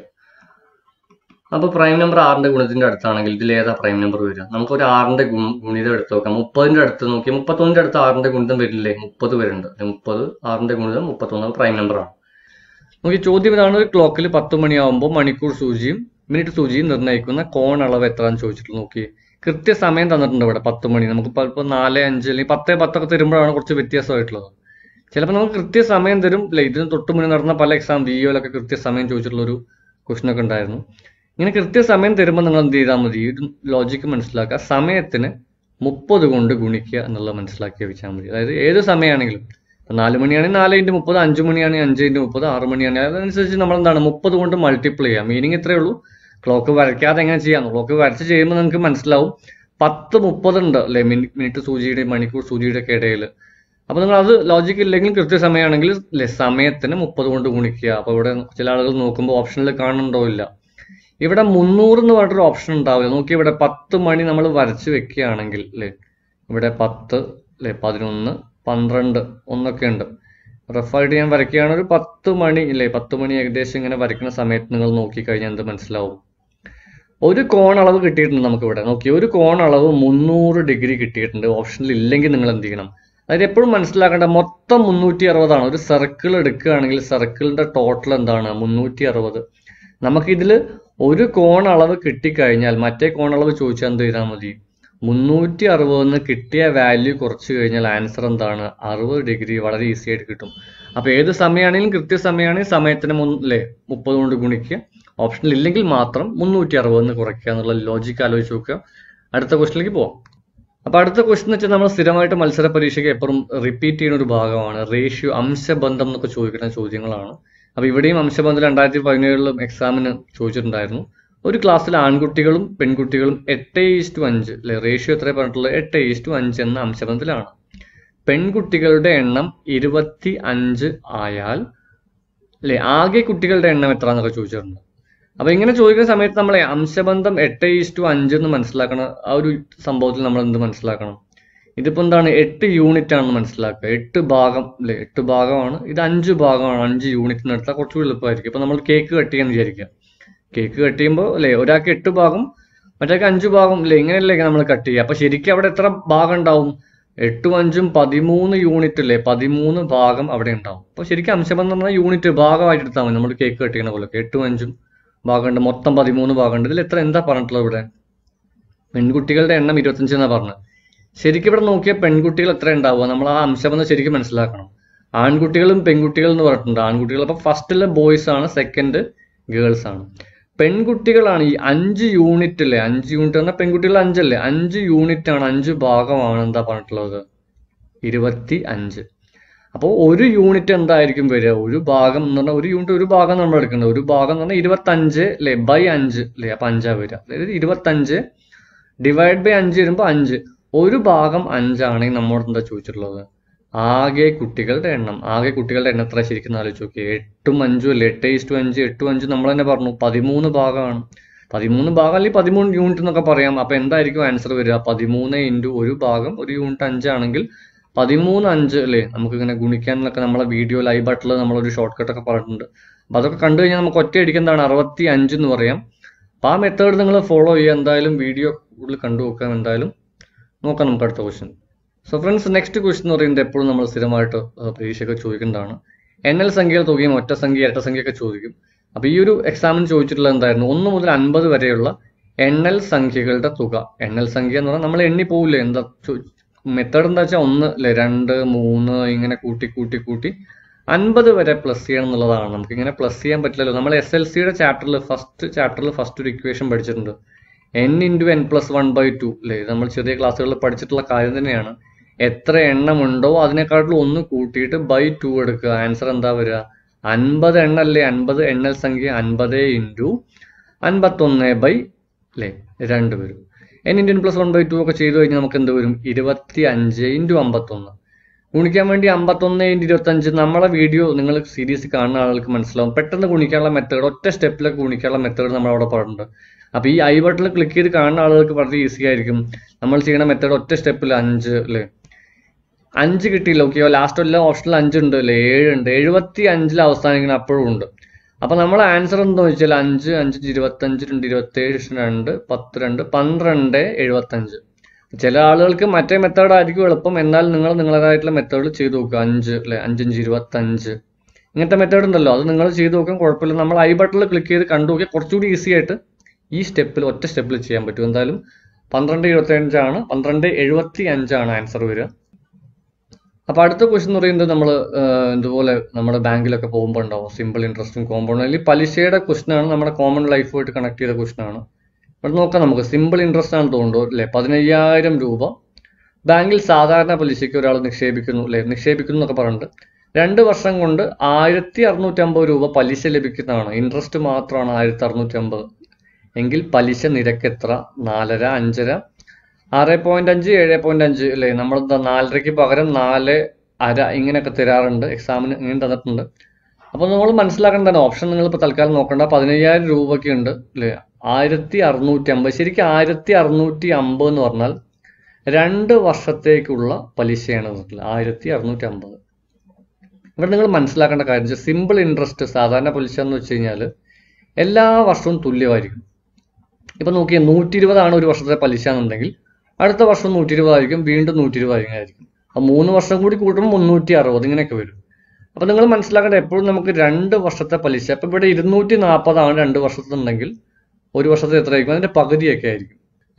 B: അപ്പൊ പ്രൈം നമ്പർ ആറിന്റെ ഗുണിതത്തിന്റെ അടുത്താണെങ്കിൽ ഇതിൽ ഏതാ പ്രൈം നമ്പർ വരിക നമുക്ക് ഒരു ആറിന്റെ ഗുണ- ഗുണിതം എടുത്ത് നോക്കാം മുപ്പതിന്റെ അടുത്ത് നോക്കി മുപ്പത്തൊന്നിന്റെ അടുത്ത് ആറിന്റെ ഗുണിതം വരില്ലേ മുപ്പത് വരുന്നുണ്ട് അല്ലെ മുപ്പത് ആറിന്റെ ഗുണിതം മുപ്പത്തൊന്ന് പ്രൈം നമ്പറാണ് നമുക്ക് ചോദ്യം ഇതാണ് ഒരു ക്ലോക്കിൽ പത്ത് മണിയാവുമ്പോൾ മണിക്കൂർ സൂചിയും മിനിറ്റ് സൂചിയും നിർണ്ണയിക്കുന്ന കോൺ അളവ് എത്രയാണെന്ന് ചോദിച്ചിട്ട് നോക്കി കൃത്യസമയം തന്നിട്ടുണ്ട് ഇവിടെ പത്ത് മണി നമുക്ക് ഇപ്പോൾ നാല് അഞ്ച് അല്ലെങ്കിൽ പത്ത് പത്തൊക്കെ തരുമ്പോഴാണ് കുറച്ച് വ്യത്യാസമായിട്ടുള്ളത് ചിലപ്പോൾ നമുക്ക് കൃത്യസമയം തരും അല്ലെ ഇതിന് തൊട്ട് മുന്നേ നടന്ന പല എക്സാം വിഒയിലൊക്കെ കൃത്യസമയം ചോദിച്ചിട്ടുള്ള ഒരു ക്വസ്റ്റൻ ഒക്കെ ഉണ്ടായിരുന്നു ഇങ്ങനെ കൃത്യസമയം തരുമ്പോൾ നിങ്ങൾ എന്ത് ചെയ്താൽ മതി ഇത് ലോജിക്ക് മനസ്സിലാക്കുക സമയത്തിന് മുപ്പത് കൊണ്ട് ഗുണിക്കുക എന്നുള്ളത് മനസ്സിലാക്കി വെച്ചാൽ മതി അതായത് ഏത് സമയമാണെങ്കിലും ഇപ്പൊ നാല് മണിയാണെങ്കിൽ നാല് ഇൻറ്റു മുപ്പത് അഞ്ച് മണിയാണെങ്കിൽ അഞ്ച് ഇൻറ്റു മുപ്പത് ആറ് മണിയാണെങ്കിൽ അതനുസരിച്ച് നമ്മൾ എന്താണ് മുപ്പത് കൊണ്ട് മൾട്ടിപ്ലൈ ചെയ്യാം മീനിങ് ഇത്രയേ ഉള്ളൂ ക്ലോക്ക് വരയ്ക്കാതെ എങ്ങനെ ചെയ്യാം ക്ലോക്ക് വരച്ച് ചെയ്യുമ്പോൾ നിങ്ങൾക്ക് മനസ്സിലാവും പത്ത് മുപ്പത് ഉണ്ട് അല്ലെ മിനിറ്റ് സൂചിയുടെ മണിക്കൂർ സൂചിയുടെ ഒക്കെ ഇടയിൽ അപ്പൊ നിങ്ങൾ അത് ലോജിക്ക് ഇല്ലെങ്കിൽ കൃത്യസമയമാണെങ്കിൽ അല്ലെ സമയത്തിന് മുപ്പത് കൊണ്ട് ഗുണിക്കുക അപ്പൊ ഇവിടെ ചില ആളുകൾ നോക്കുമ്പോൾ ഓപ്ഷനിൽ കാണുന്നുണ്ടോ ഇല്ല ഇവിടെ മുന്നൂറ് എന്ന് പറഞ്ഞിട്ടൊരു ഓപ്ഷൻ ഉണ്ടാവില്ല നോക്കി ഇവിടെ പത്ത് മണി നമ്മൾ വരച്ച് വെക്കുകയാണെങ്കിൽ അല്ലെ ഇവിടെ പത്ത് അല്ലെ പതിനൊന്ന് പന്ത്രണ്ട് ഒന്നൊക്കെ ഉണ്ട് റഫായിട്ട് ഞാൻ വരയ്ക്കുകയാണ് ഒരു പത്ത് മണി ഇല്ലേ പത്ത് മണി ഏകദേശം ഇങ്ങനെ വരയ്ക്കുന്ന സമയത്ത് നിങ്ങൾ നോക്കിക്കഴിഞ്ഞാൽ എന്ത് മനസ്സിലാവും ഒരു കോൺ അളവ് കിട്ടിയിട്ടുണ്ട് നമുക്ക് ഇവിടെ നോക്കി ഒരു കോൺ അളവ് മുന്നൂറ് ഡിഗ്രി കിട്ടിയിട്ടുണ്ട് ഓപ്ഷനിൽ ഇല്ലെങ്കിൽ നിങ്ങൾ എന്ത് ചെയ്യണം അതായത് എപ്പോഴും മനസ്സിലാക്കേണ്ട മൊത്തം മുന്നൂറ്റി അറുപതാണ് ഒരു സർക്കിൾ എടുക്കുകയാണെങ്കിൽ സർക്കിളിന്റെ ടോട്ടൽ എന്താണ് മുന്നൂറ്റി അറുപത് നമുക്കിതിൽ ഒരു കോൺ അളവ് കിട്ടിക്കഴിഞ്ഞാൽ മറ്റേ കോൺ അളവ് ചോദിച്ചാൽ എന്ത് ചെയ്താൽ മതി മുന്നൂറ്റി അറുപതെന്ന് കിട്ടിയ വാല്യൂ കുറച്ച് കഴിഞ്ഞാൽ ആൻസർ എന്താണ് അറുപത് ഡിഗ്രി വളരെ ഈസി ആയിട്ട് കിട്ടും അപ്പൊ ഏത് സമയമാണെങ്കിലും കൃത്യസമയമാണെങ്കിൽ സമയത്തിന് മുൻ അല്ലേ മുപ്പത് കൊണ്ട് ഗുണിക്കുക ഓപ്ഷനിൽ ഇല്ലെങ്കിൽ മാത്രം മുന്നൂറ്റി അറുപതെന്ന് കുറയ്ക്കുക എന്നുള്ള ലോജിക്ക് ആലോചിച്ച് നോക്കുക അടുത്ത ക്വസ്റ്റിലേക്ക് പോവാം അപ്പൊ അടുത്ത ക്വസ്റ്റൻ എന്ന് വെച്ചാൽ നമ്മൾ സ്ഥിരമായിട്ട് മത്സര പരീക്ഷയ്ക്ക് എപ്പോഴും റിപ്പീറ്റ് ചെയ്യുന്ന ഒരു ഭാഗമാണ് റേഷ്യോ അംശബന്ധം എന്നൊക്കെ ചോദിക്കുന്ന ചോദ്യങ്ങളാണ് അപ്പൊ ഇവിടെയും അംശബന്ധം രണ്ടായിരത്തി പതിനേഴിലും എക്സാമിന് ചോദിച്ചിട്ടുണ്ടായിരുന്നു ഒരു ക്ലാസ്സിൽ ആൺകുട്ടികളും പെൺകുട്ടികളും എട്ട് ഈസ്റ്റു അഞ്ച് അല്ലെ റേഷ്യോ എത്ര പറഞ്ഞിട്ടുള്ളത് എട്ട് ഈസ്റ്റു അഞ്ച് എന്ന അംശബന്ധത്തിലാണ് പെൺകുട്ടികളുടെ എണ്ണം ഇരുപത്തി അഞ്ച് ആയാൽ അല്ലെ ആകെ കുട്ടികളുടെ എണ്ണം എത്ര എന്നൊക്കെ ചോദിച്ചിട്ടുണ്ട് അപ്പൊ ഇങ്ങനെ ചോദിക്കുന്ന സമയത്ത് നമ്മളെ അംശബന്ധം എട്ട് ഈസ്റ്റു അഞ്ച് എന്ന് മനസ്സിലാക്കണം ആ ഒരു സംഭവത്തിൽ നമ്മൾ എന്ത് മനസ്സിലാക്കണം ഇതിപ്പോ എന്താണ് എട്ട് യൂണിറ്റ് ആണെന്ന് മനസ്സിലാക്കുക എട്ട് ഭാഗം അല്ലെ എട്ട് ഭാഗമാണ് ഇത് അഞ്ച് ഭാഗമാണ് അഞ്ച് യൂണിറ്റിന് എടുത്താൽ കുറച്ചുകൂടി എളുപ്പമായിരിക്കും ഇപ്പൊ നമ്മൾ കേക്ക് കട്ട് ചെയ്യാന്ന് വിചാരിക്കുക കേക്ക് കട്ട് ചെയ്യുമ്പോൾ അല്ലെ ഒരാൾക്ക് എട്ട് ഭാഗം മറ്റേക്ക് അഞ്ച് ഭാഗം അല്ലെ ഇങ്ങനെയല്ലേ നമ്മൾ കട്ട് ചെയ്യുക അപ്പൊ ശരിക്കും അവിടെ എത്ര ഭാഗം ഉണ്ടാവും എട്ടും അഞ്ചും പതിമൂന്ന് യൂണിറ്റ് അല്ലേ പതിമൂന്ന് ഭാഗം അവിടെ ഉണ്ടാവും അപ്പൊ ശരിക്കും അംശബന്ധം എന്ന യൂണിറ്റ് ഭാഗമായിട്ട് എടുത്താൽ മതി നമ്മൾ കേക്ക് കട്ട് ചെയ്യണ പോലെ എട്ടും അഞ്ചും ഭാഗമുണ്ട് മൊത്തം പതിമൂന്ന് ഭാഗമുണ്ട് ഇതിൽ എത്ര എന്താ പറഞ്ഞിട്ടുള്ളത് ഇവിടെ പെൺകുട്ടികളുടെ എണ്ണം ഇരുപത്തഞ്ച് എന്നാ പറഞ്ഞത് ശരിക്കും ഇവിടെ നോക്കിയാൽ പെൺകുട്ടികൾ എത്ര ഉണ്ടാവുക നമ്മൾ ആ അംശബന്ധം ശരിക്കും മനസ്സിലാക്കണം ആൺകുട്ടികളും പെൺകുട്ടികളും എന്ന് പറഞ്ഞിട്ടുണ്ട് ആൺകുട്ടികൾ അപ്പൊ ഫസ്റ്റിലെ ബോയ്സ് ആണ് സെക്കൻഡ് ഗേൾസ് ആണ് പെൺകുട്ടികളാണ് ഈ അഞ്ച് യൂണിറ്റ് അല്ലേ അഞ്ച് യൂണിറ്റ് പറഞ്ഞാൽ പെൺകുട്ടികൾ അഞ്ചല്ലേ അഞ്ച് യൂണിറ്റ് ആണ് അഞ്ച് ഭാഗമാണ് എന്താ പറഞ്ഞിട്ടുള്ളത് ഇരുപത്തി അഞ്ച് അപ്പോൾ ഒരു യൂണിറ്റ് എന്തായിരിക്കും വരിക ഒരു ഭാഗം എന്ന് പറഞ്ഞാൽ ഒരു യൂണിറ്റ് ഒരു ഭാഗം നമ്മൾ എടുക്കുന്നത് ഒരു ഭാഗം എന്ന് പറഞ്ഞാൽ ഇരുപത്തഞ്ച് അല്ലേ ബൈ അഞ്ച് അല്ലേ അപ്പൊ അഞ്ചാ വരിക അതായത് ഇരുപത്തഞ്ച് ഡിവൈഡ് ബൈ അഞ്ച് വരുമ്പോൾ അഞ്ച് ഒരു ഭാഗം അഞ്ചാണെങ്കിൽ നമ്മോട് എന്താ ചോദിച്ചിട്ടുള്ളത് ആകെ കുട്ടികളുടെ എണ്ണം ആകെ കുട്ടികളുടെ എണ്ണം എത്ര ശരിക്കും ആലോചിച്ച് നോക്കി എട്ടും അഞ്ചും അല്ലേ എട്ട് ഇസ്റ്റു അഞ്ച് എട്ടും അഞ്ചും നമ്മൾ തന്നെ പറഞ്ഞു പതിമൂന്ന് ഭാഗമാണ് പതിമൂന്ന് ഭാഗം അല്ലെങ്കിൽ പതിമൂന്ന് യൂണിറ്റ് എന്നൊക്കെ പറയാം അപ്പൊ എന്തായിരിക്കും ആൻസർ വരിക പതിമൂന്ന് ഇൻറ്റു ഒരു ഭാഗം ഒരു യൂണിറ്റ് അഞ്ചാണെങ്കിൽ പതിമൂന്ന് അഞ്ച് അല്ലേ നമുക്ക് ഇങ്ങനെ ഗുണിക്കാനൊക്കെ നമ്മളെ വീഡിയോ ലൈവ് ആയിട്ടുള്ള നമ്മളൊരു ഷോർട്ട് കട്ട് ഒക്കെ പറഞ്ഞിട്ടുണ്ട് അപ്പൊ അതൊക്കെ കണ്ടു കഴിഞ്ഞാൽ നമുക്ക് ഒറ്റയടിക്ക് എന്താണ് അറുപത്തി അഞ്ച് എന്ന് പറയാം അപ്പൊ ആ മെത്തേഡ് നിങ്ങൾ ഫോളോ ചെയ്യുക എന്തായാലും വീഡിയോ കൂടുതൽ കണ്ടു നോക്കാം എന്തായാലും നോക്കാം നമുക്ക് അടുത്ത question so friends next question എന്ന് പറയുന്നത് എപ്പോഴും നമ്മൾ സ്ഥിരമായിട്ട് ആ, പരീക്ഷയൊക്കെ ചോദിക്കേണ്ടതാണ് എണ്ണൽ സംഖ്യയുടെ തുകയും ഒറ്റ സംഖ്യ ഇരട്ട സംഖ്യയൊക്കെ ചോദിക്കും അപ്പൊ ഈ ഒരു എക്സാമിന് ചോദിച്ചിട്ടുള്ളത് എന്തായിരുന്നു ഒന്ന് മുതൽ അൻപത് വരെയുള്ള എണ്ണൽ സംഖ്യകളുടെ തുക എണ്ണൽ സംഖ്യ എന്ന് പറഞ്ഞാൽ നമ്മൾ എണ്ണി പോവില്ലേ എന്താ മെത്തേഡ് എന്താ വെച്ചാൽ ഒന്ന് അല്ലെ രണ്ട് മൂന്ന് ഇങ്ങനെ കൂട്ടി കൂട്ടി കൂട്ടി അൻപത് വരെ പ്ലസ് ചെയ്യണം എന്നുള്ളതാണ് നമുക്ക് ഇങ്ങനെ പ്ലസ് ചെയ്യാൻ പറ്റില്ലല്ലോ നമ്മൾ എസ് എൽ സിയുടെ ചാപ്റ്ററിൽ ഫസ്റ്റ് ചാപ്റ്ററിൽ ഫസ്റ്റ് ഒരു ഇക്വേഷൻ പഠിച്ചിട്ടുണ്ട് n into n plus one by two അല്ലേ ഇത് നമ്മൾ ചെറിയ ക്ലാസ്സുകളിൽ പഠിച്ചിട്ടുള്ള കാര്യം തന്നെയാണ് എത്ര എണ്ണമുണ്ടോ അതിനെക്കാട്ടിലും ഒന്ന് കൂട്ടിയിട്ട് ബൈ ടു എടുക്കുക ആൻസർ എന്താ വരിക അൻപത് എണ്ണല്ലേ അൻപത് എണ്ണൽ സംഖ്യ അൻപത് ഇൻറ്റു അൻപത്തൊന്ന് ബൈ അല്ലേ രണ്ട് വരും n into n plus one by two ഒക്കെ ചെയ്തു കഴിഞ്ഞാൽ നമുക്ക് എന്ത് വരും ഇരുപത്തി അഞ്ച് ഇൻറ്റു അമ്പത്തൊന്ന് ഗുണിക്കാൻ വേണ്ടി അമ്പത്തൊന്ന് ഇൻറ്റു ഇരുപത്തഞ്ച് നമ്മളെ വീഡിയോ നിങ്ങൾ സീരീസ് കാണുന്ന ആളുകൾക്ക് മനസ്സിലാവും പെട്ടെന്ന് ഗുണിക്കാനുള്ള മെത്തേഡ് ഒറ്റ സ്റ്റെപ്പിലൊക്കെ ഗുണിക്കാനുള്ള മെത്തേഡ് നമ്മൾ അവിടെ പറഞ്ഞിട്ടുണ്ട് അപ്പൊ ഈ ഐ ബട്ടണിൽ ക്ലിക്ക് ചെയ്ത് കാണുന്ന ആളുകൾക്ക് വളരെ ഈസി ആയിരിക്കും നമ്മൾ ചെയ്യുന്ന മെത്തേഡ് ഒറ്റ സ്റ്റെപ്പിൽ അഞ്ച് അല്ലേ അഞ്ച് കിട്ടിയില്ല ഓക്കെ ലാസ്റ്റ് എല്ലാ ഓപ്ഷനിൽ അഞ്ച് ഉണ്ട് അല്ലേ ഏഴ് ഉണ്ട് എഴുപത്തി അഞ്ചിൽ അവസാനിക്കുന്ന അപ്പോഴും ഉണ്ട് അപ്പൊ നമ്മൾ ആൻസർ എന്താ വെച്ചാൽ അഞ്ച് അഞ്ച് ഇരുപത്തഞ്ച് രണ്ട് ഇരുപത്തേഴ് രണ്ട് പത്ത് രണ്ട് പന്ത്രണ്ട് എഴുപത്തഞ്ച് ചില ആളുകൾക്ക് മറ്റേ മെത്തേഡ് ആയിരിക്കും എളുപ്പം എന്നാൽ നിങ്ങൾ നിങ്ങളുടേതായിട്ടുള്ള മെത്തേഡ് ചെയ്ത് നോക്കുക അഞ്ച് അല്ലെ അഞ്ചഞ്ച് ഇരുപത്തഞ്ച് ഇങ്ങനത്തെ മെത്തേഡ് ഉണ്ടല്ലോ അത് നിങ്ങൾ ചെയ്ത് നോക്കാൻ കുഴപ്പമില്ല നമ്മൾ ഐ ബട്ടണിൽ ക്ലിക്ക് ചെയ്ത് കണ്ടു നോക്കിയാൽ കുറച്ചുകൂടി ഈസി ആയിട്ട് ഈ സ്റ്റെപ്പിൽ ഒറ്റ സ്റ്റെപ്പിൽ ചെയ്യാൻ പറ്റും എന്തായാലും പന്ത്രണ്ട് ഇരുപത്തി അഞ്ചാണ് പന്ത്രണ്ട് എഴുപത്തി അഞ്ചാണ് ആൻസർ വരിക അപ്പൊ അടുത്ത ക്വസ്റ്റ്യൻ എന്ന് പറയുന്നത് നമ്മൾ ഇതുപോലെ നമ്മുടെ ബാങ്കിലൊക്കെ പോകുമ്പോൾ ഉണ്ടാവും സിമ്പിൾ ഇൻട്രസ്റ്റും കോമ്പൗണ്ട് അല്ലെങ്കിൽ പലിശയുടെ ക്വസ്റ്റ്യൻ ആണ് നമ്മുടെ കോമൺ ലൈഫുമായിട്ട് കണക്ട് ചെയ്ത ക്വസ്റ്റ്യൻ ആണ് ഇവിടെ നോക്കാം നമുക്ക് സിമ്പിൾ ഇൻട്രസ്റ്റ് ആണ് തോന്നുന്നു അല്ലേ പതിനയ്യായിരം രൂപ ബാങ്കിൽ സാധാരണ പലിശയ്ക്ക് ഒരാൾ നിക്ഷേപിക്കുന്നു അല്ലെ നിക്ഷേപിക്കുന്നു എന്നൊക്കെ പറഞ്ഞിട്ട് രണ്ട് വർഷം കൊണ്ട് ആയിരത്തി അറുന്നൂറ്റമ്പത് രൂപ പലിശ ലഭിക്കുന്നതാണ് ഇൻട്രസ്റ്റ് മാത്രമാണ് ആയിരത്തി അറുന്നൂറ്റമ്പത് എങ്കിൽ പലിശ നിരക്ക് എത്ര നാലര അഞ്ചര ആറ് പോയിന്റ് അഞ്ച് ഏഴ് പോയിന്റ് അഞ്ച് അല്ലേ നമ്മൾ എന്താ നാലരയ്ക്ക് പകരം നാല് അര ഇങ്ങനെയൊക്കെ തരാറുണ്ട് എക്സാമിന് ഇങ്ങനെ തന്നിട്ടുണ്ട് അപ്പോൾ നമ്മൾ മനസ്സിലാക്കേണ്ടതാണ് ഓപ്ഷൻ നിങ്ങൾ ഇപ്പോൾ തൽക്കാലം നോക്കണ്ട പതിനയ്യായിരം രൂപയ്ക്ക് ഉണ്ട് അല്ലേ ആയിരത്തി അറുന്നൂറ്റി അമ്പത് ശരിക്കും ആയിരത്തി അറുന്നൂറ്റി അമ്പത് എന്ന് പറഞ്ഞാൽ രണ്ട് വർഷത്തേക്കുള്ള പലിശയാണ് പറഞ്ഞിട്ടുള്ളത് ആയിരത്തി അറുന്നൂറ്റി അമ്പത് ഇവിടെ നിങ്ങൾ മനസ്സിലാക്കേണ്ട കാര്യം വെച്ചാൽ സിമ്പിൾ ഇൻട്രസ്റ്റ് സാധാരണ പലിശ എന്ന് വെച്ച് കഴിഞ്ഞാൽ എല്ലാ വർഷവും തുല്യമായിരിക്കും ഇപ്പൊ നോക്കിയേ നൂറ്റി ഇരുപതാണ് ഒരു വർഷത്തെ പലിശ എന്നുണ്ടെങ്കിൽ അടുത്ത വർഷം നൂറ്റി ഇരുപതായിരിക്കും വീണ്ടും നൂറ്റി ഇരുപതായിരിക്കും അപ്പൊ മൂന്ന് വർഷം കൂടി കൂട്ടുമ്പോൾ മുന്നൂറ്റി അറുപത് ഇങ്ങനെയൊക്കെ വരും അപ്പൊ നിങ്ങൾ മനസ്സിലാക്കേണ്ട എപ്പോഴും നമുക്ക് രണ്ട് വർഷത്തെ പലിശ അപ്പൊ ഇവിടെ ഇരുന്നൂറ്റി നാൽപ്പതാണ് രണ്ട് വർഷത്തുണ്ടെങ്കിൽ ഒരു വർഷത്തെ എത്രയായിരിക്കും അതിന്റെ പകുതിയൊക്കെ ആയിരിക്കും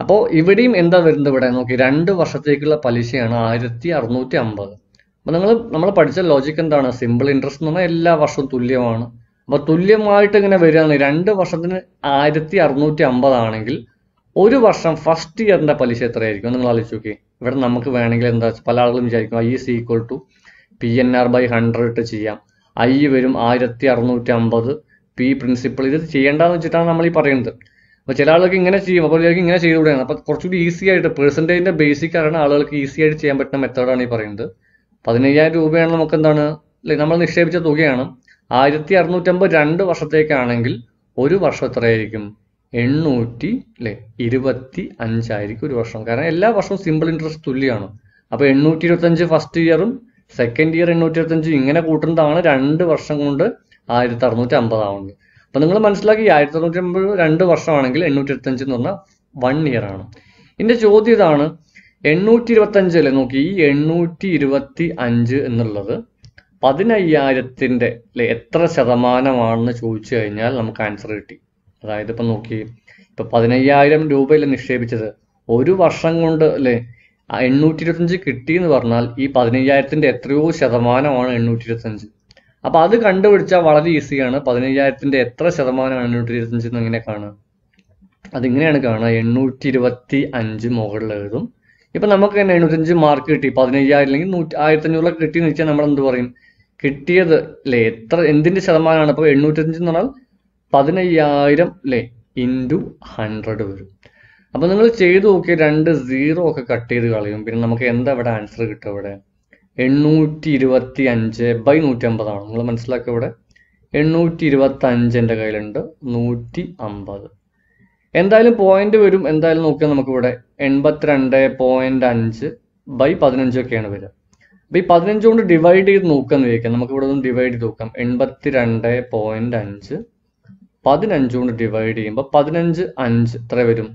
B: അപ്പോൾ ഇവിടെയും എന്താ വരുന്നത് ഇവിടെ നോക്കി രണ്ട് വർഷത്തേക്കുള്ള പലിശയാണ് ആയിരത്തി അറുന്നൂറ്റി അമ്പത് അപ്പോൾ നിങ്ങൾ നമ്മൾ പഠിച്ച ലോജിക്ക് എന്താണ് സിമ്പിൾ ഇൻട്രസ്റ്റ് എന്ന് പറഞ്ഞാൽ എല്ലാ വർഷവും തുല്യമാണ് അപ്പോൾ തുല്യമായിട്ട് ഇങ്ങനെ വരികയാണ് രണ്ട് വർഷത്തിന് ആയിരത്തി അറുന്നൂറ്റി അമ്പതാണെങ്കിൽ ഒരു വർഷം ഫസ്റ്റ് ഇയറിന്റെ പലിശ എത്രയായിരിക്കും നിങ്ങൾ ആലോചിച്ച് നോക്കി ഇവിടെ നമുക്ക് വേണമെങ്കിൽ എന്താ പല ആളുകളും വിചാരിക്കും I is equal to P N R by hundred ഇട്ട് ചെയ്യാം ഐ വരും ആയിരത്തി അറുന്നൂറ്റി അമ്പത് പി പ്രിൻസിപ്പൾ ഇത് ചെയ്യേണ്ടെന്ന് വെച്ചിട്ടാണ് നമ്മൾ ഈ പറയുന്നത് അപ്പോൾ ചില ആളുകൾക്ക് ഇങ്ങനെ ചെയ്യും അപ്പോൾ ചിലർക്ക് ഇങ്ങനെ ചെയ്തുകൂടെയാണ് അപ്പോൾ കുറച്ചുകൂടി ഈസി ആയിട്ട് പേഴ്സൻറ്റേജിന്റെ ബേസിക് അറിയുന്ന ആളുകൾക്ക് ഈസി ആയിട്ട് ചെയ്യാൻ പറ്റുന്ന മെത്തേഡാണ് ഈ പറയുന്നത് പതിനയ്യായിരം രൂപയാണ് നമുക്ക് എന്താണ് അല്ലെ നമ്മൾ നിക്ഷേപിച്ച തുകയാണ് ആയിരത്തി അറുന്നൂറ്റമ്പത് രണ്ട് വർഷത്തേക്കാണെങ്കിൽ ഒരു വർഷം എത്രയായിരിക്കും എണ്ണൂറ്റി അല്ലെ ഇരുപത്തി അഞ്ചായിരിക്കും ഒരു വർഷം കാരണം എല്ലാ വർഷവും സിമ്പിൾ ഇൻട്രസ്റ്റ് തുല്യമാണ് അപ്പോൾ എണ്ണൂറ്റി ഇരുപത്തഞ്ച് ഫസ്റ്റ് ഇയറും സെക്കൻഡ് ഇയർ എണ്ണൂറ്റി ഇരുപത്തഞ്ച് ഇങ്ങനെ കൂട്ടുന്നതാണ് രണ്ട് വർഷം കൊണ്ട് ആയിരത്തി അറുന്നൂറ്റി അമ്പതാവുന്നത് അപ്പൊ നിങ്ങൾ മനസ്സിലാക്കി ആയിരത്തി അറുന്നൂറ്റി അമ്പത് രണ്ട് വർഷമാണെങ്കിൽ എണ്ണൂറ്റി ഇരുപത്തഞ്ച് എന്ന് പറഞ്ഞാൽ വൺ ഇയർ ആണ് ഇതിന്റെ ചോദ്യം ഇതാണ് എണ്ണൂറ്റി ഇരുപത്തി അഞ്ച് അല്ലേ നോക്കി ഈ എണ്ണൂറ്റി ഇരുപത്തി അഞ്ച് എന്നുള്ളത് പതിനയ്യായിരത്തിന്റെ അല്ലെ എത്ര ശതമാനമാണെന്ന് ചോദിച്ചു കഴിഞ്ഞാൽ നമുക്ക് ആൻസർ കിട്ടി അതായത് ഇപ്പൊ നോക്കി ഇപ്പൊ പതിനയ്യായിരം രൂപയിൽ നിക്ഷേപിച്ചത് ഒരു വർഷം കൊണ്ട് അല്ലെ എണ്ണൂറ്റി ഇരുപത്തഞ്ച് കിട്ടി എന്ന് പറഞ്ഞാൽ ഈ പതിനയ്യായിരത്തിന്റെ എത്രയോ ശതമാനമാണ് എണ്ണൂറ്റി ഇരുപത്തഞ്ച് അപ്പൊ അത് കണ്ടുപിടിച്ചാൽ വളരെ ഈസിയാണ് പതിനയ്യായിരത്തിന്റെ എത്ര ശതമാനമാണ് എണ്ണൂറ്റി ഇരുപത്തഞ്ച് എന്ന് എങ്ങനെ കാണുക അതിങ്ങനെയാണ് കാണുക എണ്ണൂറ്റി ഇരുപത്തി അഞ്ച് മുകളിൽ എഴുതും ഇപ്പൊ നമുക്ക് തന്നെ എണ്ണൂറ്റഞ്ച് മാർക്ക് കിട്ടി പതിനയ്യായിരം അല്ലെങ്കിൽ നൂറ്റി ആയിരത്തി അഞ്ഞൂറിലൊക്കെ കിട്ടി എന്ന് വെച്ചാൽ നമ്മൾ എന്ത് പറയും കിട്ടിയത് അല്ലേ എത്ര എന്തിന്റെ ശതമാനമാണ് ഇപ്പൊ എണ്ണൂറ്റഞ്ച് എന്ന് പറഞ്ഞാൽ പതിനയ്യായിരം അല്ലേ ഇൻറ്റു ഹൺഡ്രഡ് വരും അപ്പൊ നിങ്ങൾ ചെയ്തു നോക്കിയ രണ്ട് സീറോ ഒക്കെ കട്ട് ചെയ്ത് കളയും പിന്നെ നമുക്ക് എന്താ ഇവിടെ ആൻസർ കിട്ടുക ഇവിടെ എണ്ണൂറ്റി ഇരുപത്തി അഞ്ച് ബൈ നൂറ്റി അമ്പതാണ് നിങ്ങൾ മനസ്സിലാക്കുക ഇവിടെ എണ്ണൂറ്റി ഇരുപത്തി അഞ്ച് എൻ്റെ കയ്യിലുണ്ട് നൂറ്റി അമ്പത് എന്തായാലും പോയിന്റ് വരും എന്തായാലും നോക്കിയാൽ നമുക്ക് ഇവിടെ എൺപത്തിരണ്ട് പോയിന്റ് അഞ്ച് ബൈ പതിനഞ്ചൊക്കെയാണ് വരിക അപ്പൊ ഈ പതിനഞ്ച് കൊണ്ട് ഡിവൈഡ് ചെയ്ത് നോക്കാന്ന് വിചാരിക്കാം നമുക്ക് ഇവിടെ ഒന്ന് ഡിവൈഡ് ചെയ്ത് നോക്കാം എൺപത്തിരണ്ട് പോയിന്റ് അഞ്ച് പതിനഞ്ച് കൊണ്ട് ഡിവൈഡ് ചെയ്യുമ്പോൾ പതിനഞ്ച് അഞ്ച് എത്ര വരും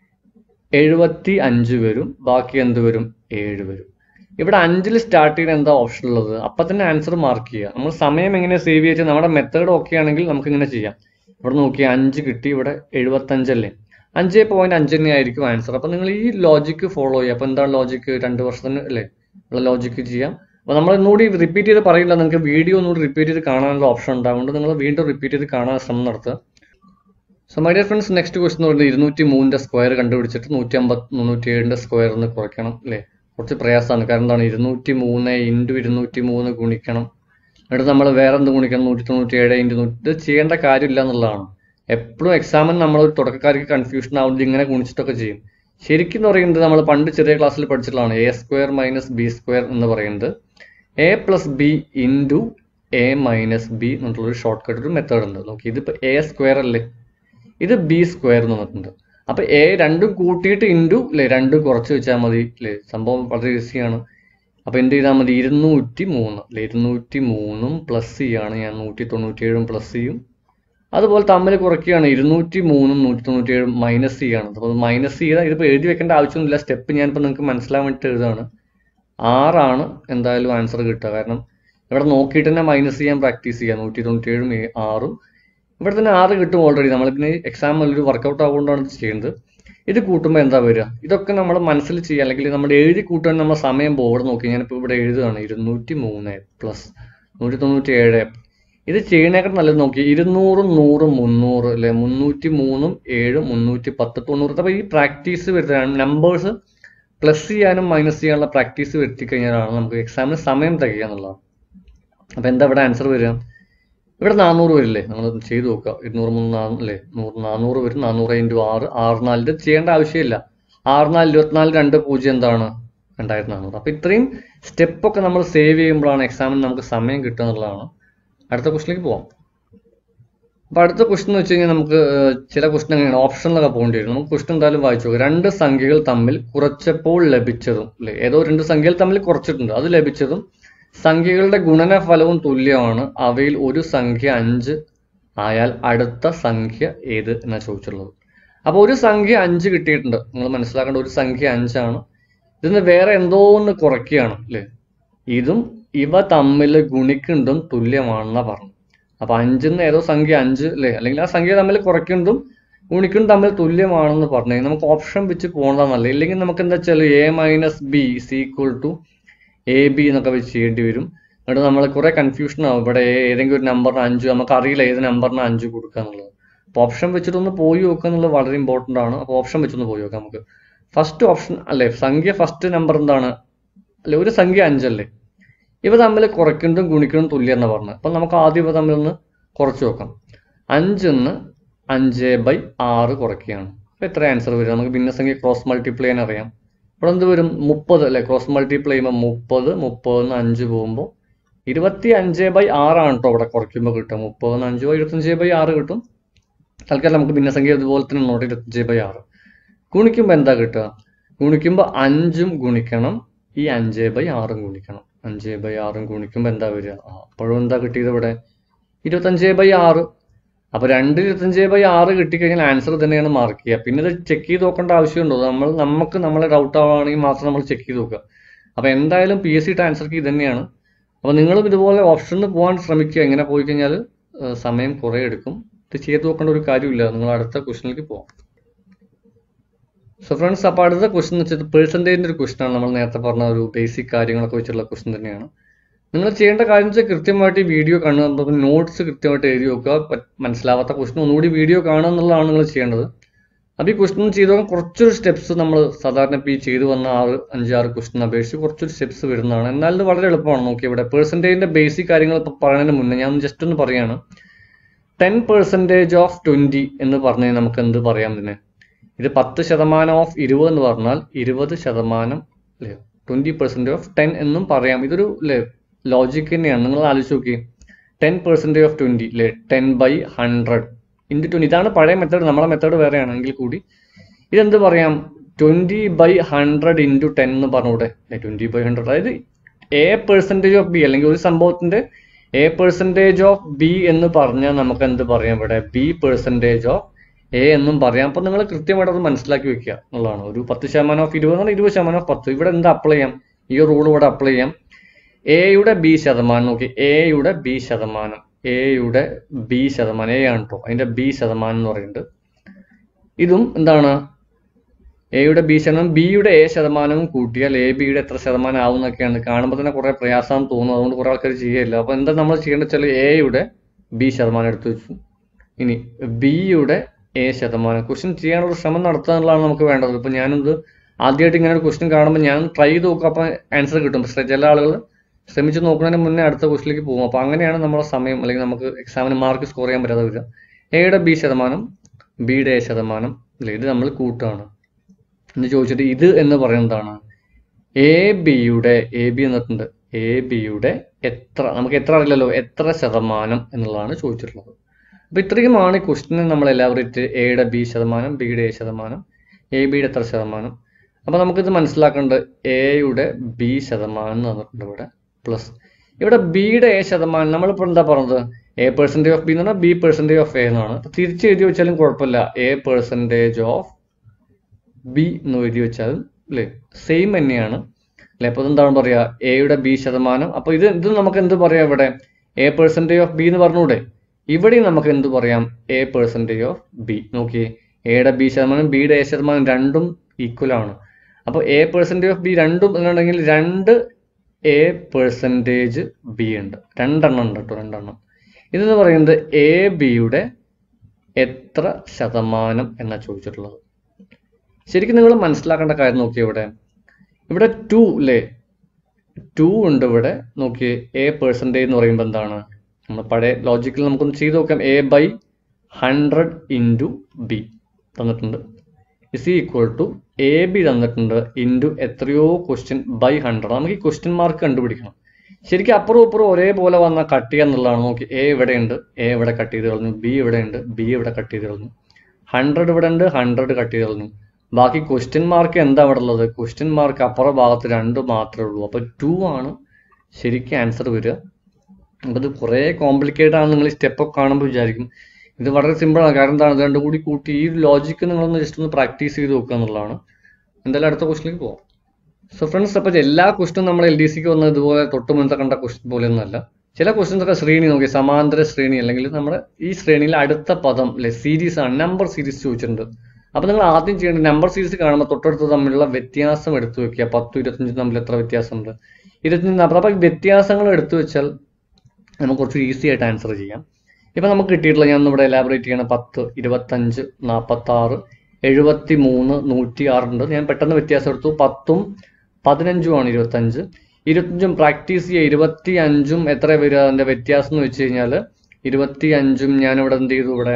B: എഴുപത്തി അഞ്ച് വരും ബാക്കി എന്ത് വരും ഏഴ് വരും ഇവിടെ അഞ്ചിൽ സ്റ്റാർട്ട് ചെയ്യുന്ന എന്താ ഓപ്ഷൻ ഉള്ളത് അപ്പൊ തന്നെ ആൻസർ മാർക്ക് ചെയ്യുക നമ്മൾ സമയം എങ്ങനെ സേവ് ചെയ്ത് നമ്മുടെ മെത്തേഡ് ഓക്കെ ആണെങ്കിൽ നമുക്ക് ഇങ്ങനെ ചെയ്യാം ഇവിടെ നോക്കി അഞ്ച് കിട്ടി ഇവിടെ എഴുപത്തഞ്ചല്ലേ അഞ്ച് പോയിന്റ് അഞ്ച് തന്നെ ആയിരിക്കും ആൻസർ അപ്പൊ നിങ്ങൾ ഈ ലോജിക്ക് ഫോളോ ചെയ്യുക അപ്പൊ എന്താണ് ലോജിക്ക് രണ്ട് വർഷത്തിന് അല്ലേ ഉള്ള ലോജിക്ക് ചെയ്യാം അപ്പൊ നമ്മൾ ഒന്നുകൂടി റിപ്പീറ്റ് ചെയ്ത് പറയില്ല നിങ്ങൾക്ക് വീഡിയോ ഒന്നുകൂടി റിപ്പീറ്റ് ചെയ്ത് കാണാനുള്ള ഓപ്ഷൻ ഉണ്ടാവുകൊണ്ട് നിങ്ങൾ വീണ്ടും റിപ്പീറ്റ് ചെയ്ത് കാണാൻ ശ്രമം നടത്തുക so my dear friends next question എന്ന് പറയുന്നത് ഇരുന്നൂറ്റി മൂന്നിന്റെ സ്ക്വയർ കണ്ടുപിടിച്ചിട്ട് നൂറ്റി അമ്പത് മുന്നൂറ്റി ഏഴിന്റെ സ്ക്വയർ ഒന്ന് കുറയ്ക്കണം അല്ലേ കുറച്ച് പ്രയാസമാണ് കാരണം എന്താണ് ഇരുന്നൂറ്റി മൂന്ന് ഇൻറ്റു ഇരുന്നൂറ്റി മൂന്ന് ഗുണിക്കണം എന്നിട്ട് നമ്മൾ വേറെ എന്ത് ഗുണിക്കണം നൂറ്റി തൊണ്ണൂറ്റി ഏഴ് ഇൻറ്റു നൂറ്റി ഇത് ചെയ്യേണ്ട കാര്യമില്ല എന്നുള്ളതാണ് എപ്പോഴും എക്സാമിന് നമ്മൾ ഒരു തുടക്കക്കാർക്ക് കൺഫ്യൂഷൻ ആവുന്നത് ഇങ്ങനെ ഗുണിച്ചിട്ടൊക്കെ ചെയ്യും ശരിക്കും എന്ന് പറയുന്നത് നമ്മൾ പണ്ട് ചെറിയ ക്ലാസ്സിൽ പഠിച്ചിട്ടുള്ളതാണ് A square minus B square എന്ന് പറയുന്നത് A plus B into A minus B എന്നുള്ളൊരു ഷോർട്ട് കട്ട് ഒരു മെത്തേഡ് ഉണ്ട് നോക്കി ഇതിപ്പോൾ എ സ്ക്വയർ അല്ലേ ഇത് ബി സ്ക്വയർ എന്ന് പറഞ്ഞിട്ടുണ്ട് അപ്പൊ എ രണ്ടും കൂട്ടിയിട്ട് ഇൻറ്റു അല്ലേ രണ്ടും കുറച്ച് വെച്ചാൽ മതി അല്ലേ സംഭവം വളരെ ഈസിയാണ് അപ്പൊ എന്ത് ചെയ്താൽ മതി ഇരുന്നൂറ്റി മൂന്ന് അല്ലെ ഇരുന്നൂറ്റി മൂന്നും പ്ലസ് ചെയ്യാണ് ഞാൻ നൂറ്റി തൊണ്ണൂറ്റി ഏഴും പ്ലസ് ചെയ്യും അതുപോലെ തമ്മിൽ കുറയ്ക്കുകയാണ് ഇരുന്നൂറ്റി മൂന്നും നൂറ്റി തൊണ്ണൂറ്റി ഏഴും മൈനസ് ചെയ്യാണ് അപ്പോൾ മൈനസ് ചെയ്താൽ ഇതിപ്പോൾ എഴുതി വെക്കേണ്ട ആവശ്യമൊന്നുമില്ല സ്റ്റെപ്പ് ഞാനിപ്പോൾ നിങ്ങൾക്ക് മനസ്സിലാൻ വേണ്ടിയിട്ട് എഴുതാണ് ആറാണ് എന്തായാലും ആൻസർ കിട്ടുക കാരണം ഇവിടെ നോക്കിയിട്ട് തന്നെ മൈനസ് ചെയ്യാൻ പ്രാക്ടീസ് ചെയ്യാം നൂറ്റി തൊണ്ണൂറ്റി ഏഴും ഏ- ആറും ഇവിടെ തന്നെ ആറ് കിട്ടും ഓൾറെഡി നമ്മളിതിന് എക്സാം ഒരു വർക്കൗട്ട് ആവുകൊണ്ടാണ് ഇത് ചെയ്യുന്നത് ഇത് കൂട്ടുമ്പോൾ എന്താ വരിക ഇതൊക്കെ നമ്മൾ മനസ്സിൽ ചെയ്യുക അല്ലെങ്കിൽ നമ്മൾ എഴുതി കൂട്ടാൻ നമ്മൾ സമയം പോകും ഇവിടെ നോക്കി ഞാനിപ്പോൾ ഇവിടെ എഴുതുകയാണ് ഇരുന്നൂറ്റി മൂന്ന് പ്ലസ് നൂറ്റി തൊണ്ണൂറ്റി ഏഴ് ഇത് ചെയ്യണേക്കാൾ നല്ലത് നോക്കി ഇരുന്നൂറും നൂറും മുന്നൂറ് അല്ലെ മുന്നൂറ്റി മൂന്നും ഏഴും മുന്നൂറ്റി പത്ത് തൊണ്ണൂറ് അപ്പോൾ ഈ പ്രാക്ടീസ് വരുന്നതാണ് നമ്പേഴ്സ് പ്ലസ് ചെയ്യാനും മൈനസ് ചെയ്യാനുള്ള പ്രാക്ടീസ് വരുത്തി കഴിഞ്ഞാലാണ് നമുക്ക് എക്സാമിന് സമയം തികയുക എന്നുള്ളതാണ് അപ്പോൾ എന്താ ഇവിടെ ആൻസർ വരിക ഇവിടെ നാനൂറ് വരില്ലേ നമ്മൾ ചെയ്ത് നോക്കുക ഇരുന്നൂറ് മൂന്ന് നാ അല്ലേ നൂറ് നാനൂറ് വരും നാനൂറ് ഇൻറ്റു ആറ് ആറ് നാല് ഇത് ചെയ്യേണ്ട ആവശ്യമില്ല ആറ് നാല് ഇരുപത്തിനാല് രണ്ട് പൂജ്യം എന്താണ് രണ്ടായിരത്തി നാനൂറ് അപ്പൊ ഇത്രയും സ്റ്റെപ്പ് ഒക്കെ നമ്മൾ സേവ് ചെയ്യുമ്പോഴാണ് എക്സാമിന് നമുക്ക് സമയം കിട്ടുക എന്നുള്ളതാണ് അടുത്ത ക്വസ്റ്റിലേക്ക് പോവാം അപ്പൊ അടുത്ത ക്വസ്റ്റൻ എന്ന് വെച്ച് കഴിഞ്ഞാൽ നമുക്ക് ഏഹ്, ചില ക്വസ്റ്റൻ എങ്ങനെയാണ് ഓപ്ഷനിലൊക്കെ പോകേണ്ടി വരും നമുക്ക് ക്വസ്റ്റൻ എന്തായാലും വായിച്ചു നോക്കാം രണ്ട് സംഖ്യകൾ തമ്മിൽ കുറച്ചപ്പോൾ ലഭിച്ചതും അല്ലെ ഏതോ രണ്ട് സംഖ്യകൾ തമ്മിൽ കുറച്ചിട്ടുണ്ട് അത് ലഭിച്ചതും സംഖ്യകളുടെ ഗുണനഫലവും തുല്യമാണ് അവയിൽ ഒരു സംഖ്യ അഞ്ച് ആയാൽ അടുത്ത സംഖ്യ ഏത് എന്നാ ചോദിച്ചുള്ളത് അപ്പൊ ഒരു സംഖ്യ അഞ്ച് കിട്ടിയിട്ടുണ്ട് നിങ്ങൾ മനസ്സിലാക്കേണ്ട ഒരു സംഖ്യ അഞ്ചാണ് ഇതിന് വേറെ എന്തോ ഒന്ന് കുറയ്ക്കുകയാണ് അല്ലേ ഇതും ഇവ തമ്മിൽ ഗുണിക്കുന്നതും തുല്യമാണെന്നാ പറഞ്ഞു അപ്പൊ അഞ്ചിന്ന് ഏതോ സംഖ്യ അഞ്ച് അല്ലേ അല്ലെങ്കിൽ ആ സംഖ്യ തമ്മിൽ കുറയ്ക്കുന്നതും ഗുണിക്കും തമ്മിൽ തുല്യമാണെന്ന് പറഞ്ഞു കഴിഞ്ഞാൽ നമുക്ക് ഓപ്ഷൻ വെച്ച് പോകേണ്ടതല്ല ഇല്ലെങ്കിൽ നമുക്ക് എന്താ വെച്ചാൽ A minus B is equal to A B എന്നൊക്കെ വെച്ച് ചെയ്യേണ്ടി വരും എന്നിട്ട് നമ്മൾ കുറെ കൺഫ്യൂഷൻ ആവും ഇവിടെ ഏതെങ്കിലും ഒരു നമ്പറിന് അഞ്ച് നമുക്ക് അറിയില്ല ഏത് നമ്പറിന് അഞ്ച് കൊടുക്കുക എന്നുള്ളത് അപ്പോൾ ഓപ്ഷൻ വെച്ചിട്ടൊന്ന് പോയി നോക്കുക എന്നുള്ളത് വളരെ ഇമ്പോർട്ടൻ്റ് ആണ് അപ്പോൾ ഓപ്ഷൻ വെച്ചൊന്ന് പോയി നോക്കാം നമുക്ക് ഫസ്റ്റ് ഓപ്ഷൻ അല്ലേ സംഖ്യ ഫസ്റ്റ് നമ്പർ എന്താണ് അല്ലെ ഒരു സംഖ്യ അഞ്ചല്ലേ ഇവ തമ്മിൽ കുറയ്ക്കുന്നതും ഗുണിക്കുന്നതും തുല്യം എന്ന് പറഞ്ഞു അപ്പം നമുക്ക് ആദ്യം ഇവ തമ്മിൽ ഒന്ന് കുറച്ച് നോക്കാം അഞ്ചിന്ന് അഞ്ച് ബൈ ആറ് കുറയ്ക്കുകയാണ് അപ്പോൾ എത്ര ആൻസർ വരും നമുക്ക് ഭിന്നസംഖ്യ ക്രോസ് മൾട്ടിപ്ലൈ ചെയ്യാൻ അറിയാം ഇവിടെ എന്ത് വരും മുപ്പത് അല്ലെ ക്രോസ് മൾട്ടിപ്ലൈ ചെയ്യുമ്പോൾ മുപ്പത് മുപ്പതിന്ന് അഞ്ച് പോകുമ്പോൾ ഇരുപത്തി അഞ്ച് ബൈ ആറാണ് കേട്ടോ ഇവിടെ കുറയ്ക്കുമ്പോൾ കിട്ടുക മുപ്പതിന്ന് അഞ്ച് ബൈ ഇരുപത്തഞ്ച് ബൈ ആറ് കിട്ടും തൽക്കാലം നമുക്ക് ഭിന്നസംഖ്യ ഇതുപോലെ തന്നെ നോട്ട് ഇരുപത്തഞ്ച് ബൈ ആറ് ഗുണിക്കുമ്പോൾ എന്താ കിട്ടുക ഗുണിക്കുമ്പോൾ അഞ്ചും ഗുണിക്കണം ഈ അഞ്ച് ബൈ ആറും ഗുണിക്കണം അഞ്ച് ബൈ ആറും ഗുണിക്കുമ്പോൾ എന്താ വരിക ആ, അപ്പോഴും എന്താ കിട്ടിയത് ഇവിടെ ഇരുപത്തഞ്ച് ബൈ ആറ് അപ്പൊ രണ്ട് ഇരുപത്തഞ്ച് ബൈ ആറ് കിട്ടിക്കഴിഞ്ഞാൽ ആൻസർ തന്നെയാണ് മാർക്ക് ചെയ്യുക പിന്നെ ഇത് ചെക്ക് ചെയ്ത് നോക്കേണ്ട ആവശ്യമുണ്ടോ നമ്മൾ നമുക്ക് നമ്മളെ ഡൗട്ട് ആവുകയാണെങ്കിൽ മാത്രം നമ്മൾ ചെക്ക് ചെയ്ത് നോക്കുക അപ്പൊ എന്തായാലും P S C answer key തന്നെയാണ് അപ്പൊ നിങ്ങളും ഇതുപോലെ ഓപ്ഷനിൽ പോകാൻ ശ്രമിക്കുക ഇങ്ങനെ പോയി കഴിഞ്ഞാൽ സമയം കുറെ എടുക്കും ഇത് ചെയ്ത് നോക്കേണ്ട ഒരു കാര്യമില്ല നിങ്ങൾ അടുത്ത ക്വസ്റ്റിലേക്ക് പോകാം സോ ഫ്രണ്ട്സ് അപ്പോൾ അടുത്ത ക്വസ്റ്റൻ എന്ന് വെച്ചാൽ പേഴ്സൻറ്റേജിൻ്റെ ഒരു ക്വസ്റ്റൻ ആണ് നമ്മൾ നേരത്തെ പറഞ്ഞ ഒരു ബേസിക് കാര്യങ്ങളൊക്കെ വെച്ചുള്ള ക്വസ്റ്റൻ തന്നെയാണ് നിങ്ങൾ ചെയ്യേണ്ട കാര്യം വെച്ചാൽ കൃത്യമായിട്ട് ഈ വീഡിയോ കാണുക നോട്ട്സ് കൃത്യമായിട്ട് എഴുതി വെക്കുക പ- മനസ്സിലാവാത്ത ക്വസ്റ്റൻ ഒന്നുകൂടി വീഡിയോ കാണുക എന്നുള്ളതാണ് നിങ്ങൾ ചെയ്യേണ്ടത് അപ്പോൾ ഈ ക്വസ്റ്റൻ ചെയ്ത് നോക്കാൻ കുറച്ചൊരു സ്റ്റെപ്സ് നമ്മൾ സാധാരണ ഇപ്പോൾ ഈ ചെയ്തു വന്ന ആറ് അഞ്ചാറ് ക്വസ്റ്റൻ അപേക്ഷിച്ച് കുറച്ചൊരു സ്റ്റെപ്സ് വരുന്നതാണ് എന്നാൽ ഇത് വളരെ എളുപ്പമാണ് നോക്കി ഇവിടെ പേഴ്സൻറ്റേജിൻ്റെ ബേസിക് കാര്യങ്ങൾ ഇപ്പോൾ പറയുന്നതിന് മുന്നേ ഞാൻ ജസ്റ്റ് ഒന്ന് പറയാണ് ടെൻ പെർസെൻറ്റേജ് ഓഫ് ട്വൻറ്റി എന്ന് പറഞ്ഞാൽ നമുക്ക് എന്ത് പറയാം ഇതിനെ ഇത് പത്ത് ശതമാനം ഓഫ് ഇരുപത് എന്ന് പറഞ്ഞാൽ ഇരുപത് ശതമാനം അല്ലേ ട്വൻറ്റി പെർസെൻറ്റേജ് ഓഫ് ടെൻ എന്നും പറയാം ഇതൊരു അല്ലേ ലോജിക് തന്നെയാണ് നിങ്ങൾ ആലോചിച്ച് നോക്കി ടെൻ പെർസെൻറ്റേജ് ഓഫ് ട്വൻറ്റി അല്ലേ ten by hundred into twenty ഇതാണ് പഴയ മെത്തേഡ് നമ്മളെ മെത്തേഡ് വേറെയാണെങ്കിൽ കൂടി ഇതെന്ത് പറയാം twenty by hundred into ten എന്ന് പറഞ്ഞൂടെ ട്വൻറ്റി ബൈ ഹൺഡ്രഡ് അതായത് എ പെർസെൻറ്റേജ് ഓഫ് ബി അല്ലെങ്കിൽ ഒരു സംഭവത്തിന്റെ എ പെർസെൻറ്റേജ് ഓഫ് ബി എന്ന് പറഞ്ഞാൽ നമുക്ക് എന്ത് പറയാം ഇവിടെ ബി പെർസെൻറ്റേജ് ഓഫ് എ എന്നും പറയാം അപ്പൊ നിങ്ങൾ കൃത്യമായിട്ട് അത് മനസ്സിലാക്കി വെക്കുക എന്നുള്ളതാണ് ഒരു പത്ത് ശതമാനം ഓഫ് ഇരുപത് എന്നാൽ ഇരുപത് ശതമാനം ഓഫ് പത്ത് ഇവിടെ എന്ത് അപ്ലൈ ചെയ്യാം ഈ റൂൾ ഇവിടെ അപ്ലൈ ചെയ്യാം എയുടെ ബി ശതമാനം നോക്കി എയുടെ ബി ശതമാനം എയുടെ ബി ശതമാനം എ ആണ് കേട്ടോ അതിന്റെ ബി ശതമാനം എന്ന് പറയുന്നത് ഇതും എന്താണ് എയുടെ ബി ശതമാനം ബിയുടെ എ ശതമാനവും കൂട്ടിയാൽ എ ബിയുടെ എത്ര ശതമാനം ആവും എന്നൊക്കെയാണ് കാണുമ്പോൾ തന്നെ കുറെ പ്രയാസം തോന്നും അതുകൊണ്ട് കുറെ ആൾക്കാർ ചെയ്യില്ല അപ്പൊ എന്താ നമ്മൾ ചെയ്യേണ്ടത് വെച്ചാൽ എയുടെ ബി ശതമാനം എടുത്തു വെച്ചു ഇനി ബിയുടെ എ ശതമാനം ക്വസ്റ്റ്യൻ ചെയ്യാനുള്ള ശ്രമം നടത്തുക എന്നുള്ളതാണ് നമുക്ക് വേണ്ടത് ഇപ്പൊ ഞാനിത് ആദ്യമായിട്ട് ഇങ്ങനെ ഒരു ക്വസ്റ്റ്യൻ കാണുമ്പോൾ ഞാൻ ട്രൈ ചെയ്ത് നോക്കും അപ്പൊ ആൻസർ കിട്ടും പക്ഷേ ചില ആളുകൾ ശ്രമിച്ച് നോക്കുന്നതിന് മുന്നേ അടുത്ത ക്വസ്റ്റിലേക്ക് പോകും അപ്പൊ അങ്ങനെയാണ് നമ്മുടെ സമയം അല്ലെങ്കിൽ നമുക്ക് എക്സാമിന് മാർക്ക് സ്കോർ ചെയ്യാൻ പറ്റാതെ വരിക എയുടെ ബി ശതമാനം ബിയുടെ എ ശതമാനം അല്ലേ ഇത് നമ്മൾ കൂട്ടുകയാണ് എന്ന് ചോദിച്ചിട്ട് ഇത് എന്ന് പറയുന്നതാണ് എ ബിയുടെ എ ബി എന്നിട്ടുണ്ട് എ ബിയുടെ എത്ര നമുക്ക് എത്ര അറിയില്ലല്ലോ എത്ര ശതമാനം എന്നുള്ളതാണ് ചോദിച്ചിട്ടുള്ളത് അപ്പൊ ഇത്രയുമാണ് ഈ ക്വസ്റ്റിന് നമ്മൾ എലാബറേറ്റ് എയുടെ ബി ശതമാനം ബിയുടെ എ ശതമാനം എ ബിയുടെ എത്ര ശതമാനം അപ്പൊ നമുക്കിത് മനസ്സിലാക്കേണ്ടത് എയുടെ ബി ശതമാനം എന്ന് തന്നിട്ടുണ്ട് ഇവിടെ പ്ലസ് ഇവിടെ ബിയുടെ എ ശതമാനം നമ്മളിപ്പോൾ എന്താ പറഞ്ഞത് എ പെർസെൻറ്റേജ് ഓഫ് ബി എന്ന് പറഞ്ഞാൽ ബി പെർസെൻറ്റേജ് ഓഫ് എ എന്നാണ് അപ്പൊ തിരിച്ച് എഴുതി വെച്ചാലും കുഴപ്പമില്ല എ പെർസെൻറ്റേജ് ഓഫ് ബി എന്ന് എഴുതി വെച്ചാൽ അല്ലേ സെയിം തന്നെയാണ് അല്ലെ അപ്പൊ എന്താണ് പറയാ എയുടെ ബി ശതമാനം അപ്പൊ ഇത് ഇത് നമുക്ക് എന്ത് പറയാം ഇവിടെ എ പെർസെൻറ്റേജ് ഓഫ് ബി എന്ന് പറഞ്ഞൂടെ ഇവിടെയും നമുക്ക് എന്ത് പറയാം എ പെർസെൻറ്റേജ് ഓഫ് ബി നോക്കിയേ എയുടെ ബി ശതമാനം ബിയുടെ എ ശതമാനം രണ്ടും ഈക്വൽ ആണ് അപ്പൊ എ പെർസെൻറ്റേജ് ഓഫ് ബി രണ്ടും എന്നുണ്ടെങ്കിൽ രണ്ട് എ പെർസെൻറ്റേജ് ബി ഉണ്ട് രണ്ടെണ്ണം ഉണ്ട് കേട്ടോ രണ്ടെണ്ണം ഇതെന്ന് പറയുന്നത് എ ബിയുടെ എത്ര ശതമാനം എന്നാ ചോദിച്ചിട്ടുള്ളത് ശരിക്കും നിങ്ങൾ മനസ്സിലാക്കേണ്ട കാര്യം നോക്കിയേ ഇവിടെ ഇവിടെ ടു അല്ലേ ടു ഉണ്ട് ഇവിടെ നോക്കിയേ എ പെർസെൻറ്റേജ് എന്ന് പറയുമ്പോൾ എന്താണ് നമ്മൾ പഴയ ലോജിക്കിൽ നമുക്കൊന്ന് ചെയ്ത് നോക്കാം A by hundred into B തന്നിട്ടുണ്ട് is equal to A B തന്നിട്ടുണ്ട് ഇൻറ്റു എത്രയോ ക്വസ്റ്റ്യൻ ബൈ ഹൺഡ്രഡ് നമുക്ക് ഈ ക്വസ്റ്റ്യൻ മാർക്ക് കണ്ടുപിടിക്കണം ശരിക്കും അപ്പുറവും ഇപ്പുറവും ഒരേപോലെ വന്ന കട്ട് ചെയ്യുക എന്നുള്ളതാണ് നോക്കി എ ഇവിടെ ഉണ്ട് എ ഇവിടെ കട്ട് ചെയ്ത് കളഞ്ഞു ബി ഇവിടെ ഉണ്ട് ബി ഇവിടെ കട്ട് ചെയ്ത് കളഞ്ഞു ഹൺഡ്രഡ് ഇവിടെ ഉണ്ട് ഹൺഡ്രഡ് കട്ട് ചെയ്ത് കളഞ്ഞു ബാക്കി ക്വസ്റ്റ്യൻ മാർക്ക് എന്താ അവിടെ ഉള്ളത് ക്വസ്റ്റ്യൻ മാർക്ക് അപ്പുറ ഭാഗത്ത് രണ്ട് മാത്രമേ ഉള്ളൂ അപ്പൊ ടു ആണ് ശരിക്കും ആൻസർ വരിക നമുക്കത് കുറേ കോംപ്ലിക്കേറ്റഡ് ആണ് നിങ്ങൾ ഈ സ്റ്റെപ്പ് ഒക്കെ കാണുമ്പോൾ വിചാരിക്കും ഇത് വളരെ സിമ്പിൾ ആണ് കാരണം എന്താണ് ഇത് രണ്ടും കൂടി കൂട്ടി ഈ ലോജിക്ക് നിങ്ങളൊന്ന് ജസ്റ്റ് ഒന്ന് പ്രാക്ടീസ് ചെയ്ത് നോക്കുക എന്നുള്ളതാണ് എന്തായാലും അടുത്ത ക്വസ്റ്റിലേക്ക് പോവാം സോ ഫ്രണ്ട്സ് അപ്പോൾ എല്ലാ ക്വസ്റ്റും നമ്മൾ എൽ ഡി സിക്ക് വന്നത് ഇതുപോലെ തൊട്ട് മുന്നത്തെ കണ്ട ക്വസ്റ്റ്യൻ പോലെയൊന്നുമല്ല ചില ക്വസ്റ്റ്യൻസ് ഒക്കെ ശ്രേണി നോക്കി സമാന്തര ശ്രേണി അല്ലെങ്കിൽ നമ്മുടെ ഈ ശ്രേണിയിലെ അടുത്ത പദം അല്ലെ സീരീസ് ആണ് നമ്പർ സീരീസ് ചോദിച്ചിട്ടുണ്ട് അപ്പൊ നിങ്ങൾ ആദ്യം ചെയ്യേണ്ടത് നമ്പർ സീരീസ് കാണുമ്പോൾ തൊട്ടടുത്ത് തമ്മിലുള്ള വ്യത്യാസം എടുത്തു വെക്കുക പത്തും ഇരുപത്തഞ്ചും തമ്മിൽ എത്ര വ്യത്യാസമുണ്ട് ഇരുപത്തഞ്ച് അപ്പൊ വ്യത്യാസങ്ങൾ എടുത്തു വെച്ചാൽ നമുക്ക് കുറച്ച് ഈസി ആയിട്ട് ആൻസർ ചെയ്യാം ഇപ്പൊ നമുക്ക് കിട്ടിയിട്ടുള്ള ഞാൻ ഇവിടെ എലാബറേറ്റ് ചെയ്യണം പത്ത് ഇരുപത്തഞ്ച് നാൽപ്പത്തി ആറ് എഴുപത്തി മൂന്ന് നൂറ്റി ആറുണ്ട് ഞാൻ പെട്ടെന്ന് വ്യത്യാസം എടുത്തു പത്തും പതിനഞ്ചുമാണ് ഇരുപത്തഞ്ച് ഇരുപത്തഞ്ചും പ്രാക്ടീസ് ചെയ്യുക ഇരുപത്തി അഞ്ചും എത്ര വരിക അതിന്റെ വ്യത്യാസം എന്ന് വെച്ച് കഴിഞ്ഞാൽ ഇരുപത്തി അഞ്ചും ഞാൻ ഇവിടെ എന്ത് ചെയ്തു ഇവിടെ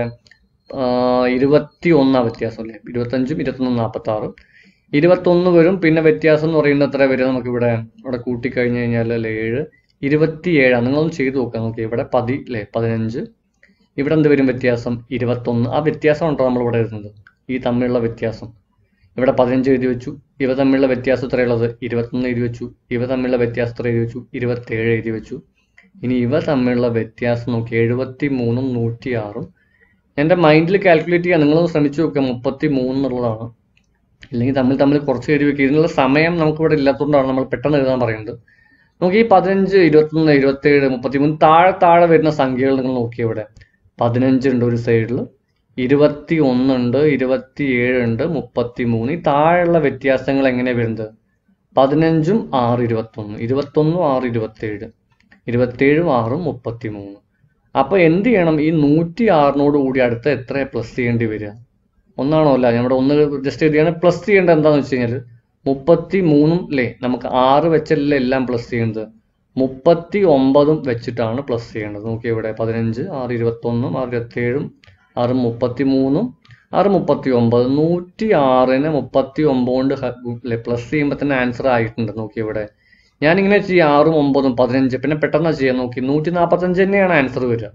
B: ഇരുപത്തി ഒന്നാ വ്യത്യാസം അല്ലേ ഇരുപത്തഞ്ചും ഇരുപത്തൊന്നും നാൽപ്പത്തി ആറ് ഇരുപത്തൊന്ന് വരും പിന്നെ വ്യത്യാസം എന്ന് പറയുന്നത് എത്ര വരും നമുക്ക് ഇവിടെ ഇവിടെ കൂട്ടിക്കഴിഞ്ഞ് കഴിഞ്ഞാൽ അല്ലേ ഏഴ് ഇരുപത്തി ഏഴാണ് നിങ്ങളൊന്ന് ചെയ്ത് നോക്കാം നോക്കി ഇവിടെ പതി അല്ലേ പതിനഞ്ച് ഇവിടെ എന്ത് വരും വ്യത്യാസം ഇരുപത്തൊന്ന് ആ വ്യത്യാസം ഉണ്ടോ നമ്മൾ ഇവിടെ എഴുതുന്നത് ഈ തമ്മിലുള്ള വ്യത്യാസം ഇവിടെ പതിനഞ്ച് എഴുതി വെച്ചു ഇവ തമ്മിലുള്ള വ്യത്യാസം എത്രയുള്ളത് ഇരുപത്തൊന്ന് എഴുതി വെച്ചു ഇവ തമ്മിലുള്ള വ്യത്യാസം എത്ര എഴുതി വെച്ചു ഇരുപത്തേഴ് എഴുതി വെച്ചു ഇനി ഇവ തമ്മിലുള്ള വ്യത്യാസം നോക്കി എഴുപത്തി മൂന്നും നൂറ്റി ആറും എൻ്റെ മൈൻഡിൽ കാൽക്കുലേറ്റ് ചെയ്യാൻ നിങ്ങളൊന്ന് ശ്രമിച്ചു നോക്കുക മുപ്പത്തി മൂന്ന് എന്നുള്ളതാണ് ഇല്ലെങ്കിൽ തമ്മിൽ തമ്മിൽ കുറച്ച് എഴുതി വെക്കുക ഇതിനുള്ള സമയം നമുക്കിവിടെ ഇല്ലാത്തതുകൊണ്ടാണ് നമ്മൾ പെട്ടെന്ന് എഴുതാൻ പറയുന്നത് നമുക്ക് ഈ പതിനഞ്ച് ഇരുപത്തൊന്ന് ഇരുപത്തേഴ് മുപ്പത്തിമൂന്ന് താഴെ താഴെ വരുന്ന സംഖ്യകൾ നിങ്ങൾ നോക്കിയ ഇവിടെ പതിനഞ്ച് ഉണ്ട് ഒരു സൈഡിൽ ഇരുപത്തി ഒന്നുണ്ട് ഇരുപത്തി ഏഴുണ്ട് മുപ്പത്തി മൂന്ന് ഈ താഴെയുള്ള വ്യത്യാസങ്ങൾ എങ്ങനെയാണ് വരുന്നത് പതിനഞ്ചും ആറ് ഇരുപത്തൊന്ന് ഇരുപത്തൊന്നും ആറ് ഇരുപത്തേഴ് ഇരുപത്തേഴും ആറും മുപ്പത്തി മൂന്ന് അപ്പൊ എന്ത് ചെയ്യണം ഈ നൂറ്റി ആറിനോട് കൂടി അടുത്ത എത്ര പ്ലസ് ചെയ്യേണ്ടി വരിക ഒന്നാണോ അല്ല നമ്മുടെ ഒന്ന് ജസ്റ്റ് എഴുതിയാണ് പ്ലസ് ചെയ്യേണ്ടത് എന്താണെന്ന് വെച്ച് കഴിഞ്ഞാൽ മുപ്പത്തി മൂന്നും അല്ലേ നമുക്ക് ആറ് വെച്ചല്ലേ എല്ലാം പ്ലസ് ചെയ്യേണ്ടത് മുപ്പത്തി ഒമ്പതും വെച്ചിട്ടാണ് പ്ലസ് ചെയ്യേണ്ടത് നോക്കി ഇവിടെ പതിനഞ്ച് ആറ് ഇരുപത്തൊന്നും ആറ് ഇരുപത്തേഴും ആറ് മുപ്പത്തി മൂന്നും ആറ് മുപ്പത്തി ഒമ്പത് നൂറ്റി ആറിന് മുപ്പത്തി ഒമ്പത് കൊണ്ട് അല്ലേ പ്ലസ് ചെയ്യുമ്പോൾ തന്നെ ആൻസർ ആയിട്ടുണ്ട് നോക്കി ഇവിടെ ഞാനിങ്ങനെ ചെയ്യാം ആറും ഒമ്പതും പതിനഞ്ച് പിന്നെ പെട്ടെന്ന് ചെയ്യാൻ നോക്കി നൂറ്റി നാൽപ്പത്തഞ്ച് തന്നെയാണ് ആൻസർ വരിക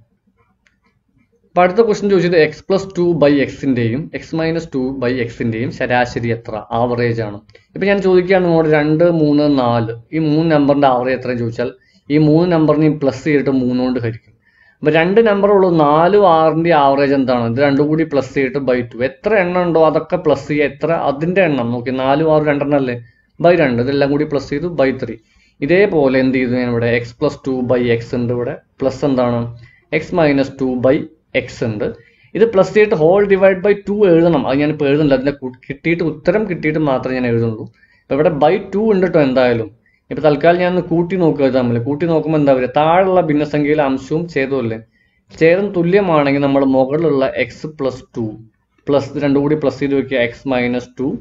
B: അപ്പൊ അടുത്ത ക്വസ്റ്റ്യൻ ചോദിച്ചത് എക്സ് പ്ലസ് ടു ബൈ എക്സിന്റെയും എക്സ് മൈനസ് ടു ബൈ എക്സിന്റെയും ശരാശരി എത്ര ആവറേജ് ആണ് ഇപ്പൊ ഞാൻ ചോദിക്കുകയാണ് നിങ്ങളോട് രണ്ട് മൂന്ന് നാല് ഈ മൂന്ന് നമ്പറിന്റെ ആവറേജ് എത്രയും ചോദിച്ചാൽ ഈ മൂന്ന് നമ്പറിനെയും പ്ലസ് ചെയ്തിട്ട് മൂന്ന് കൊണ്ട് ഹരിക്കും അപ്പൊ രണ്ട് നമ്പർ ഉള്ളൂ നാലും ആറിന്റെ ആവറേജ് എന്താണ് ഇത് രണ്ടും കൂടി പ്ലസ് ചെയ്തിട്ട് ബൈ ടു എത്ര എണ്ണം ഉണ്ടോ അതൊക്കെ പ്ലസ് ചെയ്യുക എത്ര അതിന്റെ എണ്ണം നോക്കി നാലും ആറും രണ്ടെണ്ണം അല്ലേ ബൈ രണ്ട് ഇതെല്ലാം കൂടി പ്ലസ് ചെയ്തു ബൈ ത്രീ ഇതേപോലെ എന്ത് ചെയ്തു ഞാൻ ഇവിടെ X plus two by X ഉണ്ട് ഇവിടെ പ്ലസ് എന്താണ് X minus two by X ഉണ്ട് ഇത് പ്ലസ് ചെയ്തിട്ട് ഹോൾ ഡിവൈഡ് ബൈ ടു എഴുതണം അത് ഞാനിപ്പോൾ എഴുതുന്നില്ല അതിന്റെ കു- കിട്ടിയിട്ട് ഉത്തരം കിട്ടിയിട്ട് മാത്രമേ ഞാൻ എഴുതുന്നുള്ളൂ ഇപ്പൊ ഇവിടെ ബൈ ടു ഉണ്ട് കേട്ടോ എന്തായാലും ഇപ്പൊ തൽക്കാലം ഞാൻ ഒന്ന് കൂട്ടി നോക്കുക ഇത് തമ്മിൽ കൂട്ടി നോക്കുമ്പോൾ എന്താ പറയുക താഴെയുള്ള ഭിന്നസംഖ്യയിലെ അംശവും ഛേദമല്ലേ ഛേദം തുല്യമാണെങ്കിൽ നമ്മൾ മുകളിലുള്ള എക്സ് പ്ലസ് ടു പ്ലസ് രണ്ടും കൂടി പ്ലസ് ചെയ്ത് വെക്കുക X minus two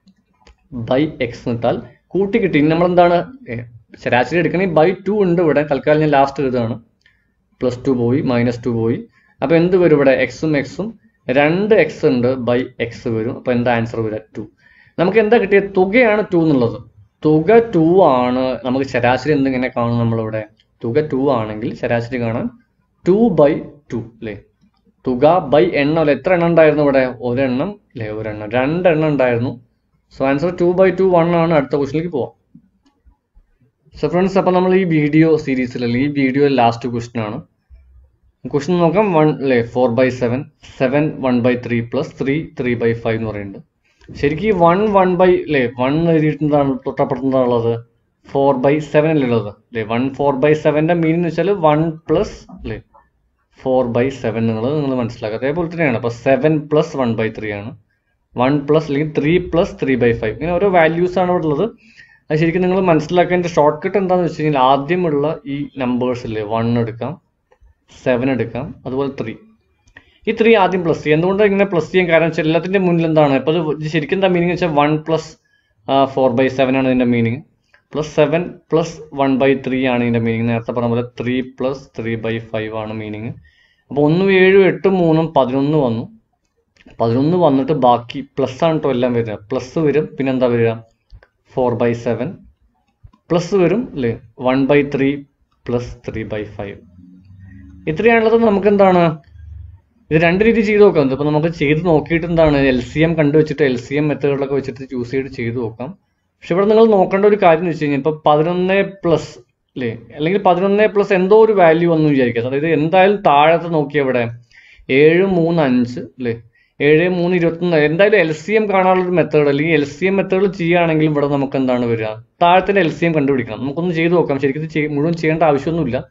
B: by X എന്നിട്ടാൽ കൂട്ടി കിട്ടി ഇനി നമ്മളെന്താണ് ഏ, ശരാശരി എടുക്കണമെങ്കിൽ ബൈ ടു ഉണ്ട് ഇവിടെ തൽക്കാലം ഞാൻ ലാസ്റ്റ് എഴുതാണ് പ്ലസ് ടു പോയി മൈനസ് ടു പോയി അപ്പൊ എന്ത് വരും ഇവിടെ എക്സും എക്സും രണ്ട് എക്സ് ഉണ്ട് ബൈ എക്സ് വരും അപ്പൊ എന്താ ആൻസർ വരിക ടു നമുക്ക് എന്താ കിട്ടിയത് തുകയാണ് ടു എന്നുള്ളത് തുക ടു ആണ് നമുക്ക് ശരാശരി എന്തിങ്ങനെ കാണും നമ്മളിവിടെ തുക ടു ആണെങ്കിൽ ശരാശരി കാണാൻ ടു ബൈ ടു അല്ലേ തുക ബൈ എണ്ണം അല്ലെ എത്ര എണ്ണം ഉണ്ടായിരുന്നു ഇവിടെ ഒരെണ്ണം അല്ലേ ഒരെണ്ണം രണ്ടെണ്ണം ഉണ്ടായിരുന്നു so answer two by two one ആണ് അടുത്ത ക്വസ്റ്റിലേക്ക് പോവാം സോ ഫ്രണ്ട്സ് അപ്പൊ നമ്മൾ ഈ വീഡിയോ സീരീസിൽ അല്ലെങ്കിൽ ഈ വീഡിയോ ലാസ്റ്റ് ക്വസ്റ്റ്യൻ ആണ് ക്വസ്റ്റ്യൻ നോക്കാം വൺ അല്ലേ four by seven seven one by three plus three three by five എന്ന് പറയുന്നുണ്ട് ശരിക്കും ഈ വൺ വൺ ബൈ അല്ലേ വൺ എഴുതിയിട്ടാണ് തൊട്ടപ്പുറത്തുള്ളത് ഫോർ ബൈ സെവൻ അല്ലേ ഉള്ളത് അല്ലേ വൺ ഫോർ ബൈ സെവന്റെ മീനിങ് വെച്ചാൽ വൺ പ്ലസ് അല്ലേ ഫോർ ബൈ സെവൻ എന്നുള്ളത് നിങ്ങൾ മനസ്സിലാക്കുക അതേപോലെ തന്നെയാണ് അപ്പൊ seven plus one by three ആണ് വൺ പ്ലസ് അല്ലെങ്കിൽ three plus three by five ഇങ്ങനെ ഓരോ വാല്യൂസ് ആണ് ഇവിടെ ഉള്ളത് അത് ശരിക്കും നിങ്ങൾ മനസ്സിലാക്കേണ്ട ഷോർട്ട് കട്ട് എന്താണെന്ന് വെച്ച് കഴിഞ്ഞാൽ ആദ്യമുള്ള ഈ നമ്പേഴ്സ് ഇല്ലേ വൺ എടുക്കാം സെവൻ എടുക്കാം അതുപോലെ ത്രീ ഈ ത്രീ ആദ്യം പ്ലസ് ചെയ്യാം എന്തുകൊണ്ട് ഇങ്ങനെ പ്ലസ് ചെയ്യാൻ കാരണം വെച്ചാൽ എല്ലാത്തിന്റെ മുന്നിൽ എന്താണ് ഇപ്പൊ ഇത് ശരിക്കും എന്താ മീനിങ് വെച്ചാൽ one plus four by seven ആണ് ഇതിന്റെ meaning plus seven plus one by three ആണ് ഇതിന്റെ മീനിങ് നേരത്തെ പറഞ്ഞ പോലെ three plus three by five ആണ് മീനിങ് അപ്പോൾ ഒന്നും ഏഴും എട്ടും മൂന്നും പതിനൊന്ന് വന്നു പതിനൊന്ന് വന്നിട്ട് ബാക്കി പ്ലസ് ആണ് കേട്ടോ എല്ലാം വരിക പ്ലസ് വരും പിന്നെന്താ വരിക ഫോർ ബൈ സെവൻ പ്ലസ് വരും അല്ലേ one by three plus three by five ഇത്രയാണുള്ളത് നമുക്ക് എന്താണ് ഇത് രണ്ട് രീതി ചെയ്ത് നോക്കാം ഇപ്പൊ നമുക്ക് ചെയ്ത് നോക്കിയിട്ട് എന്താണ് എൽ സി എം കണ്ടു വെച്ചിട്ട് എൽ സി എം മെത്തേഡുകളൊക്കെ വെച്ചിട്ട് ചൂസ് ചെയ്ത് ചെയ്ത് നോക്കാം പക്ഷെ ഇവിടെ നിങ്ങൾ നോക്കേണ്ട ഒരു കാര്യം എന്ന് വെച്ച് കഴിഞ്ഞാൽ ഇപ്പൊ പതിനൊന്ന് പ്ലസ് അല്ലേ അല്ലെങ്കിൽ പതിനൊന്ന് പ്ലസ് എന്തോ ഒരു വാല്യൂ വന്നു വിചാരിക്കുക അതായത് എന്തായാലും താഴത്തെ നോക്കിയ ഇവിടെ ഏഴ് മൂന്ന് അഞ്ച് അല്ലേ ഏഴ് മൂന്ന് ഇരുപത്തൊന്ന് എന്തായാലും എൽ സി എം കാണാനുള്ള ഒരു മെത്തേഡ് അല്ലെങ്കിൽ എൽ സി എം മെത്തേഡ് ചെയ്യുകയാണെങ്കിൽ ഇവിടെ നമുക്ക് എന്താണ് വരിക താഴത്തിന്റെ എൽ സി എം കണ്ടുപിടിക്കണം നമുക്കൊന്ന് ചെയ്ത് നോക്കാം ശരിക്കും ഇത് ചെയ്- മുഴുവൻ ചെയ്യേണ്ട ആവശ്യമൊന്നുമില്ല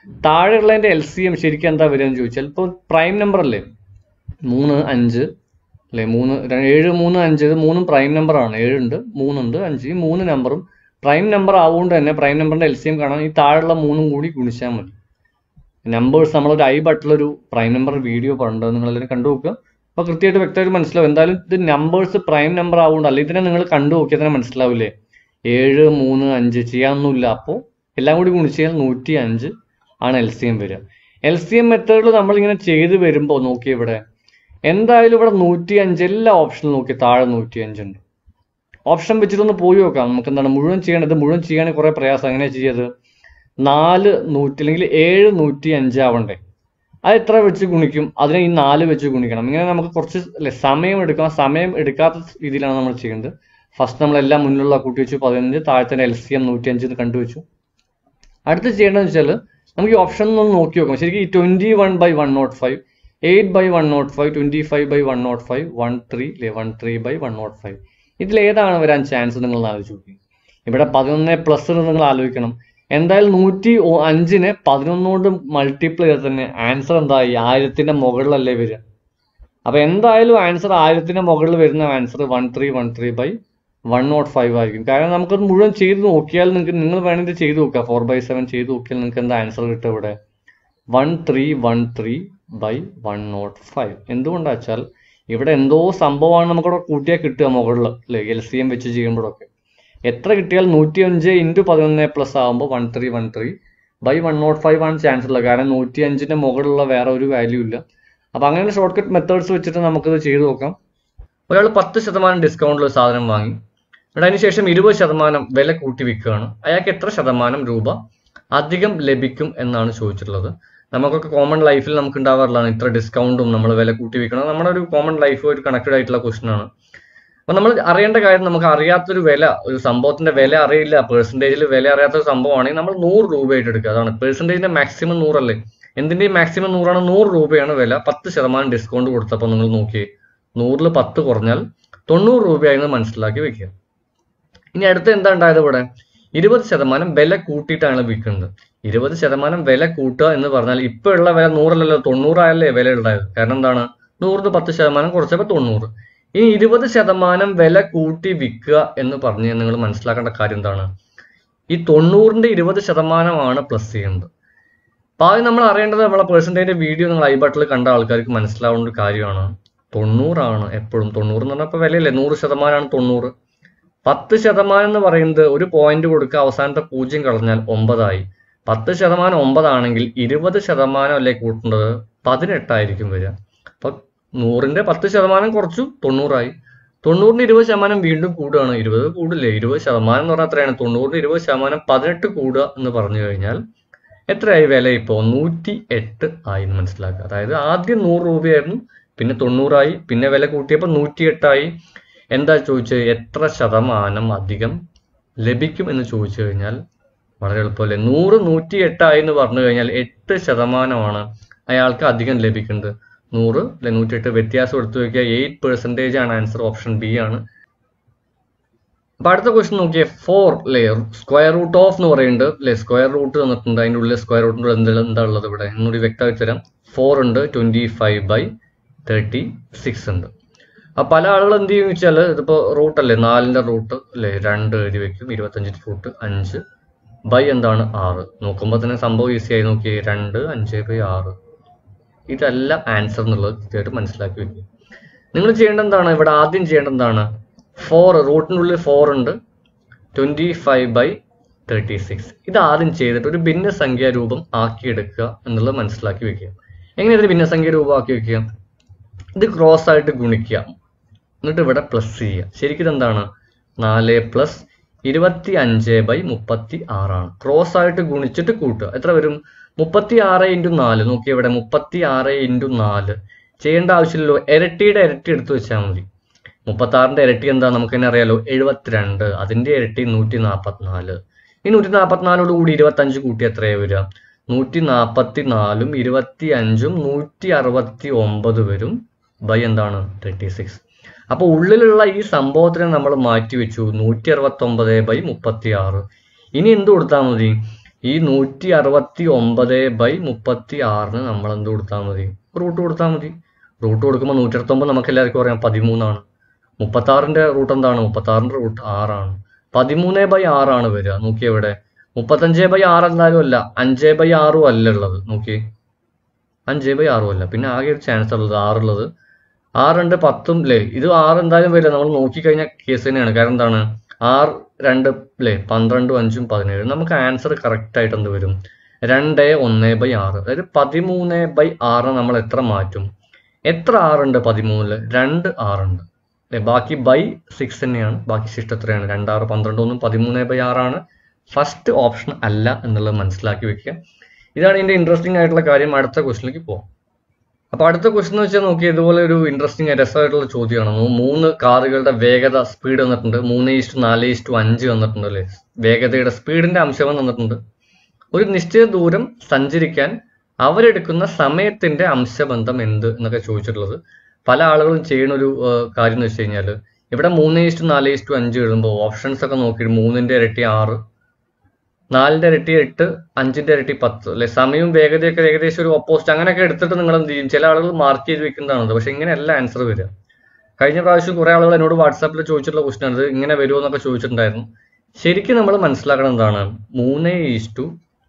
B: താഴെയുള്ളതിന്റെ എൽ സി എം ശരിക്കും എന്താ വരിക എന്ന് ചോദിച്ചാൽ ഇപ്പോൾ പ്രൈം നമ്പർ അല്ലേ മൂന്ന് അഞ്ച് അല്ലേ മൂന്ന് ര- ഏഴ് മൂന്ന് അഞ്ച് ഇത് മൂന്നും പ്രൈം നമ്പർ ആണ് ഏഴുണ്ട് മൂന്നുണ്ട് അഞ്ച് ഈ മൂന്ന് നമ്പറും പ്രൈം നമ്പർ ആവുകൊണ്ട് തന്നെ പ്രൈം നമ്പറിന്റെ എൽ സി എം കാണാൻ ഈ താഴെയുള്ള മൂന്നും കൂടി ഗുണിച്ചാൽ മതി നമ്പേഴ്സ് നമ്മളൊരു ഐ ബട്ടിലൊരു പ്രൈം നമ്പർ വീഡിയോ പറഞ്ഞിട്ടുണ്ട് നിങ്ങളെല്ലാവരും കണ്ടു നോക്കുക അപ്പോൾ കൃത്യമായിട്ട് വ്യക്തമായിട്ട് മനസ്സിലാവും എന്തായാലും ഇത് നമ്പേഴ്സ് പ്രൈം നമ്പർ ആവുകൊണ്ട് അല്ല ഇതിനെ നിങ്ങൾ കണ്ടു നോക്കിയാൽ തന്നെ മനസ്സിലാവില്ലേ ഏഴ് മൂന്ന് അഞ്ച് ചെയ്യാനൊന്നുമില്ല അപ്പോൾ എല്ലാം കൂടി ഗുണിച്ച് കഴിഞ്ഞാൽ നൂറ്റി അഞ്ച് ആണ് എൽ സി എം വരിക എൽ സി എം മെത്തേഡിൽ നമ്മളിങ്ങനെ ചെയ്ത് വരുമ്പോൾ നോക്കി ഇവിടെ എന്തായാലും ഇവിടെ നൂറ്റി അഞ്ച് എല്ലാ ഓപ്ഷനിലും നോക്കി താഴെ നൂറ്റി അഞ്ചുണ്ട് ഓപ്ഷൻ വെച്ചിട്ടൊന്ന് പോയി നോക്കാം നമുക്ക് എന്താണ് മുഴുവൻ ചെയ്യണത് മുഴുവൻ ചെയ്യാൻ കുറെ പ്രയാസം എങ്ങനെ ചെയ്യത് നാല് നൂറ്റി അല്ലെങ്കിൽ ഏഴ് നൂറ്റി അഞ്ചാവണ്ടേ അത് എത്ര വെച്ച് ഗുണിക്കും അതിനെ ഈ നാല് വെച്ച് ഗുണിക്കണം ഇങ്ങനെ നമുക്ക് കുറച്ച് അല്ലെ സമയം എടുക്കാം സമയം എടുക്കാത്ത രീതിയിലാണ് നമ്മൾ ചെയ്യേണ്ടത് ഫസ്റ്റ് നമ്മളെല്ലാം മുന്നിലുള്ള കൂട്ടി വെച്ചു പതിനഞ്ച് താഴത്തെ എൽ സി എം നൂറ്റി അഞ്ച് കണ്ടുവച്ചു അടുത്ത് ചെയ്യേണ്ടതെന്ന് വെച്ചാൽ നമുക്ക് ഈ ഓപ്ഷൻ ഒന്ന് നോക്കി നോക്കാം ശരിക്കും ഈ twenty one by one nought five eight by one nought five twenty five by one nought five one three അല്ലെ one three by one nought five ഇതിൽ ഏതാണ് വരാൻ ചാൻസ് നിങ്ങൾ ഒന്ന് ആലോചിച്ച് നോക്കി ഇവിടെ പതിനൊന്ന് പ്ലസ് നിങ്ങൾ ആലോചിക്കണം എന്തായാലും നൂറ്റി ഒ- അഞ്ചിനെ പതിനൊന്നുകൊണ്ട് മൾട്ടിപ്ലൈ ചെയ്താൽ തന്നെ ആൻസർ എന്തായി ആയിരത്തിന്റെ മുകളിലല്ലേ വരിക അപ്പൊ എന്തായാലും ആൻസർ ആയിരത്തിന്റെ മുകളിൽ വരുന്ന answer one three one three by one nought five ആയിരിക്കും കാരണം നമുക്കത് മുഴുവൻ ചെയ്ത് നോക്കിയാൽ നിങ്ങൾക്ക് നിങ്ങൾ വേണമെങ്കിൽ ചെയ്ത് നോക്കുക ഫോർ ബൈ സെവൻ ചെയ്ത് നോക്കിയാൽ നിങ്ങൾക്ക് എന്താ ആൻസർ കിട്ടുക ഇവിടെ one three one three by one nought five എന്തുകൊണ്ടാ വെച്ചാൽ ഇവിടെ എന്തോ സംഭവമാണ് നമുക്കിവിടെ കൂട്ടിയാൽ കിട്ടുക മുകളിൽ അല്ലേ എൽ സി എം വെച്ച് ചെയ്യുമ്പോഴൊക്കെ എത്ര കിട്ടിയാൽ നൂറ്റി അഞ്ച് ഇൻറ്റു പതിനൊന്ന് പ്ലസ് ആകുമ്പോൾ one three one three by one nought five ആണ് ചാൻസ് ഉള്ളത് കാരണം നൂറ്റി അഞ്ചിന്റെ മുകളിലുള്ള വേറെ ഒരു വാല്യൂ ഇല്ല അപ്പൊ അങ്ങനെ ഷോർട്ട് കട്ട് മെത്തേഡ്സ് വെച്ചിട്ട് നമുക്കത് ചെയ്ത് നോക്കാം ഒരാൾ പത്ത് ശതമാനം ഡിസ്കൗണ്ടിൽ ഒരു സാധനം വാങ്ങി എന്നിട്ട് അതിനുശേഷം ഇരുപത് ശതമാനം വില കൂട്ടി വിൽക്കുകയാണ് അയാൾക്ക് എത്ര ശതമാനം രൂപ അധികം ലഭിക്കും എന്നാണ് ചോദിച്ചിട്ടുള്ളത് നമുക്കൊക്കെ കോമൺ ലൈഫിൽ നമുക്ക് ഉണ്ടാവാറുള്ളതാണ് ഇത്ര ഡിസ്കൗണ്ടും നമ്മൾ വില കൂട്ടി വിൽക്കണം നമ്മുടെ ഒരു കോമൺ ലൈഫുമായിട്ട് കണക്റ്റഡ് ആയിട്ടുള്ള ക്വസ്റ്റൻ ആണ് അപ്പൊ നമ്മൾ അറിയേണ്ട കാര്യം നമുക്ക് അറിയാത്തൊരു വില ഒരു സംഭവത്തിന്റെ വില അറിയില്ല പെർസെന്റേജിൽ വില അറിയാത്ത ഒരു സംഭവമാണെങ്കിൽ നമ്മൾ നൂറ് രൂപയായിട്ട് എടുക്കുക അതാണ് പെർസെന്റേജിന്റെ മാക്സിമം നൂറല്ലേ എന്തിന്റെയും മാക്സിമം നൂറാണ് നൂറ് രൂപയാണ് വില പത്ത് ശതമാനം ഡിസ്കൗണ്ട് കൊടുത്തപ്പോൾ നിങ്ങൾ നോക്കി നൂറിൽ പത്ത് കുറഞ്ഞാൽ തൊണ്ണൂറ് രൂപയായിരുന്നു മനസ്സിലാക്കി വെക്കുക ഇനി അടുത്ത് എന്താ ഉണ്ടായത് ഇവിടെ ഇരുപത് ശതമാനം വില കൂട്ടിയിട്ടാണ് വിൽക്കുന്നത് ഇരുപത് ശതമാനം വില കൂട്ടുക എന്ന് പറഞ്ഞാൽ ഇപ്പൊ ഉള്ള വില നൂറല്ലല്ലോ തൊണ്ണൂറായല്ലേ വില ഉണ്ടായത് കാരണം എന്താണ് നൂറിന് പത്ത് ശതമാനം കുറച്ചപ്പോൾ തൊണ്ണൂറ് ഇനി ഇരുപത് ശതമാനം വില കൂട്ടി വിൽക്കുക എന്ന് പറഞ്ഞ് നിങ്ങൾ മനസ്സിലാക്കേണ്ട കാര്യം എന്താണ് ഈ തൊണ്ണൂറിന്റെ ഇരുപത് ശതമാനമാണ് പ്ലസ് ചെയ്യുന്നത് അപ്പൊ ആദ്യം നമ്മൾ അറിയേണ്ടത് നമ്മളെ പേഴ്സൻറ്റേജിന്റെ വീഡിയോ നിങ്ങൾ ഐബട്ടിൽ കണ്ട ആൾക്കാർക്ക് മനസ്സിലാവുന്ന ഒരു കാര്യമാണ് തൊണ്ണൂറാണ് എപ്പോഴും തൊണ്ണൂറ് എന്ന് പറഞ്ഞാൽ ഇപ്പൊ വിലയില്ലേ നൂറ് ശതമാനമാണ് തൊണ്ണൂറ് പത്ത് ശതമാനം എന്ന് പറയുന്നത് ഒരു പോയിന്റ് കൊടുക്കുക അവസാനത്തെ പൂജ്യം കളഞ്ഞാൽ ഒമ്പതായി പത്ത് ശതമാനം ഒമ്പതാണെങ്കിൽ ഇരുപത് ശതമാനം അല്ലേ കൂട്ടേണ്ടത് പതിനെട്ടായിരിക്കും വരിക അപ്പൊ നൂറിന്റെ പത്ത് ശതമാനം കുറച്ചു തൊണ്ണൂറായി തൊണ്ണൂറിന് ഇരുപത് ശതമാനം വീണ്ടും കൂടുകയാണ് ഇരുപത് കൂടില്ലേ ഇരുപത് ശതമാനം എന്ന് പറഞ്ഞാൽ എത്രയാണ് തൊണ്ണൂറിന് ഇരുപത് ശതമാനം പതിനെട്ട് കൂടുക എന്ന് പറഞ്ഞു കഴിഞ്ഞാൽ എത്രയായി വില ഇപ്പോൾ നൂറ്റി എട്ട് ആയി എന്ന് മനസ്സിലാക്കുക അതായത് ആദ്യം നൂറ് രൂപയായിരുന്നു പിന്നെ തൊണ്ണൂറായി പിന്നെ വില കൂട്ടിയപ്പോൾ നൂറ്റി എട്ടായി എന്താ ചോദിച്ചത് എത്ര ശതമാനം അധികം ലഭിക്കും എന്ന് ചോദിച്ചു കഴിഞ്ഞാൽ വളരെ എളുപ്പമല്ലേ നൂറ് നൂറ്റി എട്ടായി എന്ന് പറഞ്ഞു കഴിഞ്ഞാൽ എട്ട് ശതമാനമാണ് അയാൾക്ക് അധികം ലഭിക്കുന്നത് നൂറ് അല്ലെ നൂറ്റി എട്ട് വ്യത്യാസം എടുത്തു നോക്കിയാൽ എയ്റ്റ് പെർസെൻറ്റേജ് ആണ് ആൻസർ ഓപ്ഷൻ ബി ആണ് അപ്പൊ അടുത്ത ക്വസ്റ്റ്യൻ നോക്കിയേ ഫോർ അല്ലേ സ്ക്വയർ റൂട്ട് ഓഫ് എന്ന് പറയുന്നുണ്ട് അല്ലെ സ്ക്വയർ റൂട്ട് തന്നിട്ടുണ്ട് അതിൻ്റെ ഉള്ളിൽ സ്ക്വയർ റൂട്ടിൻ്റെ എന്താ എന്താ ഉള്ളത് ഇവിടെ ഒന്നുകൂടി വ്യക്തമാക്കി തരാം ഫോർ ഉണ്ട് twenty five by thirty six ഉണ്ട് അപ്പൊ പല ആളുകൾ എന്ത് ചെയ്യും വെച്ചാൽ ഇതിപ്പോ റൂട്ട് അല്ലേ നാലിന്റെ റൂട്ട് അല്ലേ രണ്ട് എഴുതി വെക്കും ഇരുപത്തഞ്ചിന്റെ റൂട്ട് അഞ്ച് ബൈ എന്താണ് ആറ് നോക്കുമ്പോൾ തന്നെ സംഭവം ഈസി ആയി നോക്കിയേ രണ്ട് അഞ്ച് ബൈ ആറ് ഇതെല്ലാം ആൻസർ എന്നുള്ളത് കൃത്യമായിട്ട് മനസ്സിലാക്കി വെക്കുക നിങ്ങൾ ചെയ്യേണ്ടത് എന്താണ് ഇവിടെ ആദ്യം ചെയ്യേണ്ടത് എന്താണ് ഫോർ റൂട്ടിനുള്ളിൽ ഫോർ ഉണ്ട് twenty five by thirty six ഇത് ആദ്യം ചെയ്തിട്ട് ഒരു ഭിന്നസംഖ്യാ രൂപം ആക്കിയെടുക്കുക എന്നുള്ളത് മനസ്സിലാക്കി വെക്കുക എങ്ങനെ ഒരു ഭിന്നസംഖ്യ രൂപം ആക്കി വെക്കുക ഇത് ക്രോസ് ആയിട്ട് ഗുണിക്കുക എന്നിട്ട് ഇവിടെ പ്ലസ് ചെയ്യുക ശരിക്കും ഇതെന്താണ് നാല് പ്ലസ് ഇരുപത്തി അഞ്ച് ബൈ മുപ്പത്തി ആറാണ് ക്രോസ് ആയിട്ട് ഗുണിച്ചിട്ട് കൂട്ടുക എത്ര വരും മുപ്പത്തി ആറ് ഇൻറ്റു നാല് നോക്കി ഇവിടെ മുപ്പത്തി ആറ് ഇൻറ്റു നാല് ചെയ്യേണ്ട ആവശ്യമില്ലല്ലോ ഇരട്ടിയുടെ ഇരട്ടി എടുത്തു വെച്ചാൽ മതി മുപ്പത്തി ആറിന്റെ ഇരട്ടി എന്താ നമുക്ക് തന്നെ അറിയാലോ എഴുപത്തിരണ്ട് അതിന്റെ ഇരട്ടി നൂറ്റി നാൽപ്പത്തിനാല് ഈ നൂറ്റി നാൽപ്പത്തിനാലോട് കൂടി ഇരുപത്തി അഞ്ച് കൂട്ടി എത്രയാ വരിക നൂറ്റി നാൽപ്പത്തി നാലും ഇരുപത്തി അഞ്ചും നൂറ്റി അറുപത്തി ഒമ്പത് വരും ബൈ എന്താണ് തേർട്ടി സിക്സ് അപ്പൊ ഉള്ളിലുള്ള ഈ സംഭവത്തിനെ നമ്മൾ മാറ്റി വെച്ചു നൂറ്റി അറുപത്തി ഒമ്പത് ബൈ മുപ്പത്തി ആറ് ഇനി എന്ത് കൊടുത്താൽ മതി ഈ നൂറ്റി അറുപത്തി ഒമ്പത് ബൈ മുപ്പത്തി ആറിന് നമ്മൾ എന്ത് കൊടുത്താൽ മതി റൂട്ട് കൊടുത്താൽ മതി റൂട്ട് കൊടുക്കുമ്പോൾ നൂറ്റി അറുപത്തൊമ്പത് നമുക്ക് എല്ലാവർക്കും അറിയാം പതിമൂന്നാണ് മുപ്പത്താറിന്റെ റൂട്ട് എന്താണ് മുപ്പത്താറിന്റെ റൂട്ട് ആറാണ് പതിമൂന്ന് ബൈ ആറാണ് വരിക നോക്കിയേ ഇവിടെ മുപ്പത്തഞ്ച് ബൈ ആറ് എന്തായാലും അല്ല അഞ്ച് ബൈ ആറും അല്ല ഉള്ളത് നോക്കിയേ അഞ്ച് ബൈ ആറും അല്ല പിന്നെ ആകെ ഒരു ചാൻസ് ഉള്ളത് ആറുള്ളത് ആറ് രണ്ട് പത്തും അല്ലേ ഇത് ആറ് എന്തായാലും വരില്ല നമ്മൾ നോക്കിക്കഴിഞ്ഞ കേസ് തന്നെയാണ് കാരണം എന്താണ് ആറ് രണ്ട് അല്ലേ പന്ത്രണ്ടും അഞ്ചും പതിനേഴ് നമുക്ക് ആൻസർ കറക്റ്റ് ആയിട്ട് എന്ത് വരും രണ്ട് ഒന്ന് ബൈ ആറ് അതായത് പതിമൂന്ന് ബൈ ആറ് നമ്മൾ എത്ര മാറ്റും എത്ര ആറുണ്ട് പതിമൂന്നില് രണ്ട് ആറുണ്ട് അല്ലേ ബാക്കി ബൈ സിക്സ് തന്നെയാണ് ബാക്കി ശിഷ്ടം എത്രയാണ് രണ്ടാറ് പന്ത്രണ്ട് ഒന്നും പതിമൂന്ന് ബൈ ആറാണ് ഫസ്റ്റ് ഓപ്ഷൻ അല്ല എന്നുള്ളത് മനസ്സിലാക്കി വെക്കുക ഇതാണ് ഇതിന്റെ ഇൻട്രസ്റ്റിംഗ് ആയിട്ടുള്ള കാര്യം അടുത്ത ക്വസ്റ്റിലേക്ക് പോകാം അപ്പൊ അടുത്ത ക്വസ്റ്റൻ എന്ന് വെച്ചാൽ നോക്കി ഇതുപോലെ ഒരു ഇൻട്രസ്റ്റിംഗ് രസമായിട്ടുള്ള ചോദ്യമാണ് മൂ- മൂന്ന് കാറുകളുടെ വേഗത സ്പീഡ് തന്നിട്ടുണ്ട് മൂന്ന് ഈസ്റ്റു നാല് ഈസ്റ്റു അഞ്ച് തന്നിട്ടുണ്ട് അല്ലേ വേഗതയുടെ സ്പീഡിന്റെ അംശം തന്നിട്ടുണ്ട് ഒരു നിശ്ചിത ദൂരം സഞ്ചരിക്കാൻ അവരെടുക്കുന്ന സമയത്തിന്റെ അംശബന്ധം എന്ത് എന്നൊക്കെ ചോദിച്ചിട്ടുള്ളത് പല ആളുകളും ചെയ്യുന്ന ഒരു ഏർ, കാര്യം എന്ന് വെച്ച് കഴിഞ്ഞാൽ ഇവിടെ മൂന്ന് ഈസ്റ്റു നാല് ഈസ്റ്റു അഞ്ച് എഴുതുമ്പോൾ ഓപ്ഷൻസ് ഒക്കെ നോക്കി മൂന്നിന്റെ ഇരട്ടി ആറ് നാലിന്റെ ഇരട്ടി എട്ട് അഞ്ചിന്റെ ഇരട്ടി പത്ത് അല്ലെ സമയവും വേഗതയൊക്കെ ഏകദേശം ഒരു ഓപ്പോസിറ്റ് അങ്ങനെയൊക്കെ എടുത്തിട്ട് നിങ്ങൾ എന്ത് ചെയ്യും ചില ആളുകൾ മാർക്ക് ചെയ്ത് വെക്കുന്നതാണ് പക്ഷെ ഇങ്ങനെയല്ല ആൻസർ വരിക കഴിഞ്ഞ പ്രാവശ്യം കുറെ ആളുകൾ എന്നോട് വാട്സാപ്പിൽ ചോദിച്ചിട്ടുള്ള ക്വസ്റ്റൻ ആണ് ഇത് ഇങ്ങനെ വരുമോ എന്നൊക്കെ ചോദിച്ചിട്ടുണ്ടായിരുന്നു ശരിക്കും നമ്മൾ മനസ്സിലാക്കണം എന്താണ് മൂന്ന് ഈസ്റ്റു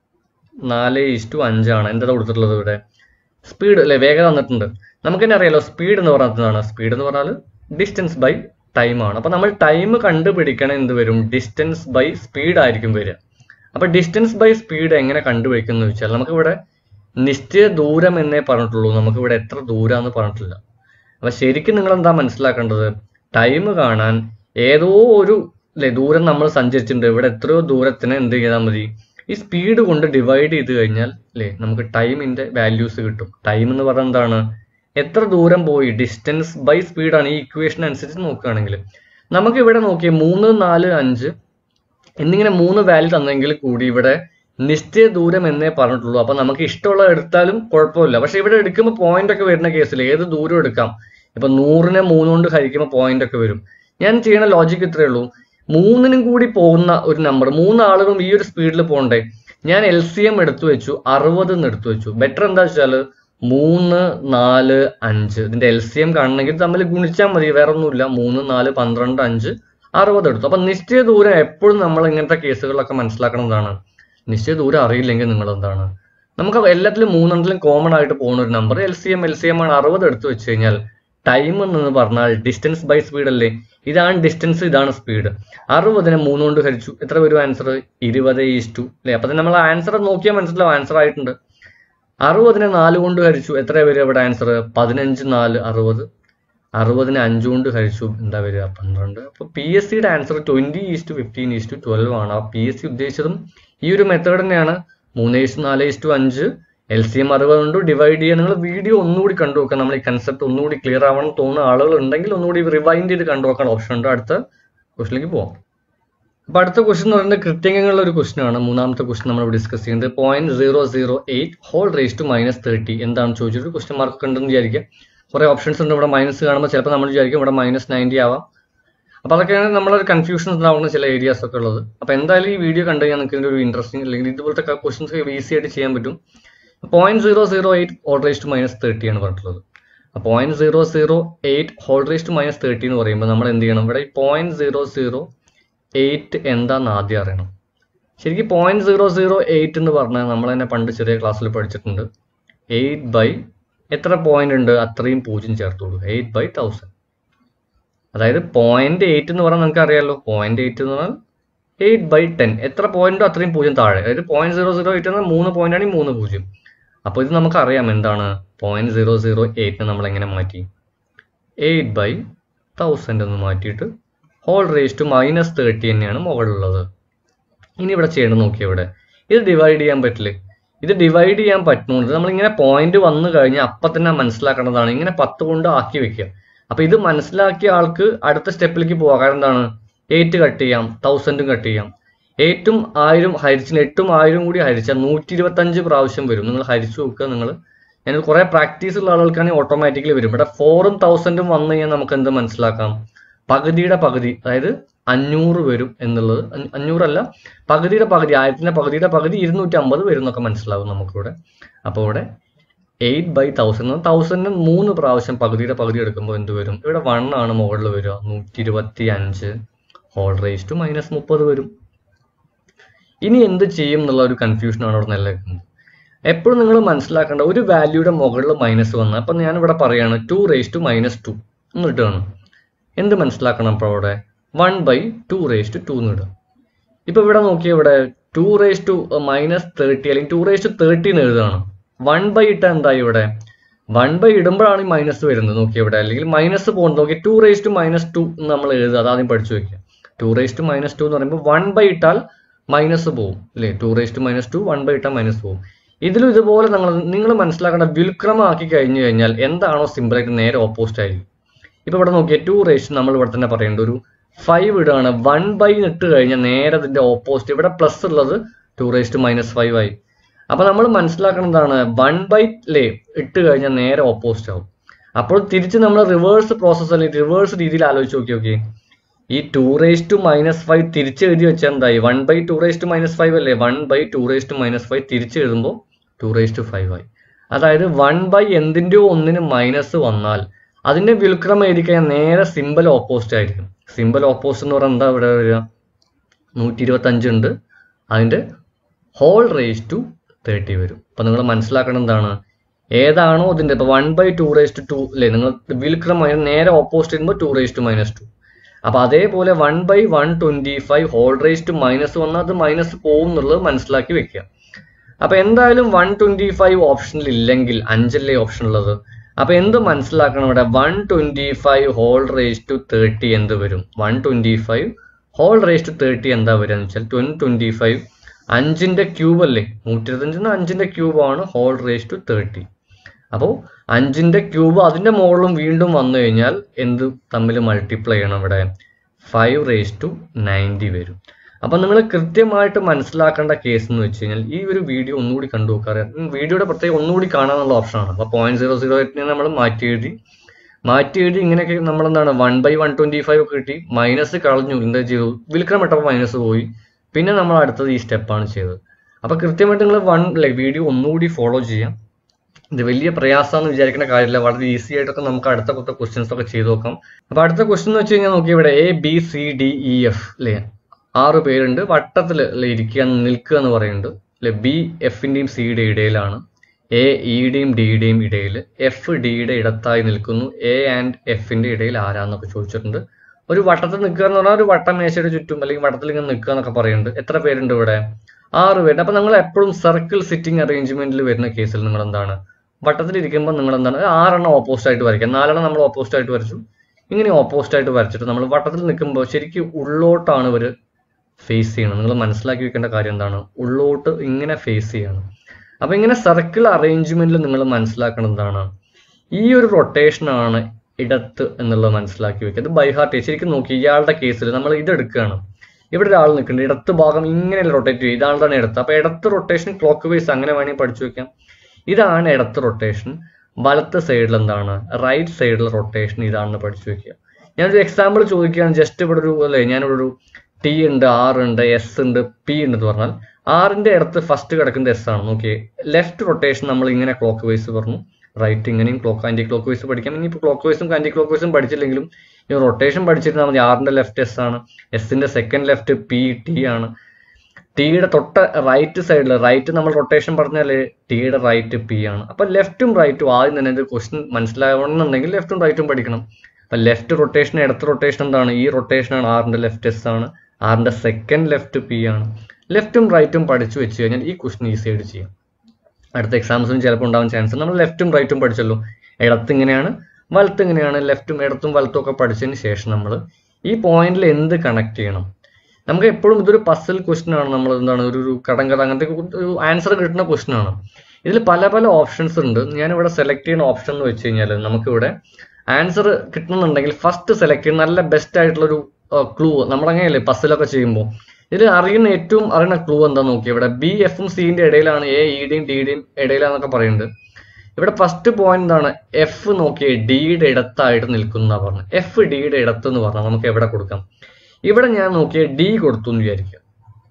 B: നാല് ഈസ്റ്റു അഞ്ചാണ് എന്താ കൊടുത്തിട്ടുള്ളത് ഇവിടെ സ്പീഡ് അല്ലെ വേഗത തന്നിട്ടുണ്ട് നമുക്ക് തന്നെ അറിയാലോ സ്പീഡ് എന്ന് പറയുന്നത് എന്താണ് സ്പീഡ് എന്ന് പറഞ്ഞാൽ ഡിസ്റ്റൻസ് ബൈ ടൈം ആണ് അപ്പൊ നമ്മൾ ടൈം കണ്ടുപിടിക്കണം എന്ത് വരും ഡിസ്റ്റൻസ് ബൈ സ്പീഡ് ആയിരിക്കും വരിക അപ്പൊ ഡിസ്റ്റൻസ് ബൈ സ്പീഡ് എങ്ങനെ കണ്ടുപിടിക്കുന്നു വെച്ചാൽ നമുക്ക് ഇവിടെ നിശ്ചയ ദൂരം എന്നേ പറഞ്ഞിട്ടുള്ളൂ നമുക്ക് ഇവിടെ എത്ര ദൂരാന്ന് പറഞ്ഞിട്ടില്ല അപ്പൊ ശരിക്കും നിങ്ങൾ എന്താ മനസ്സിലാക്കേണ്ടത് ടൈം കാണാൻ ഏതോ ഒരു അല്ലെ ദൂരം നമ്മൾ സഞ്ചരിച്ചിട്ടുണ്ട് ഇവിടെ എത്രയോ ദൂരത്തിന് എന്ത് ചെയ്താൽ മതി ഈ സ്പീഡ് കൊണ്ട് ഡിവൈഡ് ചെയ്ത് കഴിഞ്ഞാൽ അല്ലേ നമുക്ക് ടൈമിന്റെ വാല്യൂസ് കിട്ടും ടൈം എന്ന് പറയുന്നത് എന്താണ് എത്ര ദൂരം പോയി ഡിസ്റ്റൻസ് ബൈ സ്പീഡാണ് ഈ ഇക്വേഷൻ അനുസരിച്ച് നോക്കുകയാണെങ്കിൽ നമുക്ക് ഇവിടെ നോക്കിയേ മൂന്ന് നാല് അഞ്ച് എന്നിങ്ങനെ മൂന്ന് വാല്യൂ തന്നെങ്കിൽ കൂടി ഇവിടെ നിശ്ചയ ദൂരം എന്നേ പറഞ്ഞിട്ടുള്ളൂ അപ്പൊ നമുക്ക് ഇഷ്ടമുള്ള എടുത്താലും കുഴപ്പമില്ല പക്ഷെ ഇവിടെ എടുക്കുമ്പോൾ പോയിന്റ് ഒക്കെ വരുന്ന കേസിൽ ഏത് ദൂരം എടുക്കാം ഇപ്പൊ നൂറിനെ മൂന്ന് കൊണ്ട് ഹരിക്കുമ്പോൾ പോയിന്റ് ഒക്കെ വരും ഞാൻ ചെയ്യുന്ന ലോജിക്ക് ഇത്രയേ ഉള്ളൂ മൂന്നിനും കൂടി പോകുന്ന ഒരു നമ്പർ മൂന്ന് ആളുകളും ഈ ഒരു സ്പീഡിൽ പോകണ്ടേ ഞാൻ എൽ സി എം എടുത്തു വെച്ചു അറുപത് എന്ന് എടുത്തു വെച്ചു ബെറ്റർ എന്താ വെച്ചാല് മൂന്ന് നാല് അഞ്ച് ഇതിന്റെ എൽ സി എം കാണണമെങ്കിൽ തമ്മിൽ ഗുണിച്ചാൽ മതി വേറെ ഒന്നുമില്ല മൂന്ന് നാല് പന്ത്രണ്ട് അഞ്ച് അറുപത് എടുത്തു അപ്പൊ നിശ്ചയ ദൂരം എപ്പോഴും നമ്മൾ ഇങ്ങനത്തെ കേസുകളിലൊക്കെ മനസ്സിലാക്കണതാണ് നിശ്ചയ ദൂരം അറിയില്ലെങ്കിൽ നിങ്ങൾ എന്താണ് നമുക്ക് എല്ലാത്തിലും മൂന്നെണ്ണത്തിലും കോമൺ ആയിട്ട് പോകുന്ന ഒരു number L C M L C M ആണ് അറുപത് എടുത്തു വെച്ച് കഴിഞ്ഞാൽ ടൈം എന്ന് പറഞ്ഞാൽ ഡിസ്റ്റൻസ് ബൈ സ്പീഡ് അല്ലേ ഇതാണ് ഡിസ്റ്റൻസ് ഇതാണ് സ്പീഡ് അറുപതിനെ മൂന്ന് കൊണ്ട് ഹരിച്ചു എത്ര വരും ആൻസർ ഇരുപത് ഈസ്റ്റു അല്ലേ അപ്പൊ നമ്മൾ ആൻസർ നോക്കിയാൽ മനസ്സിലാവും ആൻസർ ആയിട്ടുണ്ട് അറുപതിനെ നാല് കൊണ്ട് ഹരിച്ചു എത്ര വരും ഇവിടെ ആൻസർ പതിനഞ്ച് നാല് അറുപത് അറുപതിനെ അഞ്ച് കൊണ്ട് ഹരിച്ചു എന്താ വരിക പന്ത്രണ്ട് അപ്പൊ പി എസ് സിയുടെ answer twenty is to fifteen is to twelve ആണ് ആ പി എസ് സി ഉദ്ദേശിച്ചതും ഈ ഒരു മെത്തേഡ് തന്നെയാണ് മൂന്ന് ഈസ്റ്റു നാല് ഈസ്റ്റു അഞ്ച് എൽ സി എം അറുപത് കൊണ്ട് ഡിവൈഡ് ചെയ്യുക നിങ്ങൾ വീഡിയോ ഒന്നുകൂടി കണ്ടു നോക്കാം നമ്മൾ ഈ കൺസെപ്റ്റ് ഒന്നുകൂടി ക്ലിയർ ആവണം തോന്നുന്ന ആളുകൾ ഉണ്ടെങ്കിൽ ഒന്നുകൂടി റിവൈൻഡ് ചെയ്ത് കണ്ടു നോക്കാൻ ഓപ്ഷൻ ഉണ്ട് അടുത്ത ക്വസ്റ്റിലേക്ക് പോവാം അപ്പൊ അടുത്ത ക്വസ്റ്റൻ എന്ന് പറയുന്നത് കൃത്യങ്ങളുള്ള ഒരു ക്വസ്റ്റൻ ആണ് മൂന്നാമത്തെ ക്വസ്റ്റൻ നമ്മൾ ഡിസ്കസ് ചെയ്യുന്നത് point zero zero eight whole raise to minus thirty എന്താണ് ചോദിച്ചൊരു ക്വസ്റ്റൻ മാർക്ക് ഉണ്ടെന്ന് വിചാരിക്കുക കുറെ ഓപ്ഷൻസ് ഉണ്ട് ഇവിടെ മൈനസ് കാണുമ്പോൾ ചിലപ്പോൾ നമ്മൾ വിചാരിക്കും ഇവിടെ മൈനസ് നയൻറ്റി ആവാം അപ്പൊ അതൊക്കെയാണ് നമ്മളൊരു കൺഫ്യൂഷൻ ഉണ്ടാവുന്ന ചില ഏരിയാസ് ഒക്കെ ഉള്ളത് അപ്പൊ എന്തായാലും ഈ വീഡിയോ കണ്ടു കഴിഞ്ഞാൽ നിങ്ങൾക്ക് ഇതിന്റെ ഒരു ഇൻട്രസ്റ്റിംഗ് അല്ലെങ്കിൽ ഇതുപോലത്തെ ക്വസ്റ്റൻസ് ഈസി ആയിട്ട് ചെയ്യാൻ പറ്റും point zero zero eight whole raise to minus thirty ആണ് പറഞ്ഞിട്ടുള്ളത് point zero zero eight whole raise to minus thirty എന്ന് പറയുമ്പോൾ നമ്മൾ എന്ത് ചെയ്യണം ഇവിടെ പോയിന്റ് സീറോ സീറോ എയ്റ്റ് എന്താന്ന് ആദ്യം അറിയണം ശരിക്കും പോയിന്റ് സീറോ സീറോ എയ്റ്റ് എന്ന് പറഞ്ഞാൽ നമ്മൾ തന്നെ പണ്ട് ചെറിയ ക്ലാസ്സിൽ പഠിച്ചിട്ടുണ്ട് എയ്റ്റ് ബൈ എത്ര പോയിന്റ് ഉണ്ട് അത്രയും പൂജ്യം ചേർത്തോളൂ എയ്റ്റ് ബൈ തൗസൻഡ് അതായത് പോയിന്റ് എയ്റ്റ് എന്ന് പറഞ്ഞാൽ നമുക്ക് അറിയാലോ പോയിന്റ് എയ്റ്റ് എന്ന് പറഞ്ഞാൽ എയ്റ്റ് ബൈ ടെൻ എത്ര പോയിന്റോ അത്രയും പൂജ്യം താഴെ അതായത് പോയിന്റ് സീറോ സീറോ എയ്റ്റ് എന്നാൽ മൂന്ന് പോയിന്റ് ആണെങ്കിൽ മൂന്ന് പൂജ്യം അപ്പോൾ ഇത് നമുക്ക് അറിയാം എന്താണ് പോയിന്റ് സീറോ സീറോ എയ്റ്റിനെ നമ്മൾ എങ്ങനെ മാറ്റി എയ്റ്റ് ബൈ തൗസൻഡ് എന്ന് മാറ്റിയിട്ട് whole raise to minus thirty തന്നെയാണ് മുകളിലുള്ളത് ഇനി ഇവിടെ ചെയ്യേണ്ടത് നോക്കിയ ഇവിടെ ഇത് ഡിവൈഡ് ചെയ്യാൻ പറ്റില്ലേ ഇത് ഡിവൈഡ് ചെയ്യാൻ പറ്റുന്നുണ്ട് നമ്മൾ ഇങ്ങനെ പോയിന്റ് വന്നു കഴിഞ്ഞാൽ അപ്പം തന്നെ മനസ്സിലാക്കേണ്ടതാണ് ഇങ്ങനെ പത്ത് കൊണ്ട് ആക്കി വെക്കുക അപ്പൊ ഇത് മനസ്സിലാക്കിയ ആൾക്ക് അടുത്ത സ്റ്റെപ്പിലേക്ക് പോകാം കാരണം എന്താണ് എയ്റ്റ് കട്ട് ചെയ്യാം തൗസൻഡും കട്ട് ചെയ്യാം എയ്റ്റും ആയിരം ഹരിച്ചിന് എട്ടും ആയിരം കൂടി ഹരിച്ചാൽ നൂറ്റി ഇരുപത്തഞ്ച് പ്രാവശ്യം വരും നിങ്ങൾ ഹരിച്ചു നോക്കുക നിങ്ങൾ ഞാൻ കുറെ പ്രാക്ടീസ് ഉള്ള ആളുകൾക്കാണെങ്കിൽ ഓട്ടോമാറ്റിക്കലി വരും ഇവിടെ ഫോറും തൗസൻഡും വന്നു കഴിഞ്ഞാൽ നമുക്ക് എന്ത് മനസ്സിലാക്കാം പകുതിയുടെ പകുതി അതായത് അഞ്ഞൂറ് വരും എന്നുള്ളത് അഞ്ഞ- അഞ്ഞൂറല്ല പകുതിയുടെ പകുതി ആയിരത്തിന്റെ പകുതിയുടെ പകുതി ഇരുന്നൂറ്റി അമ്പത് വരും എന്നൊക്കെ മനസ്സിലാവും നമുക്കിവിടെ അപ്പോൾ ഇവിടെ എയ്റ്റ് ബൈ തൗസൻഡ് തൗസൻഡിന് മൂന്ന് പ്രാവശ്യം പകുതിയുടെ പകുതി എടുക്കുമ്പോൾ എന്ത് വരും ഇവിടെ വൺ ആണ് മുകളിൽ വരിക നൂറ്റി ഇരുപത്തി അഞ്ച് ഹോൾ റേസ് ടു മൈനസ് മുപ്പത് വരും ഇനി എന്ത് ചെയ്യും എന്നുള്ള ഒരു കൺഫ്യൂഷനാണ് അവിടെ നിലനിൽക്കുന്നത് എപ്പോഴും നിങ്ങൾ മനസ്സിലാക്കേണ്ട ഒരു വാല്യൂയുടെ മുകളിൽ മൈനസ് വന്നാൽ അപ്പം ഞാൻ ഇവിടെ പറയാണ് two raise to minus two എന്ന് ഇടുകയാണ് എന്ത് മനസ്സിലാക്കണം അപ്പോൾ അവിടെ one by two raise to two two ഇടുക ഇപ്പൊ ഇവിടെ നോക്കിയ ഇവിടെ two raise to minus thirty അല്ലെങ്കിൽ ടു റേസ് ടു തേർട്ടി എന്ന് എഴുതുകയാണ് വൺ ബൈ ഇട്ട എന്തായി ഇവിടെ വൺ ബൈ ഇടുമ്പോഴാണ് ഈ മൈനസ് വരുന്നത് നോക്കി ഇവിടെ അല്ലെങ്കിൽ മൈനസ് പോകുന്നത് നോക്കി two raise to minus two നമ്മൾ എഴുതുക അത് ആദ്യം പഠിച്ചു വെക്കുക two raise to minus two എന്ന് പറയുമ്പോൾ വൺ ബൈ ഇട്ടാൽ മൈനസ് പോകും അല്ലേ two raise to minus two one by ഇട്ടാൽ മൈനസ് പോകും ഇതിലും ഇതുപോലെ നിങ്ങൾ നിങ്ങൾ മനസ്സിലാക്കേണ്ട വ്യുൽക്രമം ആക്കി കഴിഞ്ഞു കഴിഞ്ഞാൽ എന്താണോ സിമ്പിൾ ആയിട്ട് നേരെ ഓപ്പോസിറ്റ് ആയിരിക്കും ഇപ്പൊ ഇവിടെ നോക്കിയാൽ ടു റേസ് നമ്മൾ ഇവിടെ തന്നെ പറയേണ്ട ഒരു ഫൈവ് ഇടുകയാണ് വൺ ബൈ ഇട്ട് കഴിഞ്ഞാൽ നേരെ അതിന്റെ ഓപ്പോസിറ്റ് ഇവിടെ പ്ലസ് ഉള്ളത് two raise to minus five ആയി അപ്പൊ നമ്മൾ മനസ്സിലാക്കുന്നതാണ് വൺ ബൈ ലേ ഇട്ട് കഴിഞ്ഞാൽ നേരെ ഓപ്പോസിറ്റ് ആവും അപ്പോൾ തിരിച്ച് നമ്മൾ റിവേഴ്സ് പ്രോസസ് അല്ലെങ്കിൽ റിവേഴ്സ് രീതിയിൽ ആലോചിച്ച് നോക്കി നോക്കി ഈ two raise to minus five തിരിച്ച് എഴുതി വെച്ചാൽ എന്തായി one by two raise to minus five അല്ലേ one by two raise to minus five തിരിച്ച് എഴുതുമ്പോൾ ടു റേസ് ടു ഫൈവ് ആയി അതായത് വൺ ബൈ എന്തിൻ്റെയോ ഒന്നിന് മൈനസ് വന്നാൽ അതിന്റെ വിൽക്രമം എഴുതി കഴിഞ്ഞാൽ നേരെ സിമ്പിൾ ഓപ്പോസിറ്റ് ആയിരിക്കും സിമ്പിൾ ഓപ്പോസിറ്റ് എന്ന് പറഞ്ഞാൽ എന്താ ഇവിടെ വരിക നൂറ്റി ഇരുപത്തി അഞ്ച് ഉണ്ട് അതിന്റെ ഹോൾ റേസ് ടു തേർട്ടി വരും അപ്പൊ നിങ്ങൾ മനസ്സിലാക്കണം എന്താണ് ഏതാണോ അതിന്റെ ഇപ്പൊ one by two raise to two two നിങ്ങൾ വിൽക്രം നേരെ ഓപ്പോസിറ്റ് ചെയ്യുമ്പോൾ two raise to minus two അപ്പൊ അതേപോലെ one by one twenty five whole raise to minus വന്നാൽ അത് മൈനസ് പോകും എന്നുള്ളത് മനസ്സിലാക്കി വെക്കുക അപ്പൊ എന്തായാലും വൺ ട്വന്റി ഫൈവ് ഓപ്ഷനിൽ ഇല്ലെങ്കിൽ അഞ്ചല്ലേ ഓപ്ഷൻ ഉള്ളത് അപ്പൊ എന്ത് മനസ്സിലാക്കണം ഇവിടെ one twenty five whole raise to thirty എന്ത് വരും one twenty five whole raise to thirty എന്താ വരിക എന്ന് വെച്ചാൽ ട്വൻ ട്വന്റി ഫൈവ് അഞ്ചിന്റെ ക്യൂബ് അല്ലേ നൂറ്റി ഇരുപത്തഞ്ചിന് അഞ്ചിന്റെ ക്യൂബ് ആണ് ഹോൾ റേസ് ടു തേർട്ടി അപ്പോൾ അഞ്ചിന്റെ ക്യൂബ് അതിന്റെ മുകളിലും വീണ്ടും വന്നു കഴിഞ്ഞാൽ എന്ത് തമ്മിൽ മൾട്ടിപ്ലൈ ചെയ്യണം ഇവിടെ ഫൈവ് റേസ് ടു നയൻറ്റി വരും അപ്പൊ നിങ്ങൾ കൃത്യമായിട്ട് മനസ്സിലാക്കേണ്ട കേസ് എന്ന് വെച്ച് കഴിഞ്ഞാൽ ഈ ഒരു വീഡിയോ ഒന്നുകൂടി കണ്ടു നോക്കാറ് വീഡിയോയുടെ പ്രത്യേകം ഒന്നുകൂടി കാണാനുള്ള ഓപ്ഷനാണ് അപ്പൊ പോയിന്റ് സീറോ സീറോ എയ്റ്റിനെ നമ്മൾ മാറ്റി എഴുതി മാറ്റി എഴുതി ഇങ്ങനെയൊക്കെ നമ്മൾ എന്താണ് one by one twenty five ഒക്കെ കിട്ടി മൈനസ് കളഞ്ഞു എന്താ ചെയ്തു വിൽക്കണം ഇട്ടപ്പോൾ മൈനസ് പോയി പിന്നെ നമ്മൾ അടുത്തത് ഈ സ്റ്റെപ്പാണ് ചെയ്തത് അപ്പൊ കൃത്യമായിട്ട് നിങ്ങൾ വൺ ലൈക്ക് വീഡിയോ ഒന്നുകൂടി ഫോളോ ചെയ്യാം ഇത് വലിയ പ്രയാസമാണെന്ന് വിചാരിക്കുന്ന കാര്യമില്ല വളരെ ഈസി ആയിട്ടൊക്കെ നമുക്ക് അടുത്ത കൊത്ത ക്വസ്റ്റ്യൻസ് ഒക്കെ ചെയ്ത് നോക്കാം അപ്പൊ അടുത്ത ക്വസ്റ്റ്യൻ എന്ന് വെച്ച് കഴിഞ്ഞാൽ നോക്കി ഇവിടെ A B C D E F അല്ലേ ആറ് പേരുണ്ട് വട്ടത്തിൽ ഇരിക്കുക നിൽക്കുക എന്ന് പറയുന്നുണ്ട് അല്ലെ ബി എഫിന്റെയും സിയുടെയും ഇടയിലാണ് എ ഇയുടെയും ഡിയുടെയും ഇടയിൽ എഫ് ഡിയുടെ ഇടത്തായി നിൽക്കുന്നു എ ആൻഡ് എഫിന്റെ ഇടയിൽ ആരാന്നൊക്കെ ചോദിച്ചിട്ടുണ്ട് ഒരു വട്ടത്തിൽ നിൽക്കുക എന്ന് പറഞ്ഞാൽ ഒരു വട്ടമേശയുടെ ചുറ്റും അല്ലെങ്കിൽ വട്ടത്തിൽ ഇങ്ങനെ നിൽക്കുക എന്നൊക്കെ പറയുന്നുണ്ട് എത്ര പേരുണ്ട് ഇവിടെ ആറ് പേരുണ്ട് അപ്പൊ നിങ്ങൾ എപ്പോഴും സർക്കിൾ സിറ്റിംഗ് അറേഞ്ച്മെന്റിൽ വരുന്ന കേസിൽ നിങ്ങൾ എന്താണ് വട്ടത്തിൽ ഇരിക്കുമ്പോൾ നിങ്ങൾ എന്താണ് ഒരു ആറെണ്ണം ഓപ്പോസിറ്റ് ആയിട്ട് വരയ്ക്കുക നാലെണ്ണം നമ്മൾ ഓപ്പോസിറ്റ് ആയിട്ട് വരച്ചു ഇങ്ങനെ ഓപ്പോസിറ്റ് ആയിട്ട് വരച്ചിട്ട് നമ്മൾ വട്ടത്തിൽ നിൽക്കുമ്പോൾ ശരിക്കും ഉള്ളോട്ടാണ് ഇവർ ഫേസ് ചെയ്യണം നിങ്ങൾ മനസ്സിലാക്കി വെക്കേണ്ട കാര്യം എന്താണ് ഉള്ളോട്ട് ഇങ്ങനെ ഫേസ് ചെയ്യണം അപ്പൊ ഇങ്ങനെ സർക്കിൾ അറേഞ്ച്മെന്റിൽ നിങ്ങൾ മനസ്സിലാക്കണം എന്താണ് ഈ ഒരു റൊട്ടേഷൻ ആണ് ഇടത്ത് എന്നുള്ളത് മനസ്സിലാക്കി വെക്കുക അത് ബൈ ഹാർട്ട് ശരിക്കും നോക്കി ഇയാളുടെ കേസിൽ നമ്മൾ ഇത് എടുക്കുകയാണ് ഇവിടെ ഒരാൾ നിൽക്കുന്നുണ്ട് ഇടത്ത് ഭാഗം ഇങ്ങനെ റൊട്ടേറ്റ് ചെയ്യും ഇതാണ് ഇടത്ത് അപ്പൊ ഇടത്ത് റൊട്ടേഷൻ ക്ലോക്ക് വൈസ് അങ്ങനെ വേണമെങ്കിൽ പഠിച്ചു വെക്കാം ഇതാണ് ഇടത്ത് റൊട്ടേഷൻ വലത്ത് സൈഡിൽ എന്താണ് റൈറ്റ് സൈഡിൽ റൊട്ടേഷൻ ഇതാണെന്ന് പഠിച്ചു വെക്കുക ഞാനൊരു എക്സാമ്പിൾ ചോദിക്കുകയാണ് ജസ്റ്റ് ഇവിടെ ഒരു അല്ലേ ഞാനിവിടെ ഒരു ടി ഉണ്ട് ആർ ഉണ്ട് എസ് ഉണ്ട് പി ഉണ്ട് എന്ന് പറഞ്ഞാൽ ആറിന്റെ അടുത്ത് ഫസ്റ്റ് കിടക്കുന്നത് എസ് ആണ് നോക്കിയേ ലെഫ്റ്റ് റൊട്ടേഷൻ നമ്മൾ ഇങ്ങനെ ക്ലോക്ക് വൈസ് പറഞ്ഞു റൈറ്റ് ഇങ്ങനെയും ക്ലോക്ക് ആന്റി ക്ലോക്ക് വൈസ് പഠിക്കാം ഇനിയിപ്പോൾ ക്ലോക്ക് വൈസും ആന്റി ക്ലോക്ക് വൈസും പഠിച്ചില്ലെങ്കിലും ഈ റൊട്ടേഷൻ പഠിച്ചിരുന്നാൽ മതി ആറിന്റെ ലെഫ്റ്റ് എസ് ആണ് എസിന്റെ സെക്കൻഡ് ലെഫ്റ്റ് പി ടി ആണ് ടിയുടെ തൊട്ട റൈറ്റ് സൈഡിൽ റൈറ്റ് നമ്മൾ റൊട്ടേഷൻ പറഞ്ഞാല് ടിയുടെ റൈറ്റ് പി ആണ് അപ്പൊ ലെഫ്റ്റും റൈറ്റും ആദ്യം തന്നെ ഇത് ക്വസ്റ്റ്യൻ മനസ്സിലാവണമെന്നുണ്ടെങ്കിൽ ലെഫ്റ്റും റൈറ്റും പഠിക്കണം അപ്പൊ ലെഫ്റ്റ് റൊട്ടേഷൻ ഇടത്ത് റൊട്ടേഷൻ എന്താണ് ഈ റൊട്ടേഷൻ ആണ് ആറിന്റെ ലെഫ്റ്റ് എസ് ആണ് ആറിന്റെ സെക്കൻഡ് ലെഫ്റ്റ് പി ആണ് ലെഫ്റ്റും റൈറ്റും പഠിച്ചു വെച്ച് കഴിഞ്ഞാൽ ഈ ക്വസ്റ്റ്യൻ ഈസി ആയിട്ട് ചെയ്യാം അടുത്ത എക്സാംസിനും ചിലപ്പോൾ ഉണ്ടാവാൻ ചാൻസ് നമ്മൾ ലെഫ്റ്റും റൈറ്റും പഠിച്ചല്ലോ ഇടത്ത് ഇങ്ങനെയാണ് വലത്ത് ഇങ്ങനെയാണ് ലെഫ്റ്റും ഇടത്തും വലത്തും ഒക്കെ പഠിച്ചതിന് ശേഷം നമ്മൾ ഈ പോയിന്റിൽ എന്ത് കണക്ട് ചെയ്യണം നമുക്ക് എപ്പോഴും ഇതൊരു പസിൽ ക്വസ്റ്റ്യൻ ആണ് നമ്മൾ എന്താണ് ഒരു ഒരു കടങ്കഥ അങ്ങനത്തെ ഒരു ആൻസർ കിട്ടുന്ന ക്വസ്റ്റ്യൻ ആണ് ഇതിൽ പല പല ഓപ്ഷൻസ് ഉണ്ട് ഞാൻ ഇവിടെ സെലക്ട് ചെയ്യുന്ന ഓപ്ഷൻ എന്ന് വെച്ച് കഴിഞ്ഞാൽ നമുക്കിവിടെ ആൻസർ കിട്ടുന്നുണ്ടെങ്കിൽ ഫസ്റ്റ് സെലക്ട് ചെയ്യുന്ന നല്ല ബെസ്റ്റ് ആയിട്ടുള്ള ഒരു ക്ലൂ നമ്മളങ്ങനെയല്ലേ പസിലൊക്കെ ചെയ്യുമ്പോൾ ഇതിൽ അറിയുന്ന ഏറ്റവും അറിയുന്ന ക്ലൂ എന്താ നോക്കി ഇവിടെ ബി എഫും സിന്റെ ഇടയിലാണ് എ ഇയുടെയും ഡിയുടെയും ഇടയിലാന്നൊക്കെ പറയുന്നുണ്ട് ഇവിടെ ഫസ്റ്റ് പോയിന്റ് എന്താണ് എഫ് നോക്കിയേ ഡിയുടെ ഇടത്തായിട്ട് നിൽക്കുന്ന പറഞ്ഞു എഫ് ഡിയുടെ ഇടത്ത് എന്ന് പറഞ്ഞാൽ നമുക്ക് എവിടെ കൊടുക്കാം ഇവിടെ ഞാൻ നോക്കിയ ഡി കൊടുത്തു എന്ന് വിചാരിക്കുക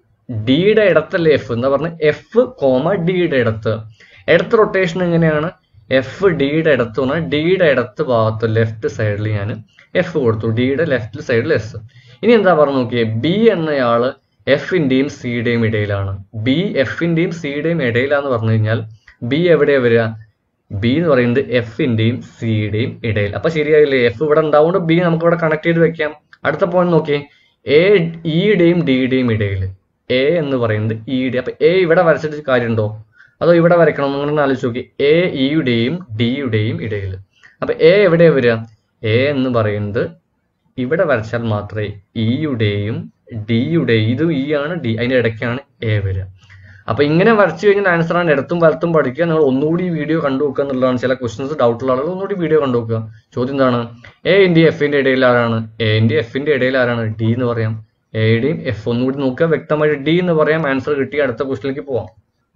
B: ഡിയുടെ ഇടത്തല്ലേ എഫ് എന്താ പറഞ്ഞ എഫ് കോമ ഡിയുടെ ഇടത്ത് ഇടത്ത് റൊട്ടേഷൻ എങ്ങനെയാണ് എഫ് ഡിയുടെ ഇടത്ത് പറഞ്ഞാൽ ഡിയുടെ ഇടത്ത് ഭാഗത്ത് ലെഫ്റ്റ് സൈഡിൽ ഞാൻ എഫ് കൊടുത്തു ഡിയുടെ ലെഫ്റ്റ് സൈഡിൽ എസ് ഇനി എന്താ പറഞ്ഞു നോക്കിയേ ബി എന്നയാള് എഫിന്റെയും സിയുടെയും ഇടയിലാണ് ബി എഫിന്റെയും സിയുടെയും ഇടയിലാന്ന് പറഞ്ഞു കഴിഞ്ഞാൽ ബി എവിടെയാ വരിക ബി എന്ന് പറയുന്നത് എഫിന്റെയും സിയുടെയും ഇടയിൽ അപ്പൊ ശരിയായില്ലേ എഫ് ഇവിടെ ഉണ്ടാവുകൊണ്ട് ബി നമുക്ക് ഇവിടെ കണക്ട് ചെയ്ത് വെക്കാം അടുത്ത പോയിന്റ് നോക്കിയേ എ ഇയുടെയും ഡിയുടെയും ഇടയിൽ എ എന്ന് പറയുന്നത് ഇയുടെ അപ്പൊ എ ഇവിടെ വരച്ചിട്ട് കാര്യമുണ്ടോ അതോ ഇവിടെ വരക്കണം നിങ്ങൾ ആലോചിച്ച് നോക്കി എ ഇയുടെയും ഡിയുടെയും ഇടയിൽ അപ്പൊ എ എവിടെയാ വരിക എ എന്ന് പറയുന്നത് ഇവിടെ വരച്ചാൽ മാത്രമേ ഇയുടെയും ഡിയുടെയും ഇത് ഇ ആണ് ഡി അതിന്റെ ഇടയ്ക്കാണ് എ വരിക അപ്പൊ ഇങ്ങനെ വരച്ചു കഴിഞ്ഞാൽ ആൻസർ ആണ് ഇടത്തും വലത്തും പഠിക്കുക നിങ്ങൾ ഒന്നുകൂടി ഈ വീഡിയോ കണ്ടു നോക്കുക എന്നുള്ളതാണ് ചില ക്വസ്റ്റ്യൻസ് ഡൗട്ട് ഉള്ള ആളുകൾ ഒന്നുകൂടി വീഡിയോ കണ്ടു നോക്കുക ചോദ്യം എന്താണ് എ ഇന്ത്യ എഫിന്റെ ഇടയിൽ ആരാണ് എ ഇന്ത്യ എഫിന്റെ ഇടയിൽ ആരാണ് ഡി എന്ന് പറയാം എയുടെയും എഫ് ഒന്നുകൂടി നോക്കുക വ്യക്തമായിട്ട് ഡി എന്ന് പറയാം ആൻസർ കിട്ടി അടുത്ത ക്വസ്റ്റിലേക്ക് പോവാം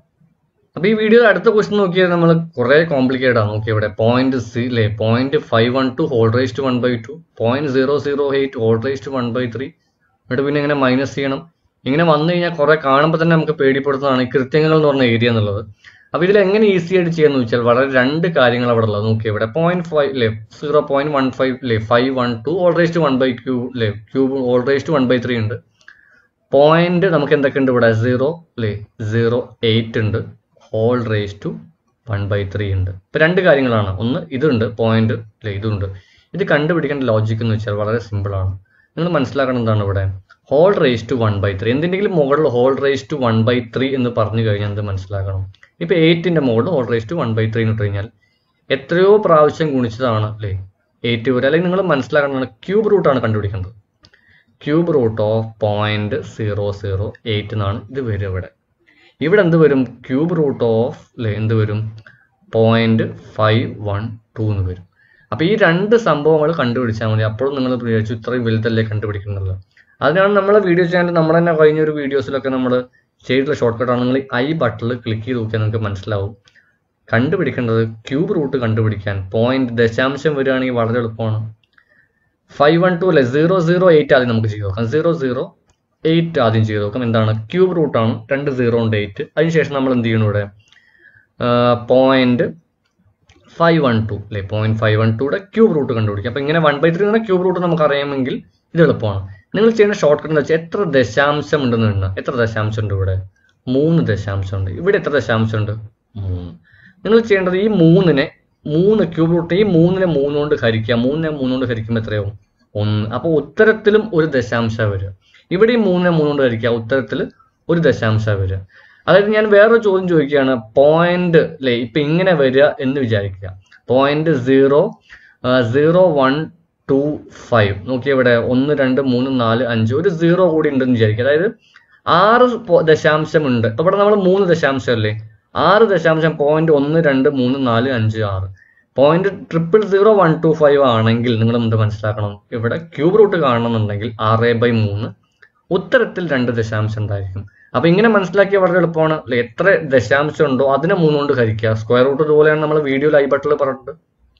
B: അപ്പൊ ഈ വീഡിയോ അടുത്ത ക്വസ്റ്റ്യൻ നോക്കിയാൽ നമ്മൾ കുറെ കോംപ്ലിക്കേറ്റഡ് ആണ് നോക്കി ഇവിടെ പോയിന്റ് സി അല്ലേ point five one two whole raise to one by two point zero zero eight whole raise to one by three എന്നിട്ട് പിന്നെ ഇങ്ങനെ മൈനസ് ചെയ്യണം ഇങ്ങനെ വന്നു കഴിഞ്ഞാൽ കുറെ കാണുമ്പോൾ തന്നെ നമുക്ക് പേടിപ്പെടുത്തുന്നതാണ് ഈ കൃത്യങ്ങൾ എന്ന് പറഞ്ഞ ഏരിയ എന്നുള്ളത് അപ്പൊ ഇതിൽ എങ്ങനെ ഈസി ആയിട്ട് ചെയ്യാന്ന് വെച്ചാൽ വളരെ രണ്ട് കാര്യങ്ങൾ അവിടെ ഉള്ളത് നോക്കി ഇവിടെ പോയിന്റ് ഫൈവ് അല്ലേ സീറോ പോയിന്റ് വൺ ഫൈവ് അല്ലേ five one two whole raise to one by ക്യൂ അല്ലേ cube whole raise to one by three ഉണ്ട് പോയിന്റ് നമുക്ക് എന്തൊക്കെ ഉണ്ട് ഇവിടെ സീറോ അല്ലേ സീറോ എയ്റ്റ് ഉണ്ട് whole raise to one by three ഉണ്ട് ഇപ്പൊ രണ്ട് കാര്യങ്ങളാണ് ഒന്ന് ഇതുണ്ട് പോയിന്റ് അല്ലേ ഇതുണ്ട് ഇത് കണ്ടുപിടിക്കേണ്ട ലോജിക് എന്ന് വെച്ചാൽ വളരെ സിമ്പിൾ ആണ് നിങ്ങൾ മനസ്സിലാക്കണം എന്താണ് ഇവിടെ whole raise to one by three എന്തിൻ്റെങ്കിലും മുകളിൽ whole raise to one by three എന്ന് പറഞ്ഞു കഴിഞ്ഞാൽ എന്ത് മനസ്സിലാക്കണം ഇപ്പൊ എയ്റ്റിന്റെ മുകളിൽ whole raise to one by three എന്ന് ഇട്ട് കഴിഞ്ഞാൽ എത്രയോ പ്രാവശ്യം ഗുണിച്ചതാണ് അല്ലേ എയ്റ്റ് വരെ അല്ലെങ്കിൽ നിങ്ങൾ മനസ്സിലാക്കണം ക്യൂബ് റൂട്ടാണ് കണ്ടുപിടിക്കേണ്ടത് cube root of point zero zero eight എന്നാണ് ഇത് വരിക ഇവിടെ ഇവിടെ എന്ത് വരും ക്യൂബ് റൂട്ട് ഓഫ് അല്ലേ എന്ത് വരും പോയിന്റ് ഫൈവ് വൺ ടു എന്ന് വരും അപ്പൊ ഈ രണ്ട് സംഭവങ്ങൾ കണ്ടുപിടിച്ചാൽ മതി അപ്പോഴും നിങ്ങൾ വിചാരിച്ചു ഇത്രയും വലുതല്ലേ കണ്ടുപിടിക്കുന്നുള്ളത് അതിനാണ് നമ്മളെ വീഡിയോ ചാനൽ നമ്മൾ തന്നെ കഴിഞ്ഞ ഒരു വീഡിയോസിലൊക്കെ നമ്മൾ ചെയ്തിട്ടുള്ള ഷോർട്ട് കട്ടാണ് നിങ്ങൾ ഐ ബട്ടണിൽ ക്ലിക്ക് ചെയ്ത് നോക്കിയാൽ നിങ്ങൾക്ക് മനസ്സിലാവും കണ്ടുപിടിക്കേണ്ടത് ക്യൂബ് റൂട്ട് കണ്ടുപിടിക്കാൻ പോയിന്റ് ദശാംശം വരികയാണെങ്കിൽ വളരെ എളുപ്പമാണ് ഫൈവ് വൺ ടു അല്ലെ സീറോ സീറോ എയ്റ്റ് ആദ്യം നമുക്ക് ചെയ്ത് നോക്കാം സീറോ സീറോ എയ്റ്റ് ആദ്യം ചെയ്ത് നോക്കാം എന്താണ് ക്യൂബ് റൂട്ടാണ് രണ്ട് സീറോ ഉണ്ട് എയ്റ്റ് അതിനുശേഷം നമ്മൾ എന്ത് ചെയ്യണം ഇവിടെ പോയിന്റ് ഫൈവ് വൺ ടു അല്ലെ പോയിന്റ് ഫൈവ് വൺ ടുയുടെ ക്യൂബ് റൂട്ട് കണ്ടുപിടിക്കാം അപ്പൊ ഇങ്ങനെ വൺ ബൈ ത്രീ എന്ന ക്യൂബ് റൂട്ട് നമുക്ക് അറിയാമെങ്കിൽ ഇത് എളുപ്പമാണ് നിങ്ങൾ ചെയ്യുന്ന ഷോർട്ട് കട്ട് എന്ന് വെച്ചാൽ എത്ര ദശാംശം ഉണ്ടെന്ന് എണ്ണ എത്ര ദശാംശം ഉണ്ട് ഇവിടെ മൂന്ന് ദശാംശം ഉണ്ട് ഇവിടെ എത്ര ദശാംശം ഉണ്ട് മൂന്ന് നിങ്ങൾ ചെയ്യേണ്ടത് ഈ മൂന്നിനെ മൂന്ന് ക്യൂബ് റൂട്ട് ഈ മൂന്നിനെ മൂന്ന് കൊണ്ട് ഹരിക്കുക മൂന്നിനെ മൂന്ന് കൊണ്ട് ഹരിക്കുമ്പോൾ എത്രയാവും ഒന്ന് അപ്പൊ ഉത്തരത്തിലും ഒരു ദശാംശ വരിക ഇവിടെ ഈ മൂന്നിനെ മൂന്ന് കൊണ്ട് ഹരിക്കുക ഉത്തരത്തിൽ ഒരു ദശാംശ വരിക അതായത് ഞാൻ വേറൊരു ചോദ്യം ചോദിക്കുകയാണ് പോയിന്റ് അല്ലെ ഇപ്പൊ ഇങ്ങനെ വരിക എന്ന് വിചാരിക്കുക point zero zero one two five നോക്കിയ ഇവിടെ ഒന്ന് രണ്ട് മൂന്ന് നാല് അഞ്ച് ഒരു സീറോ കൂടി ഉണ്ടെന്ന് വിചാരിക്കുക അതായത് ആറ് പോ- ദശാംശം ഉണ്ട് ഇപ്പൊ ഇവിടെ നമ്മൾ മൂന്ന് ദശാംശം അല്ലേ ആറ് ദശാംശം പോയിന്റ് ഒന്ന് രണ്ട് മൂന്ന് നാല് അഞ്ച് ആറ് point triple zero one two five ആണെങ്കിൽ നിങ്ങൾ എന്ത് മനസ്സിലാക്കണം ഇവിടെ ക്യൂബ് റൂട്ട് കാണണമെന്നുണ്ടെങ്കിൽ ആറ് ബൈ മൂന്ന് ഉത്തരത്തിൽ രണ്ട് ദശാംശം ഉണ്ടായിരിക്കും അപ്പൊ ഇങ്ങനെ മനസ്സിലാക്കിയ വളരെ എളുപ്പമാണ് അല്ലെ എത്ര ദശാംശം ഉണ്ടോ അതിനെ മൂന്ന് കൊണ്ട് ഹരിക്കുക സ്ക്വയർ റൂട്ട് ഇതുപോലെയാണ് നമ്മൾ വീഡിയോ ലൈവ് ബട്ടിൽ പറഞ്ഞിട്ട്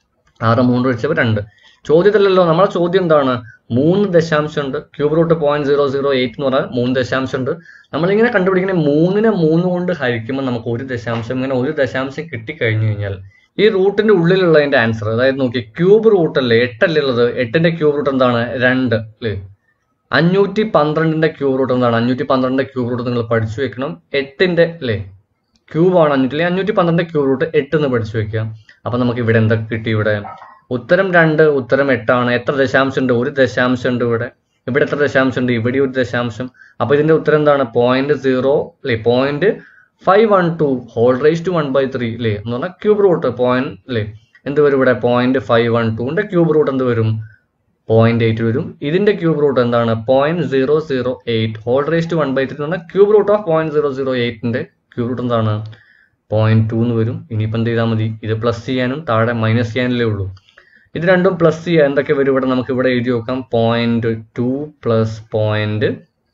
B: ആറ് മൂന്ന് വെച്ചപ്പോൾ രണ്ട് ചോദ്യത്തിലല്ലോ നമ്മളെ ചോദ്യം എന്താണ് മൂന്ന് ദശാംശം ഉണ്ട് cube root point zero zero eight എന്ന് പറഞ്ഞാൽ മൂന്ന് ദശാംശം ഉണ്ട് നമ്മളിങ്ങനെ കണ്ടുപിടിക്കുന്ന മൂന്നിനെ മൂന്ന് കൊണ്ട് ഹരിക്കുമ്പോൾ നമുക്ക് ഒരു ദശാംശം ഇങ്ങനെ ഒരു ദശാംശം കിട്ടിക്കഴിഞ്ഞു കഴിഞ്ഞാൽ ഈ റൂട്ടിന്റെ ഉള്ളിലുള്ളതിന്റെ ആൻസർ അതായത് നോക്കി ക്യൂബ് റൂട്ട് അല്ലേ എട്ടല്ലേ ഉള്ളത് എട്ടിന്റെ ക്യൂബ് റൂട്ട് എന്താണ് രണ്ട് അല്ലേ അഞ്ഞൂറ്റി പന്ത്രണ്ടിന്റെ ക്യൂബ് റൂട്ട് എന്താണ് അഞ്ഞൂറ്റി പന്ത്രണ്ടിന്റെ ക്യൂബ് റൂട്ട് നിങ്ങൾ പഠിച്ചു വെക്കണം എട്ടിന്റെ അല്ലേ ക്യൂബാണ് അഞ്ഞൂറ്റി അല്ലെങ്കിൽ അഞ്ഞൂറ്റി പന്ത്രണ്ട് ക്യൂബ് റൂട്ട് എട്ട് എന്ന് പഠിച്ചു വെക്കുക അപ്പൊ നമുക്ക് ഇവിടെ എന്തൊക്കെ കിട്ടി ഇവിടെ ഉത്തരം രണ്ട് ഉത്തരം എട്ടാണ് എത്ര ദശാംശം ഉണ്ട് ഒരു ദശാംശം ഉണ്ട് ഇവിടെ ഇവിടെ എത്ര ദശാംശം ഉണ്ട് ഇവിടെ ഒരു ദശാംശം അപ്പൊ ഇതിന്റെ ഉത്തരം എന്താണ് പോയിന്റ് സീറോ അല്ലെ point five one two whole raise to one by three അല്ലേ എന്ന് പറഞ്ഞാൽ ക്യൂബ് റൂട്ട് പോയിന്റ് അല്ലേ എന്ത് വരും ഇവിടെ പോയിന്റ് ഫൈവ് വൺ ടുന്റെ ക്യൂബ് റൂട്ട് എന്ത് വരും പോയിന്റ് എയ്റ്റ് വരും ഇതിന്റെ ക്യൂബ് റൂട്ട് എന്താണ് point zero zero eight whole raise to one by three എന്ന് പറഞ്ഞാൽ cube root of point zero zero എയ്റ്റിന്റെ ക്യൂബ് റൂട്ട് എന്താണ് പോയിന്റ് ടു എന്ന് വരും ഇനിയിപ്പോൾ എന്ത് ചെയ്താൽ മതി ഇത് പ്ലസ് ചെയ്യാനും താഴെ മൈനസ് ചെയ്യാനല്ലേ ഉള്ളൂ ഇത് രണ്ടും പ്ലസ് ചെയ്യുക എന്തൊക്കെ വരും ഇവിടെ നമുക്ക് ഇവിടെ എഴുതി നോക്കാം point two plus point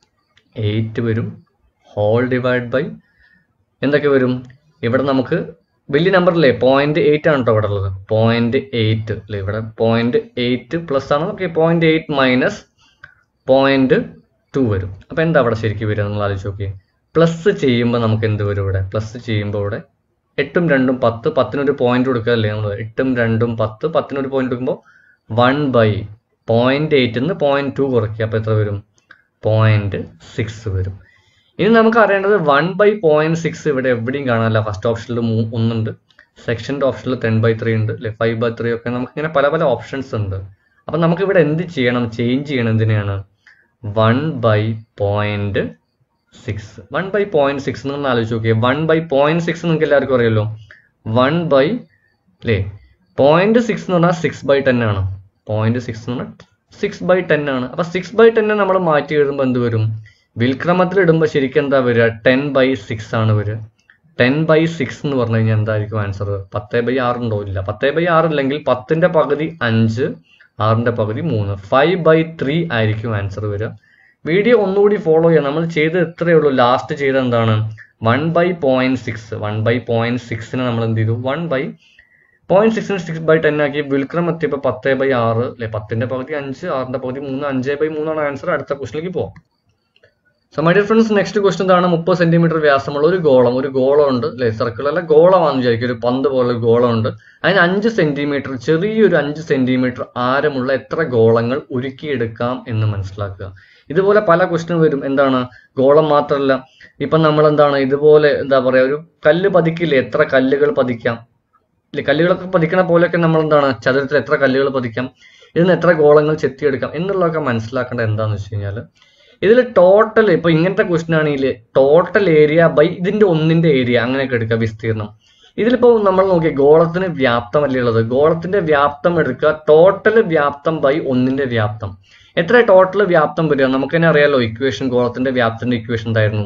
B: eight വരും ഹോൾ ഡിവൈഡ് ബൈ എന്തൊക്കെ വരും ഇവിടെ നമുക്ക് വലിയ നമ്പർ അല്ലേ പോയിന്റ് എയ്റ്റ് ആണ് കേട്ടോ ഇവിടെ ഉള്ളത് പോയിന്റ് എയ്റ്റ് അല്ലേ ഇവിടെ പോയിന്റ് എയ്റ്റ് പ്ലസ് ആണ് okay point eight minus point two വരും അപ്പോൾ എന്താ അവിടെ ശരിക്കും വരിക നിങ്ങൾ ആലോചിച്ച് നോക്കിയേ പ്ലസ് ചെയ്യുമ്പോൾ നമുക്ക് എന്ത് വരും ഇവിടെ പ്ലസ് ചെയ്യുമ്പോൾ ഇവിടെ എട്ടും രണ്ടും പത്ത് പത്തിനൊരു പോയിന്റ് കൊടുക്കുകയല്ലേ നമ്മൾ എട്ടും രണ്ടും പത്ത് പത്തിനൊരു പോയിന്റ് കൊടുക്കുമ്പോൾ വൺ ബൈ പോയിന്റ് എയ്റ്റിൽ നിന്ന് പോയിന്റ് ടു കുറയ്ക്കുക അപ്പോൾ എത്ര വരും പോയിന്റ് സിക്സ് വരും ഇനി നമുക്ക് അറിയേണ്ടത് വൺ ബൈ പോയിന്റ് സിക്സ് ഇവിടെ എവിടെയും കാണാനില്ല ഫസ്റ്റ് ഓപ്ഷനിൽ ഒന്നുണ്ട് സെക്ഷൻ്റെ ഓപ്ഷനിൽ ടെൻ ബൈ ത്രീ ഉണ്ട് അല്ലെ ഫൈവ് ബൈ ത്രീ ഒക്കെ നമുക്ക് ഇങ്ങനെ പല പല ഓപ്ഷൻസ് ഉണ്ട് അപ്പം നമുക്ക് ഇവിടെ എന്ത് ചെയ്യണം ചേഞ്ച് ചെയ്യണം എന്തിനാണ് one by point six one by point six നിങ്ങൾ ആലോചിച്ച് നോക്കിയേ വൺ ബൈ പോയിന്റ് സിക്സ് നിങ്ങൾക്ക് എല്ലാവർക്കും അറിയാലോ വൺ ബൈ അല്ലേ പോയിന്റ് സിക്സ് എന്ന് പറഞ്ഞാൽ സിക്സ് ബൈ ടെൻ ആണ് പോയിന്റ് സിക്സ് എന്ന് പറഞ്ഞാൽ സിക്സ് ബൈ ടെൻ ആണ് അപ്പൊ സിക്സ് ബൈ ടെന്നെ നമ്മൾ മാറ്റി എഴുതുമ്പോൾ എന്ത് വരും വിൽക്രമത്തിൽ ഇടുമ്പോൾ ശരിക്കും എന്താ വരിക ടെൻ ബൈ സിക്സ് ആണ് വരിക ടെൻ ബൈ സിക്സ് എന്ന് പറഞ്ഞു കഴിഞ്ഞാൽ എന്തായിരിക്കും ആൻസർ പത്ത് ബൈ ആറ് ഉണ്ടോ ഇല്ല പത്ത് ബൈ ആറ് ഇല്ലെങ്കിൽ പത്തിന്റെ പകുതി അഞ്ച് ആറിന്റെ പകുതി മൂന്ന് ഫൈവ് ബൈ ത്രീ ആയിരിക്കും ആൻസർ വരിക വീഡിയോ ഒന്നുകൂടി ഫോളോ ചെയ്യാം നമ്മൾ ചെയ്ത് ഇത്രയേ ഉള്ളൂ ലാസ്റ്റ് ചെയ്ത് എന്താണ് one by point six one by point സിക്സിന് നമ്മൾ എന്ത് ചെയ്തു വൺ ബൈ പോയിന്റ് സിക്സിന് സിക്സ് ബൈ ടെൻ ആക്കി വിൽക്രം എത്തിയപ്പോൾ പത്ത് ബൈ ആറ് അല്ലെ പത്തിന്റെ പകുതി അഞ്ച് ആറിന്റെ പകുതി മൂന്ന് അഞ്ച് ബൈ മൂന്നാണ് ആൻസർ അടുത്ത ക്വസ്റ്റിലേക്ക് പോവാം so my dear friends next question എന്താണ് മുപ്പത് സെന്റിമീറ്റർ വ്യാസമുള്ള ഒരു ഗോളം ഒരു ഗോളം ഉണ്ട് അല്ലെ സർക്കിൾ അല്ല ഗോളമാണെന്ന് വിചാരിക്കും ഒരു പന്ത് പോലെ ഒരു ഗോളം ഉണ്ട് അതിന് അഞ്ച് സെന്റിമീറ്റർ ചെറിയൊരു അഞ്ച് സെന്റിമീറ്റർ ആരമുള്ള എത്ര ഗോളങ്ങൾ ഉരുക്കിയെടുക്കാം എന്ന് മനസ്സിലാക്കുക ഇതുപോലെ പല ക്വസ്റ്റ്യൻ വരും എന്താണ് ഗോളം മാത്രമല്ല ഇപ്പം നമ്മൾ എന്താണ് ഇതുപോലെ എന്താ പറയാ ഒരു കല്ല് പതിക്കില്ലേ എത്ര കല്ലുകൾ പതിക്കാം ഇല്ലേ കല്ലുകളൊക്കെ പതിക്കണ പോലെയൊക്കെ നമ്മൾ എന്താണ് ചതുരത്തിൽ എത്ര കല്ലുകൾ പതിക്കാം ഇതിന് എത്ര ഗോളങ്ങൾ ചെത്തിയെടുക്കാം എന്നുള്ളതൊക്കെ മനസ്സിലാക്കേണ്ടത് എന്താണെന്ന് വെച്ച് കഴിഞ്ഞാൽ ഇതിൽ ടോട്ടൽ ഇപ്പൊ ഇങ്ങനത്തെ ക്വസ്റ്റ്യൻ ആണെങ്കിൽ ടോട്ടൽ ഏരിയ ബൈ ഇതിന്റെ ഒന്നിന്റെ ഏരിയ അങ്ങനെയൊക്കെ എടുക്കുക വിസ്തീർണം ഇതിലിപ്പോ നമ്മൾ നോക്കിയ ഗോളത്തിന് വ്യാപ്തമല്ലേ ഉള്ളത് ഗോളത്തിന്റെ വ്യാപ്തം എടുക്കുക ടോട്ടൽ വ്യാപ്തം ബൈ ഒന്നിന്റെ വ്യാപ്തം എത്ര ടോട്ടൽ വ്യാപ്തം വരിക നമുക്ക് തന്നെ അറിയാലോ ഇക്വേഷൻ ഗോളത്തിന്റെ വ്യാപ്തത്തിന്റെ ഇക്വേഷൻ എന്തായിരുന്നു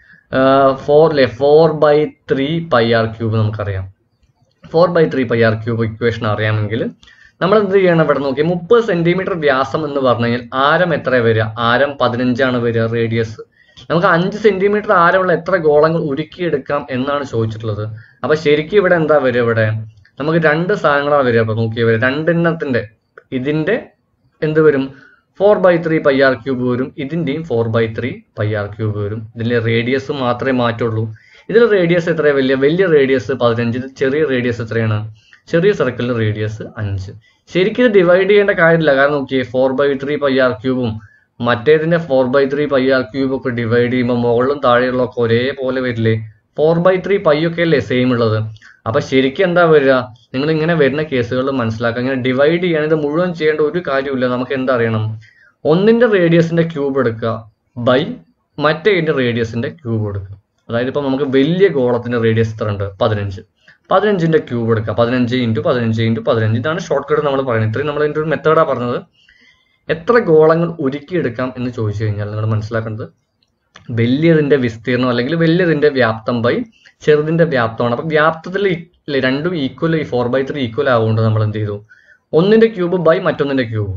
B: ഫോർ അല്ലേ four by three pi R cube നമുക്കറിയാം four by three pi R cube equation അറിയാമെങ്കിൽ നമ്മൾ എന്ത് ചെയ്യണം ഇവിടെ നോക്കി മുപ്പത് സെന്റിമീറ്റർ വ്യാസം എന്ന് പറഞ്ഞു കഴിഞ്ഞാൽ ആരം എത്ര വരിക ആരം പതിനഞ്ചാണ് വരിക റേഡിയസ് നമുക്ക് അഞ്ച് സെന്റിമീറ്റർ ആരമുള്ള എത്ര ഗോളങ്ങൾ ഉരുക്കിയെടുക്കാം എന്നാണ് ചോദിച്ചിട്ടുള്ളത് അപ്പൊ ശരിക്കും ഇവിടെ എന്താ വരിക ഇവിടെ നമുക്ക് രണ്ട് സാധനങ്ങളാണ് വരിക അപ്പൊ നോക്കിയ വരിക രണ്ടെണ്ണത്തിന്റെ ഇതിന്റെ എന്ത് വരും four by three pi R cube വരും ഇതിന്റെയും four by three pi R cube വരും ഇതിലെ റേഡിയസ് മാത്രമേ മാറ്റുള്ളൂ ഇതിൽ റേഡിയസ് എത്ര വലിയ വലിയ റേഡിയസ് പതിനഞ്ച് ഇത് ചെറിയ റേഡിയസ് എത്രയാണ് ചെറിയ സർക്കിളിന്റെ റേഡിയസ് അഞ്ച് ശരിക്കും ഇത് ഡിവൈഡ് ചെയ്യേണ്ട കാര്യമില്ല കാരണം നോക്കിയേ four by three pi r ക്യൂബും മറ്റേതിന്റെ four by three pi R cube ഒക്കെ ഡിവൈഡ് ചെയ്യുമ്പോൾ മുകളിലും താഴെയുള്ള ഒക്കെ ഒരേപോലെ വരില്ലേ ഫോർ ബൈ ത്രീ പൈ ഒക്കെ അല്ലേ സെയിം ഉള്ളത് അപ്പൊ ശരിക്കും എന്താ വരിക നിങ്ങൾ ഇങ്ങനെ വരുന്ന കേസുകൾ മനസ്സിലാക്കുക ഇങ്ങനെ ഡിവൈഡ് ചെയ്യാൻ ഇത് മുഴുവൻ ചെയ്യേണ്ട ഒരു കാര്യമില്ല നമുക്ക് എന്താ അറിയണം ഒന്നിന്റെ റേഡിയസിന്റെ ക്യൂബ് എടുക്കുക ബൈ മറ്റേതിന്റെ റേഡിയസിന്റെ ക്യൂബ് എടുക്കുക അതായത് ഇപ്പൊ നമുക്ക് വലിയ ഗോളത്തിന്റെ റേഡിയസ് എത്ര ഉണ്ട് പതിനഞ്ച് പതിനഞ്ചിന്റെ ക്യൂബ് എടുക്കുക പതിനഞ്ച് ഇൻറ്റു പതിനഞ്ച് ഇൻറ്റു പതിനഞ്ച് ഇതാണ് ഷോർട്ട് കട്ട് നമ്മൾ പറയുന്നത് ഇത്രയും നമ്മൾ ഇതിന്റെ ഒരു മെത്തേഡാണ് പറഞ്ഞത് എത്ര ഗോളങ്ങൾ ഉരുക്കിയെടുക്കാം എന്ന് ചോദിച്ചു കഴിഞ്ഞാൽ നിങ്ങൾ മനസ്സിലാക്കേണ്ടത് വലിയതിന്റെ വിസ്തീർണം അല്ലെങ്കിൽ വലിയതിന്റെ വ്യാപ്തം ബൈ ചെറുതിന്റെ വ്യാപ്തമാണ് അപ്പൊ വ്യാപ്തത്തിൽ ഇല്ലേ രണ്ടും ഈക്വൽ ഈ ഫോർ ബൈ ത്രീ ഈക്വൽ ആവുകൊണ്ട് നമ്മൾ എന്ത് ചെയ്തു ഒന്നിന്റെ ക്യൂബ് ബൈ മറ്റൊന്നിന്റെ ക്യൂബ്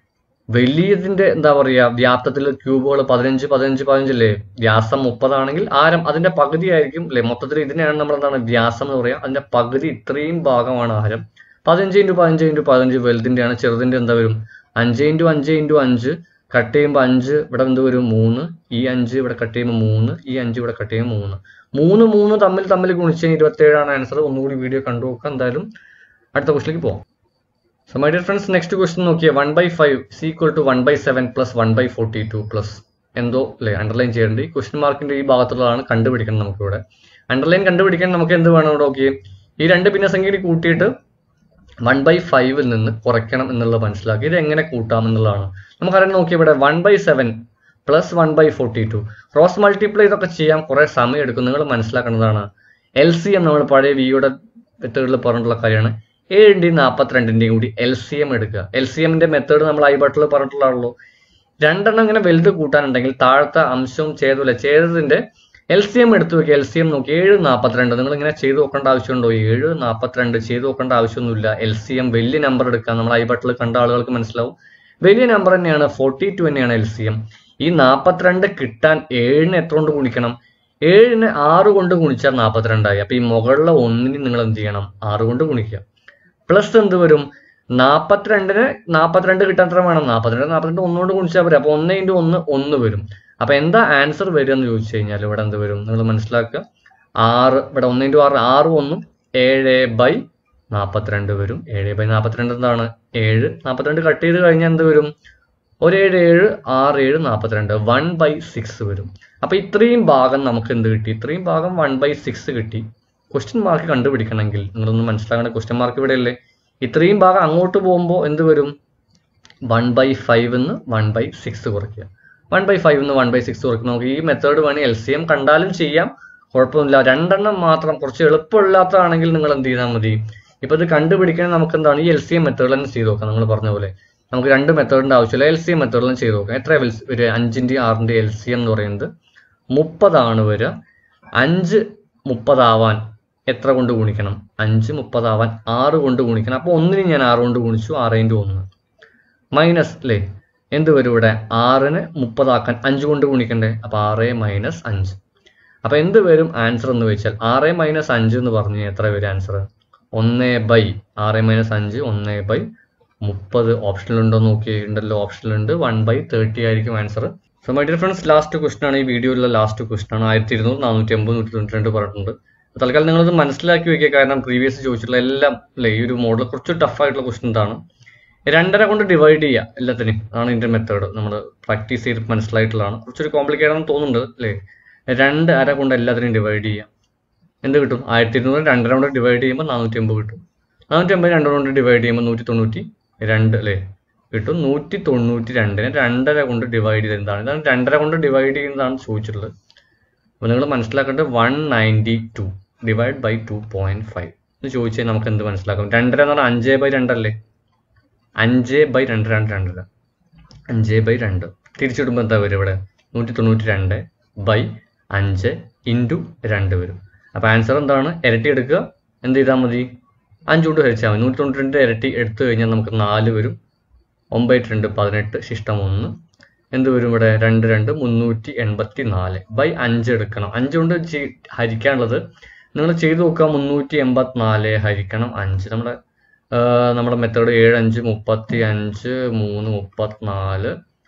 B: വലിയതിന്റെ എന്താ പറയാ വ്യാപ്തത്തിൽ ക്യൂബുകൾ പതിനഞ്ച് പതിനഞ്ച് പതിനഞ്ചല്ലേ വ്യാസം മുപ്പതാണെങ്കിൽ ആരം അതിന്റെ പകുതി ആയിരിക്കും അല്ലെ മൊത്തത്തിൽ ഇതിനെയാണ് നമ്മൾ എന്താണ് വ്യാസം എന്ന് പറയാ അതിന്റെ പകുതി ഇത്രയും ഭാഗമാണ് ആരം പതിനഞ്ച് ഇൻറ്റു പതിനഞ്ച് ഇൻറ്റു പതിനഞ്ച് വലുതിന്റെയാണ് ചെറുതിന്റെ എന്താ വരും അഞ്ച് ഇൻറ്റു അഞ്ച് ഇൻറ്റു അഞ്ച് കട്ട് ചെയ്യുമ്പോൾ അഞ്ച് ഇവിടെ എന്ത് വരും മൂന്ന് ഈ അഞ്ച് ഇവിടെ കട്ട് ചെയ്യുമ്പോൾ മൂന്ന് ഈ അഞ്ച് ഇവിടെ കട്ട് ചെയ്യുമ്പോൾ മൂന്ന് മൂന്ന് മൂന്ന് തമ്മിൽ തമ്മിൽ ഗുണിച്ച് ഇരുപത്തേഴാണ് ആൻസർ ഒന്നുകൂടി വീഡിയോ കണ്ടു നോക്കാം എന്തായാലും അടുത്ത ക്വസ്റ്റിലേക്ക് പോകാം so my dear friends next question നോക്കിയേ one by five equal to one by seven plus one by forty two plus എന്തോ അല്ലേ അണ്ടർലൈൻ ചെയ്യേണ്ടത് ഈ ക്വസ്റ്റ്യൻ മാർക്കിന്റെ ഈ ഭാഗത്തുള്ളതാണ് കണ്ടുപിടിക്കണം നമുക്കിവിടെ അണ്ടർലൈൻ കണ്ടുപിടിക്കാൻ നമുക്ക് എന്ത് വേണം ഇവിടെ നോക്കിയേ ഈ രണ്ട് ഭിന്നസംഖ്യയിൽ കൂട്ടിയിട്ട് വൺ ബൈ ഫൈവിൽ നിന്ന് കുറയ്ക്കണം എന്നുള്ളത് മനസ്സിലാക്കി ഇത് എങ്ങനെ കൂട്ടാം എന്നുള്ളതാണ് നമുക്കറിയാൻ നോക്കി ഇവിടെ one by seven plus one by forty two cross multiply ഇതൊക്കെ ചെയ്യാൻ കുറെ സമയം എടുക്കും നിങ്ങൾ മനസ്സിലാക്കേണ്ടതാണ് എൽ സി എം നമ്മൾ പഴയ വിയുടെ മെത്തേഡിൽ പറഞ്ഞിട്ടുള്ള കാര്യമാണ് ഏഴിൻ്റെയും നാൽപ്പത്തിരണ്ടിൻ്റെയും കൂടി എൽ സി എം എടുക്കുക എൽ സി എമ്മിന്റെ മെത്തേഡ് നമ്മൾ ഐ ബട്ടിൽ പറഞ്ഞിട്ടുള്ളതാണല്ലോ രണ്ടെണ്ണം ഇങ്ങനെ വലുത് കൂട്ടാനുണ്ടെങ്കിൽ താഴത്തെ അംശവും ഛേദമില്ല ഛേദത്തിന്റെ എൽ സി എം എടുത്തു വെക്കുക എൽ സി എം നോക്കി ഏഴ് നാൽപ്പത്തിരണ്ട് നിങ്ങൾ ഇങ്ങനെ ചെയ്ത് നോക്കേണ്ട ആവശ്യമുണ്ടോ ഏഴ് നാൽപ്പത്തിരണ്ട് ചെയ്ത് നോക്കേണ്ട ആവശ്യമൊന്നുമില്ല എൽ സി എം വലിയ നമ്പർ എടുക്കുക നമ്മൾ ഐ ബട്ടിൽ കണ്ട ആളുകൾക്ക് മനസ്സിലാവും വലിയ നമ്പർ തന്നെയാണ് ഫോർട്ടി ടു തന്നെയാണ് എൽ സി എം ഈ നാൽപ്പത്തിരണ്ട് കിട്ടാൻ ഏഴിന് എത്ര കൊണ്ട് ഗുണിക്കണം ഏഴിന് ആറ് കൊണ്ട് ഗുണിച്ചാൽ നാൽപ്പത്തിരണ്ടായി അപ്പൊ ഈ മുകളിലെ ഒന്നിന് നിങ്ങൾ എന്ത് ചെയ്യണം ആറ് കൊണ്ട് ഗുണിക്കുക പ്ലസ് എന്ത് വരും നാൽപ്പത്തിരണ്ടിന് നാൽപ്പത്തിരണ്ട് കിട്ടാൻ എത്ര വേണം നാൽപ്പത്തിരണ്ട് നാൽപ്പത്തിരണ്ട് ഒന്നുകൊണ്ട് ഗുണിച്ചാൽ പോരെ അപ്പോൾ ഒന്ന് ഇൻറ്റു ഒന്ന് ഒന്ന് വരും അപ്പോൾ എന്താ ആൻസർ വരിക എന്ന് ചോദിച്ചു കഴിഞ്ഞാൽ ഇവിടെ എന്ത് വരും നിങ്ങൾ മനസ്സിലാക്കുക ആറ് ഇവിടെ ഒന്ന് ഇൻറ്റു ആറ് ആറ് ഒന്നും ഏഴ് ബൈ നാൽപ്പത്തിരണ്ട് വരും ഏഴ് ബൈ നാൽപ്പത്തിരണ്ട് എന്താണ് ഏഴ് നാൽപ്പത്തിരണ്ട് കട്ട് ചെയ്ത് കഴിഞ്ഞാൽ എന്ത് വരും ഒരു ഏഴ് ഏഴ് ആറ് ഏഴ് നാൽപ്പത്തിരണ്ട് വൺ ബൈ സിക്സ് വരും അപ്പോൾ ഇത്രയും ഭാഗം നമുക്ക് എന്ത് കിട്ടി ഇത്രയും ഭാഗം വൺ ബൈ സിക്സ് കിട്ടി ക്വസ്റ്റ്യൻ മാർക്ക് കണ്ടുപിടിക്കണമെങ്കിൽ നിങ്ങളൊന്ന് മനസ്സിലാക്കേണ്ട ക്വസ്റ്റ്യൻ മാർക്ക് ഇവിടെ അല്ലേ ഇത്രയും ഭാഗം അങ്ങോട്ട് പോകുമ്പോൾ എന്ത് വരും വൺ ബൈ ഫൈവ് എന്ന് വൺ ബൈ സിക്സ് കുറയ്ക്കുക വൺ ബൈ ഫൈവ് എന്ന് വൺ ബൈ സിക്സ് കുറയ്ക്കുക നമുക്ക് ഈ മെത്തേഡ് വേണമെങ്കിൽ എൽ സി എം കണ്ടാലും ചെയ്യാം കുഴപ്പമൊന്നുമില്ല രണ്ടെണ്ണം മാത്രം കുറച്ച് എളുപ്പമില്ലാത്തതാണെങ്കിൽ നിങ്ങൾ എന്ത് ചെയ്താൽ മതി ഇപ്പൊ ഇത് കണ്ടുപിടിക്കാൻ നമുക്ക് എന്താണ് ഈ എൽ സി എം മെത്തേഡ് തന്നെ ചെയ്ത് നോക്കാം നമ്മൾ പറഞ്ഞ പോലെ നമുക്ക് രണ്ട് മെത്തേഡിന്റെ ആവശ്യമില്ല എൽ സി എം മെത്തേഡിലും ചെയ്ത് നോക്കാം എത്ര ഒരു അഞ്ചിന്റെ ആറിന്റെ എൽ സി എം എന്ന് പറയുന്നത് മുപ്പതാണ് വരിക അഞ്ച് മുപ്പതാവാൻ എത്ര കൊണ്ട് ഗുണിക്കണം അഞ്ച് മുപ്പതാവാൻ ആറ് കൊണ്ട് ഗുണിക്കണം അപ്പോൾ ഒന്നിന് ഞാൻ ആറ് കൊണ്ട് ഗുണിച്ചു ആറ് ഇൻറ്റു ഒന്ന് മൈനസ് അല്ലേ എന്ത് വരും ഇവിടെ ആറിന് മുപ്പതാക്കാൻ അഞ്ച് കൊണ്ട് ഗുണിക്കണ്ടേ അപ്പോൾ ആറ് മൈനസ് അഞ്ച് അപ്പോൾ എന്ത് വരും ആൻസർ എന്ന് വെച്ചാൽ ആറ് മൈനസ് അഞ്ച് എന്ന് പറഞ്ഞു കഴിഞ്ഞാൽ എത്ര വരും ആൻസർ ഒന്ന് ബൈ ആറ് മൈനസ് അഞ്ച് ഒന്ന് ബൈ മുപ്പത് ഓപ്ഷനിലുണ്ടോ നോക്കി ഉണ്ടല്ലോ ഓപ്ഷനിലുണ്ട് വൺ ബൈ തേർട്ടി ആയിരിക്കും answer so my dear friends last question ആണ് ഈ വീഡിയോയിലുള്ള ലാസ്റ്റ് ക്വസ്റ്റൻ ആണ് ആയിരത്തി ഇരുന്നൂറ് നാനൂറ്റി അമ്പത് നൂറ്റി തൊണ്ണൂറ്റി രണ്ട് പറഞ്ഞിട്ടുണ്ട് തൽക്കാലം നിങ്ങളത് മനസ്സിലാക്കി വെക്കുക കാരണം പ്രീവിയസ് ചോദിച്ചിട്ടുള്ള എല്ലാം അല്ലേ ഈ ഒരു മോഡൽ കുറച്ച് ടഫ് ആയിട്ടുള്ള ക്വസ്റ്റൻ ആണ് രണ്ടര കൊണ്ട് ഡിവൈഡ് ചെയ്യുക എല്ലാത്തിനും അതാണ് ഇതിന്റെ മെത്തേഡ് നമ്മൾ പ്രാക്ടീസ് ചെയ്ത് മനസ്സിലായിട്ടുള്ളതാണ് കുറച്ചൊരു കോംപ്ലിക്കേറ്റ് ആണെന്ന് തോന്നുന്നുണ്ട് അല്ലേ രണ്ട് അര കൊണ്ട് എല്ലാത്തിനും ഡിവൈഡ് ചെയ്യാം എന്ത് കിട്ടും ആയിരത്തി ഇരുന്നൂറ് രണ്ടര കൊണ്ട് ഡിവൈഡ് ചെയ്യുമ്പോൾ നാനൂറ്റി അമ്പത് കിട്ടും നാനൂറ്റി അമ്പത് രണ്ടര കൊണ്ട് ഡിവൈഡ് ചെയ്യുമ്പോൾ നൂറ്റി തൊണ്ണൂറ്റി രണ്ട് അല്ലേ കിട്ടും നൂറ്റി തൊണ്ണൂറ്റി രണ്ടിനെ രണ്ടര കൊണ്ട് ഡിവൈഡ് ചെയ്ത് എന്താണ് ഇതാണ് രണ്ടര കൊണ്ട് ഡിവൈഡ് ചെയ്യുന്നതാണ് ചോദിച്ചിട്ടുള്ളത് അപ്പോൾ നിങ്ങൾ മനസ്സിലാക്കേണ്ടത് one ninety two divide by two point five എന്ന് ചോദിച്ചാൽ നമുക്ക് എന്ത് മനസ്സിലാക്കാം രണ്ടര എന്ന് പറഞ്ഞാൽ അഞ്ച് ബൈ രണ്ടല്ലേ അഞ്ച് ബൈ രണ്ട് രണ്ട് രണ്ടര അഞ്ച് ബൈ രണ്ട് തിരിച്ചിടുമ്പോൾ എന്താ വരും ഇവിടെ നൂറ്റി തൊണ്ണൂറ്റി രണ്ട് ബൈ അഞ്ച് ഇൻറ്റു രണ്ട് വരും അപ്പോൾ ആൻസർ എന്താണ് ഇരട്ടി എടുക്കുക എന്ത് ചെയ്താൽ മതി അഞ്ച് കൊണ്ട് ഹരിച്ചാൽ മതി നൂറ്റി തൊണ്ണൂറ്റി രണ്ട് ഇരട്ടി എടുത്തു കഴിഞ്ഞാൽ നമുക്ക് നാല് വരും ഒമ്പത് രണ്ട് പതിനെട്ട് ശിഷ്ടം ഒന്ന് എന്ത് വരും ഇവിടെ രണ്ട് രണ്ട് മുന്നൂറ്റി എൺപത്തി നാല് ബൈ അഞ്ച് എടുക്കണം അഞ്ച് കൊണ്ട് ചെയ്- ഹരിക്കാനുള്ളത് നിങ്ങൾ ചെയ്ത് നോക്കുക മുന്നൂറ്റി എൺപത്തി നാല് ഹരിക്കണം അഞ്ച് നമ്മുടെ ആ, നമ്മുടെ മെത്തേഡ് ഏഴ് അഞ്ച് മുപ്പത്തി അഞ്ച് മൂന്ന് മുപ്പത്തിനാല്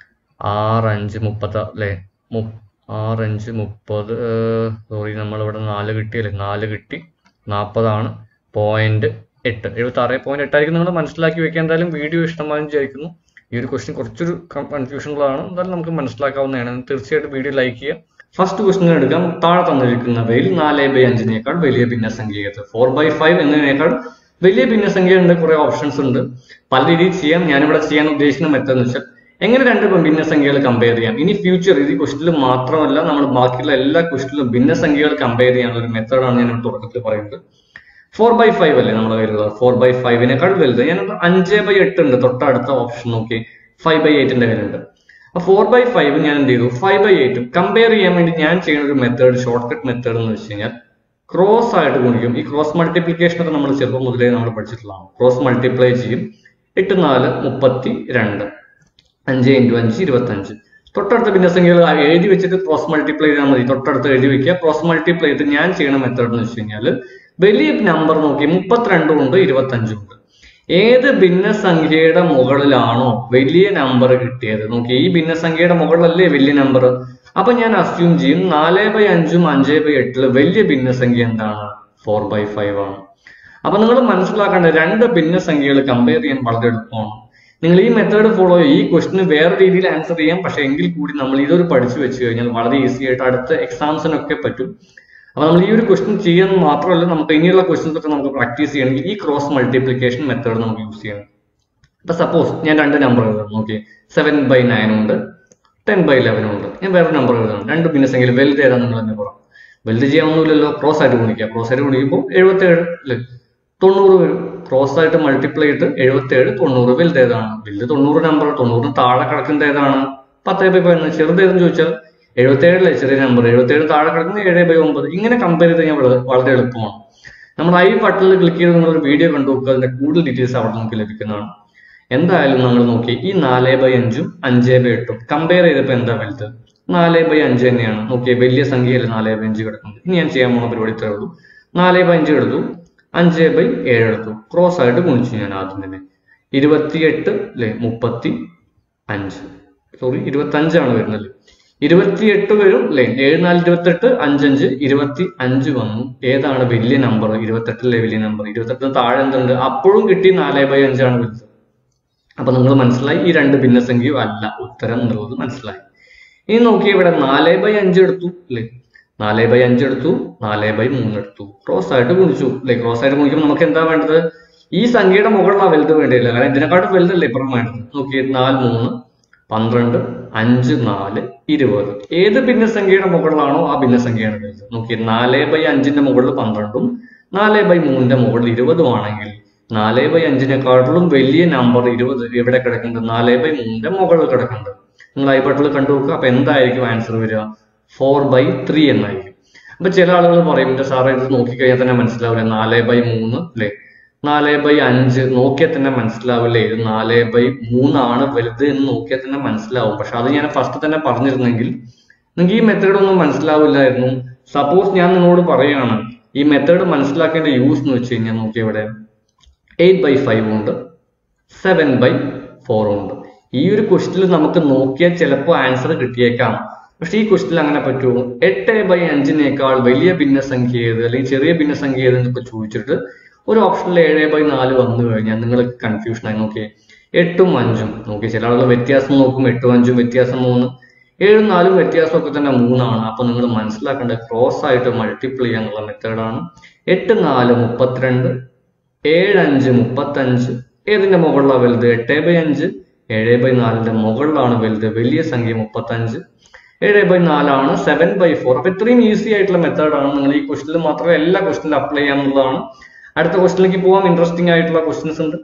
B: ആറ് അഞ്ച് മുപ്പത്തി അല്ലേ മു ആറ് അഞ്ച് മുപ്പത് സോറി നമ്മളിവിടെ നാല് കിട്ടിയല്ലേ നാല് കിട്ടി നാൽപ്പതാണ് പോയിന്റ് എട്ട് എഴുപത്തി ആറ് പോയിന്റ് എട്ടായിരിക്കും നിങ്ങൾ മനസ്സിലാക്കി വെക്കാൻ എന്തായാലും വീഡിയോ ഇഷ്ടമാണെന്ന് വിചാരിക്കുന്നു ഈ ഒരു ക്വസ്റ്റ്യൻ കുറച്ചൊരു കൺഫ്യൂഷൻ ഉള്ളതാണ് എന്തായാലും നമുക്ക് മനസ്സിലാക്കാവുന്നതാണ് തീർച്ചയായിട്ടും വീഡിയോ ലൈക്ക് ചെയ്യുക ഫസ്റ്റ് ക്വസ്റ്റ്യൻ എടുക്കാം താഴെ തന്നിരിക്കുന്നവയിൽ നാല് ബൈ അഞ്ചിനേക്കാൾ വലിയ ഭിന്നസംഖ്യ ഏത് ഫോർ ബൈ ഫൈവ് എന്നതിനേക്കാൾ വലിയ ഭിന്നസംഖ്യ ഉണ്ട് കുറെ ഓപ്ഷൻസ് ഉണ്ട് പല രീതിയിൽ ചെയ്യാം ഞാനിവിടെ ചെയ്യാൻ ഉദ്ദേശിക്കുന്ന മെത്തേഡ് എന്ന് വെച്ചാൽ എങ്ങനെ രണ്ട് ഭിന്നസംഖ്യകൾ കമ്പയർ ചെയ്യാം ഇനി ഫ്യൂച്ചർ ഇത് ക്വസ്റ്റിലും മാത്രമല്ല നമ്മൾ ബാക്കിയുള്ള എല്ലാ ക്വസ്റ്റിലും ഭിന്നസംഖ്യകൾ കമ്പയർ ചെയ്യാനുള്ള ഒരു മെത്തേഡാണ് ഞാൻ ഇവിടെ തുടക്കത്തിൽ പറയുന്നത് ഫോർ ബൈ ഫൈവ് അല്ലേ നമ്മുടെ കയ്യിലുള്ളത് ഫോർ ബൈ ഫൈവിനേക്കാൾ വലുത് ഞാൻ അഞ്ച് ബൈ എട്ട് ഉണ്ട് തൊട്ടടുത്ത ഓപ്ഷൻ നോക്കി ഫൈവ് ബൈ എയ്റ്റിന്റെ കയ്യിലുണ്ട് അപ്പൊ ഫോർ ബൈ ഫൈവ് ഞാൻ എന്ത് ചെയ്തു ഫൈവ് ബൈ എയ്റ്റും കമ്പയർ ചെയ്യാൻ വേണ്ടി ഞാൻ ചെയ്യുന്ന ഒരു മെത്തേഡ് ഷോർട്ട് കട്ട് മെത്തേഡ് എന്ന് വെച്ച് കഴിഞ്ഞാൽ ക്രോസ് ആയിട്ട് ഗുണിക്കും ഈ ക്രോസ് മൾട്ടിപ്ലിക്കേഷൻ ഒക്കെ നമ്മൾ ചെറുപ്പം മുതലേ നമ്മൾ പഠിച്ചിട്ടുള്ളതാണ് ക്രോസ് മൾട്ടിപ്ലൈ ചെയ്യും എട്ട് നാല് മുപ്പത്തി രണ്ട് അഞ്ച് ഇൻറ്റു അഞ്ച് ഇരുപത്തഞ്ച് തൊട്ടടുത്ത ഭിന്നസംഖ്യകൾ ആ എഴുതി വെച്ചിട്ട് ക്രോസ് മൾട്ടിപ്ലൈ ചെയ്താൽ മതി തൊട്ടടുത്ത് എഴുതി വെക്കുക ക്രോസ് മൾട്ടിപ്ലൈ ചെയ്ത് ഞാൻ ചെയ്യുന്ന മെത്തേഡ് എന്ന് വെച്ച് കഴിഞ്ഞാൽ വലിയ നമ്പർ നോക്കി മുപ്പത്തിരണ്ടും ഉണ്ട് ഇരുപത്തഞ്ചും ഉണ്ട് ഏത് ഭിന്നസംഖ്യയുടെ മുകളിലാണോ വലിയ നമ്പർ കിട്ടിയത് നോക്കി ഈ ഭിന്നസംഖ്യയുടെ മുകളിലല്ലേ വലിയ നമ്പർ അപ്പൊ ഞാൻ അസ്യൂം ചെയ്യും നാല് ബൈ അഞ്ചും അഞ്ച് ബൈ എട്ടില് വലിയ ഭിന്നസംഖ്യ എന്താണ് ഫോർ ബൈ ഫൈവ് ആണ് അപ്പൊ നിങ്ങൾ മനസ്സിലാക്കേണ്ട രണ്ട് ഭിന്നസംഖ്യകൾ കമ്പയർ ചെയ്യാൻ വളരെ എളുപ്പമാണ് നിങ്ങൾ ഈ മെത്തേഡ് ഫോളോ ചെയ്യും ഈ ക്വസ്റ്റിന് വേറെ രീതിയിൽ ആൻസർ ചെയ്യാം പക്ഷെ എങ്കിൽ കൂടി നമ്മൾ ഇതൊരു പഠിച്ചു വെച്ച് കഴിഞ്ഞാൽ വളരെ ഈസി ആയിട്ട് അടുത്ത എക്സാംസിനൊക്കെ പറ്റും അപ്പൊ നമ്മൾ ഈ ഒരു ക്വസ്റ്റ്യൻ ചെയ്യാൻ മാത്രമല്ല നമുക്ക് ഇനിയുള്ള ക്വസ്റ്റ്യൻസ് ഒക്കെ നമുക്ക് പ്രാക്ടീസ് ചെയ്യണമെങ്കിൽ ഈ ക്രോസ് മൾട്ടിപ്ലിക്കേഷൻ മെത്തേഡ് നമുക്ക് യൂസ് ചെയ്യണം ഇപ്പൊ സപ്പോസ് ഞാൻ രണ്ട് നമ്പർ എഴുതാം നോക്കി സെവൻ ബൈ നയൻ ഉണ്ട് ടെൻ ബൈ ഇലവൻ ഉണ്ട് ഞാൻ വേറെ നമ്പർ എഴുതാം രണ്ട് ഭിന്നസംഖ്യയിൽ വലുത് ഏതാ നിങ്ങൾ തന്നെ പറയാം വലുത് ചെയ്യാനൊന്നുമില്ലല്ലോ ക്രോസ് ആയിട്ട് ഗുണിക്കുക ക്രോസ് ആയിട്ട് ഗുണിക്കുമ്പോൾ എഴുപത്തേഴ് അല്ലേ തൊണ്ണൂറ് വരും ക്രോസ് ആയിട്ട് മൾട്ടിപ്ലൈ ചെയ്തിട്ട് എഴുപത്തേഴ് തൊണ്ണൂറ് വലുത് ഏതാണ് വലുത് തൊണ്ണൂറ് നമ്പർ തൊണ്ണൂറിന് താഴെ കിടക്കുന്നത് ഏതാണ് പത്തേ ബൈ പതിനൊന്ന് ചെറുത് ഏതെന്ന് ചോദിച്ചാൽ എഴുപത്തേഴിലെ ചെറിയ നമ്പർ എഴുപത്തേഴ് താഴെ കിടക്കുന്നത് ഏഴ് ബൈ ഒമ്പത് ഇങ്ങനെ കമ്പയർ ചെയ്ത് കഴിഞ്ഞാൽ വളരെ വളരെ എളുപ്പമാണ് നമ്മൾ ഐ ബട്ടണിൽ ക്ലിക്ക് ചെയ്ത് നിങ്ങൾ ഒരു വീഡിയോ കണ്ടു നോക്കുക അതിന്റെ കൂടുതൽ ഡീറ്റെയിൽസ് അവിടെ നമുക്ക് ലഭിക്കുന്നതാണ് എന്തായാലും നമ്മൾ നോക്കി ഈ നാല് ബൈ അഞ്ചും അഞ്ച് ബൈ എട്ടും കമ്പയർ ചെയ്തപ്പോൾ എന്താ വലുത് നാല് ബൈ അഞ്ച് തന്നെയാണ് നോക്കിയേ വലിയ സംഖ്യയല്ലേ നാല് ബൈ അഞ്ച് കിടക്കുന്നത് ഇനി ഞാൻ ചെയ്യാൻ പോകുന്ന പരിപാടി ഇത്രേ ഉള്ളൂ നാല് ബൈ അഞ്ച് എടുത്തു അഞ്ച് ബൈ ഏഴ് എടുത്തു ക്രോസ് ആയിട്ട് ഗുണിച്ചു ഞാൻ ആദ്യം തന്നെ ഇരുപത്തിയെട്ട് അല്ലെ മുപ്പത്തി അഞ്ച് സോറി ഇരുപത്തി അഞ്ചാണ് വരുന്നത് ഇരുപത്തിയെട്ട് വരും അല്ലെ ഏഴ് നാല് ഇരുപത്തെട്ട് അഞ്ചഞ്ച് ഇരുപത്തി അഞ്ച് വന്നു ഏതാണ് വലിയ നമ്പർ ഇരുപത്തെട്ടിലെ വലിയ നമ്പർ ഇരുപത്തെട്ടിന് താഴെ എന്തുണ്ട് അപ്പോഴും കിട്ടി നാല് ബൈ അഞ്ചാണ് വലുത് അപ്പൊ നിങ്ങൾ മനസ്സിലായി ഈ രണ്ട് ഭിന്നസംഖ്യയും അല്ല ഉത്തരം എന്നുള്ളത് മനസ്സിലായി ഇനി നോക്കി ഇവിടെ നാല് ബൈ അഞ്ച് എടുത്തു അല്ലെ നാല് ബൈ അഞ്ച് എടുത്തു നാല് ബൈ മൂന്ന് എടുത്തു ക്രോസ് ആയിട്ട് ഗുണിച്ചു അല്ലെ ക്രോസ് ആയിട്ട് ഗുണിക്കുമ്പോൾ നമുക്ക് എന്താ വേണ്ടത് ഈ സംഖ്യയുടെ മുകളിലാണ് വലുത് വേണ്ടിയില്ല കാരണം ഇതിനെക്കാട്ടും വലുതല്ലേ ഇപ്പുറം വേണ്ടത് നോക്കി നാല് മൂന്ന് പന്ത്രണ്ട് അഞ്ച് നാല് ഇരുപത് ഏത് ഭിന്നസംഖ്യയുടെ മുകളിലാണോ ആ ഭിന്നസംഖ്യയാണ് വലുത് നോക്കി നാല് ബൈ അഞ്ചിന്റെ മുകളിൽ പന്ത്രണ്ടും നാല് ബൈ മൂന്നിന്റെ മുകളിൽ ഇരുപതും ആണെങ്കിൽ നാല് ബൈ അഞ്ചിനെക്കാട്ടിലും വലിയ നമ്പർ ഇരുപത് എവിടെ കിടക്കുന്നുണ്ട് നാല് ബൈ മൂന്നിന്റെ മുകളിൽ കിടക്കുന്നുണ്ട് നിങ്ങൾ ഐ ബട്ടിൽ കണ്ടു നോക്കുക അപ്പൊ എന്തായിരിക്കും ആൻസർ വരിക ഫോർ ബൈ ത്രീ എന്നായിരിക്കും അപ്പൊ ചില ആളുകൾ പറയും എന്റെ സാറേ ഇത് നോക്കിക്കഴിഞ്ഞാൽ തന്നെ മനസ്സിലാവില്ല നാല് ബൈ മൂന്ന് അല്ലെ നാല് ബൈ അഞ്ച് നോക്കിയാൽ തന്നെ മനസ്സിലാവില്ലേ ഇത് നാല് ബൈ മൂന്നാണ് വലുത് എന്ന് നോക്കിയാൽ തന്നെ മനസ്സിലാവും പക്ഷെ അത് ഞാൻ ഫസ്റ്റ് തന്നെ പറഞ്ഞിരുന്നെങ്കിൽ നിങ്ങൾക്ക് ഈ മെത്തേഡ് ഒന്നും മനസ്സിലാവില്ലായിരുന്നു സപ്പോസ് ഞാൻ നിങ്ങളോട് പറയുകയാണ് ഈ മെത്തേഡ് മനസ്സിലാക്കേണ്ട യൂസ് എന്ന് വെച്ച് കഴിഞ്ഞാൽ നോക്കിയ ഇവിടെ എയ്റ്റ് ബൈ ഫൈവ് ഉണ്ട് സെവൻ ബൈ ഫോർ ഉണ്ട് ഈ ഒരു ക്വസ്റ്റിൽ നമുക്ക് നോക്കിയാൽ ചിലപ്പോൾ ആൻസർ കിട്ടിയേക്കാം പക്ഷെ ഈ ക്വസ്റ്റിൽ അങ്ങനെ പറ്റുമോ എട്ട് ബൈ അഞ്ചിനേക്കാൾ വലിയ ഭിന്നസംഖ്യ ഏത് അല്ലെങ്കിൽ ചെറിയ ഭിന്നസംഖ്യ ഏത് എന്നൊക്കെ ചോദിച്ചിട്ട് ഒരു ഓപ്ഷനിൽ ഏഴ് ബൈ നാല് വന്നു കഴിഞ്ഞാൽ നിങ്ങൾ കൺഫ്യൂഷൻ ആയി നോക്കിയേ എട്ടും അഞ്ചും നോക്കി ചില ആളുകൾ വ്യത്യാസം നോക്കും എട്ടും അഞ്ചും വ്യത്യാസം മൂന്ന് ഏഴും നാലും വ്യത്യാസം ഒക്കെ തന്നെ മൂന്നാണ് അപ്പൊ നിങ്ങൾ മനസ്സിലാക്കേണ്ടത് ക്രോസ് ആയിട്ട് മൾട്ടിപ്ലൈ ചെയ്യാനുള്ള മെത്തേഡാണ് എട്ട് നാല് മുപ്പത്തിരണ്ട് ഏഴ് അഞ്ച് മുപ്പത്തഞ്ച് ഏതിന്റെ മുകളിലാണ് വലുത് എട്ട് ബൈ അഞ്ച് ഏഴ് ബൈ നാലിന്റെ മുകളിലാണ് വലുത് വലിയ സംഖ്യ മുപ്പത്തഞ്ച് ഏഴ് ബൈ നാലാണ് സെവൻ ബൈ ഫോർ അപ്പൊ ഇത്രയും ഈസി ആയിട്ടുള്ള മെത്തേഡാണ് നിങ്ങൾ ഈ ക്വസ്റ്റിൽ മാത്രമേ എല്ലാ ക്വസ്റ്റിനും അപ്ലൈ ചെയ്യാന്നുള്ളതാണ് അടുത്ത ക്വസ്റ്റിലേക്ക് പോകാം ഇൻട്രസ്റ്റിംഗ് ആയിട്ടുള്ള ക്വസ്റ്റ്യൻസ് ഉണ്ട്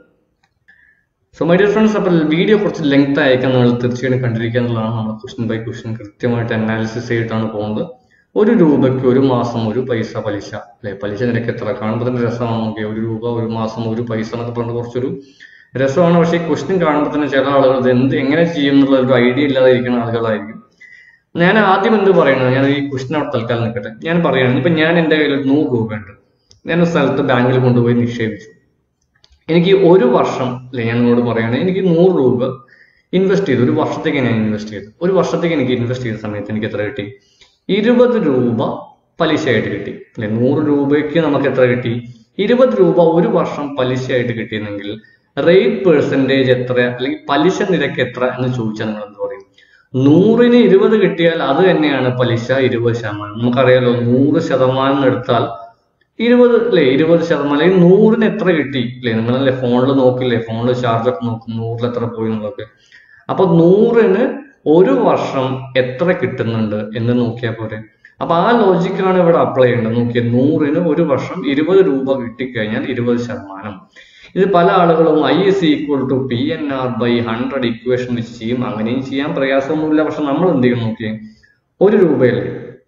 B: സോ മൈ ഡിയർ ഫ്രണ്ട്സ് അപ്പോൾ വീഡിയോ കുറച്ച് ലെങ്ത് അയക്കാൻ നിങ്ങൾ തീർച്ചയായിട്ടും കണ്ടിരിക്കുക എന്നുള്ളതാണ് നമ്മൾ ക്വസ്റ്റ്യൻ ബൈ ക്വസ്റ്റ്യൻ കൃത്യമായിട്ട് അനാലിസിസ് ചെയ്തിട്ടാണ് പോകുന്നത് ഒരു രൂപയ്ക്ക് ഒരു മാസം ഒരു പൈസ പലിശ അല്ലെ പലിശ നിരക്ക് എത്ര കാണുമ്പോൾ തന്നെ രസമാണ് നോക്കിയാൽ ഒരു രൂപ ഒരു മാസം ഒരു പൈസ എന്നൊക്കെ പറഞ്ഞ് കുറച്ചൊരു രസമാണ് പക്ഷേ ഈ ക്വസ്റ്റ്യൻ കാണുമ്പോൾ തന്നെ ചില ആളുകൾ ഇത് എന്ത് എങ്ങനെ ചെയ്യും എന്നുള്ള ഒരു ഐഡിയ ഇല്ലാതെ ഇരിക്കുന്ന ആളുകളായിരിക്കും ഞാൻ ആദ്യം എന്ത് പറയുന്നത് ഞാൻ ഈ ക്വസ്റ്റ്യൻ അവിടെ തൽക്കാലം നിൽക്കട്ടെ ഞാൻ പറയുകയാണ് ഇപ്പൊ ഞാൻ എൻ്റെ കയ്യിൽ നൂറ് രൂപയുണ്ട് ഞാൻ ഒരു സ്ഥലത്ത് ബാങ്കിൽ കൊണ്ടുപോയി നിക്ഷേപിച്ചു എനിക്ക് ഒരു വർഷം അല്ലെ ഞാൻ നിങ്ങളോട് പറയുകയാണ് എനിക്ക് നൂറ് രൂപ ഇൻവെസ്റ്റ് ചെയ്തു ഒരു വർഷത്തേക്ക് ഞാൻ ഇൻവെസ്റ്റ് ചെയ്തു ഒരു വർഷത്തേക്ക് എനിക്ക് ഇൻവെസ്റ്റ് ചെയ്ത സമയത്ത് എനിക്ക് എത്ര കിട്ടി ഇരുപത് രൂപ പലിശയായിട്ട് കിട്ടി അല്ലെ നൂറ് രൂപയ്ക്ക് നമുക്ക് എത്ര കിട്ടി ഇരുപത് രൂപ ഒരു വർഷം പലിശയായിട്ട് കിട്ടിയെങ്കിൽ റേറ്റ് പെർസെൻറ്റേജ് എത്ര അല്ലെങ്കിൽ പലിശ നിരക്ക് എത്ര എന്ന് ചോദിച്ചാൽ നിങ്ങൾ എന്ത് പറയും നൂറിന് ഇരുപത് കിട്ടിയാൽ അത് തന്നെയാണ് പലിശ ഇരുപത് ശതമാനം നമുക്കറിയാലോ നൂറ് ശതമാനം എടുത്താൽ ഇരുപത് അല്ലെ ഇരുപത് ശതമാനം അല്ലെങ്കിൽ നൂറിന് എത്ര കിട്ടി അല്ലെ നിങ്ങളല്ലേ ഫോണിൽ നോക്കില്ലേ ഫോണിൽ ചാർജ് ഒക്കെ നോക്കും നൂറിൽ എത്ര പോയി എന്നുള്ളതൊക്കെ അപ്പൊ നൂറിന് ഒരു വർഷം എത്ര കിട്ടുന്നുണ്ട് എന്ന് നോക്കിയാൽ പോരെ അപ്പൊ ആ ലോജിക്കാണ് ഇവിടെ അപ്ലൈ ചെയ്യേണ്ടത് നോക്കിയാൽ നൂറിന് ഒരു വർഷം ഇരുപത് രൂപ കിട്ടിക്കഴിഞ്ഞാൽ ഇരുപത് ശതമാനം ഇത് പല ആളുകളും I S equal to P N R by hundred equation വെച്ച് ചെയ്യും അങ്ങനെയും ചെയ്യാൻ പ്രയാസമൊന്നുമില്ല പക്ഷെ നമ്മൾ എന്ത് ചെയ്യും നോക്കിയേ ഒരു രൂപയല്ലേ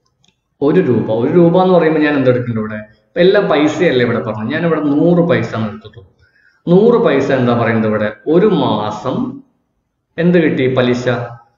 B: ഒരു രൂപ ഒരു രൂപ എന്ന് പറയുമ്പോൾ ഞാൻ എന്തെടുക്കുന്നുണ്ട് ഇവിടെ ഇപ്പൊ എല്ലാം പൈസയല്ലേ ഇവിടെ പറഞ്ഞു ഞാൻ ഇവിടെ നൂറ് പൈസ എന്ന് എടുത്തിട്ടുള്ളൂ നൂറ് പൈസ എന്താ പറയുന്നത് ഇവിടെ ഒരു മാസം എന്ത് കിട്ടി പലിശ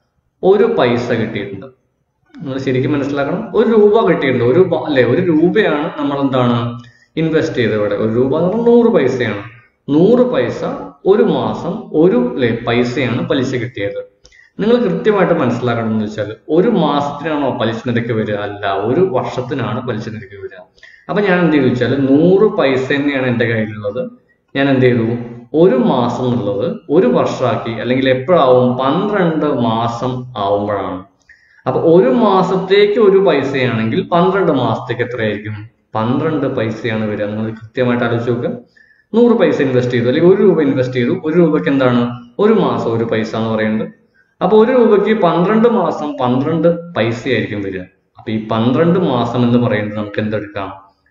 B: ഒരു പൈസ കിട്ടിയിട്ടുണ്ട് നിങ്ങൾ ശരിക്കും മനസ്സിലാക്കണം ഒരു രൂപ കിട്ടിയിട്ടുണ്ട് ഒരു ബ- അല്ലെ ഒരു രൂപയാണ് നമ്മൾ എന്താണ് ഇൻവെസ്റ്റ് ചെയ്തത് ഇവിടെ ഒരു രൂപ എന്ന് പറഞ്ഞാൽ നൂറ് പൈസയാണ് നൂറ് പൈസ ഒരു മാസം ഒരു അല്ലെ പൈസയാണ് പലിശ കിട്ടിയത് നിങ്ങൾ കൃത്യമായിട്ട് മനസ്സിലാക്കണം എന്ന് വെച്ചാൽ ഒരു മാസത്തിനാണോ പലിശ നിരക്ക് വരിക അല്ല ഒരു വർഷത്തിനാണ് പലിശ നിരക്ക് വരിക അപ്പൊ ഞാൻ എന്ത് ചെയ്തു വെച്ചാൽ നൂറ് പൈസ തന്നെയാണ് എൻ്റെ കയ്യിലുള്ളത് ഞാൻ എന്ത് ചെയ്തു ഒരു മാസം എന്നുള്ളത് ഒരു വർഷമാക്കി അല്ലെങ്കിൽ എപ്പോഴാവും പന്ത്രണ്ട് മാസം ആവുമ്പോഴാണ് അപ്പൊ ഒരു മാസത്തേക്ക് ഒരു പൈസയാണെങ്കിൽ പന്ത്രണ്ട് മാസത്തേക്ക് എത്രയായിരിക്കും പന്ത്രണ്ട് പൈസയാണ് വരിക നിങ്ങൾ കൃത്യമായിട്ട് ആലോചിച്ച് നോക്കുക നൂറ് പൈസ ഇൻവെസ്റ്റ് ചെയ്തു അല്ലെങ്കിൽ ഒരു രൂപ ഇൻവെസ്റ്റ് ചെയ്തു ഒരു രൂപയ്ക്ക് എന്താണ് ഒരു മാസം ഒരു പൈസ എന്ന് പറയുന്നത് അപ്പൊ ഒരു രൂപയ്ക്ക് പന്ത്രണ്ട് മാസം പന്ത്രണ്ട് പൈസയായിരിക്കും വരിക അപ്പൊ ഈ പന്ത്രണ്ട് മാസം എന്ന് പറയുന്നത് നമുക്ക് എന്തെടുക്കാം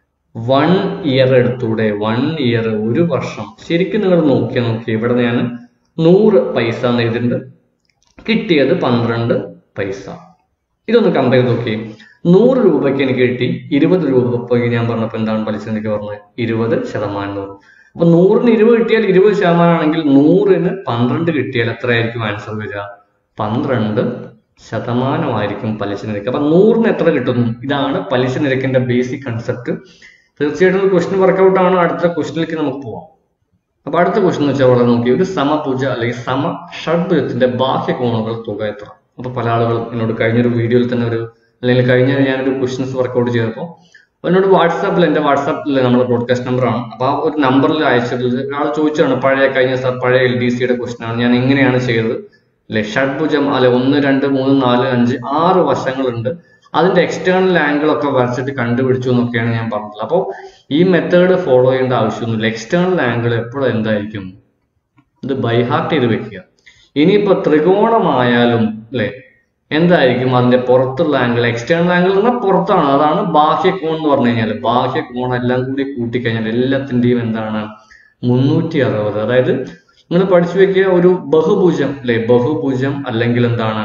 B: വൺ ഇയർ എടുത്തൂടെ വൺ ഇയർ ഒരു വർഷം ശരിക്കും നിങ്ങൾ നോക്കിയാൽ നോക്കി ഇവിടെ ഞാൻ നൂറ് പൈസ എന്ന് എഴുതിയിട്ടുണ്ട് കിട്ടിയത് പന്ത്രണ്ട് പൈസ ഇതൊന്ന് കമ്പയർ നോക്കി നൂറ് രൂപയ്ക്ക് എനിക്ക് കിട്ടി ഇരുപത് രൂപയ്ക്ക് ഞാൻ പറഞ്ഞപ്പോൾ എന്താണ് പലിശ എനിക്ക് പറഞ്ഞത് ഇരുപത് ശതമാനം എന്ന് പറഞ്ഞു അപ്പൊ നൂറിന് ഇരുപത് കിട്ടിയാൽ ഇരുപത് ശതമാനം ആണെങ്കിൽ നൂറിന് പന്ത്രണ്ട് കിട്ടിയാൽ എത്രയായിരിക്കും ആൻസർ വരിക പന്ത്രണ്ട് ശതമാനമായിരിക്കും പലിശ നിരക്ക് അപ്പൊ നൂറിന് എത്ര കിട്ടുന്നു ഇതാണ് പലിശ നിരക്കിന്റെ ബേസിക് കൺസെപ്റ്റ് തീർച്ചയായിട്ടും ക്വസ്റ്റ്യൻ വർക്കൗട്ട് ആണ് അടുത്ത ക്വസ്റ്റ്യനിലേക്ക് നമുക്ക് പോവാം അപ്പൊ അടുത്ത ക്വസ്റ്റൻ എന്ന് വെച്ചാൽ വളരെ നോക്കി ഒരു സമഭുജ അല്ലെങ്കിൽ സമ ഷഡ്ഭുജത്തിന്റെ ബാഹ്യ കോണുകൾ തുക എത്ര അപ്പൊ പല ആളുകൾ എന്നോട് കഴിഞ്ഞൊരു വീഡിയോയിൽ തന്നെ ഒരു അല്ലെങ്കിൽ കഴിഞ്ഞ ഞാനൊരു ക്വസ്റ്റൻസ് വർക്കൗട്ട് ചെയ്തപ്പോൾ എന്നോട് വാട്സാപ്പിൽ എന്റെ വാട്സാപ്പിൽ നമ്മുടെ ബ്രോഡ്കാസ്റ്റ് നമ്പറാണ് അപ്പൊ ആ ഒരു നമ്പറിൽ അയച്ചിട്ടുള്ളത് ആൾ ചോദിച്ചാണ് പഴയ കഴിഞ്ഞ സാർ പഴയ എൽ ഡി സിയുടെ ക്വസ്റ്റൻ ആണ് ഞാൻ എങ്ങനെയാണ് ചെയ്തത് അല്ലെ ഷഡ്ഭുജം അല്ലെ ഒന്ന് രണ്ട് മൂന്ന് നാല് അഞ്ച് ആറ് വശങ്ങളുണ്ട് അതിന്റെ എക്സ്റ്റേണൽ ആംഗിൾ ഒക്കെ വരച്ചിട്ട് കണ്ടുപിടിച്ചു എന്നൊക്കെയാണ് ഞാൻ പറഞ്ഞത് അപ്പോൾ ഈ മെത്തേഡ് ഫോളോ ചെയ്യേണ്ട ആവശ്യമൊന്നുമില്ല എക്സ്റ്റേണൽ ആംഗിൾ എപ്പോഴും എന്തായിരിക്കും ഇത് ബൈഹാർട്ട് ചെയ്ത് വെക്കുക ഇനിയിപ്പോ ത്രികോണമായാലും അല്ലെ എന്തായിരിക്കും അതിന്റെ പുറത്തുള്ള ആംഗിൾ എക്സ്റ്റേണൽ ആംഗിൾ എന്ന് പറഞ്ഞാൽ പുറത്താണ് അതാണ് ബാഹ്യകോൺ എന്ന് പറഞ്ഞു കഴിഞ്ഞാൽ ബാഹ്യകോൺ എല്ലാം കൂടി കൂട്ടിക്കഴിഞ്ഞാൽ എല്ലാത്തിന്റെയും എന്താണ് മുന്നൂറ്റി അറുപത് അതായത് നിങ്ങൾ പഠിച്ചു വെക്കുക ഒരു ബഹുഭുജം അല്ലെ ബഹുഭുജം അല്ലെങ്കിൽ എന്താണ്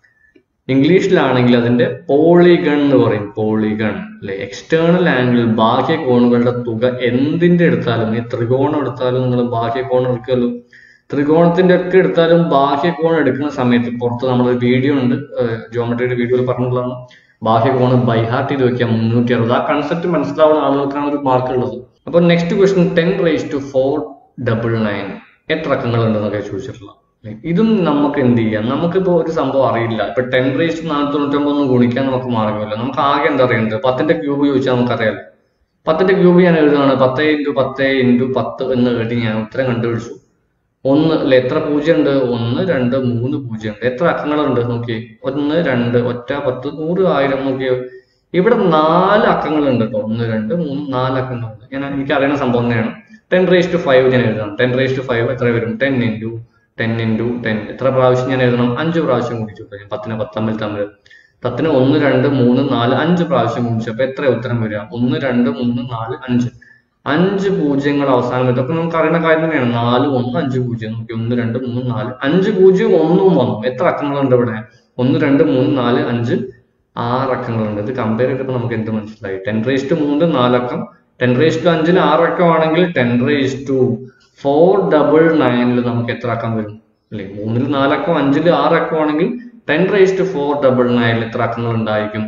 B: ഇംഗ്ലീഷിലാണെങ്കിൽ അതിന്റെ പോളിഗൺ എന്ന് പറയും പോളിഗൺ അല്ലെ എക്സ്റ്റേണൽ ആംഗിൾ ബാഹ്യ കോണുകളുടെ തുക എന്തിന്റെ എടുത്താലും ഈ ത്രികോണം എടുത്താലും നിങ്ങൾ ബാഹ്യ കോൺ എടുക്കുമല്ലോ ത്രികോണത്തിന്റെ ഒക്കെ എടുത്താലും ബാഹ്യ കോൺ എടുക്കുന്ന സമയത്ത് പുറത്ത് നമ്മളൊരു വീഡിയോ ഉണ്ട് ജോമെട്രിയുടെ വീഡിയോയിൽ പറഞ്ഞിട്ടുള്ളതാണ് ബാഹ്യ കോണ് ബൈഹാർട്ട് ചെയ്ത് വെക്കാം മുന്നൂറ്റി അറുപത് ആ കൺസെപ്റ്റ് മനസ്സിലാവുന്ന ആളുകൾക്കാണ് ഒരു മാർക്ക് ഉള്ളത് അപ്പൊ next question ten raise to four double nine എത്ര അക്കങ്ങൾ ഉണ്ടെന്നൊക്കെ ചോദിച്ചിട്ടുള്ള ഇതും നമുക്ക് എന്ത് ചെയ്യാം നമുക്കിപ്പോ ഒരു സംഭവം അറിയില്ല ഇപ്പൊ ടെൻ റേസ് ടു നാനൂറ്റി തൊണ്ണൂറ്റൊമ്പത് ഒന്നും ഗുണിക്കാൻ നമുക്ക് മാർഗമില്ല നമുക്ക് ആകെ എന്താ അറിയേണ്ടത് പത്തിന്റെ ക്യൂബ് ചോദിച്ചാൽ നമുക്കറിയാലോ പത്തിന്റെ ക്യൂബ് ഞാൻ എഴുതുകയാണ് പത്ത് ഇൻറ്റു പത്ത് ഇൻറ്റു പത്ത് എന്ന് എഴുതി ഞാൻ ഉത്തരം കണ്ടുപിടിച്ചു ഒന്ന് അല്ലെ എത്ര പൂജ്യം ഉണ്ട് ഒന്ന് രണ്ട് മൂന്ന് പൂജ്യം ഉണ്ട് എത്ര അക്കങ്ങളുണ്ട് നോക്കി ഒന്ന് രണ്ട് ഒറ്റ പത്ത് നൂറ് ആയിരം നോക്കിയോ ഇവിടെ നാല് അക്കങ്ങളുണ്ട് കേട്ടോ ഒന്ന് രണ്ട് മൂന്ന് നാല് അക്കങ്ങളുണ്ട് ഞാൻ എനിക്ക് അറിയുന്ന സംഭവം തന്നെയാണ് ടെൻ റേസ് ടു ഫൈവ് ഞാൻ എഴുതണം ടെൻ റേസ് ടു ഫൈവ് എത്ര വരും ten into ten into ten എത്ര പ്രാവശ്യം ഞാൻ എഴുതണം അഞ്ച് പ്രാവശ്യം കുടിച്ചു ഞാൻ പത്തിന് പത്ത് തമ്മിൽ തമ്മിൽ പത്തിന് ഒന്ന് രണ്ട് മൂന്ന് നാല് അഞ്ച് പ്രാവശ്യം കുടിച്ചു അപ്പൊ എത്ര ഉത്തരം വരിക ഒന്ന് രണ്ട് മൂന്ന് നാല് അഞ്ച് അഞ്ച് പൂജ്യങ്ങൾ അവസാനം വരും അപ്പൊ നമുക്ക് അറിയുന്ന കാര്യം തന്നെയാണ് നാല് ഒന്ന് അഞ്ച് പൂജ്യം നോക്കി ഒന്ന് രണ്ട് മൂന്ന് നാല് അഞ്ച് പൂജ്യം ഒന്നും വന്നു എത്ര അക്കങ്ങളുണ്ട് ഇവിടെ ഒന്ന് രണ്ട് മൂന്ന് നാല് അഞ്ച് ആറ് അക്കങ്ങളുണ്ട് ഇത് കമ്പയർ ചെയ്തപ്പോൾ നമുക്ക് എന്ത് മനസ്സിലായി ടെൻ റേസ് ടു മൂന്ന് നാലക്കം ടെൻ റേസ് ടു അഞ്ചിൽ ആറക്കം ആണെങ്കിൽ ten raise to four double നയനിൽ നമുക്ക് എത്ര അക്കം വരും അല്ലെ മൂന്നിൽ നാലക്കം അഞ്ചിൽ ആറക്കം ആണെങ്കിൽ ten raise to four double നയനിൽ എത്ര അക്കങ്ങൾ ഉണ്ടായിരിക്കും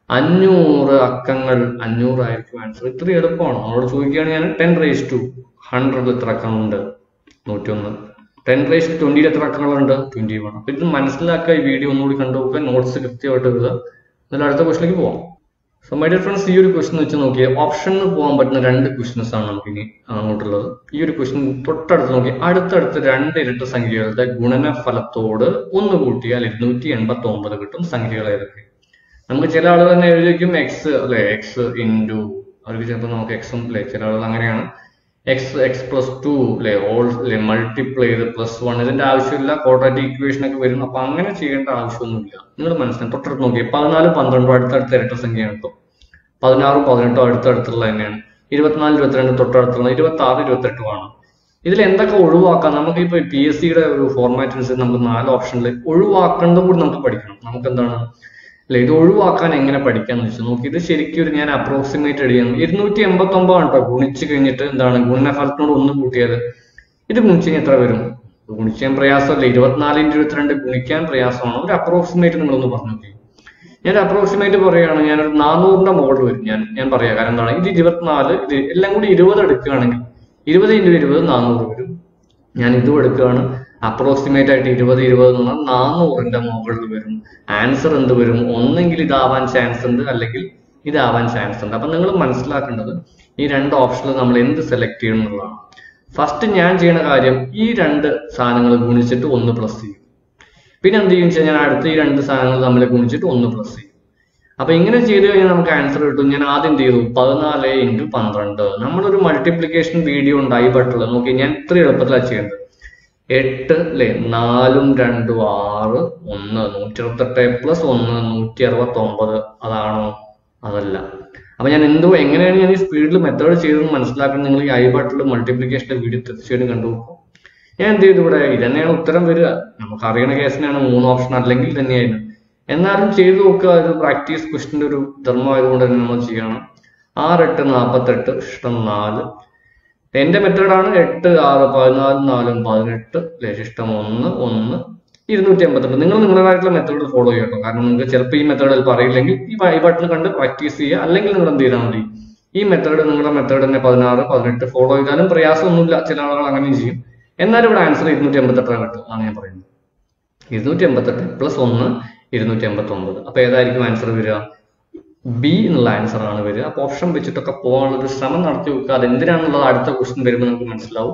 B: അഞ്ഞൂറ് അക്കങ്ങൾ അഞ്ഞൂറായിരിക്കും ആൻസർ ഇത്ര എളുപ്പമാണ് നമ്മളോട് ചോദിക്കുകയാണ് ഞാൻ ടെൻ റേസ് ടു ഹൺഡ്രഡ് എത്ര അക്കങ്ങളുണ്ട് നൂറ്റിയൊന്ന് ടെൻ റേസ് ടു ട്വന്റിയിൽ എത്ര അക്കങ്ങളുണ്ട് ട്വന്റി വൺ അപ്പൊ ഇത് മനസ്സിലാക്കുക ഈ വീഡിയോ ഒന്നുകൂടി കണ്ടു നോക്കുക നോട്ട്സ് കൃത്യമായിട്ട് എഴുതുക എന്നിട്ട് അടുത്ത ക്വസ്റ്റിലേക്ക് പോവാം സോ മൈ ഡിയർ ഫ്രണ്ട്സ് ഈ ഒരു ക്വസ്റ്റൻ വെച്ച് നോക്കിയാൽ ഓപ്ഷനിൽ പോകാൻ പറ്റുന്ന രണ്ട് ക്വസ്റ്റൻസ് ആണ് നമുക്ക് ഇനി അങ്ങോട്ടുള്ളത് ഈ ഒരു ക്വസ്റ്റൻ തൊട്ടടുത്ത് നോക്കി അടുത്തടുത്ത് രണ്ട് ഇരട്ട സംഖ്യകളുടെ ഗുണനഫലത്തോട് ഒന്ന് കൂട്ടിയാൽ ഇരുന്നൂറ്റി എൺപത്തി ഒമ്പത് കിട്ടും സംഖ്യകൾ ഏതൊക്കെ നമുക്ക് ചില ആളുകൾ തന്നെ എഴുതിയിരിക്കും എക്സ് അല്ലെ എക്സ് ഇൻറ്റു അവർക്ക് ചിലപ്പോൾ നമുക്ക് എക്സും അല്ലെ ചില ആളുകൾ അങ്ങനെയാണ് എക്സ് എക്സ് പ്ലസ് ടു അല്ലെ ഓൾ അല്ലെ മൾട്ടിപ്ലൈ ചെയ്ത് പ്ലസ് വൺ ഇതിന്റെ ആവശ്യമില്ല ക്വാഡ്രാറ്റിക് ഇക്വേഷൻ ഒക്കെ വരും അപ്പൊ അങ്ങനെ ചെയ്യേണ്ട ആവശ്യമൊന്നുമില്ല നിങ്ങൾ മനസ്സിലായി തൊട്ടടുത്ത് നോക്കി പതിനാല് പന്ത്രണ്ടും അടുത്തടുത്ത ഇരട്ട സംഖ്യയാണ് കേട്ടോ പതിനാറും പതിനെട്ടും അടുത്തടുത്തുള്ള തന്നെയാണ് ഇരുപത്തിനാല് ഇരുപത്തിരണ്ട് തൊട്ടടുത്തുള്ള ഇരുപത്തി ആറ് ഇരുപത്തെട്ടുമാണ് ഇതിൽ എന്തൊക്കെ ഒഴിവാക്കാം നമുക്ക് ഇപ്പൊ പി എസ് സിയുടെ ഒരു ഫോർമാറ്റ് അനുസരിച്ച് നമുക്ക് നാല് ഓപ്ഷനിൽ ഒഴിവാക്കേണ്ടത് കൂടി നമുക്ക് പഠിക്കണം നമുക്ക് എന്താണ് അല്ലെ ഇത് ഒഴിവാക്കാൻ എങ്ങനെ പഠിക്കാന്ന് വെച്ചാൽ നോക്കി ഇത് ശരിക്കും ഒരു ഞാൻ അപ്രോക്സിമേറ്റ് ചെയ്യാം ഇരുന്നൂറ്റി എൺപത്തി ഒമ്പതാണ് കേട്ടോ ഗുണിച്ച് കഴിഞ്ഞിട്ട് എന്താണ് ഗുണനഫലത്തിനോട് ഒന്ന് കൂട്ടിയത് ഇത് ഗുണിച്ച് കഴിഞ്ഞാൽ എത്ര വരും ഗുണിക്കാൻ പ്രയാസമല്ല ഇരുപത്തിനാല് ഇൻറ്റു ഇരുപത്തിരണ്ട് ഗുണിക്കാൻ പ്രയാസമാണ് ഒരു അപ്രോക്സിമേറ്റ് നിങ്ങളൊന്ന് പറഞ്ഞു നോക്കി ഞാൻ അപ്രോക്സിമേറ്റ് പറയുകയാണ് ഞാനൊരു നാനൂറിന്റെ മോഡൽ വരും ഞാൻ ഞാൻ പറയാം കാരണം എന്താണ് ഇത് ഇരുപത്തിനാല് ഇത് എല്ലാം കൂടി ഇരുപത് എടുക്കുകയാണെങ്കിൽ ഇരുപത് ഇൻറ്റു ഇരുപത് നാനൂറ് വരും ഞാൻ ഇതും എടുക്കുകയാണ് അപ്രോക്സിമേറ്റ് ആയിട്ട് ഇരുപത് ഇരുപത് എന്ന് പറഞ്ഞാൽ നാനൂറിന്റെ മുകളിൽ വരും ആൻസർ എന്ത് വരും ഒന്നെങ്കിൽ ഇതാവാൻ ചാൻസ് ഉണ്ട് അല്ലെങ്കിൽ ഇതാവാൻ ചാൻസ് ഉണ്ട് അപ്പൊ നിങ്ങൾ മനസ്സിലാക്കേണ്ടത് ഈ രണ്ട് ഓപ്ഷനിൽ നമ്മൾ എന്ത് സെലക്ട് ചെയ്യണം എന്നുള്ളതാണ് ഫസ്റ്റ് ഞാൻ ചെയ്യുന്ന കാര്യം ഈ രണ്ട് സാധനങ്ങൾ ഗുണിച്ചിട്ട് ഒന്ന് പ്ലസ് ചെയ്യും പിന്നെ എന്ത് ചെയ്യും വെച്ചാൽ ഞാൻ അടുത്ത ഈ രണ്ട് സാധനങ്ങൾ തമ്മിൽ ഗുണിച്ചിട്ട് ഒന്ന് പ്ലസ് ചെയ്യും അപ്പൊ ഇങ്ങനെ ചെയ്ത് കഴിഞ്ഞാൽ നമുക്ക് ആൻസർ കിട്ടും ഞാൻ ആദ്യം എന്ത് ചെയ്തു പതിനാല് ഇൻറ്റു പന്ത്രണ്ട് നമ്മളൊരു മൾട്ടിപ്ലിക്കേഷൻ വീഡിയോ ഉണ്ട് ഐ ബട്ടിൽ നോക്കി ഞാൻ ഇത്ര എളുപ്പത്തിലാണ് ചെയ്യേണ്ടത് എട്ട് അല്ലെ നാലും രണ്ടും ആറ് ഒന്ന് നൂറ്റി അറുപത്തെട്ട് പ്ലസ് ഒന്ന് നൂറ്റി അറുപത്തി ഒമ്പത് അതാണോ അതല്ല അപ്പൊ ഞാൻ എന്തോ എങ്ങനെയാണ് ഞാൻ ഈ സ്പീഡിൽ മെത്തേഡ് ചെയ്തതെന്ന് മനസ്സിലാക്കാൻ നിങ്ങൾ ഈ ഐ ബട്ടിൽ മൾട്ടിപ്ലിക്കേഷന്റെ വീഡിയോ തീർച്ചയായിട്ടും കണ്ടു ഞാൻ എന്ത് ചെയ്തു ഇവിടെ ഇതന്നെയാണ് ഉത്തരം വരിക നമുക്ക് അറിയണ കേസിനാണ് മൂന്ന് ഓപ്ഷൻ അല്ലെങ്കിൽ തന്നെയായിരുന്നു എന്നാലും ചെയ്തു നോക്കുക ഒരു പ്രാക്ടീസ് ക്വസ്റ്റിന്റെ ഒരു ധർമ്മം ആയതുകൊണ്ട് തന്നെ നമ്മൾ ചെയ്യണം ആറ് എട്ട് നാൽപ്പത്തെട്ട് ഇഷ്ടം നാല് എന്റെ മെത്തേഡാണ് എട്ട് ആറ് പതിനാല് നാലും പതിനെട്ട് ഇഷ്ടം ഒന്ന് ഒന്ന് ഇരുന്നൂറ്റി എൺപത്തെട്ട് നിങ്ങൾ നിങ്ങളുടേതായിട്ടുള്ള മെത്തേഡ് ഫോളോ ചെയ്യട്ടോ കാരണം നിങ്ങൾക്ക് ചിലപ്പോൾ ഈ മെത്തേഡ് ചിലപ്പോൾ അറിയില്ലെങ്കിൽ ഈ ബൈ ബട്ടൺ കണ്ട് പ്രാക്ടീസ് ചെയ്യുക അല്ലെങ്കിൽ നിങ്ങൾ എന്ത് ചെയ്താൽ മതി ഈ മെത്തേഡ് നിങ്ങളുടെ മെത്തേഡ് തന്നെ പതിനാറ് പതിനെട്ട് ഫോളോ ചെയ്താലും പ്രയാസമൊന്നുമില്ല ചില ആളുകൾ അങ്ങനെയും ചെയ്യും എന്നാലും ഇവിടെ ആൻസർ ഇരുന്നൂറ്റി എൺപത്തെട്ടാണ് കിട്ടും ആണ് ഞാൻ പറയുന്നത് ഇരുന്നൂറ്റി എൺപത്തെട്ട് പ്ലസ് ഒന്ന് ഇരുന്നൂറ്റി എൺപത്തി ഒമ്പത് അപ്പൊ ഏതായിരിക്കും ആൻസർ വരിക ബി എന്നുള്ള ആൻസർ ആണ് വരിക അപ്പൊ ഓപ്ഷൻ വെച്ചിട്ടൊക്കെ പോകാനുള്ള ഒരു ശ്രമം നടത്തി വെക്കുക അതെന്തിനാണെന്നുള്ളത് അടുത്ത ക്വസ്റ്റ്യൻ വരുമ്പോൾ നമുക്ക് മനസ്സിലാവും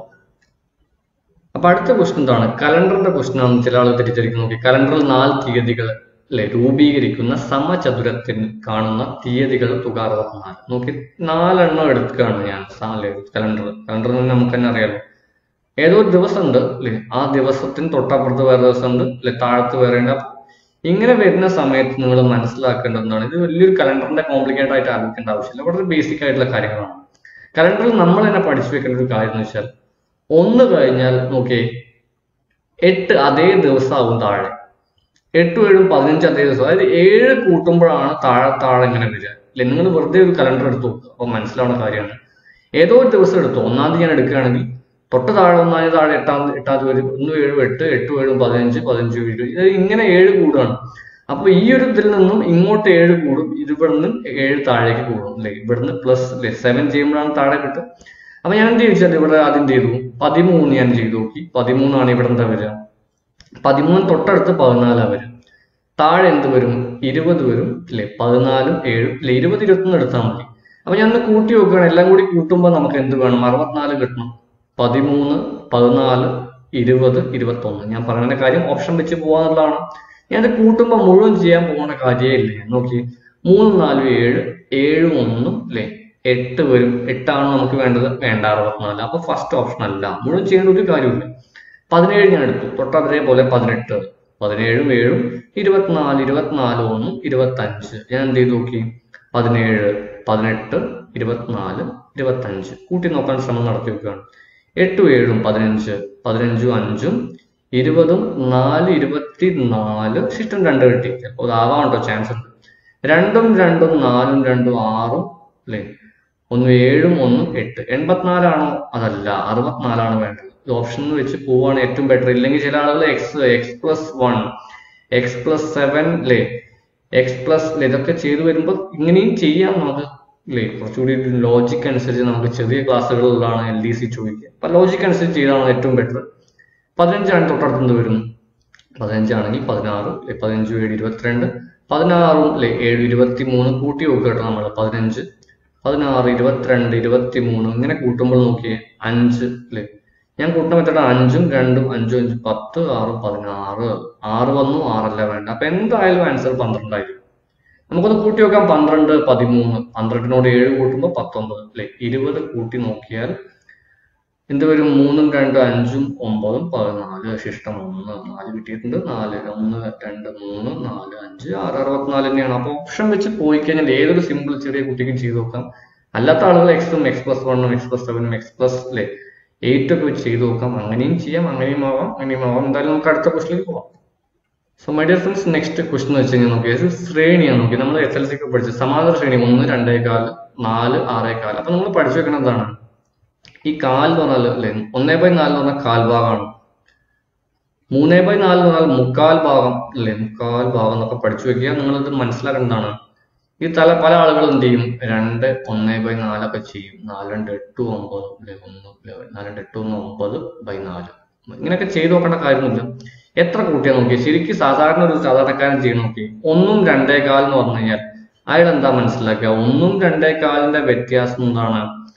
B: അപ്പൊ അടുത്ത ക്വസ്റ്റ്യൻ എന്താണ് കലണ്ടറിന്റെ ക്വസ്റ്റ്യൻ ആണെന്ന് ചില ആളുകൾ തെറ്റിദ്ധരിക്കും നോക്കി കലണ്ടറിൽ നാല് തീയതികൾ അല്ലെ രൂപീകരിക്കുന്ന സമചതുരത്തിൽ കാണുന്ന തീയതികൾ തുക അറുപത്തിനാല് നോക്കി നാലെണ്ണം എടുക്കുകയാണ് ഞാൻ കലണ്ടർ കലണ്ടറിൽ നിന്ന് നമുക്ക് തന്നെ അറിയാലോ ഏതോ ഒരു ദിവസം ഉണ്ട് അല്ലെ ആ ദിവസത്തിന് തൊട്ടപ്പുറത്ത് വേറെ ദിവസം ഉണ്ട് അല്ലെ താഴത്ത് വേറെ ഉണ്ട് അപ്പൊ ഇങ്ങനെ വരുന്ന സമയത്ത് നിങ്ങൾ മനസ്സിലാക്കേണ്ടതാണ് ഇത് വലിയൊരു കലണ്ടറിന്റെ കോംപ്ലിക്കേറ്റഡ് ആയിട്ട് ആലോചിക്കേണ്ട ആവശ്യമില്ല വളരെ ബേസിക് ആയിട്ടുള്ള കാര്യങ്ങളാണ് കലണ്ടറിൽ നമ്മൾ തന്നെ പഠിച്ചു വെക്കേണ്ട ഒരു കാര്യം എന്ന് വെച്ചാൽ ഒന്ന് കഴിഞ്ഞാൽ നോക്കിയേ എട്ട് അതേ ദിവസമാവും താഴെ എട്ടും ഏഴും പതിനഞ്ച് അതേ ദിവസം അതായത് ഏഴ് കൂട്ടുമ്പോഴാണ് താഴെ താഴെ ഇങ്ങനെ വരിക അല്ലെ നിങ്ങൾ വെറുതെ ഒരു കലണ്ടർ എടുത്തു നോക്കുക അപ്പൊ മനസ്സിലാവുന്ന കാര്യമാണ് ഏതോ ഒരു ദിവസം എടുത്തു ഒന്നാം തീയതി ഞാൻ എടുക്കുകയാണെങ്കിൽ തൊട്ട് താഴെ ഒന്നാം തീയതി താഴെ എട്ടാം എട്ടാം തീയതി വരും ഒന്ന് ഏഴും എട്ട് എട്ടും ഏഴും പതിനഞ്ച് പതിനഞ്ച് ഇരുപത് ഇത് ഇങ്ങനെ ഏഴ് കൂടുകയാണ് അപ്പൊ ഈ ഒരു ഇതിൽ നിന്നും ഇങ്ങോട്ട് ഏഴ് കൂടും ഇവിടുന്ന് ഏഴ് താഴേക്ക് കൂടും അല്ലെ ഇവിടുന്ന് പ്ലസ് അല്ലെ സെവൻ ചെയ്യുമ്പോഴാണ് താഴെ കിട്ടും അപ്പൊ ഞാൻ എന്ത് ചോദിച്ചാൽ ഇവിടെ ആദ്യം ചെയ്തു പതിമൂന്ന് ഞാൻ ചെയ്തു നോക്കി പതിമൂന്നാണ് ഇവിടെ എന്താ വരിക പതിമൂന്ന് തൊട്ടടുത്ത് പതിനാലാ വരും താഴെ എന്ത് വരും ഇരുപത് വരും ഇല്ലേ പതിനാലും ഏഴും ഇല്ലേ ഇരുപത് ഇരുപത്തൊന്ന് എടുത്താൽ മതി അപ്പൊ ഞാൻ ഒന്ന് കൂട്ടി നോക്കുകയാണ് എല്ലാം കൂടി കൂട്ടുമ്പോൾ നമുക്ക് എന്ത് വേണം അറുപത്തിനാല് കിട്ടണം പതിമൂന്ന് പതിനാല് ഇരുപത് ഇരുപത്തൊന്ന് ഞാൻ പറയുന്ന കാര്യം ഓപ്ഷൻ വെച്ച് പോകാന്നുള്ളതാണ് ഞാൻ ഇത് കൂട്ടുമ്പോൾ മുഴുവൻ ചെയ്യാൻ പോകുന്ന കാര്യമേ ഇല്ല ഞാൻ നോക്കി മൂന്ന് നാലും ഏഴ് ഏഴും ഒന്നും അല്ലേ എട്ട് വരും എട്ടാണ് നമുക്ക് വേണ്ടത് വേണ്ട അറുപത്തിനാല് അപ്പൊ ഫസ്റ്റ് ഓപ്ഷൻ അല്ല മുഴുവൻ ചെയ്യേണ്ട ഒരു കാര്യമില്ല പതിനേഴ് ഞാൻ എടുത്തു തൊട്ട് അതേപോലെ പതിനെട്ട് പതിനേഴും ഏഴും ഇരുപത്തിനാല് ഇരുപത്തിനാല് ഒന്നും ഇരുപത്തഞ്ച് ഞാൻ എന്ത് ചെയ്തു നോക്കി പതിനേഴ് പതിനെട്ട് ഇരുപത്തിനാല് ഇരുപത്തഞ്ച് കൂട്ടി നോക്കാൻ ശ്രമം നടത്തി വെക്കുകയാണ് എട്ടും ഏഴും പതിനഞ്ച് പതിനഞ്ചും അഞ്ചും ഇരുപതും നാല് ഇരുപത്തി നാല് ശിഷ്ടം രണ്ട് കിട്ടി ചിലപ്പോൾ അതാവാണ്ടോ ചാൻസ് ഉണ്ട് രണ്ടും രണ്ടും നാലും രണ്ടും ആറും അല്ലേ ഒന്ന് ഏഴും ഒന്നും എട്ട് എൺപത്തിനാലാണോ അതല്ല അറുപത്തിനാലാണ് വേണ്ടത് ഈ ഓപ്ഷൻ വെച്ച് പോവാണ് ഏറ്റവും ബെറ്റർ ഇല്ലെങ്കിൽ ചില ആളുകൾ x x plus one x plus seven അല്ലേ എക്സ് പ്ലസ് ഇതൊക്കെ ചെയ്തു വരുമ്പോൾ ഇങ്ങനെയും ചെയ്യാം നമുക്ക് അല്ലേ കുറച്ചുകൂടി ലോജിക് അനുസരിച്ച് നമുക്ക് ചെറിയ ക്ലാസ്സുകളിലാണ് എൽ ഡി സി ചോദിക്കുക അപ്പൊ ലോജിക് അനുസരിച്ച് ചെയ്താണ് ഏറ്റവും ബെറ്റർ പതിനഞ്ചാണ് തൊട്ടടുത്ത് എന്ത് വരും പതിനഞ്ചാണെങ്കിൽ പതിനാറ് അല്ലെ പതിനഞ്ച് ഏഴ് ഇരുപത്തിരണ്ട് പതിനാറും അല്ലെ ഏഴ് ഇരുപത്തി മൂന്ന് കൂട്ടി നോക്കുക കേട്ടോ നമ്മൾ പതിനഞ്ച് പതിനാറ് ഇരുപത്തിരണ്ട് ഇരുപത്തി മൂന്ന് ഇങ്ങനെ കൂട്ടുമ്പോൾ നോക്കിയേ അഞ്ച് അല്ലെ ഞാൻ കൂട്ടുന്ന മെത്തേഡ് അഞ്ചും രണ്ടും അഞ്ചും അഞ്ചും പത്ത് ആറ് പതിനാറ് ആറ് വന്നു ആറല്ല വേണ്ട അപ്പൊ എന്തായാലും ആൻസർ പന്ത്രണ്ടായിരിക്കും നമുക്കൊന്ന് കൂട്ടി നോക്കാം പന്ത്രണ്ട് പതിമൂന്ന് പന്ത്രണ്ടിനോട് ഏഴ് കൂട്ടുമ്പോൾ പത്തൊമ്പത് അല്ലെ ഇരുപത് കൂട്ടി നോക്കിയാൽ എന്ത് വരും മൂന്നും രണ്ടും അഞ്ചും ഒമ്പതും പതിനാല് ശിഷ്ടം ഒന്ന് നാല് കിട്ടിയിട്ടുണ്ട് നാല് ഒന്ന് രണ്ട് മൂന്ന് നാല് അഞ്ച് ആറ് അറുപത്തിനാല് തന്നെയാണ് അപ്പൊ ഓപ്ഷൻ വെച്ച് പോയി കഴിഞ്ഞാൽ ഏതൊരു സിമ്പിൾ ചെറിയ കുട്ടിക്കും ചെയ്ത് നോക്കാം അല്ലാത്ത ആളുകൾ എക്സും എക്സ് പ്ലസ് വണ്ണും എക്സ് പ്ലസ് സെവനും എക്സ് പ്ലസ് അല്ലേ എയ്റ്റ് ഒക്കെ വെച്ച് ചെയ്ത് നോക്കാം അങ്ങനെയും ചെയ്യാം അങ്ങനെയും ആവാം അങ്ങനെയും ആവാം എന്തായാലും നമുക്ക് അടുത്ത ക്വസ്റ്റിലേക്ക് പോവാം so my dear friends next question വെച്ച് കഴിഞ്ഞാൽ നോക്കിയാൽ ഒരു ശ്രേണിയാണ് നോക്കി നമ്മൾ എസ് എൽ സി ഒക്കെ പഠിച്ചത് സമാന്തര ശ്രേണി ഒന്ന് രണ്ടേകാൽ നാല് ആറേകാൽ അപ്പൊ നമ്മൾ പഠിച്ചു വെക്കണം എന്താണ് ഈ കാൽ എന്ന് പറഞ്ഞാൽ അല്ലെ ഒന്നേ ബൈ നാല് എന്ന് പറഞ്ഞാൽ കാൽഭാഗമാണ് മൂന്നേ ബൈ നാല് എന്ന് പറഞ്ഞാൽ മുക്കാൽ ഭാഗം അല്ലെ മുക്കാൽ ഭാഗം എന്നൊക്കെ പഠിച്ചു വെക്കുക നിങ്ങളിത് മനസ്സിലാക്കേണ്ടതാണ് ഈ തല പല ആളുകളും എന്ത് ചെയ്യും രണ്ട് ഒന്നേ ബൈ നാലൊക്കെ ചെയ്യും നാല് രണ്ട് എട്ട് ഒമ്പത് അല്ലെ ഒന്ന് അല്ലെ നാല് രണ്ട് എട്ട് ഒന്ന് ഒമ്പത് ബൈ നാല് ഇങ്ങനെയൊക്കെ ചെയ്ത് നോക്കേണ്ട കാര്യമൊന്നുമില്ല എത്ര കൂട്ടിയാ നോക്കി ശരിക്കും സാധാരണ ഒരു സാധാരണക്കാരൻ ചെയ്യണം നോക്കി ഒന്നും രണ്ടേ കാൽ എന്ന് പറഞ്ഞു കഴിഞ്ഞാൽ അയാൾ എന്താ മനസ്സിലാക്കുക ഒന്നും രണ്ടേ കാലിന്റെ വ്യത്യാസം എന്താണ്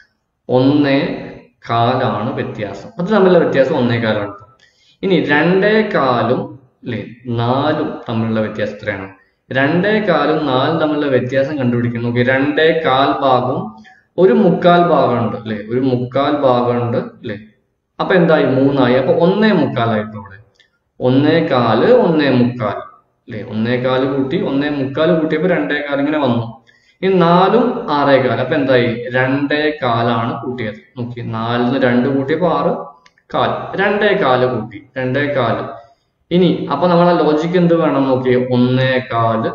B: ഒന്നേ കാലാണ് വ്യത്യാസം അത് തമ്മിലുള്ള വ്യത്യാസം ഒന്നേ കാലാണ് ഇനി രണ്ടേ കാലും അല്ലെ നാലും തമ്മിലുള്ള വ്യത്യാസം എത്രയാണ് രണ്ടേ കാലും നാലും തമ്മിലുള്ള വ്യത്യാസം കണ്ടുപിടിക്കണം നോക്കി രണ്ടേ കാൽ ഭാഗം ഒരു മുക്കാൽ ഭാഗമുണ്ട് അല്ലെ ഒരു മുക്കാൽ ഭാഗമുണ്ട് അല്ലെ അപ്പൊ എന്തായി മൂന്നായി അപ്പൊ ഒന്നേ മുക്കാലായിട്ട് ഇവിടെ ഒന്നേ കാല് ഒന്നേ മുക്കാൽ അല്ലെ ഒന്നേ കാല് കൂട്ടി ഒന്നേ മുക്കാൽ കൂട്ടിയപ്പോ രണ്ടേ കാൽ ഇങ്ങനെ വന്നു ഈ നാലും ആറേ കാൽ അപ്പൊ എന്തായി രണ്ടേ കാലാണ് കൂട്ടിയത് നോക്കി നാലിന്ന് രണ്ട് കൂട്ടിയപ്പോ ആറ് കാൽ രണ്ടേ കാല് കൂട്ടി രണ്ടേ കാല് ഇനി അപ്പൊ നമ്മളെ ലോജിക്ക് എന്ത് വേണം നോക്കിയേ ഒന്നേ കാല്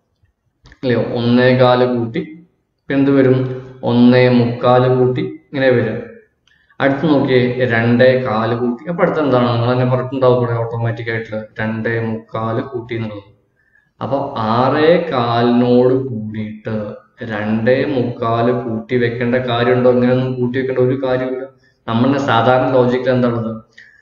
B: അല്ലയോ ഒന്നേ കാല് കൂട്ടി ഇപ്പൊ എന്ത് വരും ഒന്നേ മുക്കാല് കൂട്ടി ഇങ്ങനെ വരും അടുത്ത് നോക്കിയേ രണ്ടേ കാല് കൂട്ടി അപ്പൊ അടുത്ത് എന്താണ് നിങ്ങൾ തന്നെ പറഞ്ഞിട്ടുണ്ടാവും ഇവിടെ ഓട്ടോമാറ്റിക് ആയിട്ട് രണ്ടേ മുക്കാല് കൂട്ടി എന്നുള്ളത് അപ്പൊ ആറേ കാലിനോട് കൂടിയിട്ട് രണ്ടേ മുക്കാല് കൂട്ടി വെക്കേണ്ട കാര്യമുണ്ടോ അങ്ങനെയൊന്നും കൂട്ടി വെക്കേണ്ട ഒരു കാര്യമില്ല നമ്മളുടെ സാധാരണ ലോജിക്കിൽ എന്താണുള്ളത്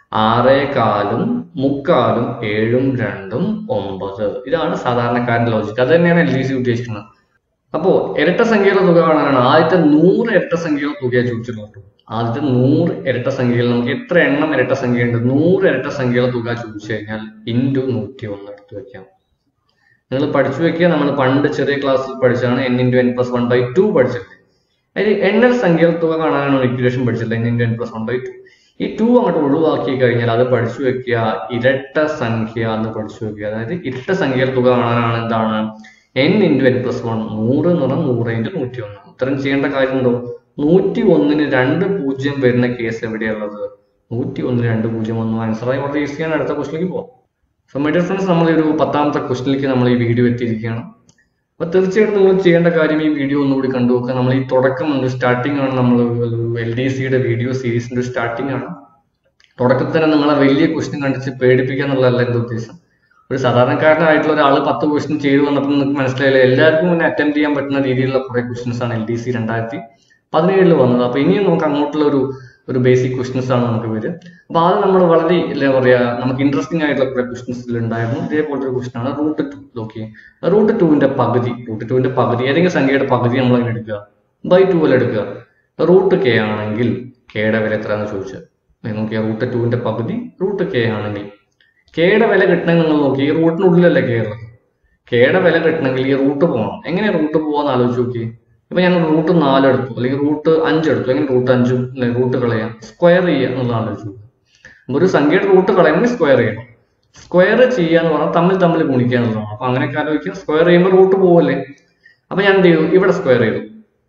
B: ആറേ കാലും മുക്കാലും ഏഴും രണ്ടും ഒമ്പത് ഇതാണ് സാധാരണക്കാരന്റെ ലോജിക്ക് അത് തന്നെയാണ് എൽ ഡി സി ഉദ്ദേശിക്കുന്നത് അപ്പോ ഇരട്ട സംഖ്യയുടെ തുക കാണാനാണ് ആദ്യത്തെ നൂറ് ഇരട്ട സംഖ്യയുടെ തുകയാണ് ചോദിച്ചിട്ടുള്ളത് ആദ്യത്തെ നൂറ് ഇരട്ട സംഖ്യയിൽ നമുക്ക് എത്ര എണ്ണം ഇരട്ട സംഖ്യയുണ്ട് നൂറ് ഇരട്ട സംഖ്യയുടെ തുക ചോദിച്ചു കഴിഞ്ഞാൽ ഇൻറ്റു നൂറ്റി ഒന്ന് എടുത്ത് വെക്കാം നിങ്ങൾ പഠിച്ചു വെക്കുക നമ്മൾ പണ്ട് ചെറിയ ക്ലാസ്സിൽ പഠിച്ചാണ് n into n plus one by two പഠിച്ചത് അതിൽ എണ്ണൽ സംഖ്യയുടെ തുക കാണാനാണ് ഇക്വേഷൻ പഠിച്ചത് n into n plus one by two ഈ ടു അങ്ങോട്ട് ഒഴിവാക്കി കഴിഞ്ഞാൽ അത് പഠിച്ചു വെക്കുക ഇരട്ട സംഖ്യ എന്ന് പഠിച്ചു വെക്കുക അതായത് ഇരട്ട സംഖ്യയുടെ തുക കാണാനാണ് എന്താണ് n into n plus one നൂറ് എന്ന് പറഞ്ഞാൽ നൂറ് ഇൻറ്റു നൂറ്റി ഒന്ന് ഉത്തരം ചെയ്യേണ്ട കാര്യമുണ്ടോ നൂറ്റി ഒന്നിന് രണ്ട് പൂജ്യം വരുന്ന കേസ് എവിടെയുള്ളത് നൂറ്റി ഒന്നിന് രണ്ട് പൂജ്യം ഒന്ന് ആൻസറായി വളരെ ഈസിയാണ് അടുത്ത ക്വസ്റ്റിലേക്ക് പോകാം സോ മൈ ഡിയർ ഫ്രണ്ട്സ് നമ്മൾ ഈ ഒരു പത്താമത്തെ ക്വസ്റ്റിലേക്ക് നമ്മൾ ഈ വീഡിയോ എത്തിയിരിക്കുകയാണ് അപ്പൊ തീർച്ചയായിട്ടും നിങ്ങൾ ചെയ്യേണ്ട കാര്യം ഈ വീഡിയോ ഒന്നുകൂടി കണ്ടു നോക്കുക നമ്മൾ ഈ തുടക്കം ഉണ്ട് സ്റ്റാർട്ടിംഗ് ആണ് നമ്മൾ എൽ ഡി സിയുടെ വീഡിയോ സീരീസിന്റെ സ്റ്റാർട്ടിംഗ് ആണ് തുടക്കത്തിൽ തന്നെ നിങ്ങളെ വലിയ ക്വസ്റ്റ്യൻ കണ്ടിച്ച് പേടിപ്പിക്കുക എന്നുള്ളതല്ല എന്റെ ഉദ്ദേശം ഒരു സാധാരണക്കാരനായിട്ടുള്ള ഒരാൾ പത്ത് ക്വസ്റ്റ്യൻ ചെയ്തു വന്നപ്പോൾ നിങ്ങൾക്ക് മനസ്സിലായില്ല എല്ലാവർക്കും മുന്നേ അറ്റംപ്റ്റ് ചെയ്യാൻ പറ്റുന്ന രീതിയിലുള്ള കുറെ ക്വസ്റ്റ്യൻസ് ആണ് എൽ ഡി സി രണ്ടായിരത്തി പതിനേഴിൽ വന്നത് അപ്പൊ ഇനിയും നമുക്ക് അങ്ങോട്ടുള്ള ഒരു ഒരു ബേസിക് ക്വസ്റ്റ്യൻസ് ആണ് നമുക്ക് വരിക അപ്പൊ അത് നമ്മൾ വളരെ എന്താ പറയാ നമുക്ക് ഇൻട്രസ്റ്റിംഗ് ആയിട്ടുള്ള കുറെ ക്വസ്റ്റ്യൻസിൽ ഉണ്ടായിരുന്നു ഇതേപോലത്തെ ഒരു ക്വസ്റ്റ്യൻ ആണ് റൂട്ട് ടു നോക്കി റൂട്ട് ടുവിന്റെ പകുതി റൂട്ട് ടുവിന്റെ പകുതി ഏതെങ്കിലും സംഖ്യയുടെ പകുതി നമ്മൾ അങ്ങനെ എടുക്കുക ബൈ ടു പോലെ എടുക്കുക റൂട്ട് കെ ആണെങ്കിൽ കെയുടെ വില എത്രയാണെന്ന് ചോദിച്ചത് നോക്കിയാൽ റൂട്ട് ടുവിന്റെ പകുതി റൂട്ട് കെ ആണെങ്കിൽ കെയുടെ വില കിട്ടണമെങ്കിൽ നിങ്ങൾ നോക്കി ഈ റൂട്ടിനുള്ളിലല്ലേ കെ ഉള്ളത് കെയുടെ വില കിട്ടണമെങ്കിൽ ഈ റൂട്ട് പോകണം എങ്ങനെ റൂട്ട് പോകാന്ന് ആലോചിച്ച് നോക്കി ഇപ്പൊ ഞാൻ റൂട്ട് നാല് എടുത്തു അല്ലെങ്കിൽ റൂട്ട് അഞ്ച് എടുത്തു എങ്ങനെ റൂട്ട് അഞ്ചും റൂട്ട് കളയാം സ്ക്വയർ ചെയ്യുക എന്നുള്ള ആലോചിച്ചു നോക്കുക ഒരു സംഖ്യയുടെ റൂട്ട് കളയണമെങ്കിൽ സ്ക്വയർ ചെയ്യണം സ്ക്വയർ ചെയ്യുക എന്ന് പറഞ്ഞാൽ തമ്മിൽ തമ്മിൽ ഗുണിക്കുക എന്നുള്ളതാണ് അപ്പൊ അങ്ങനെയൊക്കെ ആലോചിക്കുക സ്ക്വയർ ചെയ്യുമ്പോൾ റൂട്ട് പോവല്ലേ അപ്പൊ ഞാൻ എന്ത് ചെയ്തു ഇവിടെ സ്ക്വയർ ചെയ്തു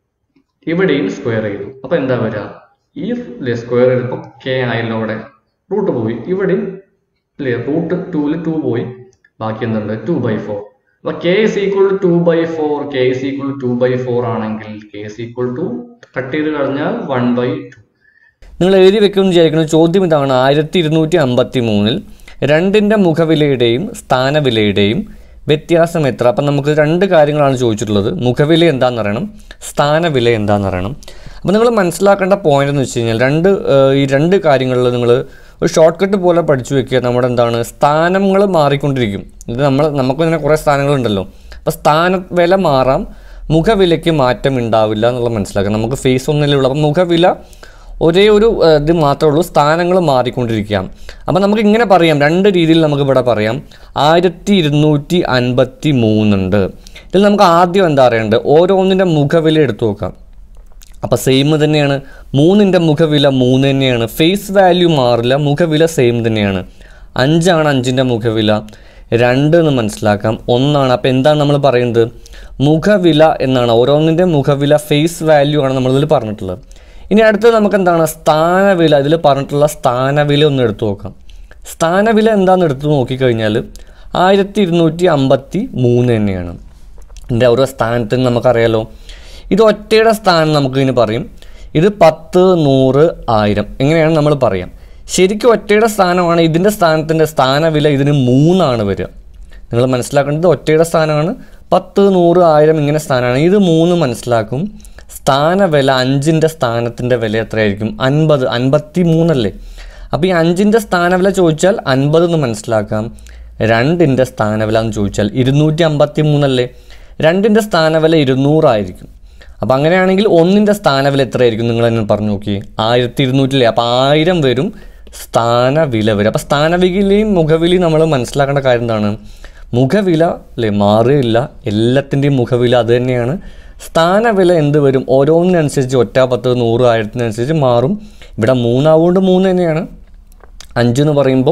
B: ഇവിടെയും സ്ക്വയർ ചെയ്തു അപ്പൊ എന്താ വരിക ഈ സ്ക്വയർ ചെയ്തപ്പോൾ കെ ആയല്ലോ അവിടെ റൂട്ട് പോയി ഇവിടെയും അല്ലേ റൂട്ട് ടൂല് ടു പോയി ബാക്കി എന്തുണ്ട് ടു ബൈ ഫോർ അപ്പൊ k is equal to two by four k is equal to by four ആണെങ്കിൽ k is equal to cut ചെയ്ത് കഴിഞ്ഞാൽ വൺ ബൈ ടു
A: നിങ്ങൾ എഴുതി വെക്കുമെന്ന് വിചാരിക്കുന്ന ചോദ്യം ഇതാണ് ആയിരത്തി ഇരുന്നൂറ്റി അമ്പത്തി മൂന്നിൽ രണ്ടിൻ്റെ മുഖവിലയുടെയും സ്ഥാനവിലയുടെയും വ്യത്യാസം എത്ര അപ്പം നമുക്ക് രണ്ട് കാര്യങ്ങളാണ് ചോദിച്ചിട്ടുള്ളത് മുഖവില എന്താണെന്ന് അറിയണം സ്ഥാനവില എന്താണെന്ന് അറിയണം അപ്പോൾ നിങ്ങൾ മനസ്സിലാക്കേണ്ട പോയിന്റ് എന്ന് വെച്ച് കഴിഞ്ഞാൽ രണ്ട് ഏഹ്, ഈ രണ്ട് കാര്യങ്ങളിൽ നിങ്ങൾ ഒരു ഷോർട്ട് കട്ട് പോലെ പഠിച്ചു വെക്കുക നമ്മുടെ എന്താണ് സ്ഥാനങ്ങൾ മാറിക്കൊണ്ടിരിക്കും ഇത് നമ്മൾ നമുക്ക് തന്നെ കുറേ സ്ഥാനങ്ങളുണ്ടല്ലോ അപ്പോൾ സ്ഥാന വില മാറാം മുഖവിലയ്ക്ക് മാറ്റം ഉണ്ടാവില്ല എന്നുള്ളത് മനസ്സിലാക്കുക നമുക്ക് ഫേസ് ഒന്നിലേ ഉള്ളൂ അപ്പം മുഖവില ഒരേ ഒരു ഏഹ്, ഇത് മാത്രമേ ഉള്ളൂ സ്ഥാനങ്ങൾ മാറിക്കൊണ്ടിരിക്കാം അപ്പം നമുക്ക് ഇങ്ങനെ പറയാം രണ്ട് രീതിയിൽ നമുക്ക് ഇവിടെ പറയാം ആയിരത്തി ഇരുന്നൂറ്റി അൻപത്തി മൂന്നുണ്ട് ഇതിൽ നമുക്ക് ആദ്യം എന്താ അറിയേണ്ടത് ഓരോന്നിൻ്റെ മുഖവില എടുത്തു നോക്കാം അപ്പോൾ സെയിം തന്നെയാണ് മൂന്നിൻ്റെ മുഖവില മൂന്ന് തന്നെയാണ് ഫേസ് വാല്യൂ മാറില്ല മുഖവില സെയിം തന്നെയാണ് അഞ്ചാണ് അഞ്ചിൻ്റെ മുഖവില രണ്ട് എന്ന് മനസ്സിലാക്കാം ഒന്നാണ് അപ്പോൾ എന്താണ് നമ്മൾ പറയുന്നത് മുഖവില എന്നാണ് ഓരോന്നിൻ്റെ മുഖവില ഫേസ് വാല്യൂ ആണ് നമ്മളിതിൽ പറഞ്ഞിട്ടുള്ളത് ഇനി അടുത്തത് നമുക്ക് എന്താണ് സ്ഥാനവില ഇതിൽ പറഞ്ഞിട്ടുള്ള സ്ഥാനവില ഒന്ന് എടുത്തു നോക്കാം സ്ഥാനവില എന്താണെന്ന് എടുത്തു നോക്കിക്കഴിഞ്ഞാൽ ആയിരത്തി ഇരുന്നൂറ്റി അമ്പത്തി മൂന്ന് തന്നെയാണ് ഇതിൻ്റെ ഓരോ സ്ഥാനത്തിന് നമുക്കറിയാലോ ഇത് ഒറ്റയുടെ സ്ഥാനം നമുക്ക് ഇനി പറയും ഇത് പത്ത് നൂറ് ആയിരം എങ്ങനെയാണ് നമ്മൾ പറയാം ശരിക്കും ഒറ്റയുടെ സ്ഥാനമാണ് ഇതിൻ്റെ സ്ഥാനത്തിൻ്റെ സ്ഥാനവില ഇതിന് മൂന്നാണ് വരിക നിങ്ങൾ മനസ്സിലാക്കേണ്ടത് ഒറ്റയുടെ സ്ഥാനമാണ് പത്ത് നൂറ് ആയിരം ഇങ്ങനെ സ്ഥാനമാണ് ഇത് മൂന്ന് മനസ്സിലാക്കും സ്ഥാനവില അഞ്ചിൻ്റെ സ്ഥാനത്തിൻ്റെ വില എത്രയായിരിക്കും അൻപത് അൻപത്തി മൂന്നല്ലേ അപ്പോൾ ഈ അഞ്ചിൻ്റെ സ്ഥാനവില ചോദിച്ചാൽ അൻപത് എന്ന് മനസ്സിലാക്കാം രണ്ടിൻ്റെ സ്ഥാനവില എന്ന് ചോദിച്ചാൽ ഇരുന്നൂറ്റി അമ്പത്തി മൂന്നല്ലേ രണ്ടിൻ്റെ സ്ഥാനവില ഇരുന്നൂറായിരിക്കും അപ്പോൾ അങ്ങനെയാണെങ്കിൽ ഒന്നിൻ്റെ സ്ഥാനവില എത്രയായിരിക്കും നിങ്ങൾ എന്നെ പറഞ്ഞു നോക്കി ആയിരത്തി ഇരുന്നൂറ്റില്ലേ അപ്പോൾ ആയിരം വരും സ്ഥാനവില വരും അപ്പോൾ സ്ഥാനവിലയും മുഖവിലയും നമ്മൾ മനസ്സിലാക്കേണ്ട കാര്യം എന്താണ് മുഖവില അല്ലേ മാറുകയില്ല എല്ലാത്തിൻ്റെയും മുഖവില അത് തന്നെയാണ് സ്ഥാനവില എന്ത് വരും ഓരോന്നിനനുസരിച്ച് ഒറ്റ പത്ത് നൂറ് ആയിരത്തിനനുസരിച്ച് മാറും ഇവിടെ മൂന്നാവുകൊണ്ട് മൂന്ന് തന്നെയാണ് അഞ്ച് എന്ന് പറയുമ്പോൾ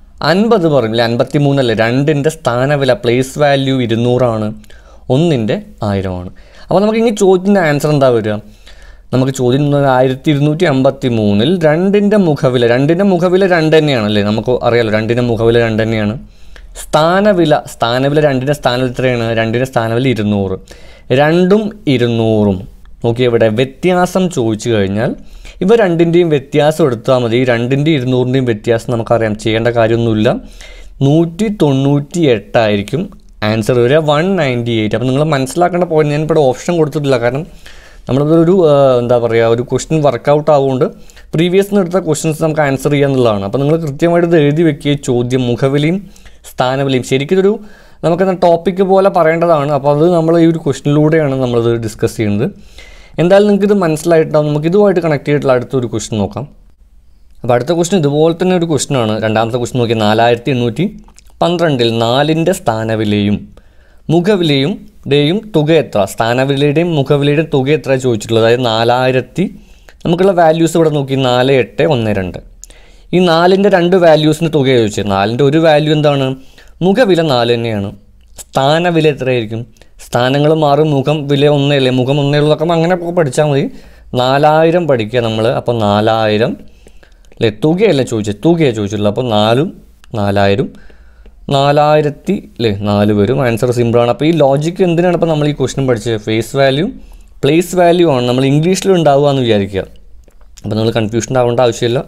A: അൻപത് പറയും അല്ലെ അൻപത്തി മൂന്നല്ലേ രണ്ടിൻ്റെ സ്ഥാനവില പ്ലേസ് വാല്യൂ ഇരുന്നൂറാണ് ഒന്നിൻ്റെ ആയിരമാണ് അപ്പോൾ നമുക്ക് ഇനി ചോദ്യത്തിൻ്റെ ആൻസർ എന്താ വരിക നമുക്ക് ചോദ്യം എന്ന് പറഞ്ഞാൽ ആയിരത്തി ഇരുന്നൂറ്റി അമ്പത്തി മൂന്നിൽ രണ്ടിൻ്റെ മുഖവില രണ്ടിൻ്റെ മുഖവില രണ്ട് തന്നെയാണ് അല്ലേ നമുക്ക് അറിയാലോ രണ്ടിൻ്റെ മുഖവില രണ്ട് തന്നെയാണ് സ്ഥാനവില സ്ഥാനവില രണ്ടിൻ്റെ സ്ഥാനവില എത്രയാണ് രണ്ടിൻ്റെ സ്ഥാനവില ഇരുന്നൂറ് രണ്ടും ഇരുന്നൂറും നോക്കി ഇവിടെ വ്യത്യാസം ചോദിച്ചു കഴിഞ്ഞാൽ ഇവ രണ്ടിൻ്റെയും വ്യത്യാസം എടുത്താൽ മതി ഈ രണ്ടിൻ്റെയും ഇരുന്നൂറിൻ്റെയും വ്യത്യാസം നമുക്കറിയാം ചെയ്യേണ്ട കാര്യമൊന്നുമില്ല നൂറ്റി തൊണ്ണൂറ്റി എട്ടായിരിക്കും
B: ആൻസർ വരിക വൺ നയൻറ്റി എയ്റ്റ് അപ്പോൾ നിങ്ങൾ മനസ്സിലാക്കേണ്ട പോയിന്റ് ഞാൻ ഇവിടെ ഓപ്ഷൻ കൊടുത്തിട്ടില്ല കാരണം നമ്മളിതൊരു ആ, എന്താ പറയുക ഒരു ക്വസ്റ്റ്യൻ വർക്കൗട്ട് ആവുകൊണ്ട് പ്രീവിയസ് നിന്ന് എടുത്ത ക്വസ്റ്റ്യൻസ് നമുക്ക് ആൻസർ ചെയ്യാന്നുള്ളതാണ് അപ്പോൾ നിങ്ങൾ കൃത്യമായിട്ട് ഇത് എഴുതി വെക്കുക ചോദ്യം മുഖവിലയും സ്ഥാനവിലയും ശരിക്കും ഇതൊരു നമുക്കെന്താ ടോപ്പിക്ക് പോലെ പറയേണ്ടതാണ് അപ്പോൾ അത് നമ്മൾ ഈ ഒരു ക്വസ്റ്റ്യനിലൂടെയാണ് നമ്മളിത് ഡിസ്കസ് ചെയ്യുന്നത് എന്തായാലും നിങ്ങൾക്ക് ഇത് മനസ്സിലായിട്ടുണ്ടാവും നമുക്ക് ഇതുമായിട്ട് കണക്ട് ചെയ്തിട്ടുള്ള അടുത്തൊരു ക്വസ്റ്റ്യൻ നോക്കാം അപ്പോൾ അടുത്ത ക്വസ്റ്റ്യൻ ഇതുപോലെ തന്നെ ഒരു ക്വസ്റ്റ്യൻ ആണ് രണ്ടാമത്തെ ക്വസ്റ്റ്യൻ നോക്കിയാൽ നാലായിരത്തി എണ്ണൂറ്റി പന്ത്രണ്ടിൽ നാലിൻ്റെ സ്ഥാനവിലയും മുഖവിലയും ടെയും തുക എത്ര സ്ഥാനവിലയുടെയും മുഖവിലയുടെയും തുക എത്ര ചോദിച്ചിട്ടുള്ളത് അതായത് നാലായിരത്തി നമുക്കുള്ള വാല്യൂസ് ഇവിടെ നോക്കി നാല് എട്ട് ഒന്ന് രണ്ട് ഈ നാലിൻ്റെ രണ്ട് വാല്യൂസിന് തുക ചോദിച്ചത് നാലിൻ്റെ ഒരു വാല്യൂ എന്താണ് മുഖവില നാല് തന്നെയാണ് സ്ഥാനവില എത്രയായിരിക്കും സ്ഥാനങ്ങൾ മാറും മുഖം വില ഒന്നേ അല്ലേ മുഖം ഒന്നേ ഉള്ളതൊക്കെ അങ്ങനെ പഠിച്ചാൽ മതി നാലായിരം പഠിക്കുക നമ്മൾ അപ്പോൾ നാലായിരം അല്ലേ തുകയല്ല ചോദിച്ചത് തുകയാണ് ചോദിച്ചിട്ടുള്ളത് അപ്പോൾ നാലും നാലായിരം നാലായിരത്തി അല്ലേ നാല് വരും ആൻസർ സിമ്പിളാണ് അപ്പോൾ ഈ ലോജിക്ക് എന്തിനാണ് ഇപ്പോൾ നമ്മൾ ഈ ക്വസ്റ്റ്യൻ പഠിച്ചത് ഫേസ് വാല്യൂ പ്ലേസ് വാല്യൂ ആണ് നമ്മൾ ഇംഗ്ലീഷിൽ ഉണ്ടാവുക എന്ന് വിചാരിക്കുക അപ്പോൾ നമ്മൾ കൺഫ്യൂഷൻ ആവേണ്ട ആവശ്യമില്ല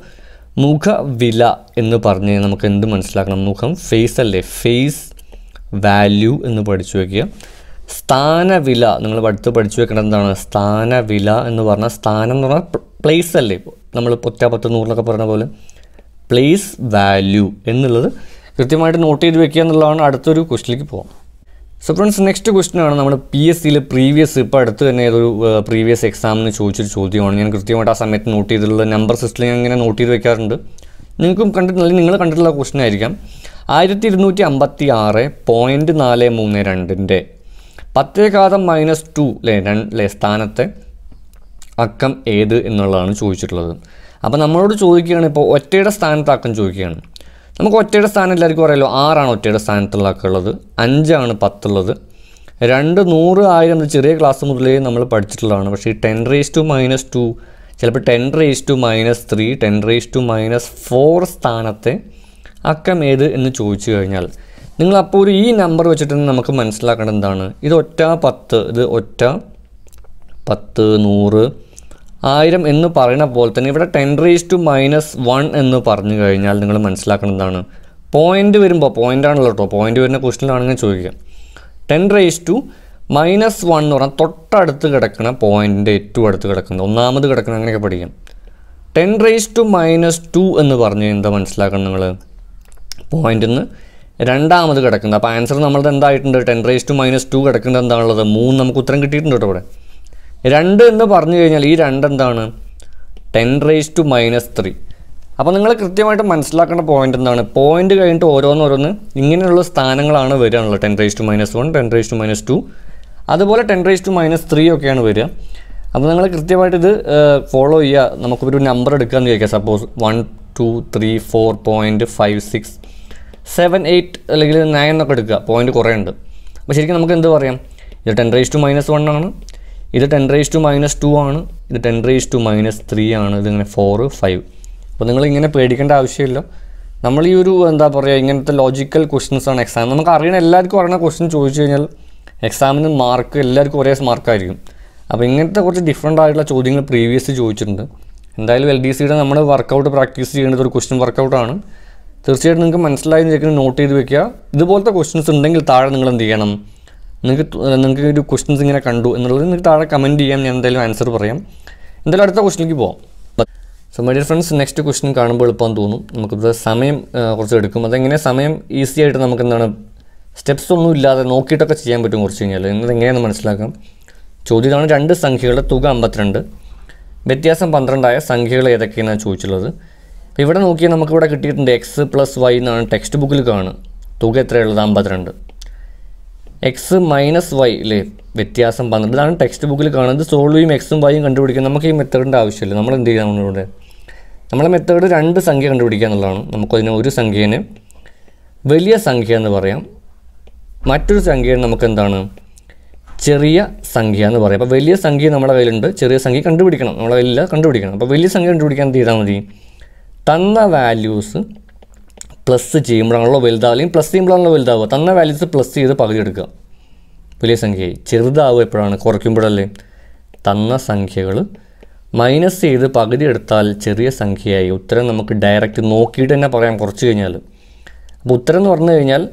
B: മുഖവില എന്ന് പറഞ്ഞ് നമുക്ക് എന്ത് മനസ്സിലാക്കണം മുഖം ഫേസ് അല്ലേ ഫേസ് വാല്യൂ എന്ന് പഠിച്ചു വയ്ക്കുക സ്ഥാനവില നിങ്ങൾ അടുത്ത് പഠിച്ചു വെക്കേണ്ടത് എന്താണ് സ്ഥാനവില എന്ന് പറഞ്ഞാൽ സ്ഥാനം എന്ന് പറഞ്ഞാൽ പ്ലേസ് അല്ലേ ഇപ്പോൾ നമ്മൾ പൊറ്റ പത്ത് നൂറിലൊക്കെ പറഞ്ഞ പോലെ പ്ലേസ് വാല്യൂ എന്നുള്ളത് കൃത്യമായിട്ട് നോട്ട് ചെയ്ത് വെക്കുക എന്നുള്ളതാണ് അടുത്തൊരു ക്വസ്റ്റിലേക്ക് പോകാം സോ ഫ്രണ്ട്സ് നെക്സ്റ്റ് ക്വസ്റ്റ്യൻ ആണ് നമ്മൾ പി എസ് സിയിൽ പ്രീവിയസ് ഇപ്പോൾ അടുത്ത് തന്നെ ഏതൊരു പ്രീവിയസ് എക്സാമിന് ചോദിച്ചൊരു ചോദ്യമാണ് ഞാൻ കൃത്യമായിട്ട് ആ സമയത്ത് നോട്ട് ചെയ്തിട്ടുള്ള നമ്പർ സിസ്റ്റിൽ ഞാൻ ഇങ്ങനെ നോട്ട് ചെയ്ത് വെക്കാറുണ്ട് നിങ്ങൾക്കും കണ്ടിട്ടില്ല അല്ലെങ്കിൽ നിങ്ങൾ കണ്ടിട്ടുള്ള ക്വസ്റ്റ്യൻ ആയിരിക്കാം ആയിരത്തി ഇരുന്നൂറ്റി അമ്പത്തി ആറ് പോയിൻറ്റ് നാല് മൂന്ന് രണ്ടിൻ്റെ പത്തേകാതം മൈനസ് ടു അല്ലേ രണ്ട് അല്ലേ സ്ഥാനത്തെ അക്കം ഏത് എന്നുള്ളതാണ് ചോദിച്ചിട്ടുള്ളത് അപ്പോൾ നമ്മളോട് ചോദിക്കുകയാണ് ഇപ്പോൾ ഒറ്റയുടെ സ്ഥാനത്ത് അക്കം ചോദിക്കുകയാണ് നമുക്ക് ഒറ്റയുടെ സ്ഥാനം എല്ലാവർക്കും അറിയാലോ ആറാണ് ഒറ്റയുടെ സ്ഥാനത്തുള്ള അക്കം ഉള്ളത് അഞ്ചാണ് പത്തുള്ളത് രണ്ട് നൂറ് ആയിരം ഇത് ചെറിയ ക്ലാസ് മുതലേ നമ്മൾ പഠിച്ചിട്ടുള്ളതാണ് പക്ഷേ ഈ ten raise to minus two ചിലപ്പോൾ ten raise to minus three ten raise to minus four സ്ഥാനത്തെ അക്കം ഏത് എന്ന് ചോദിച്ചു കഴിഞ്ഞാൽ നിങ്ങൾ അപ്പോൾ ഒരു ഈ നമ്പർ വെച്ചിട്ട് നമുക്ക് മനസ്സിലാക്കേണ്ടത് എന്താണ് ഇത് ഒറ്റ പത്ത് ഇത് ഒറ്റ പത്ത് നൂറ് ആയിരം എന്ന് പറയുന്ന പോലെ തന്നെ ഇവിടെ ten raise to minus one എന്ന് പറഞ്ഞു കഴിഞ്ഞാൽ നിങ്ങൾ മനസ്സിലാക്കണം എന്താണ് പോയിന്റ് വരുമ്പോൾ പോയിന്റ് ആണല്ലോ കേട്ടോ പോയിന്റ് വരുന്ന ക്വസ്റ്റിനാണെങ്കിൽ ചോദിക്കുക ten raise to minus one എന്ന് പറഞ്ഞാൽ തൊട്ടടുത്ത് കിടക്കുന്ന പോയിന്റിൻ്റെ ഏറ്റവും അടുത്ത് കിടക്കുന്നത് ഒന്നാമത് കിടക്കുന്ന അങ്ങനെയൊക്കെ പഠിക്കാം ten raise to minus two എന്ന് പറഞ്ഞ് എന്താ മനസ്സിലാക്കണം നിങ്ങൾ പോയിന്റിൽ നിന്ന് രണ്ടാമത് കിടക്കുന്നത് അപ്പോൾ ആൻസർ നമ്മളത് എന്തായിട്ടുണ്ട് ten raise to minus two കിടക്കുന്നത് എന്താണുള്ളത് മൂന്ന് നമുക്ക് ഉത്തരം കിട്ടിയിട്ടുണ്ട് കേട്ടോ ഇവിടെ രണ്ട് എന്ന് പറഞ്ഞു കഴിഞ്ഞാൽ ഈ രണ്ട് എന്താണ് ten raise to minus three അപ്പോൾ നിങ്ങൾ കൃത്യമായിട്ട് മനസ്സിലാക്കേണ്ട പോയിന്റ് എന്താണ് പോയിന്റ് കഴിഞ്ഞിട്ട് ഓരോന്നോരോന്ന് ഇങ്ങനെയുള്ള സ്ഥാനങ്ങളാണ് വരികയാണല്ലോ ten raise to minus one ten raise to minus two അതുപോലെ ten raise to minus three ഒക്കെയാണ് വരിക അപ്പോൾ നിങ്ങൾ കൃത്യമായിട്ട് ഇത് ഫോളോ ചെയ്യുക നമുക്കൊരു നമ്പർ എടുക്കാമെന്ന് ചോദിക്കാം suppose one two three four point five six seven eight അല്ലെങ്കിൽ നയൻ എന്നൊക്കെ എടുക്കുക പോയിന്റ് കുറേ ഉണ്ട് അപ്പോൾ ശരിക്കും നമുക്ക് എന്ത് പറയാം ഇത് ten raise to minus one ആണ് ഇത് ten raise to minus two ആണ് ഇത് ten raise to minus three ആണ് ഇതിങ്ങനെ ഫോർ ഫൈവ് അപ്പോൾ നിങ്ങൾ ഇങ്ങനെ പേടിക്കേണ്ട ആവശ്യമില്ല നമ്മൾ ഈ ഒരു എന്താ പറയുക ഇങ്ങനത്തെ ലോജിക്കൽ ക്വസ്റ്റ്യൻസ് ആണ് എക്സാം നമുക്ക് അറിയണ എല്ലാവർക്കും അറിയണ ക്വസ്റ്റ്യൻ ചോദിച്ചു കഴിഞ്ഞാൽ എക്സാമിന് മാർക്ക് എല്ലാവർക്കും ഒരേ മാർക്കായിരിക്കും അപ്പോൾ ഇങ്ങനത്തെ കുറച്ച് ഡിഫറെൻ്റ് ആയിട്ടുള്ള ചോദ്യങ്ങൾ പ്രീവിയസ് ചോദിച്ചിട്ടുണ്ട് എന്തായാലും എൽ ഡി സിയുടെ നമ്മൾ വർക്കൗട്ട് പ്രാക്ടീസ് ചെയ്യേണ്ടത് ഒരു ക്വസ്റ്റ്യൻ വർക്കൗട്ടാണ് തീർച്ചയായിട്ടും നിങ്ങൾക്ക് മനസ്സിലായി ശരിക്കും നോട്ട് ചെയ്ത് വെക്കുക ഇതുപോലത്തെ ക്വസ്റ്റ്യൻസ് ഉണ്ടെങ്കിൽ താഴെ നിങ്ങൾ എന്ത് ചെയ്യണം നിങ്ങൾക്ക് തു- നിങ്ങൾക്ക് ഒരു ക്വസ്റ്റ്യൻസ് ഇങ്ങനെ കണ്ടു എന്നുള്ളത് നിങ്ങൾക്ക് താഴെ കമൻറ്റ് ചെയ്യാം ഞാൻ എന്തായാലും ആൻസർ പറയാം എന്തായാലും അടുത്ത ക്വസ്റ്റിലേക്ക് പോകാം so my dear friends next question കാണുമ്പോൾ എളുപ്പം തോന്നും നമുക്കിത് സമയം ആ, കുറച്ച് എടുക്കും അതെങ്ങനെ സമയം ഈസി ആയിട്ട് നമുക്ക് എന്താണ് സ്റ്റെപ്സ് ഒന്നും ഇല്ലാതെ നോക്കിയിട്ടൊക്കെ ചെയ്യാൻ പറ്റും കുറച്ച് കഴിഞ്ഞാൽ നിങ്ങൾ എങ്ങനെയാണെന്ന് മനസ്സിലാക്കാം ചോദ്യം ഇതാണ് രണ്ട് സംഖ്യകളുടെ തുക അമ്പത്തിരണ്ട് വ്യത്യാസം പന്ത്രണ്ടായ സംഖ്യകൾ ഏതൊക്കെയാണ് ചോദിച്ചുള്ളത് അപ്പോൾ ഇവിടെ നോക്കിയാൽ നമുക്കിവിടെ കിട്ടിയിട്ടുണ്ട് എക്സ് പ്ലസ് വൈ എന്നാണ് ടെക്സ്റ്റ് ബുക്കിൽ കാണുക തുക എത്രയുള്ളത് അമ്പത്തിരണ്ട് എക്സ് മൈനസ് വൈ അല്ലേ വ്യത്യാസം പന്ത്രണ്ട് ഇതാണ് ടെക്സ്റ്റ് ബുക്കിൽ കാണുന്നത് സോൾവ് ചെയ്യും എക്സും വൈയും കണ്ടുപിടിക്കാൻ നമുക്ക് ഈ മെത്തേഡിൻ്റെ ആവശ്യമില്ല നമ്മൾ എന്ത് ചെയ്യാം നമ്മളിവിടെ നമ്മളെ മെത്തേഡ് രണ്ട് സംഖ്യ കണ്ടുപിടിക്കുക എന്നുള്ളതാണ് നമുക്കതിന് ഒരു സംഖ്യേനെ വലിയ സംഖ്യ എന്ന് പറയാം മറ്റൊരു സംഖ്യ നമുക്ക് എന്താണ് ചെറിയ സംഖ്യ എന്ന് പറയാം അപ്പോൾ വലിയ സംഖ്യ നമ്മുടെ കയ്യിലുണ്ട് ചെറിയ സംഖ്യ കണ്ടുപിടിക്കണം നമ്മുടെ കയ്യിലില്ല കണ്ടുപിടിക്കണം അപ്പോൾ വലിയ സംഖ്യ കണ്ടുപിടിക്കാൻ എന്ത് ചെയ്താൽ മതി തന്ന വാല്യൂസ് പ്ലസ് ചെയ്യുമ്പോഴാണല്ലോ വലുതാവുക അല്ലെങ്കിൽ പ്ലസ് ചെയ്യുമ്പോഴാണല്ലോ വലുതാവുക തന്ന വാല്യൂസ് പ്ലസ് ചെയ്ത് പകുതി എടുക്കുക വലിയ സംഖ്യയായി ചെറുതാവുക എപ്പോഴാണ് കുറയ്ക്കുമ്പോഴല്ലേ തന്ന സംഖ്യകൾ മൈനസ് ചെയ്ത് പകുതി എടുത്താൽ ചെറിയ സംഖ്യയായി ഉത്തരം നമുക്ക് ഡയറക്റ്റ് നോക്കിയിട്ട് തന്നെ പറയാം കുറച്ച് കഴിഞ്ഞാൽ അപ്പോൾ ഉത്തരം എന്ന് പറഞ്ഞു കഴിഞ്ഞാൽ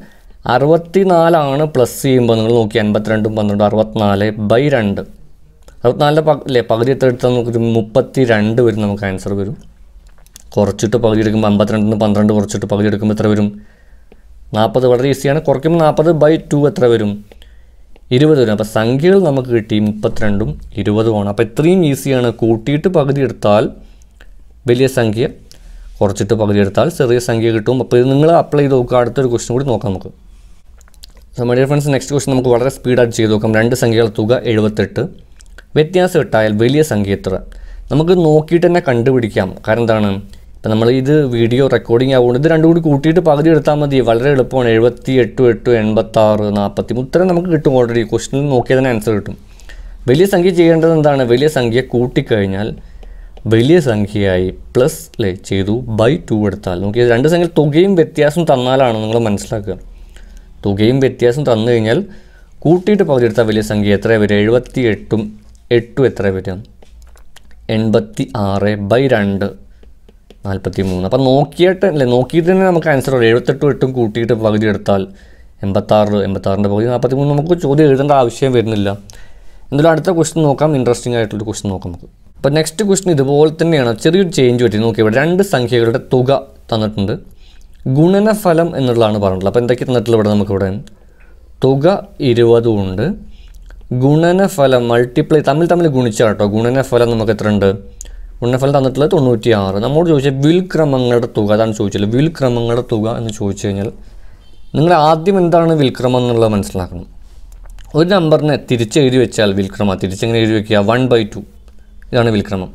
B: അറുപത്തിനാലാണ് പ്ലസ് ചെയ്യുമ്പോൾ നിങ്ങൾ നോക്കി അൻപത്തിരണ്ടും പന്ത്രണ്ടും അറുപത്തിനാല് ബൈ രണ്ട് അറുപത്തിനാലിൻ്റെ പക അല്ലേ പകുതി എത്ര എടുത്താൽ നമുക്കൊരു മുപ്പത്തി രണ്ട് വരും നമുക്ക് ആൻസർ വരും കുറച്ചിട്ട് പകുതി എടുക്കുമ്പോൾ അമ്പത്തിരണ്ടിൽ നിന്ന് പന്ത്രണ്ട് കുറച്ചിട്ട് പകുതി എടുക്കുമ്പോൾ എത്ര വരും നാൽപ്പത് വളരെ ഈസിയാണ് കുറയ്ക്കുമ്പോൾ നാൽപ്പത് ബൈ ടു എത്ര വരും ഇരുപത് വരും അപ്പോൾ സംഖ്യകൾ നമുക്ക് കിട്ടി മുപ്പത്തിരണ്ടും ഇരുപതുമാണ് അപ്പോൾ ഇത്രയും ഈസിയാണ് കൂട്ടിയിട്ട് പകുതി എടുത്താൽ വലിയ സംഖ്യ കുറച്ചിട്ട് പകുതി എടുത്താൽ ചെറിയ സംഖ്യ കിട്ടും അപ്പോൾ ഇത് നിങ്ങൾ അപ്ലൈ ചെയ്ത് നോക്കുക അടുത്തൊരു ക്വസ്റ്റൻ കൂടി നോക്കാം നമുക്ക് so my dear friends next question നമുക്ക് വളരെ സ്പീഡായിട്ട് ചെയ്ത് നോക്കാം രണ്ട് സംഖ്യകളുടെ തുക എഴുപത്തെട്ട് വ്യത്യാസം ഇട്ടാൽ വലിയ സംഖ്യ എത്ര നമുക്ക് നോക്കിയിട്ട് തന്നെ കണ്ടുപിടിക്കാം കാരണം എന്താണ് ഇപ്പം നമ്മൾ ഇത് വീഡിയോ റെക്കോർഡിംഗ് ആവുകൊണ്ട് ഇത് രണ്ടും കൂടി കൂട്ടിയിട്ട് പകുതി എടുത്താൽ മതി വളരെ എളുപ്പമാണ് എഴുപത്തി എട്ട് എട്ട് എൺപത്താറ് നാൽപ്പത്തി ഉത്തരം നമുക്ക് കിട്ടും ഓൾറെഡി ക്വസ്റ്റനിൽ നോക്കിയാൽ തന്നെ ആൻസർ കിട്ടും വലിയ സംഖ്യ ചെയ്യേണ്ടത് എന്താണ് വലിയ സംഖ്യ കൂട്ടിക്കഴിഞ്ഞാൽ വലിയ സംഖ്യയായി പ്ലസ് അല്ലേ ചെയ്തു ബൈ ടു എടുത്താൽ നോക്കിയ രണ്ട് സംഖ്യ തുകയും വ്യത്യാസം തന്നാലാണ് നിങ്ങൾ മനസ്സിലാക്കുക തുകയും വ്യത്യാസം തന്നു കഴിഞ്ഞാൽ കൂട്ടിയിട്ട് പകുതി എടുത്താൽ വലിയ സംഖ്യ എത്ര വരിക എഴുപത്തി എട്ടും എട്ടും എത്ര വരിക എൺപത്തി ആറ് ബൈ രണ്ട് നാൽപ്പത്തി മൂന്ന് അപ്പം നോക്കിയിട്ട് അല്ലേ നോക്കിയിട്ട് തന്നെ നമുക്ക് ആൻസർ വരും എഴുപത്തെട്ടും എട്ടും കൂട്ടിയിട്ട് പകുതി എടുത്താൽ എൺപത്താറ് എൺപത്താറിൻ്റെ പകുതി നാൽപ്പത്തി മൂന്ന് നമുക്ക് ചോദ്യം എഴുതേണ്ട ആവശ്യം വരുന്നില്ല എന്തായാലും അടുത്ത ക്വസ്റ്റ്യൻ നോക്കാം ഇൻട്രസ്റ്റിംഗ് ആയിട്ടുള്ള ക്വസ്റ്റ്യൻ നോക്കാം നമുക്ക് അപ്പോൾ നെക്സ്റ്റ് ക്വസ്റ്റ്യൻ ഇതുപോലെ തന്നെയാണ് ചെറിയൊരു ചേഞ്ച് പറ്റി നോക്കി ഇവിടെ രണ്ട് സംഖ്യകളുടെ തുക തന്നിട്ടുണ്ട് ഗുണനഫലം എന്നുള്ളതാണ് പറഞ്ഞിട്ടുള്ളത് അപ്പോൾ എന്തൊക്കെ തന്നിട്ടുള്ളത് ഇവിടെ നമുക്കിവിടെ തുക ഇരുപതും ഉണ്ട് ഗുണനഫലം മൾട്ടിപ്ലൈ തമ്മിൽ തമ്മിൽ ഗുണിച്ചാൽ കേട്ടോ ഗുണനഫലം നമുക്ക് എത്ര ഉണ്ട് ഗുണനഫലം തന്നിട്ടുള്ളത് തൊണ്ണൂറ്റി ആറ് നമ്മോട് ചോദിച്ചാൽ വിൽക്രമങ്ങളുടെ തുക അതാണ് ചോദിച്ചത് വിൽക്രമങ്ങളുടെ തുക എന്ന് ചോദിച്ചു കഴിഞ്ഞാൽ നിങ്ങൾ ആദ്യം എന്താണ് വിൽക്രമം എന്നുള്ളത് മനസ്സിലാക്കണം ഒരു നമ്പറിനെ തിരിച്ചെഴുതി വെച്ചാൽ വിൽക്രമ തിരിച്ചെങ്ങനെ എഴുതി വെക്കുക വൺ ബൈ ടു ഇതാണ് വിൽക്രമം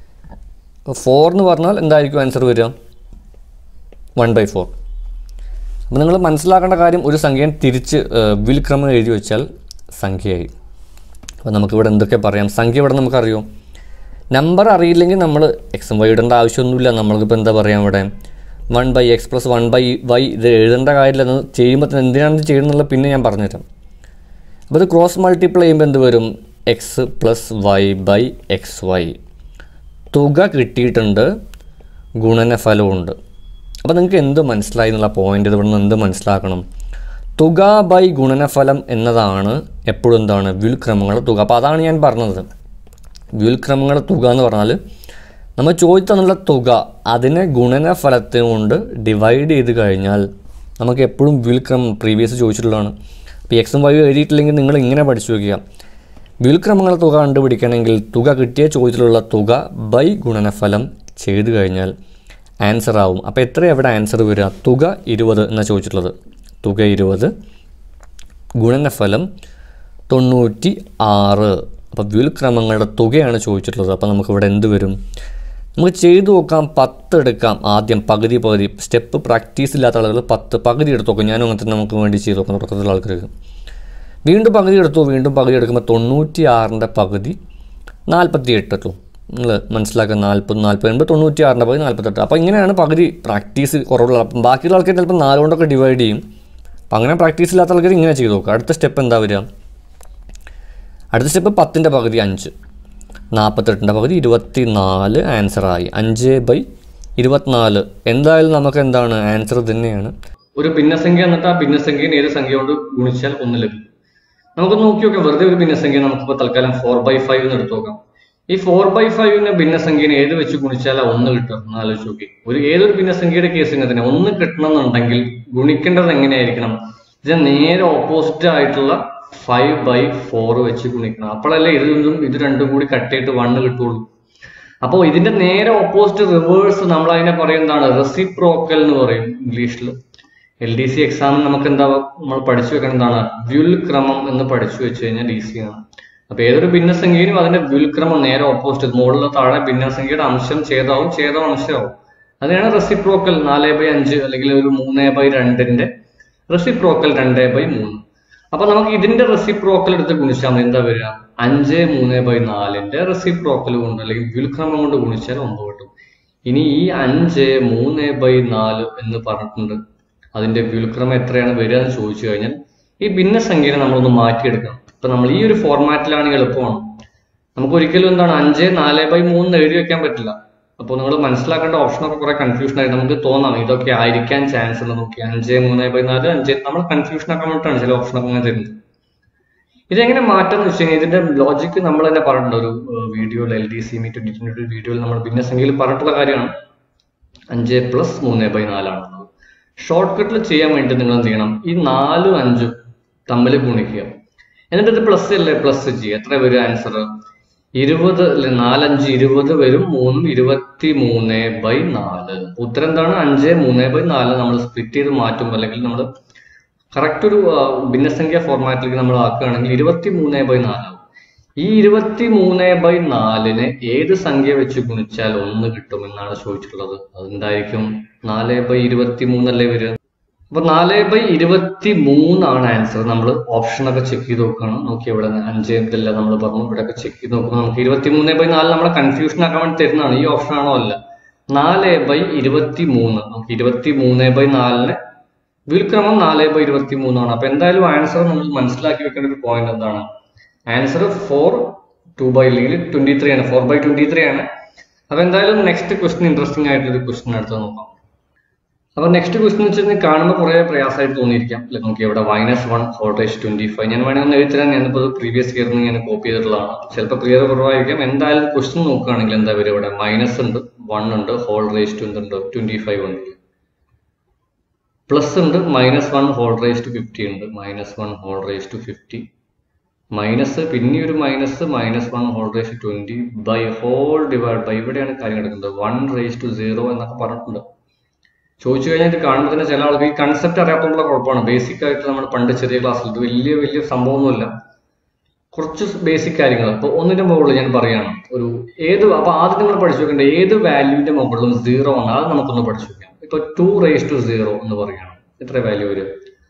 B: ഫോർ എന്ന് പറഞ്ഞാൽ എന്തായിരിക്കും ആൻസർ വരിക വൺ ബൈ ഫോർ അപ്പോൾ നിങ്ങൾ മനസ്സിലാക്കേണ്ട കാര്യം ഒരു സംഖ്യയെ തിരിച്ച് ഏഹ്, വിൽക്രമം എഴുതി വെച്ചാൽ സംഖ്യയായി അപ്പോൾ നമുക്കിവിടെ എന്തൊക്കെ പറയാം സംഖ്യ ഇവിടെ നമുക്കറിയോ നമ്പർ അറിയില്ലെങ്കിൽ നമ്മൾ എക്സും വൈ ഇടേണ്ട ആവശ്യമൊന്നുമില്ല നമ്മൾക്കിപ്പോൾ എന്താ പറയാം ഇവിടെ one by x plus one by y ഇത് എഴുതേണ്ട കാര്യമില്ല എന്ന് ചെയ്യുമ്പോൾ തന്നെ എന്തിനാണ് ഇത് ചെയ്യുന്നുള്ളത് പിന്നെ ഞാൻ പറഞ്ഞുതരാം അപ്പോൾ ഇത് ക്രോസ് മൾട്ടിപ്ലൈ ചെയ്യുമ്പോൾ എന്ത് വരും x plus y by x y തുക കിട്ടിയിട്ടുണ്ട് ഗുണനഫലമുണ്ട് അപ്പോൾ നിങ്ങൾക്ക് എന്ത് മനസ്സിലായി എന്നുള്ള പോയിന്റ് ഇവിടെ നിന്ന് എന്ത് മനസ്സിലാക്കണം തുക ബൈ ഗുണനഫലം എന്നതാണ് എപ്പോഴും എന്താണ് വ്യുൽക്രമങ്ങളുടെ തുക അപ്പോൾ അതാണ് ഞാൻ പറഞ്ഞത് വ്യുൽക്രമങ്ങളുടെ തുക എന്ന് പറഞ്ഞാൽ നമ്മൾ ചോദിച്ചെന്നുള്ള തുക അതിനെ ഗുണനഫലത്തെ കൊണ്ട് ഡിവൈഡ് ചെയ്ത് കഴിഞ്ഞാൽ നമുക്ക് എപ്പോഴും വ്യുൽക്രമം പ്രീവിയസ് ചോദിച്ചിട്ടുള്ളതാണ് അപ്പോൾ എക്സും വൈ എഴുതിയിട്ടില്ലെങ്കിൽ നിങ്ങൾ ഇങ്ങനെ പഠിച്ചു വയ്ക്കുക വ്യുൽക്രമങ്ങളുടെ തുക കണ്ടുപിടിക്കണമെങ്കിൽ തുക കിട്ടിയ ചോദ്യത്തിലുള്ള തുക ബൈ ഗുണനഫലം ചെയ്തു കഴിഞ്ഞാൽ ആൻസർ ആവും അപ്പോൾ എത്ര എവിടെ ആൻസർ വരിക തുക ഇരുപത് എന്നാണ് ചോദിച്ചിട്ടുള്ളത് തുക ഇരുപത് ഗുണനഫലം തൊണ്ണൂറ്റി ആറ് അപ്പോൾ വ്യുൽക്രമങ്ങളുടെ തുകയാണ് ചോദിച്ചിട്ടുള്ളത് അപ്പോൾ നമുക്കിവിടെ എന്ത് വരും നമുക്ക് ചെയ്തു നോക്കാം പത്ത് എടുക്കാം ആദ്യം പകുതി പകുതി സ്റ്റെപ്പ് പ്രാക്ടീസ് ഇല്ലാത്ത ആളുകൾ പത്ത് പകുതി എടുത്ത് നോക്കും ഞാനും അങ്ങനെ തന്നെ നമുക്ക് വേണ്ടി ചെയ്ത് നോക്കാം തുടക്കത്തിലുള്ള ആൾക്കാർക്ക് വീണ്ടും പകുതി എടുത്തു വീണ്ടും പകുതി എടുക്കുമ്പോൾ തൊണ്ണൂറ്റി ആറിൻ്റെ പകുതി നാൽപ്പത്തി എട്ട് എത്തും നിങ്ങൾ മനസ്സിലാക്കുക നാൽപ്പത് നാൽപ്പത് എൺപത് തൊണ്ണൂറ്റി ആറിൻ്റെ പകുതി നാൽപ്പത്തെട്ട് അപ്പോൾ ഇങ്ങനെയാണ് പകുതി പ്രാക്ടീസ് കുറവുള്ള അപ്പം ബാക്കിയുള്ള ആൾക്കാർ ചിലപ്പോൾ നാലുകൊണ്ടൊക്കെ ഡിവൈഡ് ചെയ്യും അപ്പം അങ്ങനെ പ്രാക്ടീസ് ഇല്ലാത്ത ആൾക്കാർ ഇങ്ങനെ ചെയ്ത് നോക്കുക അടുത്ത സ്റ്റെപ്പ് എന്താ വരിക അടുത്ത സ്റ്റെപ്പ് പത്തിൻ്റെ പകുതി അഞ്ച് നാൽപ്പത്തെട്ടിൻ്റെ പകുതി ഇരുപത്തി നാല് ആൻസറായി അഞ്ച് ബൈ ഇരുപത്തിനാല് എന്തായാലും നമുക്ക് എന്താണ് ആൻസർ തന്നെയാണ്
A: ഒരു ഭിന്നസംഖ്യ എന്നിട്ട് ആ ഭിന്നസംഖ്യനെ ഏത് സംഖ്യ കൊണ്ട് ഗുണിച്ചാൽ ഒന്ന് ലഭിക്കും നമുക്ക് നോക്കി നോക്കാം വെറുതെ ഒരു ഭിന്നസംഖ്യ നമുക്കിപ്പോൾ തൽക്കാലം ഫോർ ബൈ ഫൈവ് എന്ന് എടുത്തു നോക്കാം ഈ ഫോർ ബൈ ഫൈവിന് ഭിന്നസംഖ്യനെ ഏത് വെച്ച് ഗുണിച്ചാൽ ആ ഒന്ന് കിട്ടും എന്ന് ആലോചിച്ച് നോക്കി ഒരു ഏതൊരു ഭിന്നസംഖ്യയുടെ കേസ് ഇങ്ങനെ തന്നെ ഒന്ന് കിട്ടണമെന്നുണ്ടെങ്കിൽ ഗുണിക്കേണ്ടത് എങ്ങനെയായിരിക്കണം ഇതിന് നേരെ ഓപ്പോസിറ്റ് ആയിട്ടുള്ള ഫൈവ് ബൈ ഫോർ വെച്ച് ഗുണിക്കണം അപ്പോഴല്ലേ ഇത് രണ്ടും ഇത് രണ്ടും കൂടി കട്ട് ചെയ്തിട്ട് വണ്ണ് കിട്ടുള്ളൂ അപ്പോൾ ഇതിന്റെ നേരെ ഓപ്പോസിറ്റ് റിവേഴ്സ് നമ്മൾ അതിനെ പറയും എന്താണ് റെസിപ്രോക്കൽ എന്ന് പറയും ഇംഗ്ലീഷിൽ എൽ ഡി സി എക്സാമിന് നമുക്ക് എന്താ നമ്മൾ പഠിച്ചു വെക്കണം എന്താണ് വ്യുൽക്രമം എന്ന് പഠിച്ചു വെച്ച് കഴിഞ്ഞാൽ ഈസി ആണ് അപ്പൊ ഏതൊരു ഭിന്നസംഖ്യയിലും അതിന്റെ വ്യുൽക്രമം നേരെ ഓപ്പോസിറ്റ് മുകളിൽ താഴെ ഭിന്നസംഖ്യയുടെ അംശം ഛേദാവും ഛേദം അംശമാവും അതിനാണ് റെസിപ്രോക്കൽ നാല് ബൈ അഞ്ച് അല്ലെങ്കിൽ ഒരു മൂന്ന് ബൈ രണ്ടിന്റെ റെസിപ്രോക്കൽ രണ്ട് ബൈ മൂന്ന് അപ്പൊ നമുക്ക് ഇതിന്റെ റെസിപ്രോക്കൽ എടുത്ത് ഗുണിച്ചാൽ മതി എന്താ വരിക അഞ്ച് മൂന്ന് ബൈ നാലിന്റെ റെസിപ്രോക്കൽ കൊണ്ട് അല്ലെങ്കിൽ വ്യുൽക്രമം കൊണ്ട് ഗുണിച്ചാൽ ഒമ്പത് കിട്ടും ഇനി ഈ അഞ്ച് മൂന്ന് ബൈ നാല് എന്ന് പറഞ്ഞിട്ടുണ്ട് അതിന്റെ വ്യുൽക്രമം എത്രയാണ് വരിക എന്ന് ചോദിച്ചു കഴിഞ്ഞാൽ ഈ ഭിന്നസംഖ്യനെ നമ്മളൊന്ന് മാറ്റിയെടുക്കണം ഇപ്പൊ നമ്മൾ ഈ ഒരു ഫോർമാറ്റിലാണെങ്കിൽ എളുപ്പമാണ് നമുക്ക് ഒരിക്കലും എന്താണ് അഞ്ച് നാല് ബൈ മൂന്ന് എഴുതി വെക്കാൻ പറ്റില്ല
B: അപ്പോൾ നിങ്ങൾ മനസ്സിലാക്കേണ്ട ഓപ്ഷനൊക്കെ കുറെ കൺഫ്യൂഷൻ ആയി നമുക്ക് തോന്നാം ഇതൊക്കെ ആയിരിക്കാൻ ചാൻസ് ഉണ്ട് നോക്കി അഞ്ച് മൂന്ന് പതിനാല് അഞ്ച് നമ്മൾ കൺഫ്യൂഷൻ ആക്കാൻ വേണ്ടിയിട്ടാണ് ചില ഓപ്ഷനൊക്കെ അങ്ങനെ തരുന്നത് ഇതെങ്ങനെ മാറ്റാന്ന് വെച്ച് കഴിഞ്ഞാൽ ഇതിന്റെ ലോജിക്ക് നമ്മൾ തന്നെ പറഞ്ഞിട്ടുണ്ട് ഒരു വീഡിയോയിൽ L D C meet twenty വീഡിയോയിൽ നമ്മൾ ഭിന്നസംഖ്യയിൽ പറഞ്ഞിട്ടുള്ള കാര്യമാണ് അഞ്ച് പ്ലസ് മൂന്ന് ബൈ നാലാണ് ഷോർട്ട് കട്ടിൽ ചെയ്യാൻ വേണ്ടി നിങ്ങൾ എന്ത് ചെയ്യണം ഈ നാലും അഞ്ചും തമ്മിൽ ഗുണിക്കുക എന്നിട്ട് ഇത് പ്ലസ് അല്ലേ പ്ലസ് ചെയ്യുക എത്ര വരും ആൻസർ ഇരുപത് അല്ലെ നാലഞ്ച് ഇരുപത് വരും മൂന്നും ഇരുപത്തി മൂന്ന് ബൈ നാല് ഉത്തരം എന്താണ് അഞ്ച് മൂന്ന് ബൈ നാല് നമ്മൾ സ്പ്ലിറ്റ് ചെയ്ത് മാറ്റുമ്പോൾ അല്ലെങ്കിൽ നമ്മൾ കറക്റ്റ് ഒരു ആ, ഭിന്നസംഖ്യ ഫോർമാറ്റിലേക്ക് നമ്മൾ ആക്കുകയാണെങ്കിൽ ഇരുപത്തി മൂന്ന് ബൈ നാലാവും ഈ ഇരുപത്തി മൂന്ന് ബൈ നാലിനെ ഏത് സംഖ്യ വെച്ച് ഗുണിച്ചാൽ ഒന്ന് കിട്ടും എന്നാണ് ചോദിച്ചിട്ടുള്ളത് അതെന്തായിരിക്കും നാല് ബൈ ഇരുപത്തി മൂന്നല്ലേ വരിക അപ്പൊ നാല് ബൈ ഇരുപത്തി മൂന്നാണ് ആൻസർ നമ്മൾ ഓപ്ഷനൊക്കെ ചെക്ക് ചെയ്ത് നോക്കുകയാണ് നോക്കി ഇവിടെ അഞ്ച് ഇതല്ല നമ്മൾ പറഞ്ഞു ഇവിടെ ഒക്കെ ചെക്ക് ചെയ്ത് നോക്കുമ്പോൾ നമുക്ക് ഇരുപത്തി മൂന്ന് ബൈ നാല് നമ്മളെ കൺഫ്യൂഷൻ ആക്കാൻ വേണ്ടി തരുന്നതാണ് ഈ ഓപ്ഷൻ ആണോ അല്ല നാല് ബൈ ഇരുപത്തി മൂന്ന് നമുക്ക് ഇരുപത്തി മൂന്ന് ബൈ നാലിന് വിൽക്രമം നാല് ബൈ ഇരുപത്തി മൂന്നാണ് അപ്പൊ എന്തായാലും ആൻസർ നമ്മൾ മനസ്സിലാക്കി വെക്കേണ്ട ഒരു പോയിന്റ് എന്താണ് ആൻസർ ഫോർ ടു ബൈ അല്ലെങ്കിൽ ട്വന്റി ത്രീ ആണ് ഫോർ ബൈ ട്വന്റി ത്രീ ആണ് അപ്പൊ എന്തായാലും നെക്സ്റ്റ് ക്വസ്റ്റ്യൻ ഇൻട്രസ്റ്റിംഗ് ആയിട്ടൊരു ക്വസ്റ്റ്യൻ അടുത്ത് നോക്കാം അപ്പൊ നെക്സ്റ്റ് ക്വസ്റ്റ്യൻ വെച്ച് കഴിഞ്ഞാൽ കാണുമ്പോൾ കുറെ പ്രയാസമായിട്ട് തോന്നിയിരിക്കാം അല്ലെ നോക്കി ഇവിടെ മൈനസ് വൺ ഫോർട്ടേജ് ട്വന്റി ഫൈവ് ഞാൻ വേണമെങ്കിൽ ഒന്ന് എഴുതി തരാൻ ഞാനിപ്പോൾ പ്രീവിയസ് ഇയറിൽ നിന്ന് ഞാൻ കോപ്പി ചെയ്തിട്ടുള്ളതാണ് ചിലപ്പോൾ ക്ലിയർ കുറവായിരിക്കാം എന്തായാലും ക്വസ്റ്റ്യൻ നോക്കുകയാണെങ്കിൽ എന്താ വരും ഇവിടെ മൈനസ് ഉണ്ട് വൺ ഉണ്ട് ഹോൾ റേസ് ടു എന്തുണ്ട് ട്വന്റി ഫൈവ് ഉണ്ട് പ്ലസ് ഉണ്ട് minus one whole raise to fifty ഉണ്ട് minus one whole raise to fifty minus പിന്നെ ഒരു minus minus one whole raise to twenty by whole divide by ഇവിടെയാണ് കാര്യം കിടക്കുന്നത് വൺ റേസ് ടു സീറോ എന്നൊക്കെ പറഞ്ഞിട്ടുണ്ട് ചോദിച്ചു കഴിഞ്ഞാൽ ഇത് കാണുമ്പോൾ തന്നെ ചില ആൾക്ക് ഈ കൺസെപ്റ്റ് അറിയാത്തതുള്ള കുഴപ്പമാണ് ബേസിക് ആയിട്ട് നമ്മൾ പണ്ട് ചെറിയ ക്ലാസ്സിൽ ഇത് വലിയ വലിയ സംഭവമൊന്നുമില്ല കുറച്ച് ബേസിക് കാര്യങ്ങൾ ഇപ്പൊ ഒന്നിന്റെ മുകളിൽ ഞാൻ പറയാണ് ഒരു ഏത് അപ്പൊ ആദ്യം നിങ്ങൾ പഠിച്ചു വെക്കേണ്ട ഏത് വാല്യൂവിന്റെ മുകളിലും സീറോ ആണ് അത് നമുക്കൊന്ന് പഠിച്ചു വെക്കാം ഇപ്പൊ ടു റേസ് ടു സീറോ എന്ന് പറയണം എത്ര വാല്യൂ വരും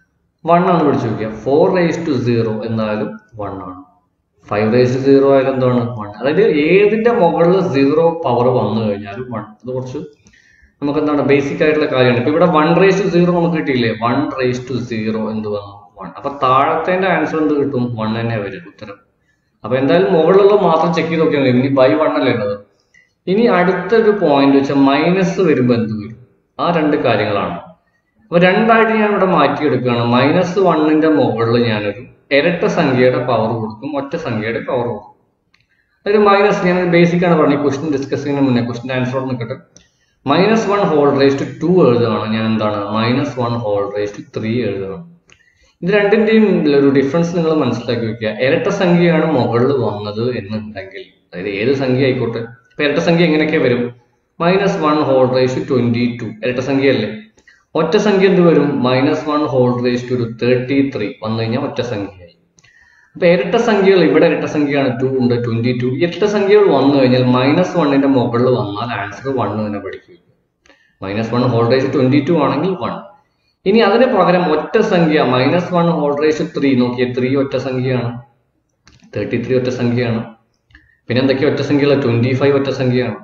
B: വൺ ആണ് പഠിച്ചു വെക്കുക ഫോർ റേസ് ടു സീറോ എന്നാലും വൺ ആണ് ഫൈവ് റേസ് ടു സീറോ ആയാലും എന്താണ് വൺ അതായത് ഏതിന്റെ മുകളിൽ സീറോ പവർ വന്നു കഴിഞ്ഞാലും വൺ അത് കുറച്ച് നമുക്ക് എന്താണ് ബേസിക് ആയിട്ടുള്ള കാര്യമാണ് ഇപ്പൊ ഇവിടെ വൺ റേസ് ടു സീറോ നമുക്ക് കിട്ടിയില്ലേ വൺ റേസ് ടു സീറോ എന്ത് വന്നു വൺ അപ്പൊ താഴത്തെ ആൻസർ എന്ത് കിട്ടും വൺ തന്നെ വരും ഉത്തരം അപ്പൊ എന്തായാലും മുകളിലുള്ള മാത്രം ചെക്ക് ചെയ്ത് നോക്കിയാൽ മതി ഇനി ബൈ വൺ അല്ലേ ഉള്ളത് ഇനി അടുത്തൊരു പോയിന്റ് വെച്ചാൽ മൈനസ് വരുമ്പോൾ എന്ത് വരും ആ രണ്ട് കാര്യങ്ങളാണ് അപ്പൊ രണ്ടായിട്ട് ഞാൻ ഇവിടെ മാറ്റിയെടുക്കുകയാണ് മൈനസ് വണ്ണിന്റെ മുകളിൽ ഞാനൊരു ഇരട്ട സംഖ്യയുടെ പവർ കൊടുക്കും ഒറ്റ സംഖ്യയുടെ പവർ കൊടുക്കും അതായത് മൈനസ് ഞാൻ ബേസിക് ആണ് പറഞ്ഞത് ക്വസ്റ്റ്യൻ ഡിസ്കസ് ചെയ്യുന്നതിന് മുന്നേ ക്വസ്റ്റ്യൻ ആൻസർ നിൽക്കട്ടെ minus one whole raise to two എഴുതുകയാണ് ഞാൻ എന്താണ് minus one whole raise to three എഴുതുകയാണ് ഇത് രണ്ടിന്റെയും ഒരു ഡിഫറൻസ് നിങ്ങൾ മനസ്സിലാക്കി വെക്കുക ഇരട്ട സംഖ്യയാണ് മുകളിൽ വന്നത് എന്നുണ്ടെങ്കിൽ അതായത് ഏത് സംഖ്യ ആയിക്കോട്ടെ ഇപ്പൊ ഇരട്ട സംഖ്യ എങ്ങനെയൊക്കെ വരും minus one whole raise to twenty two ഇരട്ട സംഖ്യ അല്ലേ ഒറ്റ സംഖ്യ എന്ത് വരും minus one whole raise to ഒരു തേർട്ടി ത്രീ വന്നു കഴിഞ്ഞാൽ ഒറ്റ സംഖ്യയായി അപ്പൊ ഇരട്ട സംഖ്യകൾ ഇവിടെ ഇരട്ട സംഖ്യയാണ് ടു ഉണ്ട് ട്വന്റി ടു ഇരട്ട സംഖ്യകൾ വന്നു കഴിഞ്ഞാൽ മൈനസ് വണ്ണിന്റെ മുകളിൽ വന്നാൽ ആൻസർ വൺ തന്നെ പഠിക്കും minus one whole raise twenty two ആണെങ്കിൽ വൺ ഇനി അതിന് പകരം ഒറ്റ സംഖ്യ minus one whole raise three നോക്കിയേ ത്രീ ഒറ്റ സംഖ്യയാണ് തേർട്ടി ത്രീ ഒറ്റ സംഖ്യയാണ് പിന്നെ എന്തൊക്കെയാ ഒറ്റ സംഖ്യകൾ ട്വന്റി ഫൈവ് ഒറ്റ സംഖ്യയാണ്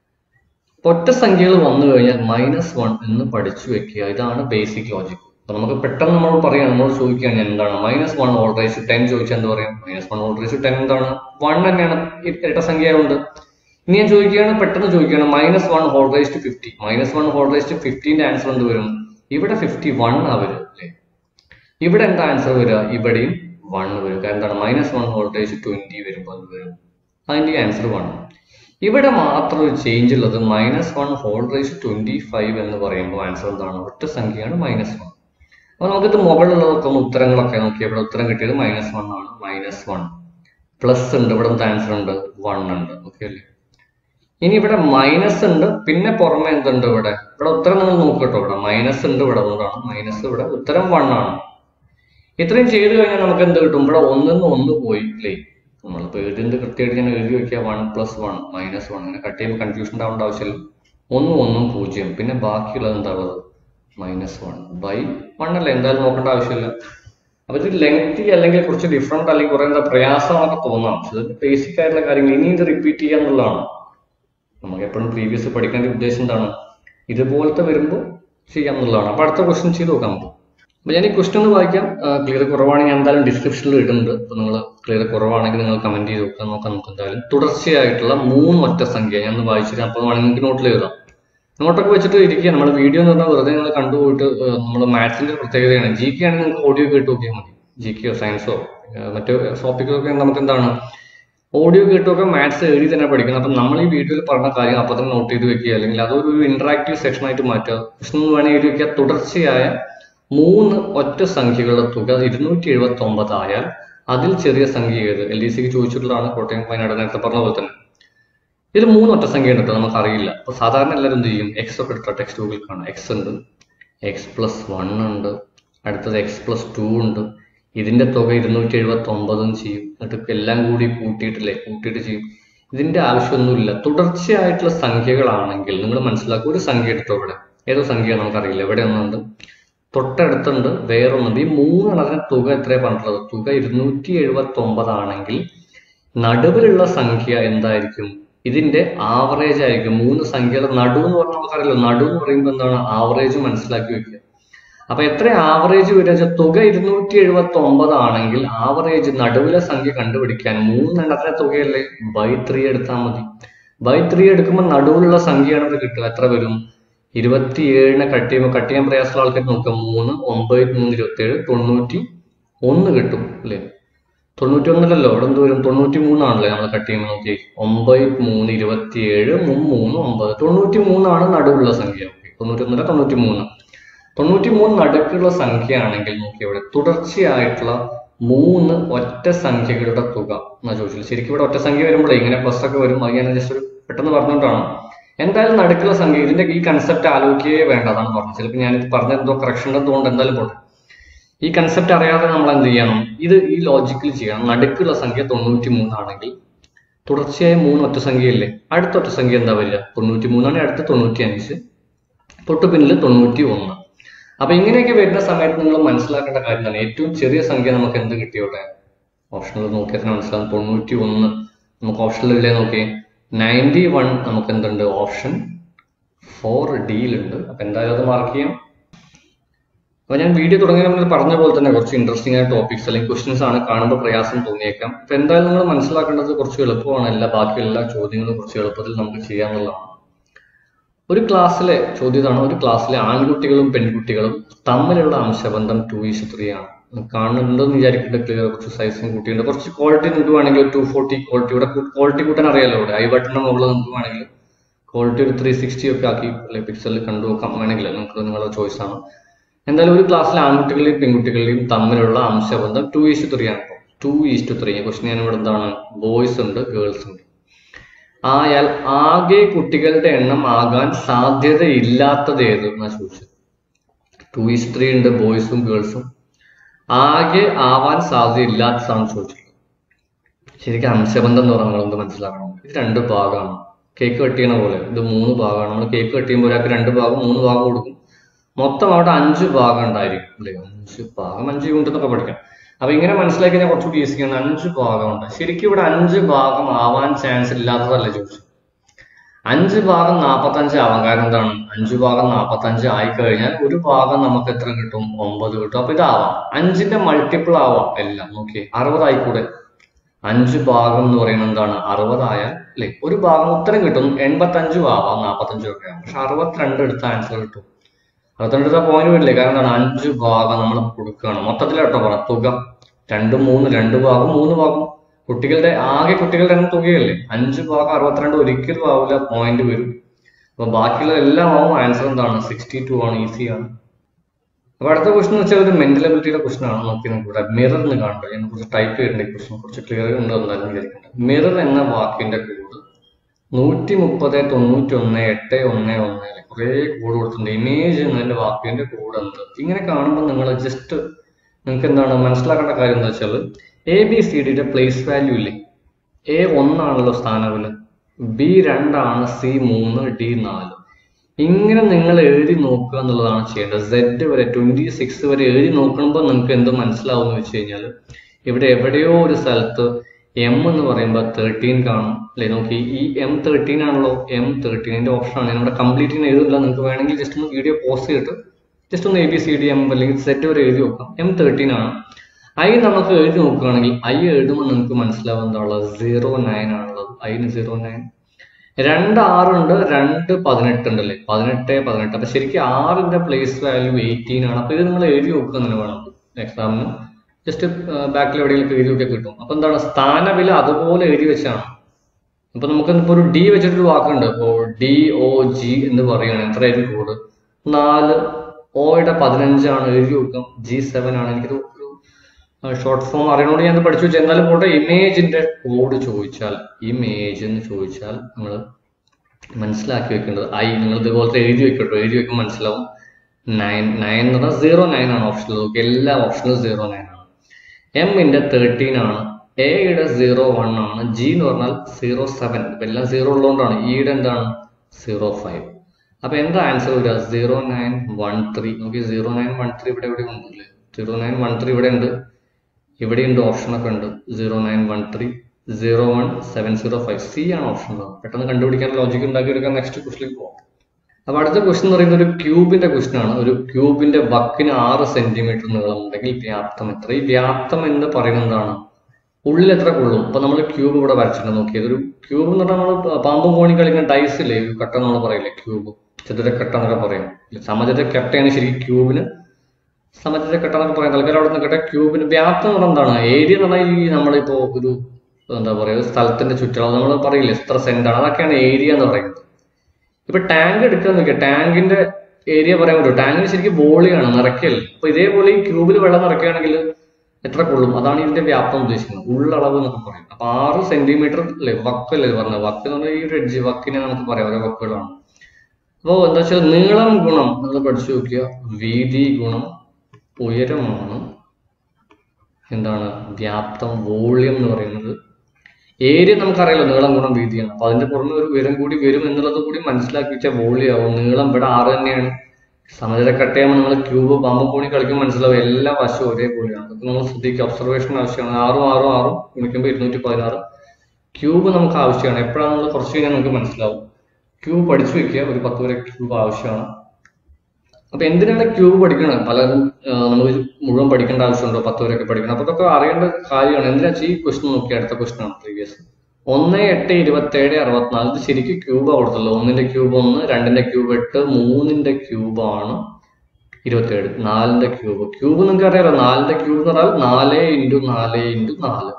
B: അപ്പൊ ഒറ്റ സംഖ്യകൾ വന്നു കഴിഞ്ഞാൽ മൈനസ് വൺ എന്ന് പഠിച്ചു വെക്കുക ഇതാണ് ബേസിക് ലോജിക് അപ്പൊ നമുക്ക് പെട്ടെന്ന് നമ്മൾ പറയാം നമ്മൾ ചോദിക്കുകയാണ് എന്താണ് minus one whole raise ten ചോദിച്ചാൽ എന്ത് പറയാം minus one whole raise ten എന്താണ് വൺ തന്നെയാണ് ഇ- ഇരട്ട സംഖ്യ ആയതുകൊണ്ട് ഇനി ഞാൻ ചോദിക്കുകയാണ് പെട്ടെന്ന് ചോദിക്കുകയാണ് minus one whole raise to fifty minus one whole raise to ഫിഫ്റ്റീന്റെ ആൻസർ എന്ത് വരും ഇവിടെ ഫിഫ്റ്റി വൺ ആ വരും അല്ലേ ഇവിടെ എന്താ ആൻസർ വരിക ഇവിടെയും വൺ വരും കാരണം എന്താണ് minus one whole raise twenty വരുമ്പോൾ എന്ത് വരും അതിന്റെ ആൻസർ വൺ ഇവിടെ മാത്രം ഒരു ചേഞ്ച് ഉള്ളത് minus one whole raise twenty five എന്ന് പറയുമ്പോൾ ആൻസർ എന്താണ് ഒറ്റ സംഖ്യയാണ് മൈനസ് വൺ അപ്പൊ നമുക്കിത് മുകളിലുള്ളതൊക്കെ ഒന്ന് ഉത്തരങ്ങളൊക്കെ നോക്കി ഇവിടെ ഉത്തരം കിട്ടിയത് മൈനസ് വൺ ആണ് മൈനസ് വൺ പ്ലസ് ഉണ്ട് ഇവിടെ ആൻസർ ഉണ്ട് വൺ ഉണ്ട് ഓക്കെ അല്ലേ ഇനി ഇവിടെ മൈനസ് ഉണ്ട് പിന്നെ പുറമെ എന്തുണ്ട് ഇവിടെ ഇവിടെ ഉത്തരം നിങ്ങൾ നോക്കട്ടോ ഇവിടെ മൈനസ് ഉണ്ട് ഇവിടെ അതുകൊണ്ടാണ് മൈനസ് ഇവിടെ ഉത്തരം വൺ ആണ് ഇത്രയും ചെയ്തു കഴിഞ്ഞാൽ നമുക്ക് എന്ത് കിട്ടും ഇവിടെ ഒന്നിന്ന് ഒന്ന് പോയി അല്ലേ നമ്മളിപ്പോ എഴുതിന്റെ കൃത്യമായിട്ട് ഞാൻ എഴുതി വെക്കുക one plus one minus one അങ്ങനെ കട്ട് ചെയ്യുമ്പോൾ കൺഫ്യൂഷൻ ഉണ്ടാവേണ്ട ആവശ്യമില്ല ഒന്നും ഒന്നും പൂജ്യം പിന്നെ ബാക്കിയുള്ളത് എന്താവുന്നത് മൈനസ് വൺ ബൈ വൺ അല്ലേ എന്തായാലും നോക്കേണ്ട ആവശ്യമില്ല അപ്പൊ ഇത് ലെങ്തി അല്ലെങ്കിൽ കുറച്ച് ഡിഫറെന്റ് അല്ലെങ്കിൽ കുറെ എന്താ പ്രയാസമാണൊക്കെ തോന്നാം പക്ഷെ ഇത് ബേസിക് ആയിട്ടുള്ള കാര്യങ്ങൾ ഇനി ഇത് റിപ്പീറ്റ് ചെയ്യുക എന്നുള്ളതാണ് നമുക്ക് എപ്പോഴും പ്രീവിയസ് പഠിക്കേണ്ട ഉദ്ദേശം എന്താണ് ഇതുപോലത്തെ വരുമ്പോൾ ചെയ്യാം എന്നുള്ളതാണ് അപ്പൊ അടുത്ത ക്വസ്റ്റ്യൻ ചെയ്ത് നോക്കാം നമുക്ക് അപ്പോൾ ഞാൻ ഈ ക്വസ്റ്റ്യൻ ഒന്ന് വായിക്കാം ക്ലിയർ കുറവാണെങ്കിൽ ഞാൻ എന്തായാലും ഡിസ്ക്രിപ്ഷനിൽ ഇടുന്നുണ്ട് അപ്പോൾ നിങ്ങൾ ക്ലിയർ കുറവാണെങ്കിൽ നിങ്ങൾ കമന്റ് ചെയ്ത് നോക്കാം നോക്കാം നമുക്ക് എന്തായാലും തുടർച്ചയായിട്ടുള്ള മൂന്ന് ഒറ്റ സംഖ്യ ഞാൻ ഒന്ന് വായിച്ചിട്ട് അപ്പോൾ വേണമെങ്കിൽ നിങ്ങൾക്ക് നോട്ടിൽ എഴുതാം നോട്ടൊക്കെ വെച്ചിട്ട് ഇരിക്കുക നമ്മൾ വീഡിയോ എന്ന് പറഞ്ഞാൽ വെറുതെ നിങ്ങൾ കണ്ടുപോയിട്ട് നമ്മൾ മാത്സിന്റെ ഒരു പ്രത്യേകതയാണ് ജി കെ ആണെങ്കിൽ നിങ്ങൾക്ക് ഓഡിയോ കേട്ട് നോക്കിയാൽ മതി ജി കെയോ സയൻസോ മറ്റു ടോപ്പിക്കൊക്കെ നമുക്ക് എന്താണ് ഓഡിയോ കേട്ടൊക്കെ മാത്സ് എഴുതി തന്നെ പഠിക്കണം അപ്പം നമ്മൾ ഈ വീഡിയോയിൽ പറഞ്ഞ കാര്യം അപ്പം തന്നെ നോട്ട് ചെയ്ത് വെക്കുക അല്ലെങ്കിൽ അതൊരു ഇന്ററാക്റ്റീവ് സെക്ഷൻ ആയിട്ട് മാറ്റുക പ്രശ്നം വേണമെങ്കിൽ എഴുതി വെക്കുക തുടർച്ചയായ മൂന്ന് ഒറ്റ സംഖ്യകളുടെ തുക ഇരുന്നൂറ്റി എഴുപത്തി ഒമ്പത് ആയാൽ അതിൽ ചെറിയ സംഖ്യ ഏത് എൽ ഡി സിക്ക് ചോദിച്ചിട്ടുള്ളതാണ് കോട്ടയം വയനാട് നേരത്തെ പറഞ്ഞ പോലെ തന്നെ ഇതിൽ മൂന്ന് ഒറ്റ സംഖ്യ ഉണ്ട് നമുക്ക് അറിയില്ല അപ്പൊ സാധാരണ എല്ലാവരും എന്ത് ചെയ്യും എക്സ് ഒക്കെ എടുത്ത ടെക്സ്റ്റ് ബുക്കിൽ കാണാം എക്സ് ഉണ്ട് എക്സ് പ്ലസ് വൺ ഉണ്ട് അടുത്തത് എക്സ് പ്ലസ് ടു ഉണ്ട് ഇതിന്റെ തുക ഇരുന്നൂറ്റി എഴുപത്തി ഒമ്പതും ചെയ്യും എന്നിട്ട് എല്ലാം കൂടി കൂട്ടിയിട്ടില്ലേ കൂട്ടിയിട്ട് ചെയ്യും ഇതിന്റെ ആവശ്യമൊന്നുമില്ല തുടർച്ചയായിട്ടുള്ള സംഖ്യകളാണെങ്കിൽ നിങ്ങൾ മനസ്സിലാക്കുക ഒരു സംഖ്യ എടുത്തോ ഇവിടെ ഏതോ സംഖ്യ നമുക്കറിയില്ല ഇവിടെ ഒന്നുണ്ട് തൊട്ടടുത്തുണ്ട് വേറൊന്നുണ്ട് ഈ മൂന്നെണ്ണത്തിന് തുക എത്രയാണ് പറഞ്ഞിട്ടുള്ളത് തുക ഇരുന്നൂറ്റി എഴുപത്തി ഒമ്പതാണെങ്കിൽ നടുവിലുള്ള സംഖ്യ എന്തായിരിക്കും ഇതിന്റെ ആവറേജ് ആയിരിക്കും മൂന്ന് സംഖ്യയുടെ നടു എന്ന് പറഞ്ഞാൽ നമുക്കറിയാലോ നടു എന്ന് പറയുമ്പോൾ എന്താണ് ആവറേജ് മനസ്സിലാക്കി വെക്കുക അപ്പൊ എത്ര ആവറേജ് വരിക വെച്ചാൽ തുക ഇരുന്നൂറ്റി എഴുപത്തി ഒമ്പത് ആണെങ്കിൽ ആവറേജ് നടുവിലെ സംഖ്യ കണ്ടുപിടിക്കാൻ മൂന്നെണ്ണത്തിലെ തുകയല്ലേ ബൈ ത്രീ എടുത്താൽ മതി ബൈ ത്രീ എടുക്കുമ്പോൾ നടുവിലുള്ള സംഖ്യയാണ് ഇവിടെ കിട്ടുക എത്ര വരും ഇരുപത്തിയേഴിനെ കട്ട് ചെയ്യുമ്പോൾ കട്ട് ചെയ്യാൻ പ്രയാസമുള്ള ആൾക്കാർ നോക്കുക മൂന്ന് ഒമ്പത് മൂന്ന് ഇരുപത്തി ഏഴ് തൊണ്ണൂറ്റി ഒന്ന് കിട്ടും അല്ലേ തൊണ്ണൂറ്റി ഒന്നല്ലല്ലോ ഇവിടെ എന്ത് വരും തൊണ്ണൂറ്റി മൂന്നാണല്ലേ നമ്മൾ കട്ട് ചെയ്യുമ്പോൾ നോക്കി ഒമ്പത് മൂന്ന് ഇരുപത്തി ഏഴ് മൂന്ന് ഒമ്പത് തൊണ്ണൂറ്റി മൂന്നാണ് നടുവുള്ള സംഖ്യ ഓക്കെ തൊണ്ണൂറ്റി ഒന്നല്ല തൊണ്ണൂറ്റി മൂന്ന് തൊണ്ണൂറ്റി മൂന്ന് നടുക്കുള്ള സംഖ്യ ആണെങ്കിൽ നോക്കി ഇവിടെ തുടർച്ചയായിട്ടുള്ള മൂന്ന് ഒറ്റ സംഖ്യകളുടെ തുക എന്നാ ചോദിച്ചത് ശരിക്കും ഇവിടെ ഒറ്റ സംഖ്യ വരുമ്പോഴേ ഇങ്ങനെ പ്ലസ് ഒക്കെ വരും അത് ഞാൻ ജസ്റ്റ് ഒരു പെട്ടെന്ന് പറഞ്ഞുകൊണ്ടാണ് എന്തായാലും നടുക്കുള്ള സംഖ്യ ഇതിന്റെ ഈ കൺസെപ്റ്റ് ആലോചിക്കുകയേ വേണ്ട അതാണ് പറഞ്ഞത് ചിലപ്പോൾ ഞാൻ പറഞ്ഞ എന്തോ കറക്ഷൻ എന്തുകൊണ്ട് എന്തായാലും പോട്ടെ ഈ കൺസെപ്റ്റ് അറിയാതെ നമ്മൾ എന്ത് ചെയ്യണം ഇത് ഈ ലോജിക്കൽ ചെയ്യണം നടുക്കുള്ള സംഖ്യ തൊണ്ണൂറ്റി മൂന്നാണെങ്കിൽ തുടർച്ചയായ മൂന്ന് ഒറ്റ സംഖ്യയല്ലേ അടുത്ത ഒറ്റ സംഖ്യ എന്താ വരിക തൊണ്ണൂറ്റി മൂന്നാണ് അടുത്ത തൊണ്ണൂറ്റി അഞ്ച് തൊട്ടു പിന്നിൽ തൊണ്ണൂറ്റി ഒന്ന് അപ്പൊ ഇങ്ങനെയൊക്കെ വരുന്ന സമയത്ത് നിങ്ങൾ മനസ്സിലാക്കേണ്ട കാര്യം എന്താണ് ഏറ്റവും ചെറിയ സംഖ്യ നമുക്ക് എന്ത് കിട്ടിയോട്ടെ ഓപ്ഷനിൽ നോക്കിയാൽ തന്നെ മനസ്സിലാവും തൊണ്ണൂറ്റി ഒന്ന് നമുക്ക് ഓപ്ഷനിലില്ലേ നോക്കി നയൻറ്റി വൺ നമുക്ക് എന്തുണ്ട് ഓപ്ഷൻ ഫോർ ഡിയിലുണ്ട് അപ്പൊ എന്തായാലും അത് മാർക്ക് ചെയ്യാം അപ്പൊ ഞാൻ വീഡിയോ തുടങ്ങിയ മുന്നേ പറഞ്ഞ പോലെ തന്നെ കുറച്ച് ഇൻട്രസ്റ്റിംഗ് ആയ ടോപ്പിക്സ് അല്ലെങ്കിൽ ക്വസ്റ്റ്യൻസ് ആണ് കാണുമ്പോൾ പ്രയാസം തോന്നിയേക്കാം അപ്പൊ എന്തായാലും നിങ്ങൾ മനസ്സിലാക്കേണ്ടത് കുറച്ച് എളുപ്പമാണ് എല്ലാ ബാക്കി എല്ലാ ചോദ്യങ്ങളും കുറച്ച് എളുപ്പത്തിൽ നമുക്ക് ചെയ്യാന്നുള്ളതാണ് ഒരു ക്ലാസ്സിലെ ചോദ്യം ഇതാണ് ഒരു ക്ലാസ്സിലെ ആൺകുട്ടികളും പെൺകുട്ടികളും തമ്മിലുള്ള അംശബന്ധം ടു ഈസ് ത്രീ ആണ് കാണുന്നുണ്ടെന്ന് വിചാരിക്കേണ്ട ക്ലിയർ കുറച്ച് സൈസും കൂട്ടിയുണ്ട് കുറച്ച് ക്വാളിറ്റി നിങ്ങൾക്ക് വേണമെങ്കിൽ ടു ഫോർട്ടി ക്വാളിറ്റി ഇവിടെ ക്വാളിറ്റി കൂട്ടാൻ അറിയാലോ ഇവിടെ ഐ ബട്ടണിന്റെ മുകളിൽ നിങ്ങൾക്ക് വേണമെങ്കിൽ ക്വാളിറ്റി ഒരു ത്രീ സിക്സ്റ്റി ഒക്കെ ആക്കി അല്ലെ പിക്സലിൽ കണ്ടു നോക്കാം വേണമെങ്കിൽ നിങ്ങൾക്ക് നിങ്ങളുടെ ചോയ്സ് ആണ് എന്തായാലും ഒരു ക്ലാസ്സിലെ ആൺകുട്ടികളെയും പെൺകുട്ടികളെയും തമ്മിലുള്ള അംശബന്ധം ടു ഈസ് ത്രീ ആണ് two is to three question ഞാൻ ഇവിടെ എന്താണ് ബോയ്സ് ഉണ്ട് ഗേൾസ് ഉണ്ട് ആയാൽ ആകെ കുട്ടികളുടെ എണ്ണം ആകാൻ സാധ്യതയില്ലാത്തത് ഏത് എന്നാ ചോദിച്ചത് ടു ഈസ് ത്രീ ഉണ്ട് ബോയ്സും ഗേൾസും ആകെ ആവാൻ സാധ്യതയില്ലാത്തതാണ് ചോദിച്ചത് ശരിക്കും അംശബന്ധം എന്ന് പറഞ്ഞാൽ എന്ത് മനസ്സിലാക്കണം ഇത് രണ്ട് ഭാഗമാണ് കേക്ക് കട്ട് ചെയ്യണ പോലെ ഇത് മൂന്ന് ഭാഗമാണ് നമ്മൾ കേക്ക് കട്ട് ചെയ്യുമ്പോൾ ഒരാൾക്ക് രണ്ട് ഭാഗം മൂന്ന് ഭാഗം കൊടുക്കും മൊത്തം അവിടെ അഞ്ച് ഭാഗം ഉണ്ടായിരിക്കും അല്ലേ അഞ്ച് ഭാഗം അഞ്ച് യൂണിറ്റ് എന്നൊക്കെ പഠിക്കാം അപ്പൊ ഇങ്ങനെ മനസ്സിലാക്കി കഴിഞ്ഞാൽ കുറച്ചുകൂടി ഈസി ആണ് അഞ്ച് ഭാഗമുണ്ട് ശരിക്കും ഇവിടെ അഞ്ച് ഭാഗം ആവാൻ ചാൻസ് ഇല്ലാത്തതല്ല ചോദിച്ചു അഞ്ച് ഭാഗം നാപ്പത്തഞ്ച് ആവാം കാരണം എന്താണ് അഞ്ച് ഭാഗം നാപ്പത്തഞ്ച് ആയി കഴിഞ്ഞാൽ ഒരു ഭാഗം നമുക്ക് എത്ര കിട്ടും ഒമ്പത് കിട്ടും അപ്പൊ ഇതാവാം അഞ്ചിന്റെ മൾട്ടിപ്പിൾ ആവാം എല്ലാം നോക്കിയേ അറുപതായിക്കൂടെ അഞ്ച് ഭാഗം എന്ന് പറയുന്നത് എന്താണ് അറുപതായാൽ അല്ലെ ഒരു ഭാഗം ഉത്തരം കിട്ടും എൺപത്തഞ്ചും ആവാം നാപ്പത്തഞ്ചും ഒക്കെ ആവാം പക്ഷെ അറുപത്തിരണ്ട് എടുത്ത ആൻസർ കിട്ടും അറുപത്തിരണ്ട് എടുത്ത പോയിന്റ് വരില്ലേ കാരണം എന്താണ് അഞ്ച് ഭാഗം നമ്മൾ കൊടുക്കുകയാണ് മൊത്തത്തിൽ കേട്ടോ പറയാം തുക രണ്ട് മൂന്ന് രണ്ട് ഭാഗം മൂന്ന് ഭാഗം കുട്ടികളുടെ ആകെ കുട്ടികളുടെ എണ്ണം തുകയല്ലേ അഞ്ച് ഭാഗം അറുപത്തിരണ്ട് ഒരിക്കലും ആവില്ല പോയിന്റ് വരും അപ്പൊ ബാക്കിയുള്ള എല്ലാം ആവും ആൻസർ എന്താണ് സിക്സ്റ്റി ടു ആണ് ഈസി ആണ് അപ്പൊ അടുത്ത ക്വസ്റ്റൻ എന്ന് വെച്ചാൽ ഒരു മെന്റൽ അബിലിറ്റിയുടെ ക്വസ്റ്റൻ ആണ് നോക്കി നമുക്ക് ഇവിടെ മിറർ എന്ന് കാണുന്നത് ഞാൻ കുറച്ച് ടൈപ്പ് ചെയ്യേണ്ട ഈ ക്വസ്റ്റൻ കുറച്ച് ക്ലിയർ ഉണ്ട് എന്നാലും വിചാരിക്കേണ്ടത് മിറർ എന്ന വാക്കിന്റെ കോഡ് നൂറ്റി മുപ്പത് തൊണ്ണൂറ്റി ഒന്ന് എട്ട് ഒന്ന് ഒന്ന് കുറേ കോഡ് കൊടുത്തിട്ടുണ്ട് ഇമേജ് എന്നതിന്റെ വാക്കിന്റെ കോഡ് എന്ത് ഇങ്ങനെ കാണുമ്പോൾ നിങ്ങൾ ജസ്റ്റ് നിങ്ങൾക്ക് എന്താണ് മനസ്സിലാക്കേണ്ട കാര്യം എന്താ വെച്ചാൽ എ ബി സി ഡിയുടെ പ്ലേസ് വാല്യൂ ഇല്ലേ എ ഒന്നാണല്ലോ സ്ഥാനവില് ബി രണ്ടാണ് സി മൂന്ന് ഡി നാല് ഇങ്ങനെ നിങ്ങൾ എഴുതി നോക്കുക എന്നുള്ളതാണ് ചെയ്യേണ്ടത് സെഡ് വരെ ട്വന്റി സിക്സ് വരെ എഴുതി നോക്കുമ്പോൾ നിങ്ങൾക്ക് എന്ത് മനസ്സിലാവും എന്ന് വെച്ച് കഴിഞ്ഞാൽ ഇവിടെ എവിടെയോ ഒരു സ്ഥലത്ത് എം എന്ന് പറയുമ്പോൾ തേർട്ടീൻ കാണും അല്ലെ നോക്കി ഈ എം തേർട്ടീൻ ആണല്ലോ എം തേർട്ടീനിന്റെ ഓപ്ഷൻ ആണ് ഞാൻ ഇവിടെ കംപ്ലീറ്റ് എഴുതില്ല നിങ്ങൾക്ക് വേണമെങ്കിൽ ജസ്റ്റ് ഒന്ന് വീഡിയോ പോസ്റ്റ് ചെയ്തിട്ട് ജസ്റ്റ് ഒന്ന് A B C D M അല്ലെങ്കിൽ സെറ്റ് വരെ എഴുതി നോക്കാം എം തേർട്ടീൻ ആണ് ഐ നമുക്ക് എഴുതി നോക്കുകയാണെങ്കിൽ ഐ എഴുതുമ്പോൾ നിങ്ങൾക്ക് മനസ്സിലാവും എന്താ ഉള്ളത് സീറോ നയൻ ആണുള്ളത് ഐന് സീറോ നയൻ രണ്ട് ആറുണ്ട് രണ്ട് പതിനെട്ട് ഉണ്ടല്ലേ പതിനെട്ട് പതിനെട്ട് അപ്പൊ ശരിക്കും ആറിന്റെ പ്ലേസ് വാല്യൂ എയ്റ്റീൻ ആണ് അപ്പൊ ഇത് നിങ്ങൾ എഴുതി നോക്കുക തന്നെ വേണം എക്സാമിന് ജസ്റ്റ് ബാക്കിൽ എവിടെയെങ്കിലും എഴുതി നോക്കിയാൽ കിട്ടും അപ്പൊ എന്താണ് സ്ഥാനവില അതുപോലെ എഴുതി വെച്ചാണ് അപ്പൊ നമുക്ക് ഇപ്പൊ ഒരു ഡി വെച്ചിട്ടൊരു വാക്കുണ്ട് ഇപ്പോ ഡി ഒ ജി എന്ന് പറയുകയാണ് എത്രയായിരിക്കും കോഡ് നാല് ഓയുടെ പതിനഞ്ചാണ് എഴുതി വെക്കാം ജി സെവൻ ആണ് എനിക്കൊരു ഷോർട്ട് ഫോം അറിയണോണ്ട് ഞാൻ ഇത് പഠിച്ചു വെച്ചാൽ എന്നാലും പോട്ടെ ഇമേജിന്റെ കോഡ് ചോദിച്ചാൽ ഇമേജ് എന്ന് ചോദിച്ചാൽ നമ്മൾ മനസ്സിലാക്കി വെക്കേണ്ടത് ഐ നിങ്ങൾ ഇതുപോലത്തെ എഴുതി വെക്കട്ടോ എഴുതി വെക്കുമ്പോൾ മനസ്സിലാവും നയൻ നയൻ എന്ന് പറഞ്ഞാൽ സീറോ നയൻ ആണ് ഓപ്ഷനിൽ നോക്കി എല്ലാ ഓപ്ഷനിലും സീറോ നയൻ ആണ് എമ്മിന്റെ തേർട്ടീൻ ആണ് എയുടെ സീറോ വൺ ആണ് ജി എന്ന് പറഞ്ഞാൽ സീറോ സെവൻ എല്ലാം സീറോ ഉള്ളതുകൊണ്ടാണ് ഇയുടെ എന്താണ് സീറോ ഫൈവ് അപ്പൊ എന്താ ആൻസർ വരിക സീറോ നയൻ വൺ ത്രീ നോക്കി സീറോ നയൻ വൺ ത്രീ ഇവിടെ എവിടെ ഉണ്ടല്ലേ സീറോ നയൻ വൺ ത്രീ ഇവിടെ ഉണ്ട് ഇവിടെ ഉണ്ട് ഓപ്ഷൻ ഒക്കെ ഉണ്ട് zero nine one three zero one seven zero five C ആണ് ഓപ്ഷൻ പെട്ടെന്ന് കണ്ടുപിടിക്കാൻ ലോജിക് ഉണ്ടാക്കി എടുക്കാൻ നെക്സ്റ്റ് ക്വസ്റ്റിലേക്ക് പോകാം അപ്പൊ അടുത്ത ക്വസ്റ്റൻ എന്ന് പറയുന്നത് ഒരു ക്യൂബിന്റെ ക്വസ്റ്റൻ ആണ് ഒരു ക്യൂബിന്റെ വക്കിന് ആറ് സെന്റിമീറ്റർ നീളം ഉണ്ടെങ്കിൽ വ്യാപ്തം എത്ര ഈ വ്യാപ്തം എന്ന് പറയുന്നത് എന്താണ് ഉള്ളിൽ എത്ര കൊള്ളും ഇപ്പൊ നമ്മൾ ക്യൂബ് ഇവിടെ വരച്ചിട്ടുണ്ട് നോക്കിയത് ഒരു ക്യൂബ് എന്ന് പറഞ്ഞാൽ നമ്മൾ പാമ്പും കോണി കളിക്കുന്ന ഡൈസ് ഇല്ലേ ഒരു കട്ട നമ്മൾ പറയില്ലേ ക്യൂബ് ചതുരക്കട്ട എന്നൊക്കെ പറയും സമചതുര കട്ടയാണ് ശരിക്കും ക്യൂബിന് സമചതുര കട്ട എന്നൊക്കെ പറയാം തൽക്കാലം അവിടെ നിൽക്കട്ടെ ക്യൂബിന് വ്യാപ്തം എന്ന് പറഞ്ഞാൽ എന്താണ് ഏരിയ എന്ന് പറഞ്ഞാൽ ഈ നമ്മളിപ്പോ ഒരു എന്താ പറയുക ഒരു സ്ഥലത്തിന്റെ ചുറ്റളവ് നമ്മൾ പറയില്ലേ എത്ര സെന്റ് ആണ് അതൊക്കെയാണ് ഏരിയ എന്ന് പറയുന്നത് ഇപ്പൊ ടാങ്ക് എടുക്കാൻ നോക്കിയാൽ ടാങ്കിന്റെ ഏരിയ പറയാൻ പറ്റുമോ ടാങ്കിന് ശരിക്കും വോളിയാണ് നിറയ്ക്കൽ അപ്പൊ ഇതേപോലെ ഈ ക്യൂബിൽ വെള്ളം നിറയ്ക്കുകയാണെങ്കിൽ എത്ര കൊള്ളും അതാണ് ഇതിന്റെ വ്യാപ്തം ഉദ്ദേശിക്കുന്നത് ഉള്ളളവ് എന്നൊക്കെ പറയും അപ്പൊ ആറ് സെന്റിമീറ്റർ അല്ലേ വക്കല്ലേ പറഞ്ഞത് വക്ക് എന്ന് പറഞ്ഞാൽ ഈ ഒരു എഡ്ജ് വക്കിനെ നമുക്ക് പറയാം ഓരോ വക്കുകളാണ് അപ്പോൾ എന്താ വെച്ചാൽ നീളം ഗുണം നമ്മൾ പഠിച്ചു നോക്കിയ വീതി ഗുണം ഉയരമാണ് എന്താണ് വ്യാപ്തം വോളിയം എന്ന് പറയുന്നത് ഏരിയ നമുക്കറിയാലോ നീളം ഗുണം വീതിയാണ് അപ്പൊ അതിന്റെ പുറമെ ഒരു ഉയരം കൂടി വരും എന്നുള്ളത് കൂടി മനസ്സിലാക്കി വെച്ചാൽ വോളിയാവും നീളം ഇവിടെ ആറ് തന്നെയാണ് സമചരക്കട്ടയാകുമ്പോൾ നമ്മൾ ക്യൂബ് പാമ്പും കൂടി കളിക്കുമ്പോൾ മനസ്സിലാവും എല്ലാ വശവും ഒരേപോലെയാണ് അതൊക്കെ നമ്മൾ ശ്രദ്ധിക്കുക ഒബ്സർവേഷൻ ആവശ്യമാണ് ആറും ആറും ആറും ഗുണിക്കുമ്പോൾ ഇരുന്നൂറ്റി പതിനാറ് ക്യൂബ് നമുക്ക് ആവശ്യമാണ് എപ്പോഴാണ് നമ്മൾ കുറച്ച് കഴിഞ്ഞാൽ നമുക്ക് മനസ്സിലാവും ക്യൂബ് പഠിച്ചു വെക്കുക ഒരു പത്ത് വരെ ക്യൂബ് ആവശ്യമാണ് അപ്പൊ എന്തിനാണ് ക്യൂബ് പഠിക്കണം പലരും ആ, നമുക്ക് മുഴുവൻ പഠിക്കേണ്ട ആവശ്യമുണ്ടോ പത്ത് വരെയൊക്കെ പഠിക്കണം അപ്പൊ അതൊക്കെ അറിയേണ്ട കാര്യമാണ് എന്തിനാ വെച്ചാൽ ഈ ക്വസ്റ്റൻ നോക്കി അടുത്ത ക്വസ്റ്റൻ ആണ് പ്രീവിയസ് ഒന്ന് എട്ട് ഇരുപത്തേഴ് അറുപത്തിനാല് ഇത് ശരിക്കും ക്യൂബ് കൊടുത്തുള്ളൂ ഒന്നിന്റെ ക്യൂബ് ഒന്ന് രണ്ടിന്റെ ക്യൂബ് എട്ട് മൂന്നിന്റെ ക്യൂബാണ് ഇരുപത്തേഴ് നാലിന്റെ ക്യൂബ് ക്യൂബ് നിങ്ങൾക്ക് അറിയാലോ നാലിന്റെ ക്യൂബ് എന്ന് പറഞ്ഞാൽ നാല് ഇൻറ്റു നാല് ഇൻറ്റു നാല്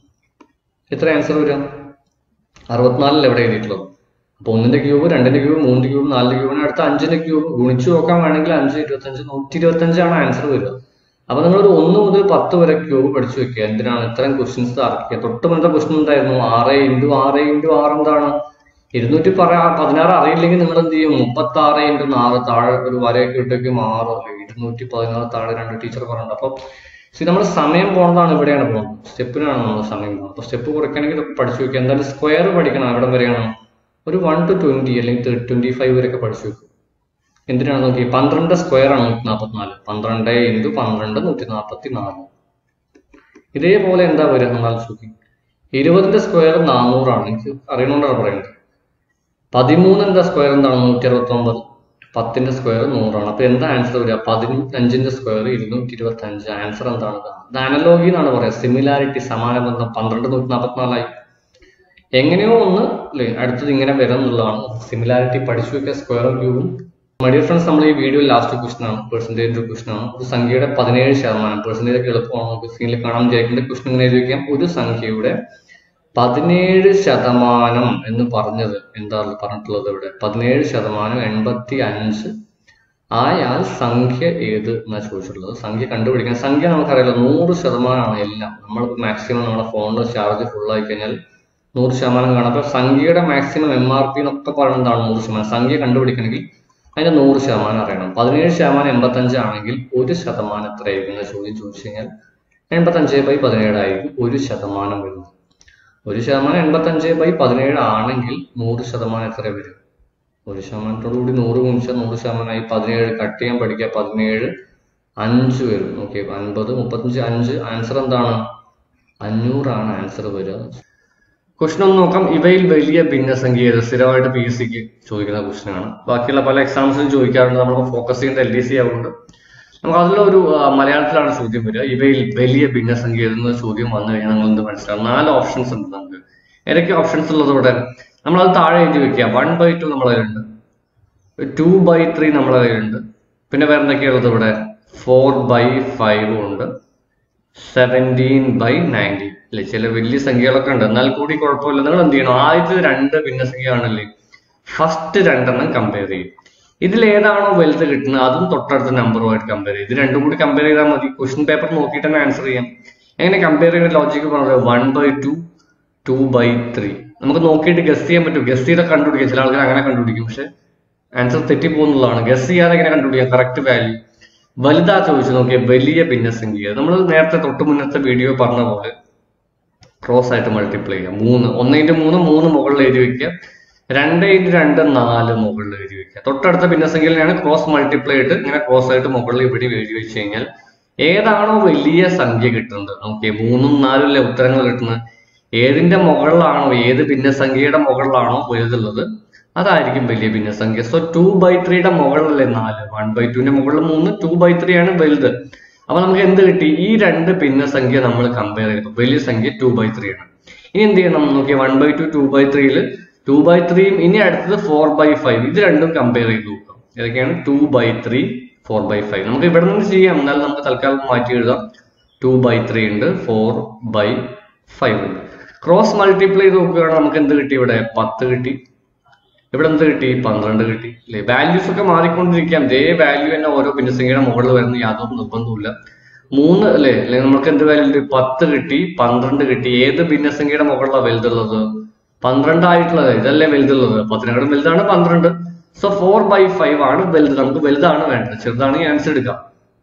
B: എത്ര ആൻസർ വരും അറുപത്തിനാലിൽ എവിടെ എഴുതിയിട്ടുള്ളത് അപ്പൊ ഒന്നിന്റെ ക്യൂബ് രണ്ടിന്റെ ക്യൂബ് മൂന്നിന്റെ ക്യൂബ് നാലിന്റെ ക്യൂബിന് അടുത്ത അഞ്ചിന്റെ ക്യൂബ് ഗുണിച്ചു നോക്കാൻ വേണമെങ്കിൽ അഞ്ച് ഇരുപത്തഞ്ച് നൂറ്റി ഇരുപത്തഞ്ചാണ് ആൻസർ വരിക അപ്പൊ നിങ്ങൾ ഒരു ഒന്ന് മുതൽ പത്ത് വരെ ക്യൂബ് പഠിച്ചു വെക്കുക എന്തിനാണ് ഇത്രയും ക്വസ്റ്റ്യൻസ് ഇറക്കുക തൊട്ട് മുന്നത്തെ ക്വസ്റ്റ്യൻ എന്തായിരുന്നു ആറ് ഇൻറ്റു ആറ് ഇൻറ്റു ആറ് എന്താണ് ഇരുന്നൂറ്റി പറ പതിനാറ് അറിയില്ലെങ്കിൽ നിങ്ങൾ എന്ത് ചെയ്യും മുപ്പത്തി ആറ് ഇൻറ്റു നാല് താഴെ ഒരു വരയൊക്കെ ഇട്ടേക്കും ആറ് അല്ലെങ്കിൽ ഇരുന്നൂറ്റി പതിനാറ് താഴെ രണ്ട് ടീച്ചർ പറഞ്ഞിട്ടുണ്ട് അപ്പൊ സി നമ്മുടെ സമയം പോകുന്നതാണ് ഇവിടെയാണ് പോകുന്നത് സ്റ്റെപ്പിനാണ് നമ്മൾ സമയം പോകുന്നത് അപ്പൊ സ്റ്റെപ്പ് കുറയ്ക്കണമെങ്കിൽ ഇതൊക്കെ പഠിച്ചു വെക്കുക എന്തായാലും സ്ക്വയർ പഠിക്കണം എവിടെ വരെയാണ് ഒരു വൺ ടു ട്വന്റി അല്ലെങ്കിൽ ട്വന്റി ഫൈവ് വരെയൊക്കെ പഠിച്ചു വെക്കും എന്തിനാണ് നോക്കി പന്ത്രണ്ട് സ്ക്വയർ ആണ് നൂറ്റി നാൽപ്പത്തിനാല് പന്ത്രണ്ട് ഇൻറ്റു പന്ത്രണ്ട് നൂറ്റി നാൽപ്പത്തി നാല് ഇതേപോലെ എന്താ വരിക നമ്മൾ ആലോചിച്ച് നോക്കി ഇരുപതിന്റെ സ്ക്വയർ നാനൂറാണ് എനിക്ക് അറിയണോണ്ടാണ് പറയുന്നത് പതിമൂന്നിന്റെ സ്ക്വയർ എന്താണ് നൂറ്റി അറുപത്തി ഒമ്പത് പത്തിന്റെ സ്ക്വയർ നൂറാണ് അപ്പൊ എന്താ ആൻസർ വരിക പതിനഞ്ചിന്റെ സ്ക്വയർ ഇരുന്നൂറ്റി ഇരുപത്തി അഞ്ച് ആൻസർ എന്താണ് ഇത് അനലോഗി എന്നാണ് പറയുക സിമിലാരിറ്റി സമാന ബന്ധം പന്ത്രണ്ട് നൂറ്റി നാൽപ്പത്തിനാലായി എങ്ങനെയോ ഒന്ന് അല്ലേ അടുത്തത് ഇങ്ങനെ വരും എന്നുള്ളതാണ് സിമിലാരിറ്റി പഠിച്ചു വെക്കുക സ്ക്വയറും ക്യൂബും മഡിയർ ഫ്രണ്ട്സ് നമ്മൾ ഈ വീഡിയോ ലാസ്റ്റ് ക്വസ്റ്റൻ ആണ് പെർസെന്റേജ് ക്വസ്റ്റൻ ആണ് ഒരു സംഖ്യയുടെ പതിനേഴ് ശതമാനം പെർസെന്റേജ് ഒക്കെ എളുപ്പമാണ് നമുക്ക് സ്ക്രീനിൽ കാണാൻ വിചാരിക്കേണ്ട ക്വസ്റ്റൻ ഇങ്ങനെ എഴുതി വെക്കാം ഒരു സംഖ്യയുടെ പതിനേഴ് ശതമാനം എന്ന് പറഞ്ഞത് എന്താ പറഞ്ഞിട്ടുള്ളത് ഇവിടെ പതിനേഴ് ശതമാനം എൺപത്തി അഞ്ച് ആയാൽ സംഖ്യ ഏത് എന്നാ ചോദിച്ചിട്ടുള്ളത് സംഖ്യ കണ്ടുപിടിക്കാൻ സംഖ്യ നമുക്കറിയാലോ നൂറ് ശതമാനമാണ് എല്ലാം നമ്മൾ മാക്സിമം നമ്മുടെ ഫോണിന്റെ ചാർജ് ഫുൾ ആയി കഴിഞ്ഞാൽ നൂറ് ശതമാനം കാണാം അപ്പൊ സംഖ്യയുടെ മാക്സിമം എം ആർ പി എന്നൊക്കെ പറയുന്നതാണ് നൂറ് ശതമാനം സംഖ്യ കണ്ടുപിടിക്കണമെങ്കിൽ അതിന്റെ നൂറ് ശതമാനം അറിയണം പതിനേഴ് ശതമാനം എൺപത്തഞ്ച് ആണെങ്കിൽ ഒരു ശതമാനം എത്രയായിരിക്കും എന്ന ചോദ്യം ചോദിച്ചു കഴിഞ്ഞാൽ എൺപത്തഞ്ച് ബൈ പതിനേഴായിരിക്കും ഒരു ശതമാനം വരുന്നത് ഒരു ശതമാനം എൺപത്തഞ്ച് ബൈ പതിനേഴ് ആണെങ്കിൽ നൂറ് ശതമാനം എത്ര വരും ഒരു ശതമാനത്തോടു കൂടി നൂറ് ഗുണിച്ചാൽ നൂറ് ശതമാനമായി പതിനേഴ് കട്ട് ചെയ്യാൻ പഠിക്കുക പതിനേഴ് അഞ്ച് വരും ഓക്കെ അൻപത് മുപ്പത്തഞ്ച് അഞ്ച് ആൻസർ എന്താണ് അഞ്ഞൂറാണ് ആൻസർ വരിക ക്വസ്റ്റൻ ഒന്ന് നോക്കാം ഇവയിൽ വലിയ ഭിന്നസംഖ്യ ഏത് സ്ഥിരമായിട്ട് പി എസ് സിക്ക് ചോദിക്കുന്ന ക്വസ്റ്റൻ ആണ് ബാക്കിയുള്ള പല എക്സാംസിനും ചോദിക്കാറുണ്ട് നമ്മൾ ഫോക്കസ് ചെയ്യുന്നത് എൽ ഡി സി ആവുന്നുണ്ട് നമുക്ക് അതിലൊരു ആ, മലയാളത്തിലാണ് ചോദ്യം വരിക ഇവയിൽ വലിയ ഭിന്നസംഖ്യ ഏതെന്ന് ചോദ്യം വന്നു കഴിഞ്ഞാൽ നിങ്ങൾ എന്ത് മനസ്സിലാവും നാല് ഓപ്ഷൻസ് ഉണ്ട് നമുക്ക് ഏതൊക്കെ ഓപ്ഷൻസ് ഉള്ളത് ഇവിടെ നമ്മളത് താഴെ എഴുതി വെക്കുക വൺ ബൈ ടു നമ്മളെ കയ്യിലുണ്ട് ടു ബൈ ത്രീ നമ്മളെ കയ്യിലുണ്ട് പിന്നെ വേറെ എന്തൊക്കെയുള്ളത് ഇവിടെ ഫോർ ബൈ ഫൈവ് ഉണ്ട് സെവൻറ്റീൻ ബൈ നയൻറ്റീൻ അല്ലെ ചില വലിയ സംഖ്യകളൊക്കെ ഉണ്ട് എന്നാൽ കൂടി കുഴപ്പമില്ല നിങ്ങൾ എന്ത് ചെയ്യണം ആദ്യത്തെ രണ്ട് ഭിന്നസംഖ്യ ആണല്ലേ ഫസ്റ്റ് രണ്ടെണ്ണം കമ്പയർ ചെയ്യും ഇതിൽ ഏതാണോ വലുത് കിട്ടുന്നത് അതും തൊട്ടടുത്ത നമ്പറുമായിട്ട് കമ്പയർ ചെയ്യും ഇത് രണ്ടും കൂടി കമ്പയർ ചെയ്താൽ മതി ക്വസ്റ്റ്യൻ പേപ്പർ നോക്കിയിട്ട് തന്നെ ആൻസർ ചെയ്യാം എങ്ങനെ കമ്പയർ ചെയ്യുന്ന ലോജിക്ക് പറഞ്ഞത് one by two two by three നമുക്ക് നോക്കിയിട്ട് ഗസ് ചെയ്യാൻ പറ്റും ഗസ് ചെയ്താൽ കണ്ടുപിടിക്കാം ചില ആൾക്കാർ അങ്ങനെ കണ്ടുപിടിക്കും പക്ഷെ ആൻസർ തെറ്റിപ്പോകുന്നതാണ് ഗസ് ചെയ്യാതെ എങ്ങനെ കണ്ടുപിടിക്കാം കറക്റ്റ് വാല്യൂ വലുതാ ചോദിച്ചു നോക്കിയ വലിയ ഭിന്നസംഖ്യ നമ്മൾ നേരത്തെ തൊട്ട് മുന്നത്തെ വീഡിയോ പറഞ്ഞ പോലെ ക്രോസ് ആയിട്ട് മൾട്ടിപ്ലൈ ചെയ്യാം മൂന്ന് ഒന്ന് ഇൻറ്റു മൂന്ന് മൂന്ന് മുകളിൽ എഴുതി വെക്കുക രണ്ട് ഇൻറ്റു രണ്ട് നാല് മുകളിൽ എഴുതി വെക്കുക തൊട്ടടുത്ത ഭിന്നസംഖ്യയിലാണ് ക്രോസ് മൾട്ടിപ്ലൈ ആയിട്ട് ഇങ്ങനെ ക്രോസ് ആയിട്ട് മുകളിൽ ഇവിടെ എഴുതി വെച്ച് കഴിഞ്ഞാൽ ഏതാണോ വലിയ സംഖ്യ കിട്ടുന്നത് നോക്കിയേ മൂന്നും നാലും അല്ലേ ഉത്തരങ്ങൾ കിട്ടുന്നത് ഏതിന്റെ മുകളിലാണോ ഏത് ഭിന്നസംഖ്യയുടെ മുകളിലാണോ വലുതുള്ളത് അതായിരിക്കും വലിയ ഭിന്നസംഖ്യ സോ ടു ബൈ ത്രീയുടെ മുകളിലല്ലേ നാല് വൺ ബൈ ടുവിന്റെ മുകളിൽ മൂന്ന് ടു ബൈ ത്രീ ആണ് വലുത് അപ്പൊ നമുക്ക് എന്ത് കിട്ടി ഈ രണ്ട് ഭിന്നസംഖ്യ നമ്മൾ കമ്പയർ ചെയ്തപ്പോൾ വലിയ സംഖ്യ ടു ബൈ ത്രീ ആണ് ഇനി എന്ത് ചെയ്യണം നോക്കിയാൽ one by two two by ത്രീയിൽ ടു ബൈ ത്രീയും ഇനി അടുത്തത് ഫോർ ബൈ ഫൈവ് ഇത് രണ്ടും കമ്പയർ ചെയ്ത് നോക്കാം ഏതൊക്കെയാണ് two by three four by five നമുക്ക് ഇവിടെ നിന്ന് ചെയ്യാം എന്നാൽ നമുക്ക് തൽക്കാലം മാറ്റി എഴുതാം ടു ബൈ ത്രീ ഉണ്ട് ഫോർ ബൈ ഫൈവ് ഉണ്ട് ക്രോസ് മൾട്ടിപ്ലൈ ചെയ്ത് നോക്കുകയാണെങ്കിൽ നമുക്ക് എന്ത് കിട്ടി ഇവിടെ പത്ത് കിട്ടി ഇവിടെ എന്ത് കിട്ടി പന്ത്രണ്ട് കിട്ടി അല്ലെ വാല്യൂസ് ഒക്കെ മാറിക്കൊണ്ടിരിക്കാം ഇതേ വാല്യൂ തന്നെ ഓരോ ഭിന്നസംഖ്യയുടെ മുകളിൽ വരുന്ന യാതൊരു നിർബന്ധമില്ല മൂന്ന് അല്ലെ അല്ലെങ്കിൽ നമുക്ക് എന്ത് വാല്യൂ കിട്ടി പത്ത് കിട്ടി പന്ത്രണ്ട് കിട്ടി ഏത് ഭിന്നസംഖ്യയുടെ മുകളിലാണ് വലുതുള്ളത് പന്ത്രണ്ട് ആയിട്ടുള്ളത് ഇതല്ലേ വലുതുള്ളത് പത്തിനേക്കാളും വലുതാണ് പന്ത്രണ്ട് സോ ഫോർ ബൈ ഫൈവ് ആണ് വലുത് നമുക്ക് വലുതാണ് വേണ്ടത് ചെറുതാണെങ്കിൽ ആൻസർ എടുക്കാം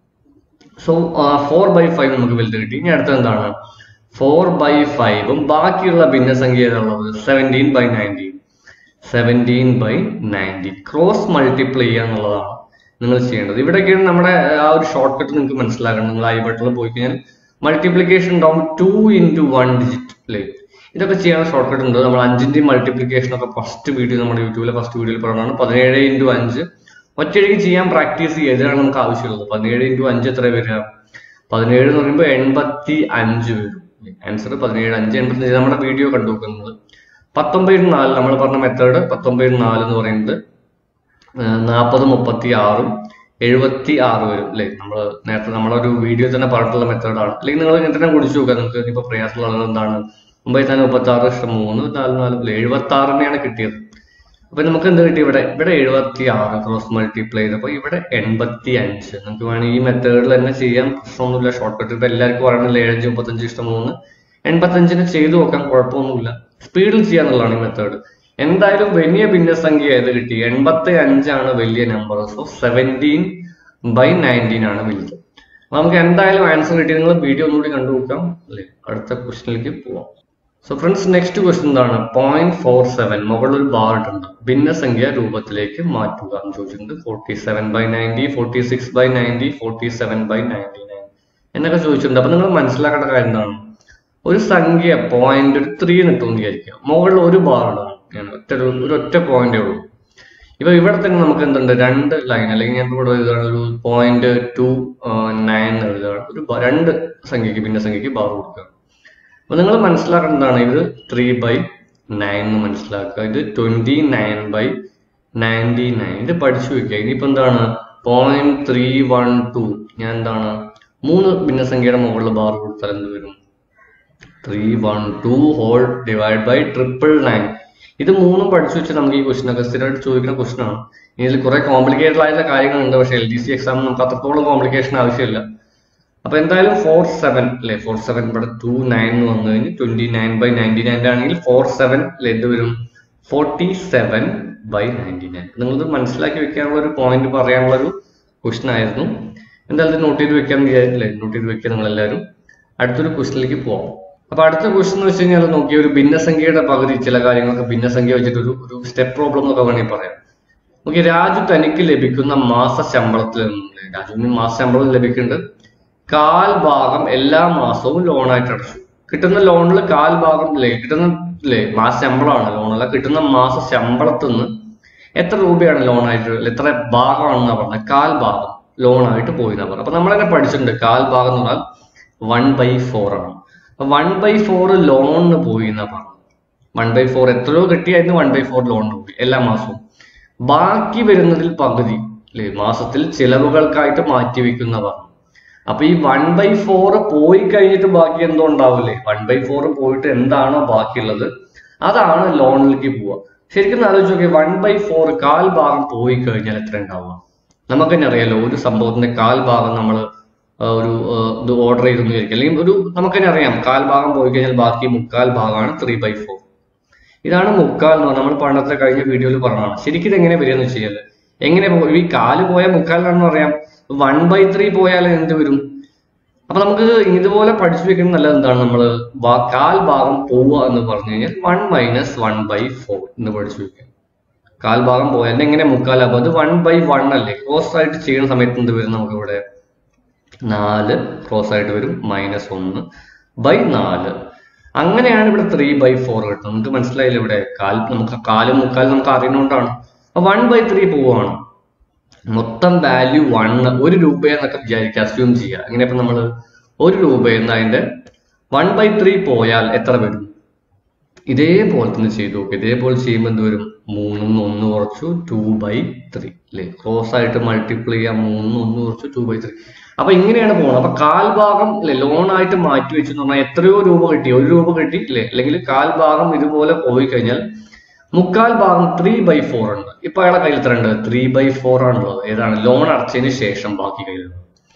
B: സോ ഫോർ ബൈ ഫൈവ് നമുക്ക് വലുത് കിട്ടി ഇനി അടുത്തത് എന്താണ് ഫോർ ബൈ ഫൈവും ബാക്കിയുള്ള ഭിന്നസംഖ്യ ഏതാണുള്ളത് seventeen by nineteen seventeen by nineteen cross multiply ചെയ്യുക എന്നുള്ളതാണ് നിങ്ങൾ ചെയ്യേണ്ടത് ഇവിടെയൊക്കെയാണ് നമ്മുടെ ആ ഒരു ഷോർട്ട് കട്ട് നിങ്ങൾക്ക് മനസ്സിലാക്കണം നിങ്ങൾ ഐ ബട്ടണിൽ പോയി കഴിഞ്ഞാൽ മൾട്ടിപ്ലിക്കേഷൻ ഉണ്ടാവും ടു ഇൻറ്റു വൺ ഡിജിറ്റ് അല്ലേ ഇതൊക്കെ ചെയ്യാൻ ഷോർട്ട് കട്ട് ഉണ്ട് നമ്മൾ അഞ്ചിന്റെയും മൾട്ടിപ്ലിക്കേഷൻ ഒക്കെ ഫസ്റ്റ് വീഡിയോ നമ്മുടെ യൂട്യൂബിലെ ഫസ്റ്റ് വീഡിയോയിൽ പറഞ്ഞതാണ് പതിനേഴ് ഇൻറ്റു അഞ്ച് ഒറ്റയടിക്ക് ചെയ്യാൻ പ്രാക്ടീസ് ചെയ്യുക ഇതിനാണ് നമുക്ക് ആവശ്യമുള്ളത് പതിനേഴ് ഇൻറ്റു അഞ്ച് എത്ര വരിക പതിനേഴ് എന്ന് പറയുമ്പോൾ എൺപത്തി അഞ്ച് വരും ആൻസർ പതിനേഴ് അഞ്ച് എൺപത്തി അഞ്ച് നമ്മുടെ വീഡിയോ കണ്ടു നോക്കുന്നത് പത്തൊമ്പതിന് നാല് നമ്മൾ പറഞ്ഞ മെത്തേഡ് പത്തൊമ്പതിന് നാല് എന്ന് പറയുന്നത് നാൽപ്പത് മുപ്പത്തി ആറും എഴുപത്തി ആറ് വരും അല്ലേ നമ്മൾ നേരത്തെ നമ്മളൊരു വീഡിയോ തന്നെ പറഞ്ഞിട്ടുള്ള മെത്തേഡാണ് അല്ലെങ്കിൽ നിങ്ങൾ ഇങ്ങനെ തന്നെ കുടിച്ചു നോക്കുക നിങ്ങൾക്ക് ഇനിയിപ്പോൾ പ്രയാസമുള്ളത് എന്താണ് മുമ്പേ തന്നെ മുപ്പത്തി ആറ് ഇഷ്ടം മൂന്ന് നാല് നാല് അല്ലേ എഴുപത്തി ആറിനെയാണ് കിട്ടിയത് അപ്പൊ നമുക്ക് എന്ത് കിട്ടി ഇവിടെ ഇവിടെ എഴുപത്തി ആറ് ക്രോസ് മൾട്ടിപ്ലൈ ചെയ്തപ്പോൾ ഇവിടെ എൺപത്തി അഞ്ച് നമുക്ക് വേണമെങ്കിൽ ഈ മെത്തേഡിൽ തന്നെ ചെയ്യാം പ്രശ്നമൊന്നുമില്ല ഷോർട്ട് കട്ട് ഇപ്പൊ എല്ലാവർക്കും പറയണില്ല ഏഴഞ്ച് മുപ്പത്തഞ്ച് ഇഷ്ടം മൂന്ന് എൺപത്തഞ്ചിന് ചെയ്തു നോക്കാം കുഴപ്പമൊന്നുമില്ല സ്പീഡിൽ ചെയ്യാന്നുള്ളതാണ് ഈ മെത്തേഡ് എന്തായാലും വലിയ ഭിന്നസംഖ്യ ഏത് കിട്ടി എൺപത്തി അഞ്ചാണ് വലിയ number so seventeen by nineteen ആണ് വലുത് അപ്പൊ നമുക്ക് എന്തായാലും ആൻസർ കിട്ടി നിങ്ങൾ വീഡിയോ ഒന്നുകൂടി കണ്ടു നോക്കാം അല്ലേ അടുത്ത ക്വസ്റ്റിനിലേക്ക് പോവാം സോ ഫ്രണ്ട്സ് നെക്സ്റ്റ് ക്വസ്റ്റ്യൻ എന്താണ് പോയിന്റ് ഫോർ സെവൻ മുകളിൽ ഒരു ബാർ ഇട്ടുണ്ട് ഭിന്നസംഖ്യ രൂപത്തിലേക്ക് മാറ്റുക എന്ന് ചോദിച്ചിട്ടുണ്ട് forty seven by ninety forty six by ninety forty seven by ninety nine എന്നൊക്കെ ചോദിച്ചിട്ടുണ്ട് അപ്പൊ നിങ്ങൾ മനസ്സിലാക്കേണ്ട കാര്യം എന്താണ് ഒരു സംഖ്യ പോയിന്റ് ഒരു ത്രീ കിട്ടുമെന്ന് വിചാരിക്കുക മുകളിൽ ഒരു ബാർ ഇടാണ് ഞാൻ ഒറ്റ ഒരു ഒരു ഒറ്റ പോയിന്റേ ഉള്ളൂ ഇപ്പൊ ഇവിടെ തന്നെ നമുക്ക് എന്തുണ്ട് രണ്ട് ലൈൻ അല്ലെങ്കിൽ ഞാൻ ഇവിടെ എഴുതുകയാണ് ഒരു പോയിന്റ് ടു നയൻ എഴുതുകയാണ് ഒരു ബ- രണ്ട് സംഖ്യക്ക് ഭിന്നസംഖ്യക്ക് ബാർ കൊടുക്കുക അപ്പൊ നിങ്ങൾ മനസ്സിലാക്കേണ്ടതാണ് ഇത് ത്രീ ബൈ നയൻ എന്ന് മനസ്സിലാക്കുക ഇത് twenty nine by ninety nine ഇത് പഠിച്ചു വെക്കുക ഇനിയിപ്പോ എന്താണ് പോയിന്റ് ത്രീ വൺ ടു ഞാൻ എന്താണ് മൂന്ന് ഭിന്നസംഖ്യയുടെ മുകളിൽ ബാർ കൊടുത്താൽ എന്ത് വരും three one two whole divide by triple nine ഇത് മൂന്നും പഠിച്ചു വെച്ചാൽ നമുക്ക് ഈ ക്വസ്റ്റൻ ഒക്കെ സ്ഥിരമായിട്ട് ചോദിക്കുന്ന ക്വസ്റ്റൻ ആണ് ഇതിൽ കുറെ കോംപ്ലിക്കേറ്റഡ് ആയിട്ടുള്ള കാര്യങ്ങളുണ്ട് പക്ഷേ എൽ ഡി സി എക്സാമിന് നമുക്ക് അത്രത്തോളം കോംപ്ലിക്കേഷൻ ആവശ്യമില്ല അപ്പൊ എന്തായാലും ഫോർ സെവൻ അല്ലെ ഫോർ സെവൻ ഇവിടെ ടു നയൻ എന്ന് വന്നു കഴിഞ്ഞ് twenty nine by ninety nine ആണെങ്കിൽ ഫോർ സെവൻ എന്ത് വരും forty seven by ninety nine നിങ്ങളിത് മനസ്സിലാക്കി വെക്കാനുള്ള ഒരു പോയിന്റ് പറയാനുള്ള ഒരു ക്വസ്റ്റൻ ആയിരുന്നു എന്തായാലും നോട്ട് ചെയ്ത് വെക്കാൻ വിചാരിച്ചില്ലേ നോട്ട് ചെയ്ത് വെക്കുക നിങ്ങൾ എല്ലാവരും അടുത്തൊരു ക്വസ്റ്റിലേക്ക് പോവാം അപ്പൊ അടുത്ത ക്വസ്റ്റൻ എന്ന് വെച്ച് കഴിഞ്ഞാൽ നോക്കിയ ഒരു ഭിന്നസംഖ്യയുടെ പകുതി ചില കാര്യങ്ങൾക്ക് ഭിന്നസംഖ്യ വെച്ചിട്ട് ഒരു ഒരു സ്റ്റെപ്പ് പ്രോബ്ലം എന്നൊക്കെ വേണമെങ്കിൽ പറയാം നോക്കി രാജു തനിക്ക് ലഭിക്കുന്ന മാസ ശമ്പളത്തിൽ നിന്ന് രാജുവിന് മാസ ശമ്പളം ലഭിക്കുന്നുണ്ട് കാൽ ഭാഗം എല്ലാ മാസവും ലോണായിട്ട് അടച്ചു കിട്ടുന്ന ലോണിൽ കാൽ ഭാഗം അല്ലേ കിട്ടുന്ന അല്ലേ മാസ ശമ്പളമാണ് ലോണല്ല കിട്ടുന്ന മാസ ശമ്പളത്തിൽ നിന്ന് എത്ര രൂപയാണ് ലോണായിട്ട് അല്ലെ എത്ര ഭാഗമാണെന്നാ പറഞ്ഞത് കാൽ ഭാഗം ലോണായിട്ട് പോയി എന്നാ പറഞ്ഞത് അപ്പൊ നമ്മൾ തന്നെ പഠിച്ചിട്ടുണ്ട് കാൽ ഭാഗം എന്ന് പറഞ്ഞാൽ വൺ ബൈ ഫോർ ആണ് വൺ ബൈ ഫോർ ലോണിന് പോയി എന്നാ പറഞ്ഞത് വൺ ബൈ ഫോർ എത്രയോ കിട്ടിയായിരുന്നു വൺ ബൈ ഫോർ ലോണിന് പോയി എല്ലാ മാസവും ബാക്കി വരുന്നതിൽ പകുതി അല്ലെ മാസത്തിൽ ചിലവുകൾക്കായിട്ട് മാറ്റിവെക്കുന്ന പറഞ്ഞു അപ്പൊ ഈ വൺ ബൈ ഫോർ പോയി കഴിഞ്ഞിട്ട് ബാക്കി എന്തോ ഉണ്ടാവില്ലേ വൺ ബൈ ഫോർ പോയിട്ട് എന്താണോ ബാക്കിയുള്ളത് അതാണ് ലോണിലേക്ക് പോവുക ശരിക്കും ആലോചിച്ച് നോക്കിയാൽ വൺ ബൈ ഫോർ കാൽ ഭാഗം പോയി കഴിഞ്ഞാൽ എത്ര ഉണ്ടാവുക നമുക്ക് തന്നെ അറിയാലോ ഒരു സംഭവത്തിന്റെ കാൽ ഭാഗം നമ്മൾ ഒരു ആ, ഇത് ഓർഡർ ചെയ്തെന്ന് വിചാരിക്കും അല്ലെങ്കിൽ ഒരു നമുക്ക് തന്നെ അറിയാം കാൽ ഭാഗം പോയി കഴിഞ്ഞാൽ ബാക്കി മുക്കാൽ ഭാഗമാണ് ത്രീ ബൈ ഫോർ ഇതാണ് മുക്കാൽ എന്ന് പറഞ്ഞാൽ നമ്മൾ പണ്ടത്തെ കഴിഞ്ഞ വീഡിയോയിൽ പറഞ്ഞതാണ് ശരിക്കും ഇത് എങ്ങനെ വരികയെന്ന് വെച്ച് കഴിഞ്ഞാൽ എങ്ങനെ പോ- ഈ കാല് പോയ മുക്കാലാണെന്ന് പറയാം വൺ ബൈ ത്രീ പോയാൽ എന്ത് വരും അപ്പൊ നമുക്ക് ഇതുപോലെ പഠിച്ചു വെക്കുന്നത് നല്ലത് എന്താണ് നമ്മൾ കാൽ ഭാഗം പോവുക എന്ന് പറഞ്ഞു കഴിഞ്ഞാൽ one minus one by four എന്ന് പഠിച്ചു വെക്കുക കാൽ ഭാഗം പോയാൽ എങ്ങനെ മുക്കാലാകും അത് വൺ ബൈ വൺ അല്ലേ ക്രോസ് ആയിട്ട് ചെയ്യുന്ന സമയത്ത് എന്ത് വരും നമുക്ക് ഇവിടെ നാല് ക്രോസ് ആയിട്ട് വരും മൈനസ് ഒന്ന് ബൈ നാല് അങ്ങനെയാണ് ഇവിടെ ത്രീ ബൈ ഫോർ കിട്ടുന്നത് നമുക്ക് മനസ്സിലായില്ല ഇവിടെ കാൽ നമുക്ക് കാലും മുക്കാലും നമുക്ക് അറിയുന്നതുകൊണ്ടാണ് വൺ ബൈ ത്രീ പോവാണ് മൊത്തം വാല്യൂ വൺ ഒരു രൂപയെന്നൊക്കെ വിചാരിക്കുക അസ്യൂം ചെയ്യുക അങ്ങനെ ഇപ്പൊ നമ്മൾ ഒരു രൂപയെന്ന് അതിന്റെ വൺ ബൈ ത്രീ പോയാൽ എത്ര വരും ഇതേപോലെ തന്നെ ചെയ്തു നോക്കുക ഇതേപോലെ ചെയ്യുമ്പോൾ എന്ത് വരും മൂന്നും ഒന്ന് കുറച്ചു ടു ബൈ ത്രീ അല്ലേ ക്രോസ് ആയിട്ട് മൾട്ടിപ്ലൈ ചെയ്യാം മൂന്നും ഒന്ന് കുറച്ചു ടു ബൈ ത്രീ അപ്പൊ ഇങ്ങനെയാണ് പോകുന്നത് അപ്പൊ കാൽ ഭാഗം അല്ലെ ലോൺ ആയിട്ട് മാറ്റി വെച്ചു എന്ന് പറഞ്ഞാൽ എത്രയോ രൂപ കിട്ടി ഒരു രൂപ കിട്ടി അല്ലെ അല്ലെങ്കിൽ കാൽ ഭാഗം ഇതുപോലെ പോയി കഴിഞ്ഞാൽ മുക്കാൽ ഭാഗം ത്രീ ബൈ ഫോർ ഉണ്ട് ഇപ്പൊ അയാളെ കയ്യിൽ എത്ര ഉണ്ട് ത്രീ ബൈ ഫോർ ആണുള്ളത് ഏതാണ് ലോൺ അടച്ചതിന് ശേഷം ബാക്കി കയ്യിലുള്ളത്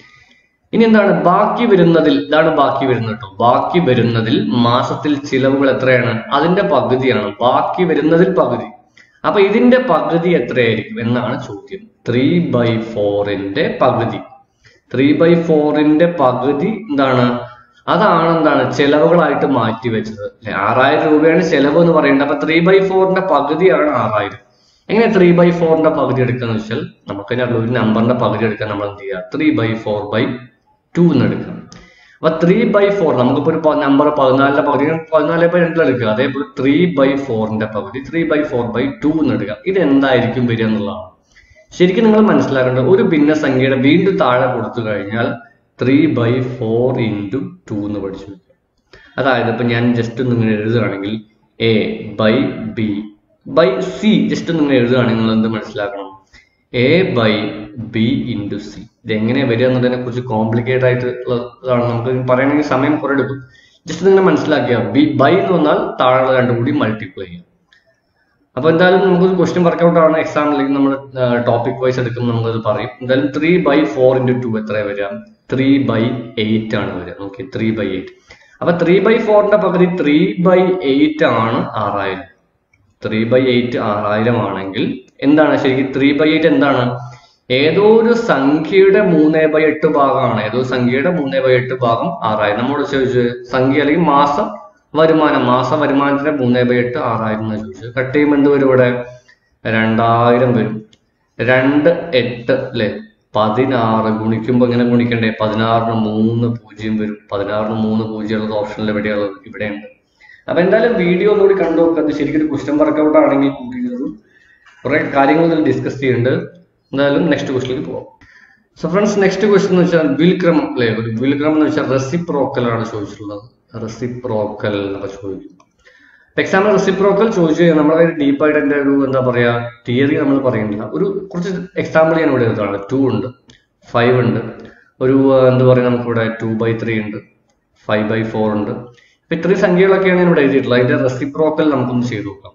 B: ഇനി എന്താണ് ബാക്കി വരുന്നതിൽ ഇതാണ് ബാക്കി വരുന്നത് കേട്ടോ ബാക്കി വരുന്നതിൽ മാസത്തിൽ ചിലവുകൾ എത്രയാണ് അതിന്റെ പകുതിയാണ് ബാക്കി വരുന്നതിൽ പകുതി അപ്പൊ ഇതിന്റെ പകുതി എത്രയായിരിക്കും എന്നാണ് ചോദ്യം ത്രീ ബൈ ഫോറിന്റെ പകുതി ത്രീ ബൈ ഫോറിന്റെ പകുതി എന്താണ് അതാണ് എന്താണ് ചെലവുകളായിട്ട് മാറ്റി വെച്ചത് അല്ലെ ആറായിരം രൂപയാണ് ചെലവ് എന്ന് പറയുന്നത് അപ്പൊ ത്രീ ബൈ ഫോറിന്റെ പകുതിയാണ് ആറായിരം എങ്ങനെ ത്രീ ബൈ ഫോറിന്റെ പകുതി എടുക്കാന്ന് വെച്ചാൽ നമുക്ക് തന്നെ അറിയാം, ഒരു നമ്പറിന്റെ പകുതി എടുക്കാൻ നമ്മൾ എന്ത് ചെയ്യുക three by four by two എന്ന് എടുക്കാം അപ്പൊ ത്രീ ബൈ ഫോർ നമുക്കിപ്പോ ഒരു നമ്പർ പതിനാലിന്റെ പകുതി പതിനാല് ബൈ രണ്ടിൽ എടുക്കുക അതേപോലെ ത്രീ ബൈ ഫോറിന്റെ പകുതി three by four by two എന്ന് എടുക്കാം ഇത് എന്തായിരിക്കും വരിക എന്നുള്ളതാണ് ശരിക്കും നിങ്ങൾ മനസ്സിലാക്കേണ്ടത് ഒരു ഭിന്നസംഖ്യയുടെ വീണ്ടും താഴെ കൊടുത്തു കഴിഞ്ഞാൽ three by four into two എന്ന് പഠിച്ചു വെക്കുക അതായത് ഇപ്പൊ ഞാൻ ജസ്റ്റ് ഒന്ന് ഇങ്ങനെ എഴുതുകയാണെങ്കിൽ A by B by C just ഒന്ന് ഇങ്ങനെ എഴുതുകയാണെങ്കിൽ നിങ്ങൾ എന്ത് മനസ്സിലാക്കണം A by B into C ഇത് എങ്ങനെ വരിക എന്നതിനെ കുറിച്ച് കോംപ്ലിക്കേറ്റ് ആയിട്ടുള്ളതാണ് നമുക്ക് പറയണമെങ്കിൽ സമയം കുറെ എടുക്കും ജസ്റ്റ് നിങ്ങൾ മനസ്സിലാക്കിയ ബി ബൈ എന്ന് പറഞ്ഞാൽ താഴെ രണ്ടും കൂടി മൾട്ടിപ്ലൈ ചെയ്യാം അപ്പൊ എന്തായാലും നമുക്കൊരു ക്വസ്റ്റ്യൻ വർക്കൗട്ട് ആണ് എക്സാമിലേക്ക് നമ്മൾ ടോപ്പിക് വൈസ് എടുക്കുമ്പോൾ നമുക്കത് പറയും എന്തായാലും three by four into two എത്ര വരിക ത്രീ ബൈ എയ്റ്റ് ആണ് വരിക ഓക്കെ ത്രീ ബൈ എയ്റ്റ് അപ്പൊ ത്രീ ബൈ ഫോറിന്റെ പകുതി ത്രീ ബൈ എയ്റ്റ് ആണ് ആറായിരം ത്രീ ബൈ എയ്റ്റ് ആറായിരം ആണെങ്കിൽ എന്താണ് ശരിക്കും ത്രീ ബൈ എയ്റ്റ് എന്താണ് ഏതോ ഒരു സംഖ്യയുടെ മൂന്നേ ബൈ എട്ട് ഭാഗമാണ് ഏതോ സംഖ്യയുടെ മൂന്നേ ബൈ എട്ട് ഭാഗം ആറായിരം നമ്മോട് ചോദിച്ചു സംഖ്യ അല്ലെങ്കിൽ മാസം വരുമാനം മാസ വരുമാനത്തിന്റെ മൂന്നേ ബൈ എട്ട് ആറായിരം എന്ന് ചോദിച്ചു കട്ട് ചെയ്യുമ്പോൾ എന്ത് വരും ഇവിടെ രണ്ടായിരം വരും രണ്ട് എട്ട് അല്ലെ പതിനാറ് ഗുണിക്കുമ്പോൾ എങ്ങനെ ഗുണിക്കണ്ടേ പതിനാറിന് മൂന്ന് പൂജ്യം വരും പതിനാറിന് മൂന്ന് പൂജ്യം ഉള്ളത് ഓപ്ഷനിൽ എവിടെയുള്ളത് ഇവിടെയുണ്ട് അപ്പൊ എന്തായാലും വീഡിയോ ഒന്നുകൂടി കണ്ടു നോക്കുക അത് ശരിക്കും ഒരു ക്വസ്റ്റ്യൻ വർക്കൗട്ട് ആണെങ്കിൽ കൂടി ഇതൊരു കുറെ കാര്യങ്ങൾ ഇതിൽ ഡിസ്കസ് ചെയ്യുന്നുണ്ട് എന്തായാലും നെക്സ്റ്റ് ക്വസ്റ്റിലേക്ക് പോവാം സോ ഫ്രണ്ട്സ് നെക്സ്റ്റ് ക്വസ്റ്റ്യൻ എന്ന് വെച്ചാൽ വിൽക്രമം അല്ലെ ഒരു വിൽക്രമം എന്ന് വെച്ചാൽ റെസിപ്രോക്കൽ ആണ് ചോദിച്ചിട്ടുള്ളത് റെസിപ്രോക്കൽ എന്നൊക്കെ ചോദിക്കും എക്സാമിൽ റെസിപ്രോക്കൽ ചോദിച്ചു കഴിഞ്ഞാൽ നമ്മളെ ഡീപ്പായിട്ട് എൻ്റെ ഒരു എന്താ പറയാ തിയറി നമ്മൾ പറയുന്നില്ല ഒരു കുറച്ച് എക്സാമ്പിൾ ഞാൻ ഇവിടെ എഴുതാണ് ടു ഉണ്ട് ഫൈവ് ഉണ്ട് ഒരു ആ, എന്താ പറയുക നമുക്കിവിടെ ടു ബൈ ത്രീ ഉണ്ട് ഫൈവ് ബൈ ഫോർ ഉണ്ട് ഇപ്പൊ ഇത്രയും സംഖ്യകളൊക്കെയാണ് ഞാൻ ഇവിടെ എഴുതിയിട്ടുള്ളത് അതിന്റെ റെസിപ്രോക്കൽ നമുക്കൊന്ന് ചെയ്തു നോക്കാം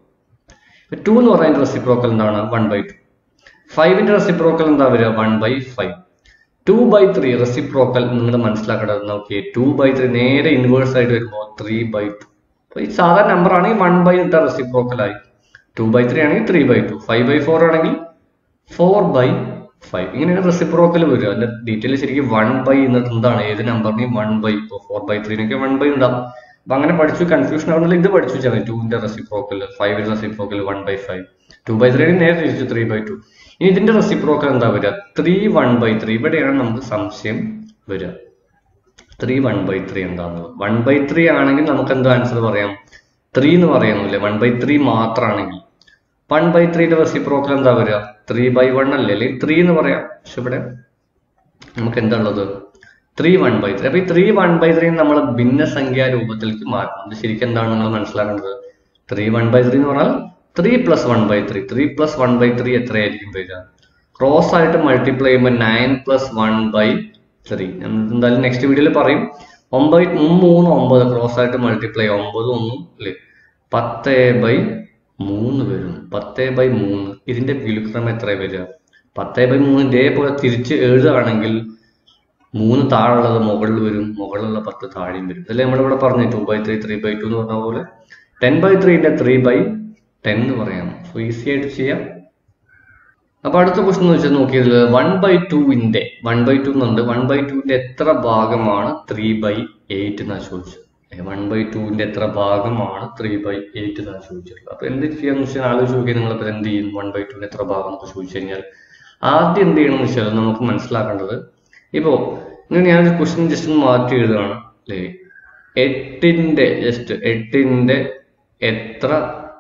B: ടു എന്ന് പറയുന്ന റെസിപ്രോക്കൽ എന്താണ് വൺ ബൈ ടു ഫൈവിന്റെ റെസിപ്രോക്കൽ എന്താ വരിക one by five two by three reciprocal നിങ്ങൾ മനസ്സിലാക്കേണ്ടത് നോക്കിയേ ടു ബൈ ത്രീ നേരെ ഇൻവേഴ്സ് ആയിട്ട് വരുമ്പോൾ ത്രീ ബൈ ടു അപ്പൊ ഈ സാധാരണ നമ്പർ ആണെങ്കിൽ വൺ ബൈ ഇട്ട റെസിപ്രോക്കൽ ആയി ടു ബൈ ത്രീ ആണെങ്കിൽ three by two five by four ആണെങ്കിൽ ഫോർ ബൈ ഫൈവ് ഇങ്ങനെയാണ് റെസിപ്രോക്കൽ വരിക അതിന്റെ ഡീറ്റെയിൽ ശരിക്കും വൺ ബൈ എന്നിട്ട് എന്താണ് ഏത് നമ്പറിനെയും വൺ ബൈ ഇപ്പോൾ ഫോർ ബൈ ത്രീനൊക്കെ വൺ ബൈ ഉണ്ടാവും അപ്പൊ അങ്ങനെ പഠിച്ചു കൺഫ്യൂഷൻ ആവുന്നില്ല ഇത് പഠിച്ചു വെച്ചാൽ മതി ടൂവിന്റെ റെസിപ്രോക്കൽ ഫൈവിന്റെ reciprocal one by five two by three നേരെ തിരിച്ചു ത്രീ ബൈ ടു ഇനി ഇതിന്റെ റെസിപ്രോക്കൽ എന്താ വരിക ത്രീ വൺ ബൈ ത്രീ ഇവിടെയാണ് നമുക്ക് സംശയം വരിക ത്രീ വൺ ബൈ ത്രീ എന്താണെന്നുള്ളത് വൺ ബൈ ത്രീ ആണെങ്കിൽ നമുക്ക് എന്താ ആൻസർ പറയാം ത്രീ എന്ന് പറയുന്നില്ലേ വൺ ബൈ ത്രീ മാത്രമാണെങ്കിൽ വൺ ബൈ ത്രീയുടെ റെസിപ്രോക്കൽ എന്താ വരിക ത്രീ ബൈ വൺ അല്ലേ അല്ലെങ്കിൽ ത്രീ എന്ന് പറയാം പക്ഷെ ഇവിടെ നമുക്ക് എന്താ ഉള്ളത് ത്രീ വൺ ബൈ ത്രീ അപ്പൊ ഈ ത്രീ വൺ ബൈ ത്രീ നമ്മൾ ഭിന്നസംഖ്യാ രൂപത്തിലേക്ക് മാറ്റണം ഇത് ശരിക്കും എന്താണ് നിങ്ങൾ മനസ്സിലാക്കേണ്ടത് ത്രീ വൺ ബൈ ത്രീ എന്ന് പറഞ്ഞാൽ three plus one by three three plus one by three എത്രയായിരിക്കും വരിക ക്രോസ് ആയിട്ട് മൾട്ടിപ്ലൈ ചെയ്യുമ്പോൾ nine plus one by three എന്തായാലും നെക്സ്റ്റ് വീഡിയോയിൽ പറയും ഒമ്പത് മൂന്ന് ഒമ്പത് ക്രോസ് ആയിട്ട് മൾട്ടിപ്ലൈ ഒമ്പത് ഒന്നും അല്ലേ പത്ത് ബൈ മൂന്ന് വരും പത്ത് ബൈ മൂന്ന് ഇതിന്റെ വിലുക്രമം എത്ര വരിക പത്ത് ബൈ മൂന്ന് ഇതേപോലെ തിരിച്ച് എഴുതുകയാണെങ്കിൽ മൂന്ന് താഴെയുള്ളത് മുകളിൽ വരും മുകളിലുള്ള പത്ത് താഴെയും വരും ഇതല്ലേ നമ്മളിവിടെ പറഞ്ഞു two by three three by two എന്ന് പറഞ്ഞ പോലെ ടെൻ ബൈ ത്രീന്റെ ത്രീ ബൈ ടെൻ എന്ന് പറയാം സോ ഈസി ആയിട്ട് ചെയ്യാം അപ്പൊ അടുത്ത ക്വസ്റ്റൻ എന്ന് വെച്ചാൽ നോക്കിയതിൽ വൺ ബൈ ടുവിന്റെ വൺ ബൈ ടു എന്നുണ്ട് വൺ ബൈ ടുവിന്റെ എത്ര ഭാഗമാണ് ത്രീ ബൈ എയ്റ്റ് എന്നാ ചോദിച്ചത് വൺ ബൈ ടുവിന്റെ എത്ര ഭാഗമാണ് ത്രീ ബൈ എയ്റ്റ് എന്നാണ് ചോദിച്ചിട്ടുള്ളത് അപ്പൊ എന്ത് ചെയ്യാന്ന് വെച്ചാൽ ആലോചിച്ച് നോക്കിയാൽ നിങ്ങൾ ഇപ്പൊ എന്ത് ചെയ്യും വൺ ബൈ ടുവിന്റെ എത്ര ഭാഗം നമുക്ക് ചോദിച്ചു കഴിഞ്ഞാൽ ആദ്യം എന്ത് ചെയ്യണം എന്ന് വെച്ചാൽ നമുക്ക് മനസ്സിലാക്കേണ്ടത് ഇപ്പോ ഇങ്ങനെ ഞാനൊരു ക്വസ്റ്റ്യൻ ജസ്റ്റ് ഒന്ന് മാറ്റി എഴുതുകയാണ് അല്ലേ എട്ടിന്റെ ജസ്റ്റ് എട്ടിന്റെ എത്ര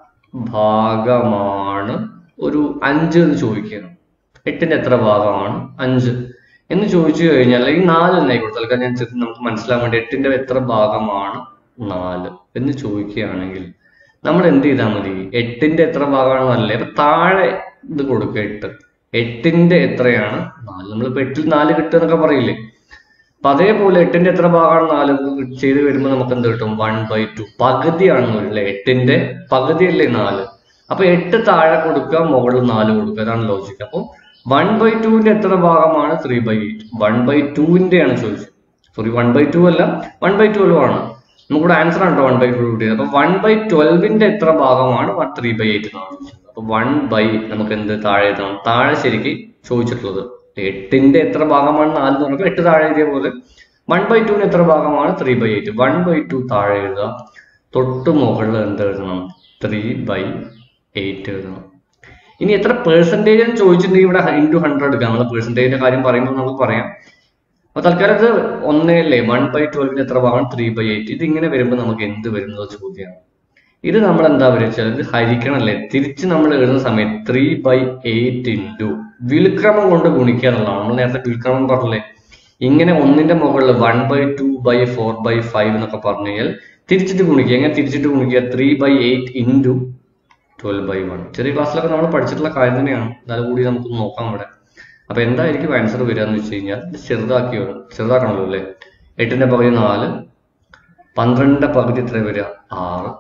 B: ഭാഗമാണ് ഒരു അഞ്ച് എന്ന് ചോദിക്കുകയാണ് എട്ടിന്റെ എത്ര ഭാഗമാണ് അഞ്ച് എന്ന് ചോദിച്ചു കഴിഞ്ഞാൽ ഈ നാല് തന്നെ ആയിക്കോട്ടെ തൽക്കാലം ഞാൻ ചെറുത് നമുക്ക് മനസ്സിലാൻ വേണ്ടി എട്ടിന്റെ എത്ര ഭാഗമാണ് നാല് എന്ന് ചോദിക്കുകയാണെങ്കിൽ നമ്മൾ എന്ത് ചെയ്താൽ മതി എട്ടിന്റെ എത്ര ഭാഗമാണ് നല്ലത് അപ്പൊ താഴെ ഇത് കൊടുക്കുക എട്ട് എട്ടിന്റെ എത്രയാണ് നാല് നമ്മളിപ്പോ എട്ടിൽ നാല് കിട്ടുക എന്നൊക്കെ പറയില്ലേ അപ്പൊ അതേപോലെ എട്ടിന്റെ എത്ര ഭാഗമാണ് നാല് ചെയ്ത് വരുമ്പോൾ നമുക്ക് എന്ത് കിട്ടും വൺ ബൈ ടു പകുതിയാണ് അല്ലേ എട്ടിന്റെ പകുതിയല്ലേ നാല് അപ്പൊ എട്ട് താഴെ കൊടുക്കുക മുകളിൽ നാല് കൊടുക്കുക അതാണ് ലോജിക്ക് അപ്പൊ വൺ ബൈ ടുവിന്റെ എത്ര ഭാഗമാണ് three by eight one by ടുവിന്റെ ആണ് ചോദിച്ചത് സോറി വൺ ബൈ ടു അല്ല വൺ ബൈ ട്വൽവ് ആണ് നമുക്കിവിടെ ആൻസർ ആണ് വൺ ബൈ ടു കിട്ടിയത് അപ്പൊ വൺ ബൈ ട്വൽവിന്റെ എത്ര ഭാഗമാണ് ത്രീ ബൈ എയ്റ്റ് എന്നാണ് ചോദിച്ചത് അപ്പൊ വൺ ബൈ നമുക്ക് എന്ത് താഴെ എഴുതണം താഴെ ശരിക്ക് ചോദിച്ചിട്ടുള്ളത് എട്ടിന്റെ എത്ര ഭാഗമാണ് നാല് എന്ന് പറഞ്ഞപ്പോൾ എട്ട് താഴെ എഴുതിയ പോലെ വൺ ബൈ ടുവിന് എത്ര ഭാഗമാണ് three by eight one by two താഴെ എഴുതുക തൊട്ട് മുകളിൽ എന്ത് എഴുതണം ത്രീ ബൈ എയ്റ്റ് എഴുതണം ഇനി എത്ര പെർസെൻറ്റേജ് എന്ന് ചോദിച്ചിട്ടുണ്ടെങ്കിൽ ഇവിടെ ഇൻറ്റു ഹൺഡ്രഡ് എടുക്കാം നമ്മൾ പെർസെൻറ്റേജിന്റെ കാര്യം പറയുമ്പോൾ നമുക്ക് പറയാം അപ്പൊ തൽക്കാലം ഇത് ഒന്നേല്ലേ വൺ ബൈ ട്വൽവിന് എത്ര ഭാഗം ത്രീ ബൈ എയ്റ്റ് ഇത് ഇങ്ങനെ വരുമ്പോൾ നമുക്ക് എന്ത് വരുന്നത് ചോദ്യമാണ് ഇത് നമ്മൾ എന്താ പറയുക ഇത് ഹരിക്കണല്ലേ തിരിച്ച് നമ്മൾ എഴുതുന്ന സമയത്ത് ത്രീ ബൈ എയ്റ്റ് ഇൻറ്റു വിൽക്രമം കൊണ്ട് ഗുണിക്കുക എന്നുള്ളതാണ് നമ്മൾ നേരത്തെ വിൽക്രമം പറഞ്ഞില്ലേ ഇങ്ങനെ ഒന്നിന്റെ മുകളിൽ one by two by four by five എന്നൊക്കെ പറഞ്ഞു കഴിഞ്ഞാൽ തിരിച്ചിട്ട് ഗുണിക്കുക എങ്ങനെ തിരിച്ചിട്ട് ഗുണിക്കുക three by eight into twelve by one ചെറിയ ക്ലാസ്സിലൊക്കെ നമ്മൾ പഠിച്ചിട്ടുള്ള കാര്യം തന്നെയാണ് എന്നാലും കൂടി നമുക്ക് നോക്കാം അവിടെ അപ്പൊ എന്തായിരിക്കും ആൻസർ വരിക എന്ന് വെച്ച് കഴിഞ്ഞാൽ ഇത് ചെറുതാക്കി വരും ചെറുതാക്കണമല്ലോ അല്ലേ എട്ടിന്റെ പകുതി നാല് പന്ത്രണ്ടിന്റെ പകുതി എത്ര വരിക ആറ്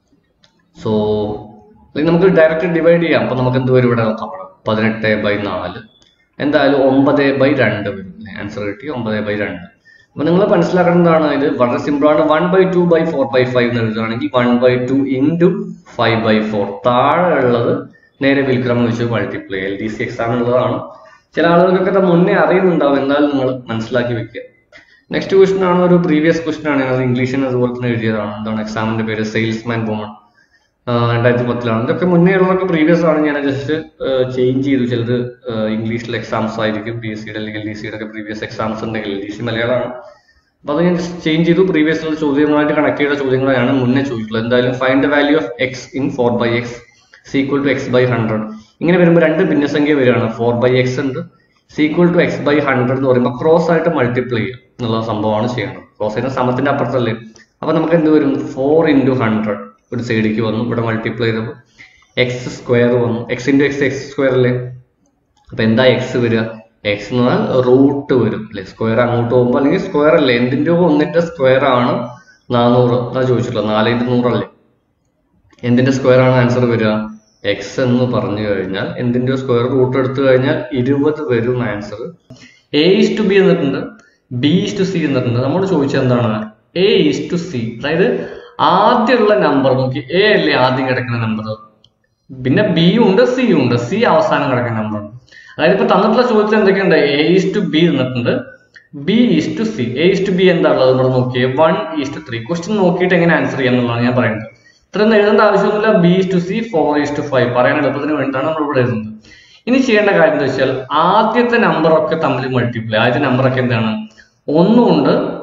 B: സോ അല്ലെങ്കിൽ നമുക്ക് ഡയറക്റ്റ് ഡിവൈഡ് ചെയ്യാം അപ്പൊ നമുക്ക് എന്ത് വരും ഇവിടെ നോക്കാം അവിടെ പതിനെട്ട് ബൈ നാല് എന്തായാലും ഒമ്പത് ബൈ രണ്ട് വരും ആൻസർ കിട്ടി ഒമ്പത് ബൈ രണ്ട് അപ്പൊ നിങ്ങൾ മനസ്സിലാക്കേണ്ടതാണ് ഇത് വളരെ സിമ്പിൾ ആണ് one by two by four by five എന്ന് എഴുതുകയാണെങ്കിൽ one by two into five by four താഴെ ഉള്ളത് നേരെ വിൽക്രമം വെച്ച് multiply L D C exam ഉള്ളതാണ് ചില ആളുകൾക്കൊക്കെ അത് മുന്നേ അറിയുന്നുണ്ടാവും എന്നാലും നിങ്ങൾ മനസ്സിലാക്കി വെക്കുക നെക്സ്റ്റ് ക്വസ്റ്റൻ ആണ് ഒരു പ്രീവിയസ് ക്വസ്റ്റൻ ആണ് അത് ഇംഗ്ലീഷിന് അതുപോലെ തന്നെ എഴുതിയതാണ് എന്താണ് എക്സാമിന്റെ പേര് സെയിൽസ്മാൻ വുമൺ രണ്ടായിരത്തി പത്തിലാണ് ഇതൊക്കെ മുന്നേ ഉള്ളതൊക്കെ പ്രീവിയസ് ആണ് ഞാൻ ജസ്റ്റ് ചേഞ്ച് ചെയ്തു ചിലത് ഇംഗ്ലീഷിലെ എക്സാംസ് ആയിരിക്കും പി എസ് സിയുടെ അല്ലെങ്കിൽ ഡി സിയുടെ ഒക്കെ പ്രീവിയസ് എക്സാംസ് ഉണ്ടെങ്കിൽ ഡി സി മലയാളമാണ് അപ്പൊ അത് ഞാൻ ജസ്റ്റ് ചേഞ്ച് ചെയ്തു പ്രീവിയസ് ചോദ്യങ്ങളായിട്ട് കണക്ട് ചെയ്ത ചോദ്യങ്ങളാണ് മുന്നേ ചോദിച്ചിട്ടുള്ളത് എന്തായാലും find the value of X in four by X is equal to X by hundred ഇങ്ങനെ വരുമ്പോൾ രണ്ട് ഭിന്നസംഖ്യ വരികയാണ് ഫോർ ബൈ എക്സ് ഉണ്ട് is equal to X by hundred എന്ന് പറയുമ്പോൾ ക്രോസ് ആയിട്ട് മൾട്ടിപ്ലൈ ചെയ്യുക എന്നുള്ള സംഭവമാണ് ചെയ്യണം ക്രോസ് ചെയ്യുന്ന സമത്തിന്റെ അപ്പുറത്തല്ലേ അപ്പൊ നമുക്ക് എന്ത് വരും ഫോർ ഇൻറ്റു ഹൺഡ്രഡ് ഒരു സൈഡിലേക്ക് വന്നു ഇവിടെ മൾട്ടിപ്ലൈ ചെയ്തപ്പോൾ എക്സ് സ്ക്വയർ വന്നു X into X X square അല്ലേ അപ്പൊ എന്താ എക്സ് വരിക എക്സ് എന്ന് പറഞ്ഞാൽ റൂട്ട് വരും അല്ലെ സ്ക്വയർ അങ്ങോട്ട് പോകുമ്പോൾ അല്ലെങ്കിൽ സ്ക്വയർ അല്ലേ എന്തിന്റെ ഒന്നിന്റെ സ്ക്വയർ ആണ് നാനൂറ് അതാ ചോദിച്ചിട്ടുള്ളത് നാല് ഇൻറ്റു നൂറല്ലേ എന്തിന്റെ സ്ക്വയർ ആണ് ആൻസർ വരിക എക്സ് എന്ന് പറഞ്ഞു കഴിഞ്ഞാൽ എന്തിന്റെ സ്ക്വയർ റൂട്ട് എടുത്തു കഴിഞ്ഞാൽ ഇരുപത് വരും answer A is to B എന്നിട്ടുണ്ട് ബി ഈസ് ടു സി എന്നിട്ടുണ്ട് നമ്മൾ ചോദിച്ചത് എന്താണ് എ ഈസ് ടു സി അതായത് ആദ്യമുള്ള നമ്പർ നോക്കി എ അല്ലേ ആദ്യം കിടക്കുന്ന നമ്പർ പിന്നെ ബിയും ഉണ്ട് സിയും ഉണ്ട് സി അവസാനം കിടക്കുന്ന നമ്പർ അതായത് ഇപ്പൊ തന്നിട്ടുള്ള ചോദ്യത്തിൽ എന്തൊക്കെയുണ്ട് എ ഈസ് ടു ബി എന്നിട്ടുണ്ട് B is to C A is to B എന്താ ഉള്ളത് നമ്മൾ നോക്കിയേ one is to three question നോക്കിയിട്ട് എങ്ങനെ ആൻസർ ചെയ്യാം എന്നുള്ളതാണ് ഞാൻ പറയുന്നത് ഇത്രയൊന്നും എഴുതേണ്ട ആവശ്യമൊന്നുമില്ല B is to C four is to five പറയാൻ എളുപ്പത്തിന് വേണ്ടിയിട്ടാണ് നമ്മൾ ഇവിടെ എഴുതുന്നത് ഇനി ചെയ്യേണ്ട കാര്യം എന്താ വെച്ചാൽ ആദ്യത്തെ നമ്പർ ഒക്കെ തമ്മിൽ മൾട്ടിപ്ലൈ ആദ്യത്തെ നമ്പർ ഒക്കെ എന്താണ് ഒന്നും ഉണ്ട്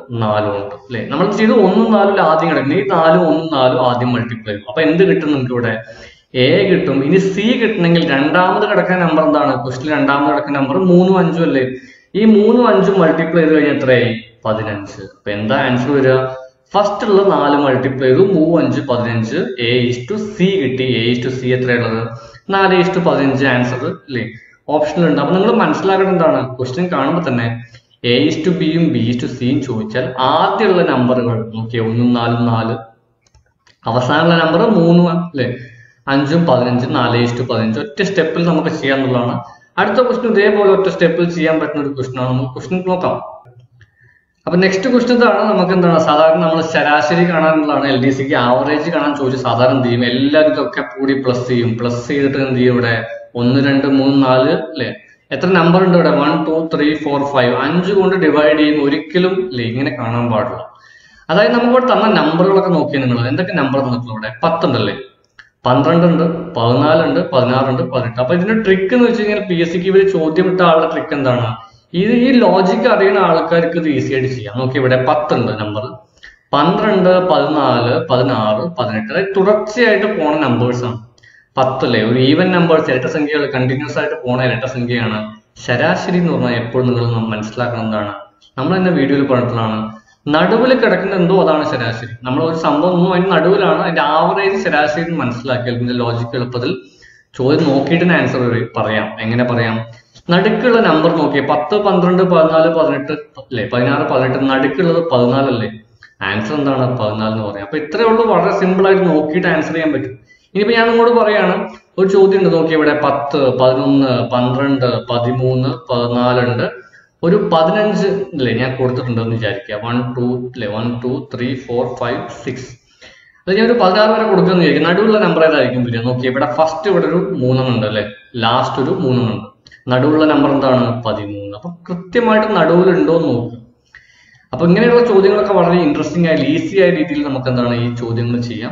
B: നാലും ഉണ്ട് അല്ലെ നമ്മൾ ചെയ്ത് ഒന്നും നാലും ആദ്യം കിടക്കുന്നത് ഈ നാലും ഒന്നും നാലും ആദ്യം മൾട്ടിപ്ലൈ ചെയ്യും അപ്പൊ എന്ത് കിട്ടും നിങ്ങൾക്ക് ഇവിടെ എ കിട്ടും ഇനി സി കിട്ടണമെങ്കിൽ രണ്ടാമത് കിടക്കുന്ന നമ്പർ എന്താണ് ക്വസ്റ്റിൽ രണ്ടാമത് കിടക്കുന്ന നമ്പർ മൂന്നും അഞ്ചും അല്ലേ ഈ മൂന്നും അഞ്ചും മൾട്ടിപ്ലൈ ചെയ്ത് കഴിഞ്ഞാൽ എത്രയായി പതിനഞ്ച് അപ്പൊ എന്താ ആൻസർ വരിക ഫസ്റ്റ് ഉള്ള നാല് മൾട്ടിപ്ലൈ ചെയ്തു മൂന്ന് അഞ്ച് പതിനഞ്ച് എ ഇസ് ടു സി കിട്ടി എ ഇസ് ടു സി എത്രയുള്ളത് നാല് ഇസ് ടു പതിനഞ്ച് ആൻസർ അല്ലേ ഓപ്ഷനിൽ ഉണ്ട് അപ്പൊ നിങ്ങൾ മനസ്സിലാക്കേണ്ടത് എന്താണ് ക്വസ്റ്റ്യൻ കാണുമ്പോൾ തന്നെ എ ഇസ് ടു ബിയും ബി ഇസ് ടു സിയും ചോദിച്ചാൽ ആദ്യമുള്ള നമ്പറുകൾ നോക്കിയാൽ ഒന്നും നാലും നാല് അവസാനമുള്ള നമ്പർ മൂന്നും അല്ലേ അഞ്ചും പതിനഞ്ചും നാല് ഇഷ്ടു പതിനഞ്ച് ഒറ്റ സ്റ്റെപ്പിൽ നമുക്ക് ചെയ്യാന്നുള്ളതാണ് അടുത്ത ക്വസ്റ്റ്യൻ ഇതേപോലെ ഒറ്റ സ്റ്റെപ്പിൽ ചെയ്യാൻ പറ്റുന്ന ഒരു ക്വസ്റ്റ്യൻ ആണ് നമുക്ക് ക്വസ്റ്റ്യൻ നോക്കാം അപ്പൊ നെക്സ്റ്റ് ക്വസ്റ്റ്യൻ ഇതാണ് നമുക്ക് എന്താണ് സാധാരണ നമ്മൾ ശരാശരി കാണാനുള്ളതാണ് എൽ ഡി സിക്ക് ആവറേജ് കാണാൻ ചോദിച്ചു സാധാരണ എന്ത് ചെയ്യും എല്ലാവരും ഇതൊക്കെ കൂടി പ്ലസ് ചെയ്യും പ്ലസ് ചെയ്തിട്ട് എന്ത് ചെയ്യും ഇവിടെ ഒന്ന് രണ്ട് മൂന്ന് നാല് അല്ലെ എത്ര നമ്പർ ഉണ്ട് ഇവിടെ one two three four five അഞ്ച് കൊണ്ട് ഡിവൈഡ് ചെയ്യും ഒരിക്കലും ഇല്ലേ ഇങ്ങനെ കാണാൻ പാടില്ല അതായത് നമുക്ക് ഇവിടെ തന്ന നമ്പറുകളൊക്കെ നോക്കിയാൽ നിങ്ങൾ എന്തൊക്കെ നമ്പർ തന്നിട്ടുള്ള ഇവിടെ പത്തുണ്ടല്ലേ പന്ത്രണ്ട് ഉണ്ട് പതിനാലുണ്ട് പതിനാറുണ്ട് പതിനെട്ട് അപ്പൊ ഇതിന്റെ ട്രിക്ക് എന്ന് വെച്ച് കഴിഞ്ഞാൽ പി എസ് സിക്ക് ഇവര് ചോദ്യം ഇട്ട ആളുടെ ട്രിക്ക് എന്താണ് ഇത് ഈ ലോജിക്ക് അറിയുന്ന ആൾക്കാർക്ക് ഇത് ഈസി ആയിട്ട് ചെയ്യാം നോക്കി ഇവിടെ പത്തുണ്ട് നമ്പർ പന്ത്രണ്ട് പതിനാല് പതിനാറ് പതിനെട്ട് അതായത് തുടർച്ചയായിട്ട് പോണ നമ്പേഴ്സ് ആണ് പത്തല്ലേ ഒരു ഈവൻ നമ്പേഴ്സ് ഇരട്ട സംഖ്യകൾ കണ്ടിന്യൂസ് ആയിട്ട് പോണ ഇരട്ട സംഖ്യയാണ് ശരാശരി എന്ന് പറഞ്ഞാൽ എപ്പോഴും നിങ്ങൾ മനസ്സിലാക്കണം എന്താണ് നമ്മൾ തന്നെ വീഡിയോയിൽ പറഞ്ഞിട്ടുള്ളതാണ് നടുവിൽ കിടക്കുന്ന എന്തോ അതാണ് ശരാശരി നമ്മൾ ഒരു സംഭവം ഒന്നും അതിന് നടുവിലാണ് അതിന്റെ ആവറേജ് ശരാശരി എന്ന് മനസ്സിലാക്കിയാൽ ഇതിന്റെ ലോജിക്ക് എളുപ്പത്തിൽ ചോദ്യം നോക്കിയിട്ട് ആൻസർ പറയാം എങ്ങനെ പറയാം നടുക്കുള്ള നമ്പർ നോക്കിയേ പത്ത് പന്ത്രണ്ട് പതിനാല് പതിനെട്ട് അല്ലേ പതിനാറ് പതിനെട്ട് നടുക്കുള്ളത് പതിനാലല്ലേ ആൻസർ എന്താണ് പതിനാല് എന്ന് പറയാം അപ്പൊ ഇത്രയേ ഉള്ളൂ വളരെ സിമ്പിൾ ആയിട്ട് നോക്കിയിട്ട് ആൻസർ ചെയ്യാൻ പറ്റും ഇനിയിപ്പോ ഞാൻ നിങ്ങളോട് പറയാണ് ഒരു ചോദ്യം ഉണ്ട് നോക്കി ഇവിടെ പത്ത് പതിനൊന്ന് പന്ത്രണ്ട് പതിമൂന്ന് പതിനാലുണ്ട് ഒരു പതിനഞ്ച് അല്ലേ ഞാൻ കൊടുത്തിട്ടുണ്ടെന്ന് വിചാരിക്കുക വൺ ടു അല്ലേ one two three four five six അത് ഞാൻ ഒരു പതിനാറ് വരെ കൊടുക്കുമെന്ന് വിചാരിക്കും നടുവുള്ള നമ്പർ ഏതായിരിക്കും വരിക നോക്കി ഇവിടെ ഫസ്റ്റ് ഇവിടെ ഒരു മൂന്നെണ്ണം ഉണ്ട് അല്ലേ ലാസ്റ്റ് ഒരു മൂന്നെണ്ണം ഉണ്ട് നടുവുള്ള നമ്പർ എന്താണ് പതിമൂന്ന് അപ്പൊ കൃത്യമായിട്ട് നടുവിലുണ്ടോ എന്ന് നോക്കുക അപ്പൊ ഇങ്ങനെയുള്ള ചോദ്യങ്ങളൊക്കെ വളരെ ഇൻട്രസ്റ്റിംഗ് ആയി ഈസി ആയ രീതിയിൽ നമുക്ക് എന്താണ് ഈ ചോദ്യങ്ങൾ ചെയ്യാം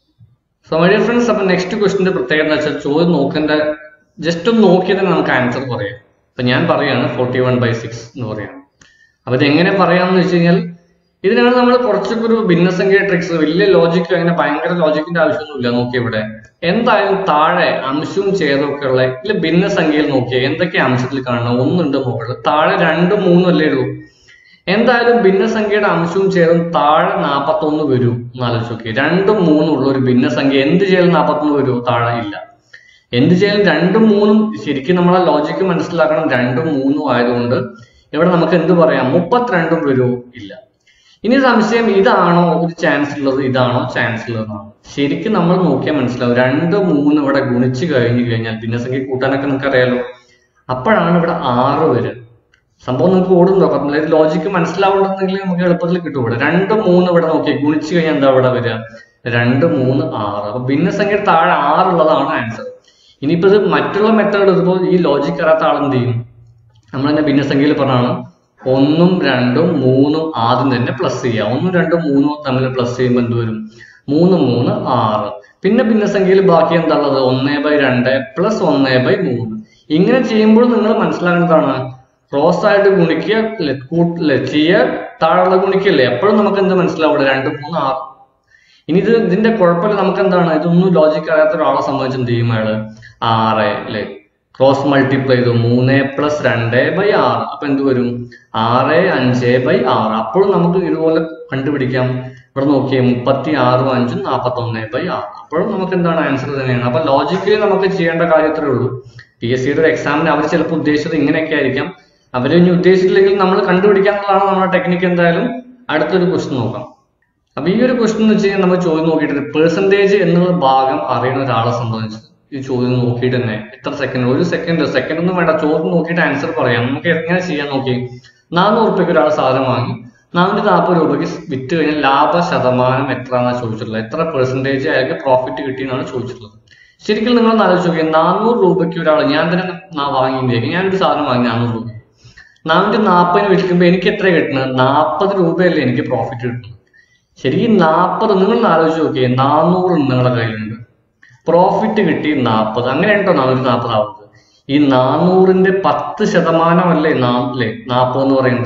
B: സോ മൈ ഡിയർ ഫ്രണ്ട്സ് അപ്പൊ നെക്സ്റ്റ് ക്വസ്റ്റിന്റെ പ്രത്യേകത എന്ന് വെച്ചാൽ ചോദ്യം നോക്കേണ്ട ജസ്റ്റ് ഒന്ന് നോക്കിയാൽ തന്നെ നമുക്ക് ആൻസർ പറയാം അപ്പൊ ഞാൻ പറയാണ് ഫോർട്ടി വൺ ബൈ സിക്സ് എന്ന് പറയാം അപ്പൊ ഇത് എങ്ങനെ പറയാമെന്ന് വെച്ച് കഴിഞ്ഞാൽ ഇതിനാണ് നമ്മൾ കുറച്ചൊക്കെ ഒരു ഭിന്നസംഖ്യ ട്രിക്സ് വലിയ ലോജിക്ക് അങ്ങനെ ഭയങ്കര ലോജിക്കിന്റെ ആവശ്യമൊന്നുമില്ല നോക്കി ഇവിടെ എന്തായാലും താഴെ അംശവും ഛേദമൊക്കെ ഉള്ള ഇതിൽ ഭിന്നസംഖ്യയിൽ നോക്കിയാൽ എന്തൊക്കെ അംശത്തിൽ കാണണം ഒന്നുണ്ട് മുകളിൽ താഴെ രണ്ടും മൂന്നും അല്ലേ ഉള്ളൂ എന്തായാലും ഭിന്നസംഖ്യയുടെ അംശവും ഛേദം താഴെ നാപ്പത്തൊന്ന് വരും എന്നാലോചിച്ച് നോക്കി രണ്ടും മൂന്നും ഉള്ള ഒരു ഭിന്നസംഖ്യ എന്ത് ചെയ്താലും നാപ്പത്തൊന്ന് വരുമോ താഴെ ഇല്ല എന്ത് ചെയ്യാനും രണ്ടും മൂന്നും ശരിക്കും നമ്മളെ ലോജിക്ക് മനസ്സിലാക്കണം രണ്ടും മൂന്നും ആയതുകൊണ്ട് ഇവിടെ നമുക്ക് എന്ത് പറയാം മുപ്പത്തിരണ്ടും വരുമോ ഇല്ല ഇനി സംശയം ഇതാണോ ഒരു ചാൻസ് ഉള്ളത് ഇതാണോ ചാൻസ് ഉള്ളതെന്നാണ് ശരിക്കും നമ്മൾ നോക്കിയാൽ മനസ്സിലാവും രണ്ട് മൂന്ന് ഇവിടെ ഗുണിച്ച് കഴിഞ്ഞു കഴിഞ്ഞാൽ ഭിന്നസംഖ്യ കൂട്ടാനൊക്കെ നിങ്ങൾക്ക് അറിയാലോ അപ്പോഴാണ് ഇവിടെ ആറ് വരിക സംഭവം നിങ്ങൾക്ക് ഓടും നോക്കാം അതായത് ലോജിക്ക് മനസ്സിലാവുന്നുണ്ടെങ്കിൽ നമുക്ക് എളുപ്പത്തിൽ കിട്ടും ഇവിടെ രണ്ട് മൂന്ന് ഇവിടെ നോക്കി ഗുണിച്ച് കഴിഞ്ഞാൽ എന്താ ഇവിടെ വരിക രണ്ട് മൂന്ന് ആറ് അപ്പൊ ഭിന്നസംഖ്യയുടെ താഴെ ആറുള്ളതാണ് ആൻസർ ഇനിയിപ്പോ ഇത് മറ്റുള്ള മെത്തേഡ് ഇതിപ്പോ ഈ ലോജിക്ക് അറിയാത്ത ആൾ എന്ത് ചെയ്യും നമ്മൾ തന്നെ ഭിന്നസംഖ്യയിൽ പറഞ്ഞാണ് ഒന്നും രണ്ടും മൂന്നും ആദ്യം തന്നെ പ്ലസ് ചെയ്യുക ഒന്നും രണ്ടും മൂന്നും തമ്മിൽ പ്ലസ് ചെയ്യുമ്പോൾ എന്ത് വരും മൂന്ന് മൂന്ന് ആറ് പിന്നെ ഭിന്നസംഖ്യയിൽ ബാക്കി എന്താ ഉള്ളത് ഒന്നേ ബൈ രണ്ട് പ്ലസ് ഒന്നേ ബൈ മൂന്ന് ഇങ്ങനെ ചെയ്യുമ്പോൾ നിങ്ങൾ മനസ്സിലാക്കേണ്ടതാണ് ക്രോസ് ആയിട്ട് ഗുണിക്കുക ലെ- കൂട്ട് ലെ- ചെയ്യുക താഴെയുള്ള ഗുണിക്കല്ലേ എപ്പോഴും നമുക്ക് എന്ത് മനസ്സിലാവും ഇവിടെ രണ്ട് മൂന്ന് ആറ് ഇനി ഇത് ഇതിന്റെ കുഴപ്പമില്ല നമുക്ക് എന്താണ് ഇതൊന്നും ലോജിക്ക് അറിയാത്ത ഒരാളെ സംബന്ധിച്ച് എന്ത് ചെയ്യും അയാള് ആറ് അല്ലെ ക്രോസ് മൾട്ടിപ്ലൈ ചെയ്തു മൂന്ന് പ്ലസ് രണ്ട് ബൈ ആറ് അപ്പൊ എന്ത് വരും ആറ് അഞ്ച് ബൈ ആറ് അപ്പോഴും നമുക്ക് ഇതുപോലെ കണ്ടുപിടിക്കാം ഇവിടെ നോക്കിയേ മുപ്പത്തി ആറും അഞ്ചും നാൽപ്പത്തി ഒന്ന് ബൈ ആറ് അപ്പോഴും നമുക്ക് എന്താണ് ആൻസർ തന്നെയാണ് അപ്പൊ ലോജിക്കലി നമുക്ക് ചെയ്യേണ്ട കാര്യത്രേ ഉള്ളൂ പി എസ് സിയുടെ ഒരു എക്സാമിന് അവർ ചിലപ്പോൾ ഉദ്ദേശിച്ചത് ഇങ്ങനെയൊക്കെ ആയിരിക്കാം അവർ ഇനി ഉദ്ദേശിച്ചില്ലെങ്കിൽ നമ്മൾ കണ്ടുപിടിക്കാന്നുള്ളതാണ് നമ്മുടെ ടെക്നിക്ക് എന്തായാലും അടുത്തൊരു ക്വസ്റ്റ്യൻ നോക്കാം അപ്പൊ ഈ ഒരു ക്വസ്റ്റ്യൻ എന്ന് വെച്ച് കഴിഞ്ഞാൽ നമ്മൾ ചോദ്യം നോക്കിയിട്ട് പെർസെന്റേജ് എന്നുള്ള ഭാഗം അറിയുന്ന ഒരാളെ സംബന്ധിച്ച് ഈ ചോദ്യം നോക്കിയിട്ട് തന്നെ എത്ര സെക്കൻഡ് ഒരു സെക്കൻഡ് സെക്കൻഡ് ഒന്നും വേണ്ട ചോദ്യം നോക്കിയിട്ട് ആൻസർ പറയാം നമുക്ക് എങ്ങനെ ചെയ്യാൻ നോക്കി നാനൂറ് റുപ്യക്ക് ഒരാൾ സാധനം വാങ്ങി നാനൂറ്റി നാൽപ്പത് രൂപയ്ക്ക് വിറ്റ് കഴിഞ്ഞാൽ ലാഭ ശതമാനം എത്ര എന്നാണ് ചോദിച്ചിട്ടുള്ളത് എത്ര പെർസെന്റേജ് അയാൾക്ക് പ്രോഫിറ്റ് കിട്ടിയെന്നാണ് ചോദിച്ചിട്ടുള്ളത് ശരിക്കും നിങ്ങൾ ഒന്ന് ആലോചിച്ച് നോക്കിയാൽ നാനൂറ് രൂപയ്ക്ക് ഒരാൾ ഞാൻ തന്നെ നാ- വാങ്ങിയിട്ടുണ്ടെങ്കിൽ ഞാനൊരു സാധനം വാങ്ങി നാനൂറ് രൂപ നാനൂറ്റി നാൽപ്പതിന് വിൽക്കുമ്പോൾ എനിക്ക് എത്ര കിട്ടുന്നത് നാൽപ്പത് രൂപയല്ലേ എനിക്ക് പ്രോഫിറ്റ് കിട്ടുന്നത് ശരിക്കും നാൽപ്പത് നിങ്ങൾ ആലോചിച്ച് നോക്കിയേ നാനൂറ് നിങ്ങളുടെ കയ്യിലുണ്ട് പ്രോഫിറ്റ് കിട്ടി നാൽപ്പത് അങ്ങനെ ഉണ്ടോ നാനൂറ്റി നാൽപ്പത് ആവുന്നത് ഈ നാനൂറിന്റെ പത്ത് ശതമാനമല്ലേ നാ അല്ലേ നാൽപ്പത് എന്ന് പറയുന്നത്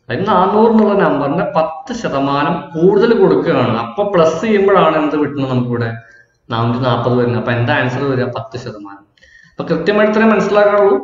B: അതായത് നാനൂറ് എന്നുള്ള നമ്പറിന്റെ പത്ത് ശതമാനം കൂടുതൽ കൊടുക്കുകയാണ് അപ്പൊ പ്ലസ് ചെയ്യുമ്പോഴാണ് എന്ത് കിട്ടുന്നത് നമുക്കിവിടെ നാനൂറ്റി നാൽപ്പത് വരുന്നത് അപ്പൊ എന്താ ആൻസർ വരിക പത്ത് ശതമാനം അപ്പൊ കൃത്യമായിട്ട് ഇത്രയും മനസ്സിലാക്കാറുള്ളൂ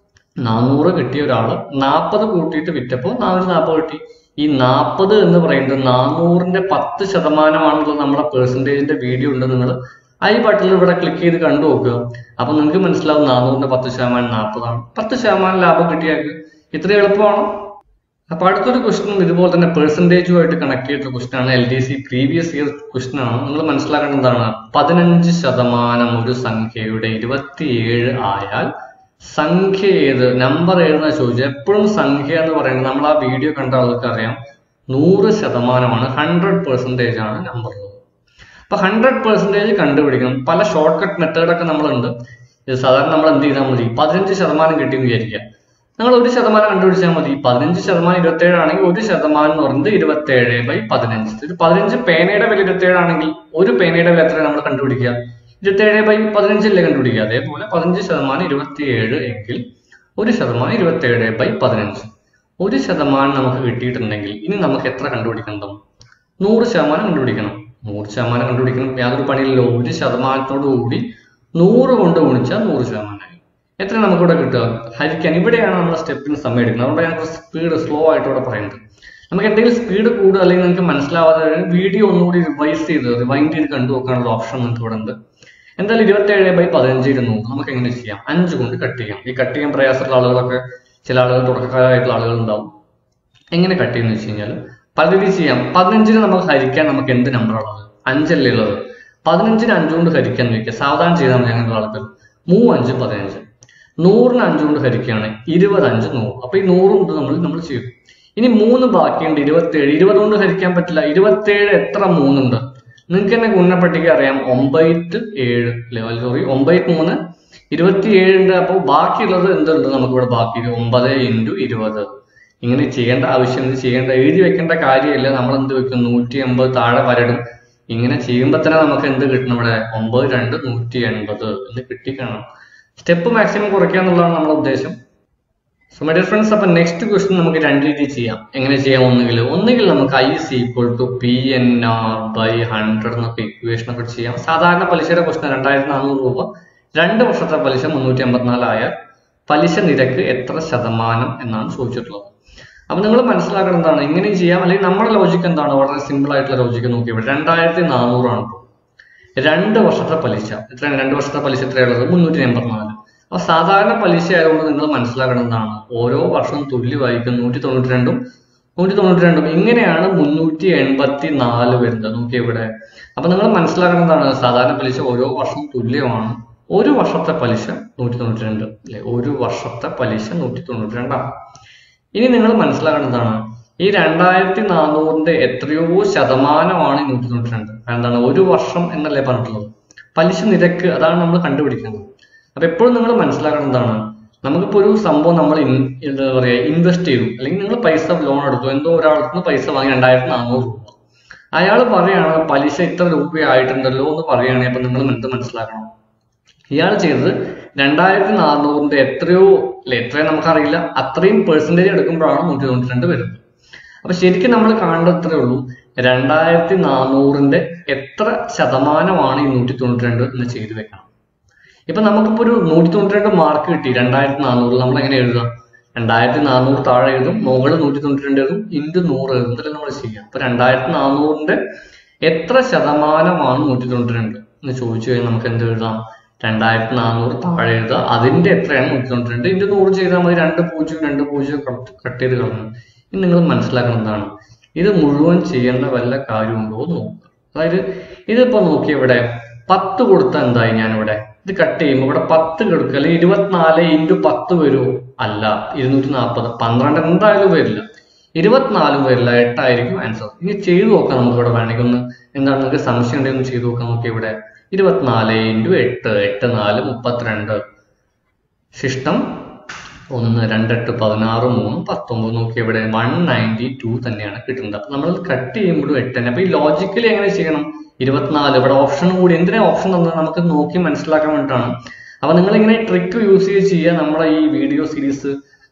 B: നാനൂറ് കിട്ടിയ ഒരാള് നാൽപ്പത് കൂട്ടിയിട്ട് വിറ്റപ്പോൾ നാനൂറ്റി നാൽപ്പത് കിട്ടി ഈ നാൽപ്പത് എന്ന് പറയുന്നത് നാനൂറിന്റെ പത്ത് ശതമാനമാണുള്ളത് നമ്മുടെ പേഴ്സൻറ്റേജിന്റെ വീഡിയോ ഉണ്ട് നിങ്ങൾ ഐ ബട്ടണിൽ ഇവിടെ ക്ലിക്ക് ചെയ്ത് കണ്ടു നോക്കുക അപ്പൊ നിങ്ങൾക്ക് മനസ്സിലാവും നാനൂറിന്റെ പത്ത് ശതമാനം നാൽപ്പതാണ് പത്ത് ശതമാനം ലാഭം കിട്ടിയാൽ ഇത്ര എളുപ്പമാണോ അപ്പൊ അടുത്തൊരു ക്വസ്റ്റ്യൻ ഇതുപോലെ തന്നെ പെർസെൻറ്റേജുമായിട്ട് കണക്ട് ചെയ്തിട്ടുള്ള ക്വസ്റ്റ്യൻ ആണ് L D C previous year question ആണ് നിങ്ങൾ മനസ്സിലാക്കേണ്ടത് എന്താണ് പതിനഞ്ച് ശതമാനം ഒരു സംഖ്യയുടെ ഇരുപത്തിയേഴ് ആയാൽ സംഖ്യ ഏത് നമ്പർ ഏതെന്ന് ചോദിച്ചാൽ എപ്പോഴും സംഖ്യ എന്ന് പറയുന്നത് നമ്മൾ ആ വീഡിയോ കണ്ട ആൾക്ക് അറിയാം നൂറ് ശതമാനമാണ് ഹൺഡ്രഡ് പെർസെൻറ്റേജ് ആണ് നമ്പർ ഉള്ളത് അപ്പൊ ഹൺഡ്രഡ് പെർസെൻറ്റേജ് കണ്ടുപിടിക്കണം പല ഷോർട്ട് കട്ട് മെത്തേഡൊക്കെ നമ്മളുണ്ട് ഇത് സാധാരണ നമ്മൾ എന്ത് ചെയ്താൽ മതി പതിനഞ്ച് ശതമാനം കിട്ടിയെന്ന് വിചാരിക്കുക നിങ്ങൾ ഒരു ശതമാനം കണ്ടുപിടിച്ചാൽ മതി പതിനഞ്ച് ശതമാനം ഇരുപത്തേഴ് ആണെങ്കിൽ ഒരു ശതമാനം എന്ന് പറയുന്നത് ഇരുപത്തേഴ് ബൈ പതിനഞ്ച് ഒരു പതിനഞ്ച് പേനയുടെ വില ഇരുപത്തേഴ് ആണെങ്കിൽ ഒരു പേനയുടെ വില എത്ര നമ്മൾ കണ്ടുപിടിക്കുക ഇരുപത്തേഴ് ബൈ പതിനഞ്ചല്ലേ കണ്ടുപിടിക്കുക അതേപോലെ പതിനഞ്ച് ശതമാനം ഇരുപത്തിയേഴ് എങ്കിൽ ഒരു ശതമാനം ഇരുപത്തേഴ് ബൈ പതിനഞ്ച് ഒരു ശതമാനം നമുക്ക് കിട്ടിയിട്ടുണ്ടെങ്കിൽ ഇനി നമുക്ക് എത്ര കണ്ടുപിടിക്കണം നൂറ് ശതമാനം കണ്ടുപിടിക്കണം നൂറ് ശതമാനം കണ്ടുപിടിക്കണം യാതൊരു പണിയില്ലല്ലോ ഒരു ശതമാനത്തോടു കൂടി നൂറ് കൊണ്ട് ഗുണിച്ചാൽ നൂറ് ശതമാനമായി എത്ര നമുക്കിവിടെ കിട്ടുക ഹരിക്കാൻ ഇവിടെയാണ് നമ്മൾ സ്റ്റെപ്പിന് സമയം എടുക്കുന്നത് അതുകൊണ്ട് ഞാൻ സ്പീഡ് സ്ലോ ആയിട്ട് ഇവിടെ പറയുന്നത് നമുക്ക് എന്തെങ്കിലും സ്പീഡ് കൂടുക അല്ലെങ്കിൽ നിങ്ങൾക്ക് മനസ്സിലാവാതെ വീഡിയോ ഒന്നുകൂടി റിവൈസ് ചെയ്ത് റിവൈൻഡ് ചെയ്ത് കണ്ടു നോക്കാനുള്ള ഓപ്ഷൻ നമുക്ക് ഇവിടെ ഉണ്ട് എന്തായാലും ഇരുപത്തേഴ് ബൈ പതിനഞ്ച് ഇരുന്നൂറ് നമുക്ക് എങ്ങനെ ചെയ്യാം അഞ്ച് കൊണ്ട് കട്ട് ചെയ്യാം ഈ കട്ട് ചെയ്യാൻ പ്രയാസമുള്ള ആളുകളൊക്കെ ചില ആളുകൾ തുടക്കക്കാരായിട്ടുള്ള ആളുകൾ ഉണ്ടാവും എങ്ങനെ കട്ട് ചെയ്യുന്ന വെച്ച് കഴിഞ്ഞാൽ പല രീതിയിൽ ചെയ്യാം പതിനഞ്ചിന് നമുക്ക് ഹരിക്കാൻ നമുക്ക് എന്ത് നമ്പർ ഉള്ളത് അഞ്ചല്ലേ ഉള്ളത് പതിനഞ്ചിന് അഞ്ചുകൊണ്ട് ഹരിക്കാൻ നോക്കിയ സാവധാനം ചെയ്താൽ മതി അങ്ങനെയുള്ള ആൾക്കാർ മൂ അഞ്ച് പതിനഞ്ച് നൂറിന് അഞ്ചുകൊണ്ട് ഹരിക്കുകയാണ് ഇരുപത് അഞ്ച് നൂറ് അപ്പൊ ഈ നൂറും ഇത് നമ്മൾ നമ്മൾ ചെയ്യും ഇനി മൂന്ന് ബാക്കിയുണ്ട് ഇരുപത്തേഴ് ഇരുപത് കൊണ്ട് ഹരിക്കാൻ പറ്റില്ല ഇരുപത്തേഴ് എത്ര മൂന്നുണ്ട് നിങ്ങൾക്ക് തന്നെ ഗുണപ്പട്ടിക അറിയാം ഒമ്പത് ഏഴ് അല്ലെ സോറി ഒമ്പത് മൂന്ന് ഇരുപത്തി ഏഴുണ്ട് അപ്പോൾ ബാക്കിയുള്ളത് എന്തുണ്ട് നമുക്കിവിടെ ബാക്കി ഒമ്പത് ഇൻറ്റു ഇരുപത് ഇങ്ങനെ ചെയ്യേണ്ട ആവശ്യം ഇത് ചെയ്യേണ്ട എഴുതി വെക്കേണ്ട കാര്യമില്ല നമ്മൾ എന്ത് വെക്കും നൂറ്റി എൺപത് താഴെ വരടും ഇങ്ങനെ ചെയ്യുമ്പോൾ തന്നെ നമുക്ക് എന്ത് കിട്ടണം ഇവിടെ ഒമ്പത് രണ്ട് നൂറ്റി എൺപത് എന്ന് കിട്ടിക്കണം സ്റ്റെപ്പ് മാക്സിമം കുറയ്ക്കുക എന്നുള്ളതാണ് നമ്മുടെ ഉദ്ദേശം സോ മൈ ഡിയർ ഫ്രണ്ട്സ് അപ്പൊ നെക്സ്റ്റ് ക്വസ്റ്റ്യൻ നമുക്ക് രണ്ട് രീതിയിൽ ചെയ്യാം എങ്ങനെ ചെയ്യാം ഒന്നുകിൽ ഒന്നുകിൽ നമുക്ക് I C equal to P N R by hundred എന്നൊക്കെ ഇക്വേഷൻ ഒക്കെ ചെയ്യാം സാധാരണ പലിശയുടെ ക്വസ്റ്റ്യൻ രണ്ടായിരത്തി നാനൂറ് രൂപ രണ്ട് വർഷത്തെ പലിശ മുന്നൂറ്റി അമ്പത്തിനാല് ആയാൽ പലിശ നിരക്ക് എത്ര ശതമാനം എന്നാണ് ചോദിച്ചിട്ടുള്ളത് അപ്പൊ നിങ്ങൾ മനസ്സിലാക്കണം എന്താണ് ഇങ്ങനെ ചെയ്യാം അല്ലെങ്കിൽ നമ്മുടെ ലോജിക്ക് എന്താണ് വളരെ സിമ്പിൾ ആയിട്ടുള്ള ലോജിക്ക് നോക്കി ഇവിടെ രണ്ടായിരത്തി നാനൂറാണ് ഇപ്പോൾ രണ്ട് വർഷത്തെ പലിശ എത്രയാണ് രണ്ട് വർഷത്തെ പലിശ എത്രയുള്ളത് മുന്നൂറ്റി എൺപത്തിനാല് അപ്പൊ സാധാരണ പലിശ ആയതുകൊണ്ട് നിങ്ങൾ മനസ്സിലാക്കണം എന്താണ് ഓരോ വർഷവും തുല്യമായിരിക്കും നൂറ്റി തൊണ്ണൂറ്റി രണ്ടും നൂറ്റി തൊണ്ണൂറ്റി രണ്ടും ഇങ്ങനെയാണ് മുന്നൂറ്റി എൺപത്തി നാല് വരുന്നത് നോക്കി ഇവിടെ അപ്പൊ നിങ്ങൾ മനസ്സിലാക്കണം എന്താണ് സാധാരണ പലിശ ഓരോ വർഷവും തുല്യമാണ് ഒരു വർഷത്തെ പലിശ നൂറ്റി തൊണ്ണൂറ്റി രണ്ട് അല്ലെ ഒരു വർഷത്തെ പലിശ നൂറ്റി തൊണ്ണൂറ്റി രണ്ടാണ് ഇനി നിങ്ങൾ മനസ്സിലാക്കേണ്ടതാണ് ഈ രണ്ടായിരത്തി നാനൂറിന്റെ എത്രയോ ശതമാനമാണ് ഈ നൂറ്റി തൊണ്ണൂറ്റി രണ്ട് എന്താണ് ഒരു വർഷം എന്നല്ലേ പറഞ്ഞിട്ടുള്ളത് പലിശ നിരക്ക് അതാണ് നമ്മൾ കണ്ടുപിടിക്കുന്നത് അപ്പൊ എപ്പോഴും നിങ്ങൾ മനസ്സിലാക്കേണ്ടതാണ് നമുക്കിപ്പോ ഒരു സംഭവം നമ്മൾ ഇൻ- എന്താ പറയാ ഇൻവെസ്റ്റ് ചെയ്തു അല്ലെങ്കിൽ നിങ്ങൾ പൈസ ലോൺ എടുത്തു എന്തോ ഒരാൾക്ക് നിന്ന് പൈസ വാങ്ങി രണ്ടായിരത്തി നാനൂറ് രൂപ അയാൾ പറയാണ് പലിശ ഇത്ര രൂപയായിട്ടുണ്ടല്ലോ എന്ന് പറയുകയാണെങ്കിൽ അപ്പൊ നിങ്ങൾ എന്ത് മനസ്സിലാക്കണം ഇയാൾ ചെയ്തത് രണ്ടായിരത്തി നാനൂറിന്റെ എത്രയോ അല്ലെ എത്രയോ നമുക്കറിയില്ല അത്രയും പെർസെന്റേജ് എടുക്കുമ്പോഴാണ് നൂറ്റി തൊണ്ണൂറ്റി രണ്ട് വരുന്നത് അപ്പൊ ശരിക്കും നമ്മൾ കാണേണ്ടത് ഇത്രേ ഉള്ളൂ രണ്ടായിരത്തി നാനൂറിന്റെ എത്ര ശതമാനമാണ് ഈ നൂറ്റി തൊണ്ണൂറ്റി രണ്ട് എന്ന് ചെയ്തു വെക്കണം ഇപ്പൊ നമുക്കിപ്പോ ഒരു നൂറ്റി തൊണ്ണൂറ്റി രണ്ട് മാർക്ക് കിട്ടി രണ്ടായിരത്തി നാനൂറ് നമ്മൾ എങ്ങനെ എഴുതാം രണ്ടായിരത്തി നാനൂറ് താഴെ എഴുതും മുകളിൽ നൂറ്റി തൊണ്ണൂറ്റി രണ്ട് എഴുതും ഇൻറ്റു നൂറ് എഴുതും ഇതെല്ലാം നമ്മൾ ചെയ്യാം അപ്പൊ രണ്ടായിരത്തി നാനൂറിന്റെ എത്ര ശതമാനമാണ് നൂറ്റി തൊണ്ണൂറ്റി രണ്ട് എന്ന് ചോദിച്ചു കഴിഞ്ഞാൽ നമുക്ക് എന്ത് എഴുതാം രണ്ടായിരത്തി നാനൂറ് താഴെ എഴുതുക അതിന്റെ എത്രയാണ് നൂറ്റി തൊണ്ണൂറ്റി രണ്ട് ഇൻറ്റു നൂറ് ചെയ്താൽ മതി രണ്ട് പൂജ്യം രണ്ട് പൂജ്യം കട്ട് ചെയ്ത് കളഞ്ഞു ഇനി നിങ്ങൾ മനസ്സിലാക്കണം എന്താണ് ഇത് മുഴുവൻ ചെയ്യേണ്ട വല്ല കാര്യമുണ്ടോ എന്ന് നോക്കുക അതായത് ഇതിപ്പോ നോക്കി ഇവിടെ പത്ത് കൊടുത്ത എന്തായി ഞാനിവിടെ ഇത് കട്ട് ചെയ്യുമ്പോൾ ഇവിടെ പത്ത് കൊടുക്കുക അല്ലെങ്കിൽ ഇരുപത്തിനാല് ഇൻറ്റു പത്ത് വരുമോ അല്ല ഇരുന്നൂറ്റി നാൽപ്പത് പന്ത്രണ്ട് എന്തായാലും വരില്ല ഇരുപത്തിനാലും വരില്ല എട്ടായിരിക്കും ആൻസർ ഇനി ചെയ്തു നോക്കാം നമുക്ക് ഇവിടെ വേണമെങ്കിൽ ഒന്ന് എന്താണ് നിങ്ങൾക്ക് സംശയം ഉണ്ടെങ്കിൽ ഒന്ന് ചെയ്തു നോക്കാം നോക്കി ഇവിടെ ഇരുപത്തിനാല് ഇൻറ്റു എട്ട് എട്ട് നാല് മുപ്പത്തിരണ്ട് ശിഷ്ടം ഒന്ന് രണ്ടെട്ട് പതിനാറ് മൂന്ന് പത്തൊമ്പത് നോക്കി ഇവിടെ വൺ നയൻറ്റി ടു തന്നെയാണ് കിട്ടുന്നത് അപ്പൊ നമ്മൾ കട്ട് ചെയ്യുമ്പോഴും എട്ട് തന്നെ അപ്പൊ ഈ ലോജിക്കലി എങ്ങനെ ചെയ്യണം ഇരുപത്തിനാല് ഇവിടെ ഓപ്ഷൻ കൂടി എന്തിനാ ഓപ്ഷൻ തന്നത് നമുക്ക് നോക്കി മനസ്സിലാക്കാൻ വേണ്ടിയിട്ടാണ് അപ്പൊ നിങ്ങൾ ഇങ്ങനെ ട്രിക്ക് യൂസ് ചെയ്ത് ചെയ്യുക നമ്മുടെ ഈ വീഡിയോ സീരീസ്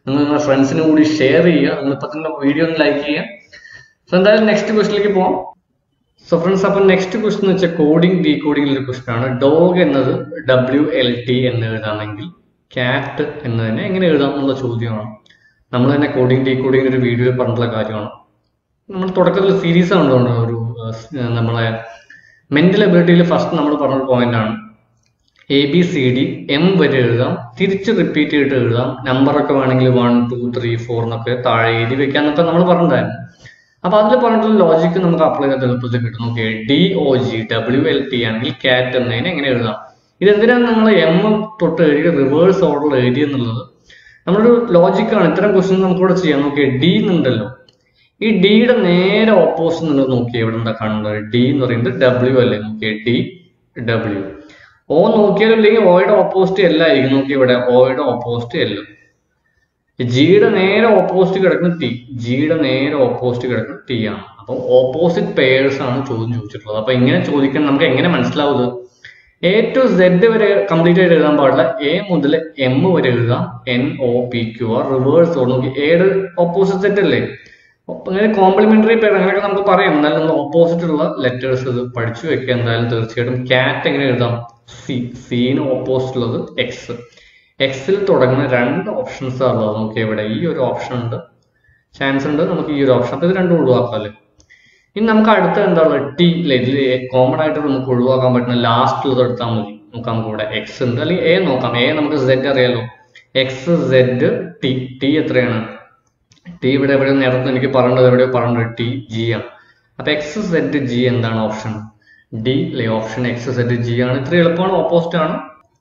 B: നിങ്ങൾ നിങ്ങളുടെ ഫ്രണ്ട്സിന് കൂടി ഷെയർ ചെയ്യുക നിങ്ങൾ ഇപ്പൊ തന്നെ വീഡിയോ ഒന്ന് ലൈക്ക് ചെയ്യുക സോ എന്തായാലും നെക്സ്റ്റ് ക്വസ്റ്റിലേക്ക് പോവാം സോ ഫ്രണ്ട്സ് അപ്പൊ നെക്സ്റ്റ് ക്വസ്റ്റൻ എന്ന് വെച്ചാൽ കോഡിംഗ് ഡീകോഡിംഗിൽ ഒരു ക്വസ്റ്റൻ ആണ് ഡോഗ് എന്നത് ഡബ്ല്യു എൽ ടി എന്ന് എഴുതാമെങ്കിൽ ക്യാറ്റ് എന്നതിനെ എങ്ങനെ എഴുതാം എന്നുള്ള ചോദ്യമാണ് നമ്മൾ തന്നെ കോഡിംഗ് ഡീകോഡിംഗ് ഒരു വീഡിയോയിൽ പറഞ്ഞിട്ടുള്ള കാര്യമാണ് നമ്മൾ തുടക്കത്തിൽ സീരീസ് കണ്ടുകൊണ്ട് ഒരു ഏഹ്, സ്- നമ്മളെ മെന്റൽ എബിലിറ്റിയിൽ ഫസ്റ്റ് നമ്മൾ പറഞ്ഞൊരു പോയിന്റ് ആണ് A B C D M വരെ എഴുതാം തിരിച്ച് റിപ്പീറ്റ് ചെയ്തിട്ട് എഴുതാം നമ്പറൊക്കെ വേണമെങ്കിൽ വൺ ടു ത്രീ ഫോർ എന്നൊക്കെ താഴെ എഴുതി വെക്കാന്നൊക്കെ നമ്മൾ പറഞ്ഞിട്ടുണ്ടായിരുന്നു അപ്പൊ അതിൽ പറഞ്ഞിട്ടുള്ള ലോജിക്ക് നമുക്ക് അപ്ലൈ ചെയ്ത് എളുപ്പത്തിൽ കിട്ടും നോക്കിയേ D O G W L T ആണെങ്കിൽ കാറ്റ് എന്നതിനെ എങ്ങനെ എഴുതാം ഇതെന്തിനാണ് നമ്മൾ എം തൊട്ട് എഴുതി റിവേഴ്സ് ഓർഡറിൽ എഴുതി എന്നുള്ളത് നമ്മളൊരു ലോജിക്കാണ് ഇത്തരം ക്വസ്റ്റ്യൻ നമുക്കിവിടെ ചെയ്യാം നോക്കിയേ ഡി എന്നുണ്ടല്ലോ ഈ ഡിയുടെ നേരെ ഓപ്പോസിറ്റ് നിങ്ങൾ നോക്കിയേ ഇവിടെ എന്താ കാണുന്നത് ഡി എന്ന് പറയുന്നത് ഡബ്ല്യു അല്ലേ നോക്കിയേ ഡി ഡബ്ല്യു ഓ നോക്കിയാലും ഇല്ലെങ്കിൽ ഓയുടെ ഓപ്പോസിറ്റ് എൽ ആയിരിക്കും നോക്കി ഇവിടെ ഓയുടെ ഓപ്പോസിറ്റ് എൽ ജിയുടെ നേരെ ഓപ്പോസിറ്റ് കിടക്കുന്ന ടി ജിയുടെ നേരെ ഓപ്പോസിറ്റ് കിടക്കുന്ന ടി ആണ് അപ്പം ഓപ്പോസിറ്റ് പേയേഴ്സ് ആണ് ചോദ്യം ചോദിച്ചിട്ടുള്ളത് അപ്പൊ ഇങ്ങനെ ചോദിക്കാൻ നമുക്ക് എങ്ങനെ മനസ്സിലാവുന്നത് എ ടു സെഡ് വരെ കംപ്ലീറ്റ് ആയിട്ട് എഴുതാൻ പാടില്ല എ മുതൽ എം വരെ എഴുതാം N O P Q R reverse നോക്കി ഏത് ഓപ്പോസിറ്റ് സെറ്റ് അല്ലേ അപ്പൊ അങ്ങനെ കോംപ്ലിമെന്ററി പേര് അങ്ങനെയൊക്കെ നമുക്ക് പറയാം എന്നാലും നമ്മൾ ഓപ്പോസിറ്റ് ഉള്ള ലെറ്റേഴ്സ് ഇത് പഠിച്ചു വെക്കുക എന്തായാലും തീർച്ചയായിട്ടും ക്യാറ്റ് എങ്ങനെ എഴുതാം സി സീന് ഓപ്പോസിറ്റ് ഉള്ളത് എക്സ് എക്സിൽ തുടങ്ങുന്ന രണ്ട് ഓപ്ഷൻസ് ഉള്ളത് നമുക്ക് ഇവിടെ ഈ ഒരു ഓപ്ഷൻ ഉണ്ട് ചാൻസ് ഉണ്ട് നമുക്ക് ഈ ഒരു ഓപ്ഷൻ അപ്പൊ ഇത് രണ്ടും ഒഴിവാക്കാം അല്ലേ ഇനി നമുക്ക് അടുത്ത എന്താ ഉള്ളത് ടി അല്ലെ ഇതിൽ കോമൺ ആയിട്ട് നമുക്ക് ഒഴിവാക്കാൻ പറ്റുന്ന ലാസ്റ്റ് ഉള്ളത് എടുത്താൽ മതി നോക്കാം നമുക്ക് ഇവിടെ എക്സ് ഉണ്ട് അല്ലെങ്കിൽ എ നോക്കാം എ നമുക്ക് സെഡ് അറിയാലോ എക്സ് സെഡ് ടി ടി എത്രയാണ് ടി ഇവിടെ എവിടെയോ നേരത്തെ എനിക്ക് പറയേണ്ടത് എവിടെയോ പറയേണ്ടത് ടി ജി ആണ് അപ്പൊ എക്സ് സെഡ് ജി എന്താണ് ഓപ്ഷൻ ഡി അല്ലെ ഓപ്ഷൻ എക്സ് സെഡ് ജി ആണ് ഇത്ര എളുപ്പമാണ് ഓപ്പോസിറ്റ് ആണ്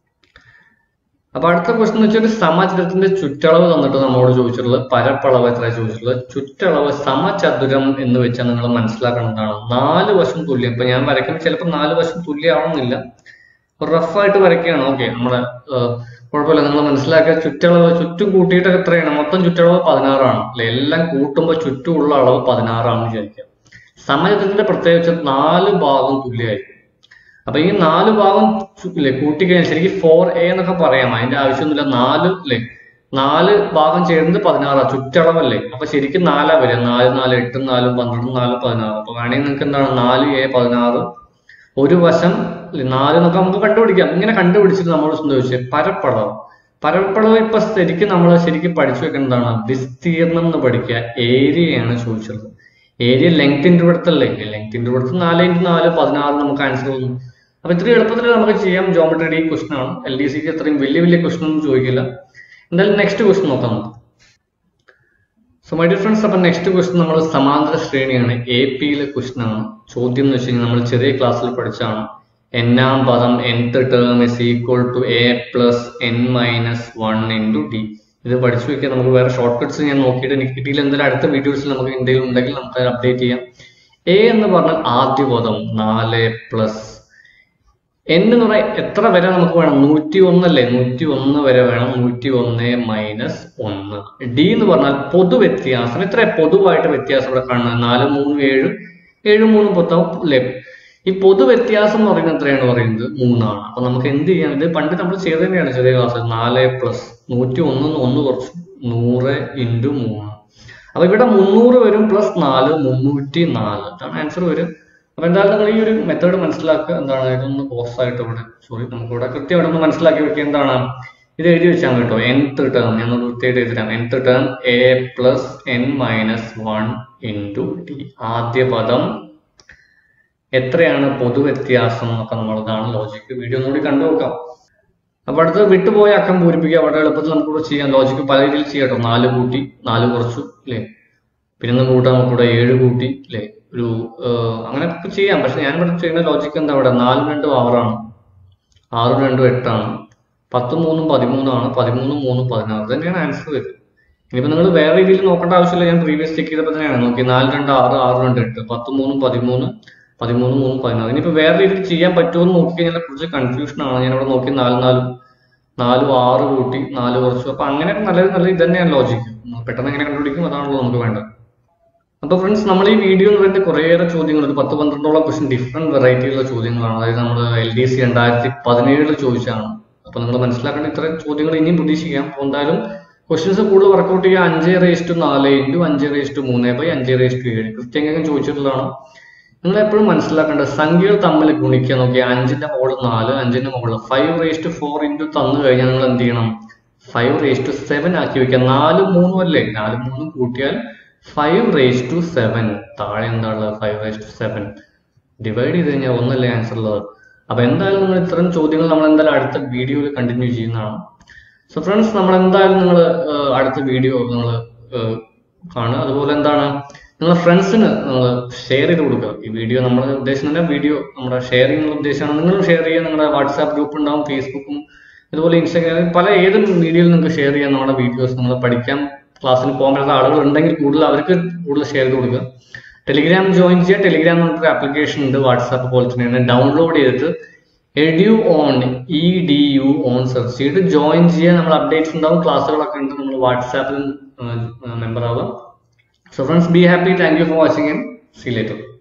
B: അപ്പൊ അടുത്ത ക്വസ്റ്റൻ എന്ന് വെച്ചാൽ ഒരു സമചതുരത്തിന്റെ ചുറ്റളവ് തന്നിട്ട് നമ്മളോട് ചോദിച്ചിട്ടുള്ളത് പരപ്പളവ് എത്ര ചോദിച്ചിട്ടുള്ളത് ചുറ്റളവ് സമചതുരം എന്ന് വെച്ചാൽ നിങ്ങൾ മനസ്സിലാക്കേണ്ടതാണ് നാല് വശം തുല്യം ഇപ്പൊ ഞാൻ വരയ്ക്കുമ്പോൾ ചിലപ്പോൾ നാല് വശം തുല്യമാവണമെന്നില്ല റഫായിട്ട് വരയ്ക്കുകയാണ് ഓക്കെ നമ്മളെ ഏഹ്, കുഴപ്പമില്ല നിങ്ങൾ മനസ്സിലാക്കുക ചുറ്റളവ് ചുറ്റും കൂട്ടിയിട്ടൊക്കെ എത്രയാണ് മൊത്തം ചുറ്റളവ് പതിനാറാണ് അല്ലെ എല്ലാം കൂട്ടുമ്പോൾ ചുറ്റുമുള്ള അളവ് പതിനാറാണെന്ന് വിചാരിക്കുക സമചതുരത്തിന്റെ പ്രത്യേകിച്ച് നാല് ഭാഗം തുല്യമായിരിക്കും അപ്പൊ ഈ നാല് ഭാഗം ചു- ഇല്ലേ കൂട്ടിക്കഴിഞ്ഞാൽ ശരിക്കും ഫോർ എ എന്നൊക്കെ പറയാം അതിന്റെ ആവശ്യമൊന്നുമില്ല നാല് അല്ലേ നാല് ഭാഗം ചേർന്നത് പതിനാറാ ചുറ്റളവല്ലേ അപ്പൊ ശരിക്കും നാലാ വരിക നാല് നാല് എട്ടും നാലും പന്ത്രണ്ടും നാലും പതിനാറ് അപ്പൊ വേണമെങ്കിൽ നിങ്ങൾക്ക് എന്താണ് നാല് എ പതിനാറ് ഒരു വശം ഇല്ലേ, നാല് എന്നൊക്കെ നമുക്ക് കണ്ടുപിടിക്കാം ഇങ്ങനെ കണ്ടുപിടിച്ചിട്ട് നമ്മൾ ചോദിച്ചത് പരപ്പളവ് പരപ്പളവ് ഇപ്പൊ ശരിക്കും നമ്മൾ ശരിക്കും പഠിച്ചു വെക്കേണ്ടതാണ് വിസ്തീർണം എന്ന് പഠിക്കുക ഏരിയയാണ് ചോദിച്ചത് ഏരിയ ലെങ്ത് ഇൻറ്റു എടുത്തല്ലേ ലെങ്ത് ഇൻറ്റു എടുത്ത് നാല് ഇൻറ്റു നാല് പതിനാറ് നമുക്ക് ആൻസർ വന്നു അപ്പൊ ഇത്രയും എളുപ്പത്തിൽ നമുക്ക് ചെയ്യാം ജോമെട്രിയുടെ ഈ ക്വസ്റ്റൻ ആണ് എൽ ഡി സിക്ക് അത്രയും വലിയ വലിയ ക്വസ്റ്റൻ ഒന്നും ചോദിക്കില്ല എന്തായാലും നെക്സ്റ്റ് ക്വസ്റ്റൻ നോക്കാം നമുക്ക് സോ മൈ ഡിയർ ഫ്രണ്ട്സ് അപ്പൊ നെക്സ്റ്റ് ക്വസ്റ്റൻ നമ്മൾ സമാന്തര ശ്രേണിയാണ് എ പിയിലെ ക്വസ്റ്റൻ ആണ് ചോദ്യം എന്ന് വെച്ച് കഴിഞ്ഞാൽ നമ്മൾ ചെറിയ ക്ലാസ്സിൽ പഠിച്ചാണ് എന്നാം പദം nth term is equal to A plus N minus one into D ഇത് പഠിച്ചു വെക്കാൻ നമുക്ക് വേറെ ഷോർട്ട് കട്ട്സ് ഞാൻ നോക്കിയിട്ട് എനിക്ക് കിട്ടിയില്ല എന്തായാലും അടുത്ത വീഡിയോസിൽ നമുക്ക് എന്തെങ്കിലും ഉണ്ടെങ്കിൽ നമുക്ക് അപ്ഡേറ്റ് ചെയ്യാം എ എന്ന് പറഞ്ഞാൽ ആദ്യ പദം നാല് പ്ലസ് n എന്ന് പറയാൻ എത്ര വരെ നമുക്ക് വേണം നൂറ്റി ഒന്നല്ലേ നൂറ്റി ഒന്ന് വരെ വേണം നൂറ്റി ഒന്ന് മൈനസ് ഒന്ന് ഡി എന്ന് പറഞ്ഞാൽ പൊതു വ്യത്യാസം എത്ര പൊതുവായിട്ട് വ്യത്യാസം ഇവിടെ കാണുന്നത് നാല് മൂന്ന് ഏഴ് ഏഴ് മൂന്ന് പത്താവും അല്ലേ ഈ പൊതു വ്യത്യാസം എന്ന് പറയുന്നത് എത്രയാണ് പറയുന്നത് മൂന്നാണ് അപ്പൊ നമുക്ക് എന്ത് ചെയ്യാം ഇത് പണ്ട് നമ്മൾ ചെയ്ത് തന്നെയാണ് ചെറിയ ക്ലാസ് നാല് പ്ലസ് നൂറ്റി ഒന്ന് ഒന്ന് കുറച്ച് നൂറ് ഇൻറ്റു മൂന്ന് അപ്പൊ ഇവിടെ മുന്നൂറ് വരും പ്ലസ് നാല് മുന്നൂറ്റി നാല് ഇതാണ് ആൻസർ വരും അപ്പൊ എന്തായാലും നിങ്ങൾ ഈ ഒരു മെത്തേഡ് മനസ്സിലാക്കുക എന്താണ് ഇതൊന്ന് പോസ്റ്റ് ആയിട്ട് ഇവിടെ സോറി നമുക്ക് ഇവിടെ കൃത്യമായിട്ട് ഒന്ന് മനസ്സിലാക്കി വെക്കുക എന്താണ് ഇത് എഴുതി വെച്ചാൽ കേട്ടോ nth ടേം ഞാൻ ഒന്ന് വൃത്തിയായിട്ട് എഴുതി തരാം nth term A plus N minus one into D ആദ്യ പദം എത്രയാണ് പൊതുവ്യത്യാസം എന്നൊക്കെ നമ്മൾ ഇതാണ് ലോജിക്ക് വീഡിയോ ഒന്നുകൂടി കണ്ടു നോക്കാം അപ്പൊ അടുത്ത് വിട്ടുപോയ അക്കം പൂരിപ്പിക്കുക വളരെ എളുപ്പത്തിൽ നമുക്ക് ഇവിടെ ചെയ്യാം ലോജിക്ക് പല രീതിയിൽ ചെയ്യാം കേട്ടോ നാല് കൂട്ടി നാല് കുറച്ചു അല്ലേ പിന്നെ ഒന്ന് കൂട്ടാൻ നമുക്കിവിടെ ഏഴ് കൂട്ടി അല്ലേ ഒരു ഏഹ്, അങ്ങനെ ഒക്കെ ചെയ്യാം പക്ഷെ ഞാൻ ഇവിടെ ചെയ്യുന്ന ലോജിക്ക് എന്താ ഇവിടെ നാലും രണ്ടും ആറാണ് ആറും രണ്ടും എട്ടാണ് പത്തും മൂന്നും പതിമൂന്നാണ് പതിമൂന്നും മൂന്നും പതിനാറ് ഇത് തന്നെയാണ് ആൻസർ വരുന്നത് ഇനിയിപ്പോ നിങ്ങൾ വേറെ രീതിയിൽ നോക്കേണ്ട ആവശ്യമില്ല ഞാൻ പ്രീവിയസ് ചെക്ക് ചെയ്തപ്പോൾ തന്നെയാണ് നോക്കി നാല് രണ്ട് ആറ് ആറ് രണ്ട് എട്ട് പത്തും മൂന്നും പതിമൂന്ന് പതിമൂന്ന് മൂന്നും പതിനാറ് ഇനിയിപ്പോ വേറെ രീതിയിൽ ചെയ്യാൻ പറ്റുമോ എന്ന് നോക്കിക്കഴിഞ്ഞാൽ കുറച്ച് കൺഫ്യൂഷൻ ആണ് ഞാൻ ഇവിടെ നോക്കി നാല് നാലും നാലും ആറ് കൂട്ടി നാല് കുറച്ചു അപ്പൊ അങ്ങനെ നല്ലത് നല്ല ഇത് തന്നെയാണ് ലോജിക്ക് പെട്ടെന്ന് എങ്ങനെ കണ്ടുപിടിക്കും അതാണല്ലോ നമുക്ക് വേണ്ടത് അപ്പൊ ഫ്രണ്ട്സ് നമ്മൾ ഈ വീഡിയോ എന്ന് പറയുന്നത് കുറേയേറെ ചോദ്യങ്ങൾ ഒരു പത്ത് പന്ത്രണ്ടോളം ക്വസ്റ്റ്യൻ ഡിഫറെന്റ് വെറൈറ്റിയുള്ള ചോദ്യങ്ങളാണ് അതായത് നമ്മൾ എൽ ഡി സി രണ്ടായിരത്തി പതിനേഴിൽ ചോദിച്ചാണ് അപ്പൊ നിങ്ങൾ മനസ്സിലാക്കേണ്ട ഇത്രയും ചോദ്യങ്ങൾ ഇനിയും പ്രതീക്ഷിക്കാം അപ്പൊ എന്തായാലും ക്വസ്റ്റ്യൻസ് കൂടുതൽ വർക്കൗട്ട് ചെയ്യുക അഞ്ച് റേസ് ടു നാല് ഇൻറ്റു അഞ്ച് റേസ് ടു മൂന്ന് ബൈ അഞ്ച് റേസ് ടു ഏഴ് കൃത്യങ്ങൾ ചോദിച്ചിട്ടുള്ളതാണ് നിങ്ങൾ എപ്പോഴും മനസ്സിലാക്കേണ്ടത് സംഖ്യകൾ തമ്മിൽ ഗുണിക്കുക നോക്കിയാൽ അഞ്ചിന്റെ മുകളിൽ നാല് അഞ്ചിന്റെ മുകളിൽ five raise to four into തന്നു കഴിഞ്ഞാൽ നിങ്ങൾ എന്ത് ചെയ്യണം ഫൈവ് റേസ് ടു സെവൻ ആക്കി വെക്കുക നാലും മൂന്നും അല്ലേ നാലും മൂന്നും കൂട്ടിയാൽ ഫൈവ് റേസ് ടു സെവൻ താഴെ എന്താ ഉള്ളത് five raise to seven divide ചെയ്ത് കഴിഞ്ഞാൽ ഒന്നല്ലേ ആൻസർ ഉള്ളത് അപ്പൊ എന്തായാലും നിങ്ങൾ ഇത്തരം ചോദ്യങ്ങൾ നമ്മൾ എന്തായാലും അടുത്ത വീഡിയോയിൽ കണ്ടിന്യൂ ചെയ്യുന്നതാണ് സോ ഫ്രണ്ട്സ് നമ്മൾ എന്തായാലും നിങ്ങൾ അടുത്ത വീഡിയോ നിങ്ങൾ കാണുക അതുപോലെ എന്താണ് നിങ്ങളെ ഫ്രണ്ട്സിന് നിങ്ങൾ ഷെയർ ചെയ്ത് കൊടുക്കുക ഈ വീഡിയോ നമ്മൾ ഉദ്ദേശിക്കുന്ന വീഡിയോ നമ്മുടെ ഷെയർ ചെയ്യുന്ന ഉദ്ദേശമാണ് നിങ്ങൾ ഷെയർ ചെയ്യുക നിങ്ങളുടെ വാട്സാപ്പ് ഗ്രൂപ്പ് ഉണ്ടാവും ഫേസ്ബുക്കും ഇതുപോലെ ഇൻസ്റ്റാഗ്രാം പല ഏത് മീഡിയയിൽ നിങ്ങൾക്ക് ഷെയർ ചെയ്യാം നമ്മുടെ വീഡിയോസ് നിങ്ങൾ പഠിക്കാൻ ക്ലാസ്സിന് പോകാൻ പറ്റുന്ന ആളുകൾ ഉണ്ടെങ്കിൽ കൂടുതൽ അവർക്ക് കൂടുതൽ ഷെയർ ചെയ്ത് കൊടുക്കുക ടെലിഗ്രാം ജോയിൻ ചെയ്യുക ടെലിഗ്രാം എന്ന് പറഞ്ഞൊരു ആപ്ലിക്കേഷൻ ഉണ്ട് വാട്സാപ്പ് പോലെ തന്നെയാണ് ഡൗൺലോഡ് ചെയ്തിട്ട് edu on E D U on search ചെയ്തിട്ട് ജോയിൻ ചെയ്യുക നമ്മൾ അപ്ഡേറ്റ്സ് ഉണ്ടാവും ക്ലാസ്സുകളൊക്കെ ഉണ്ട് നമ്മൾ വാട്സാപ്പിൽ മെമ്പർ ആവാം so friends be happy thank you for watching and see later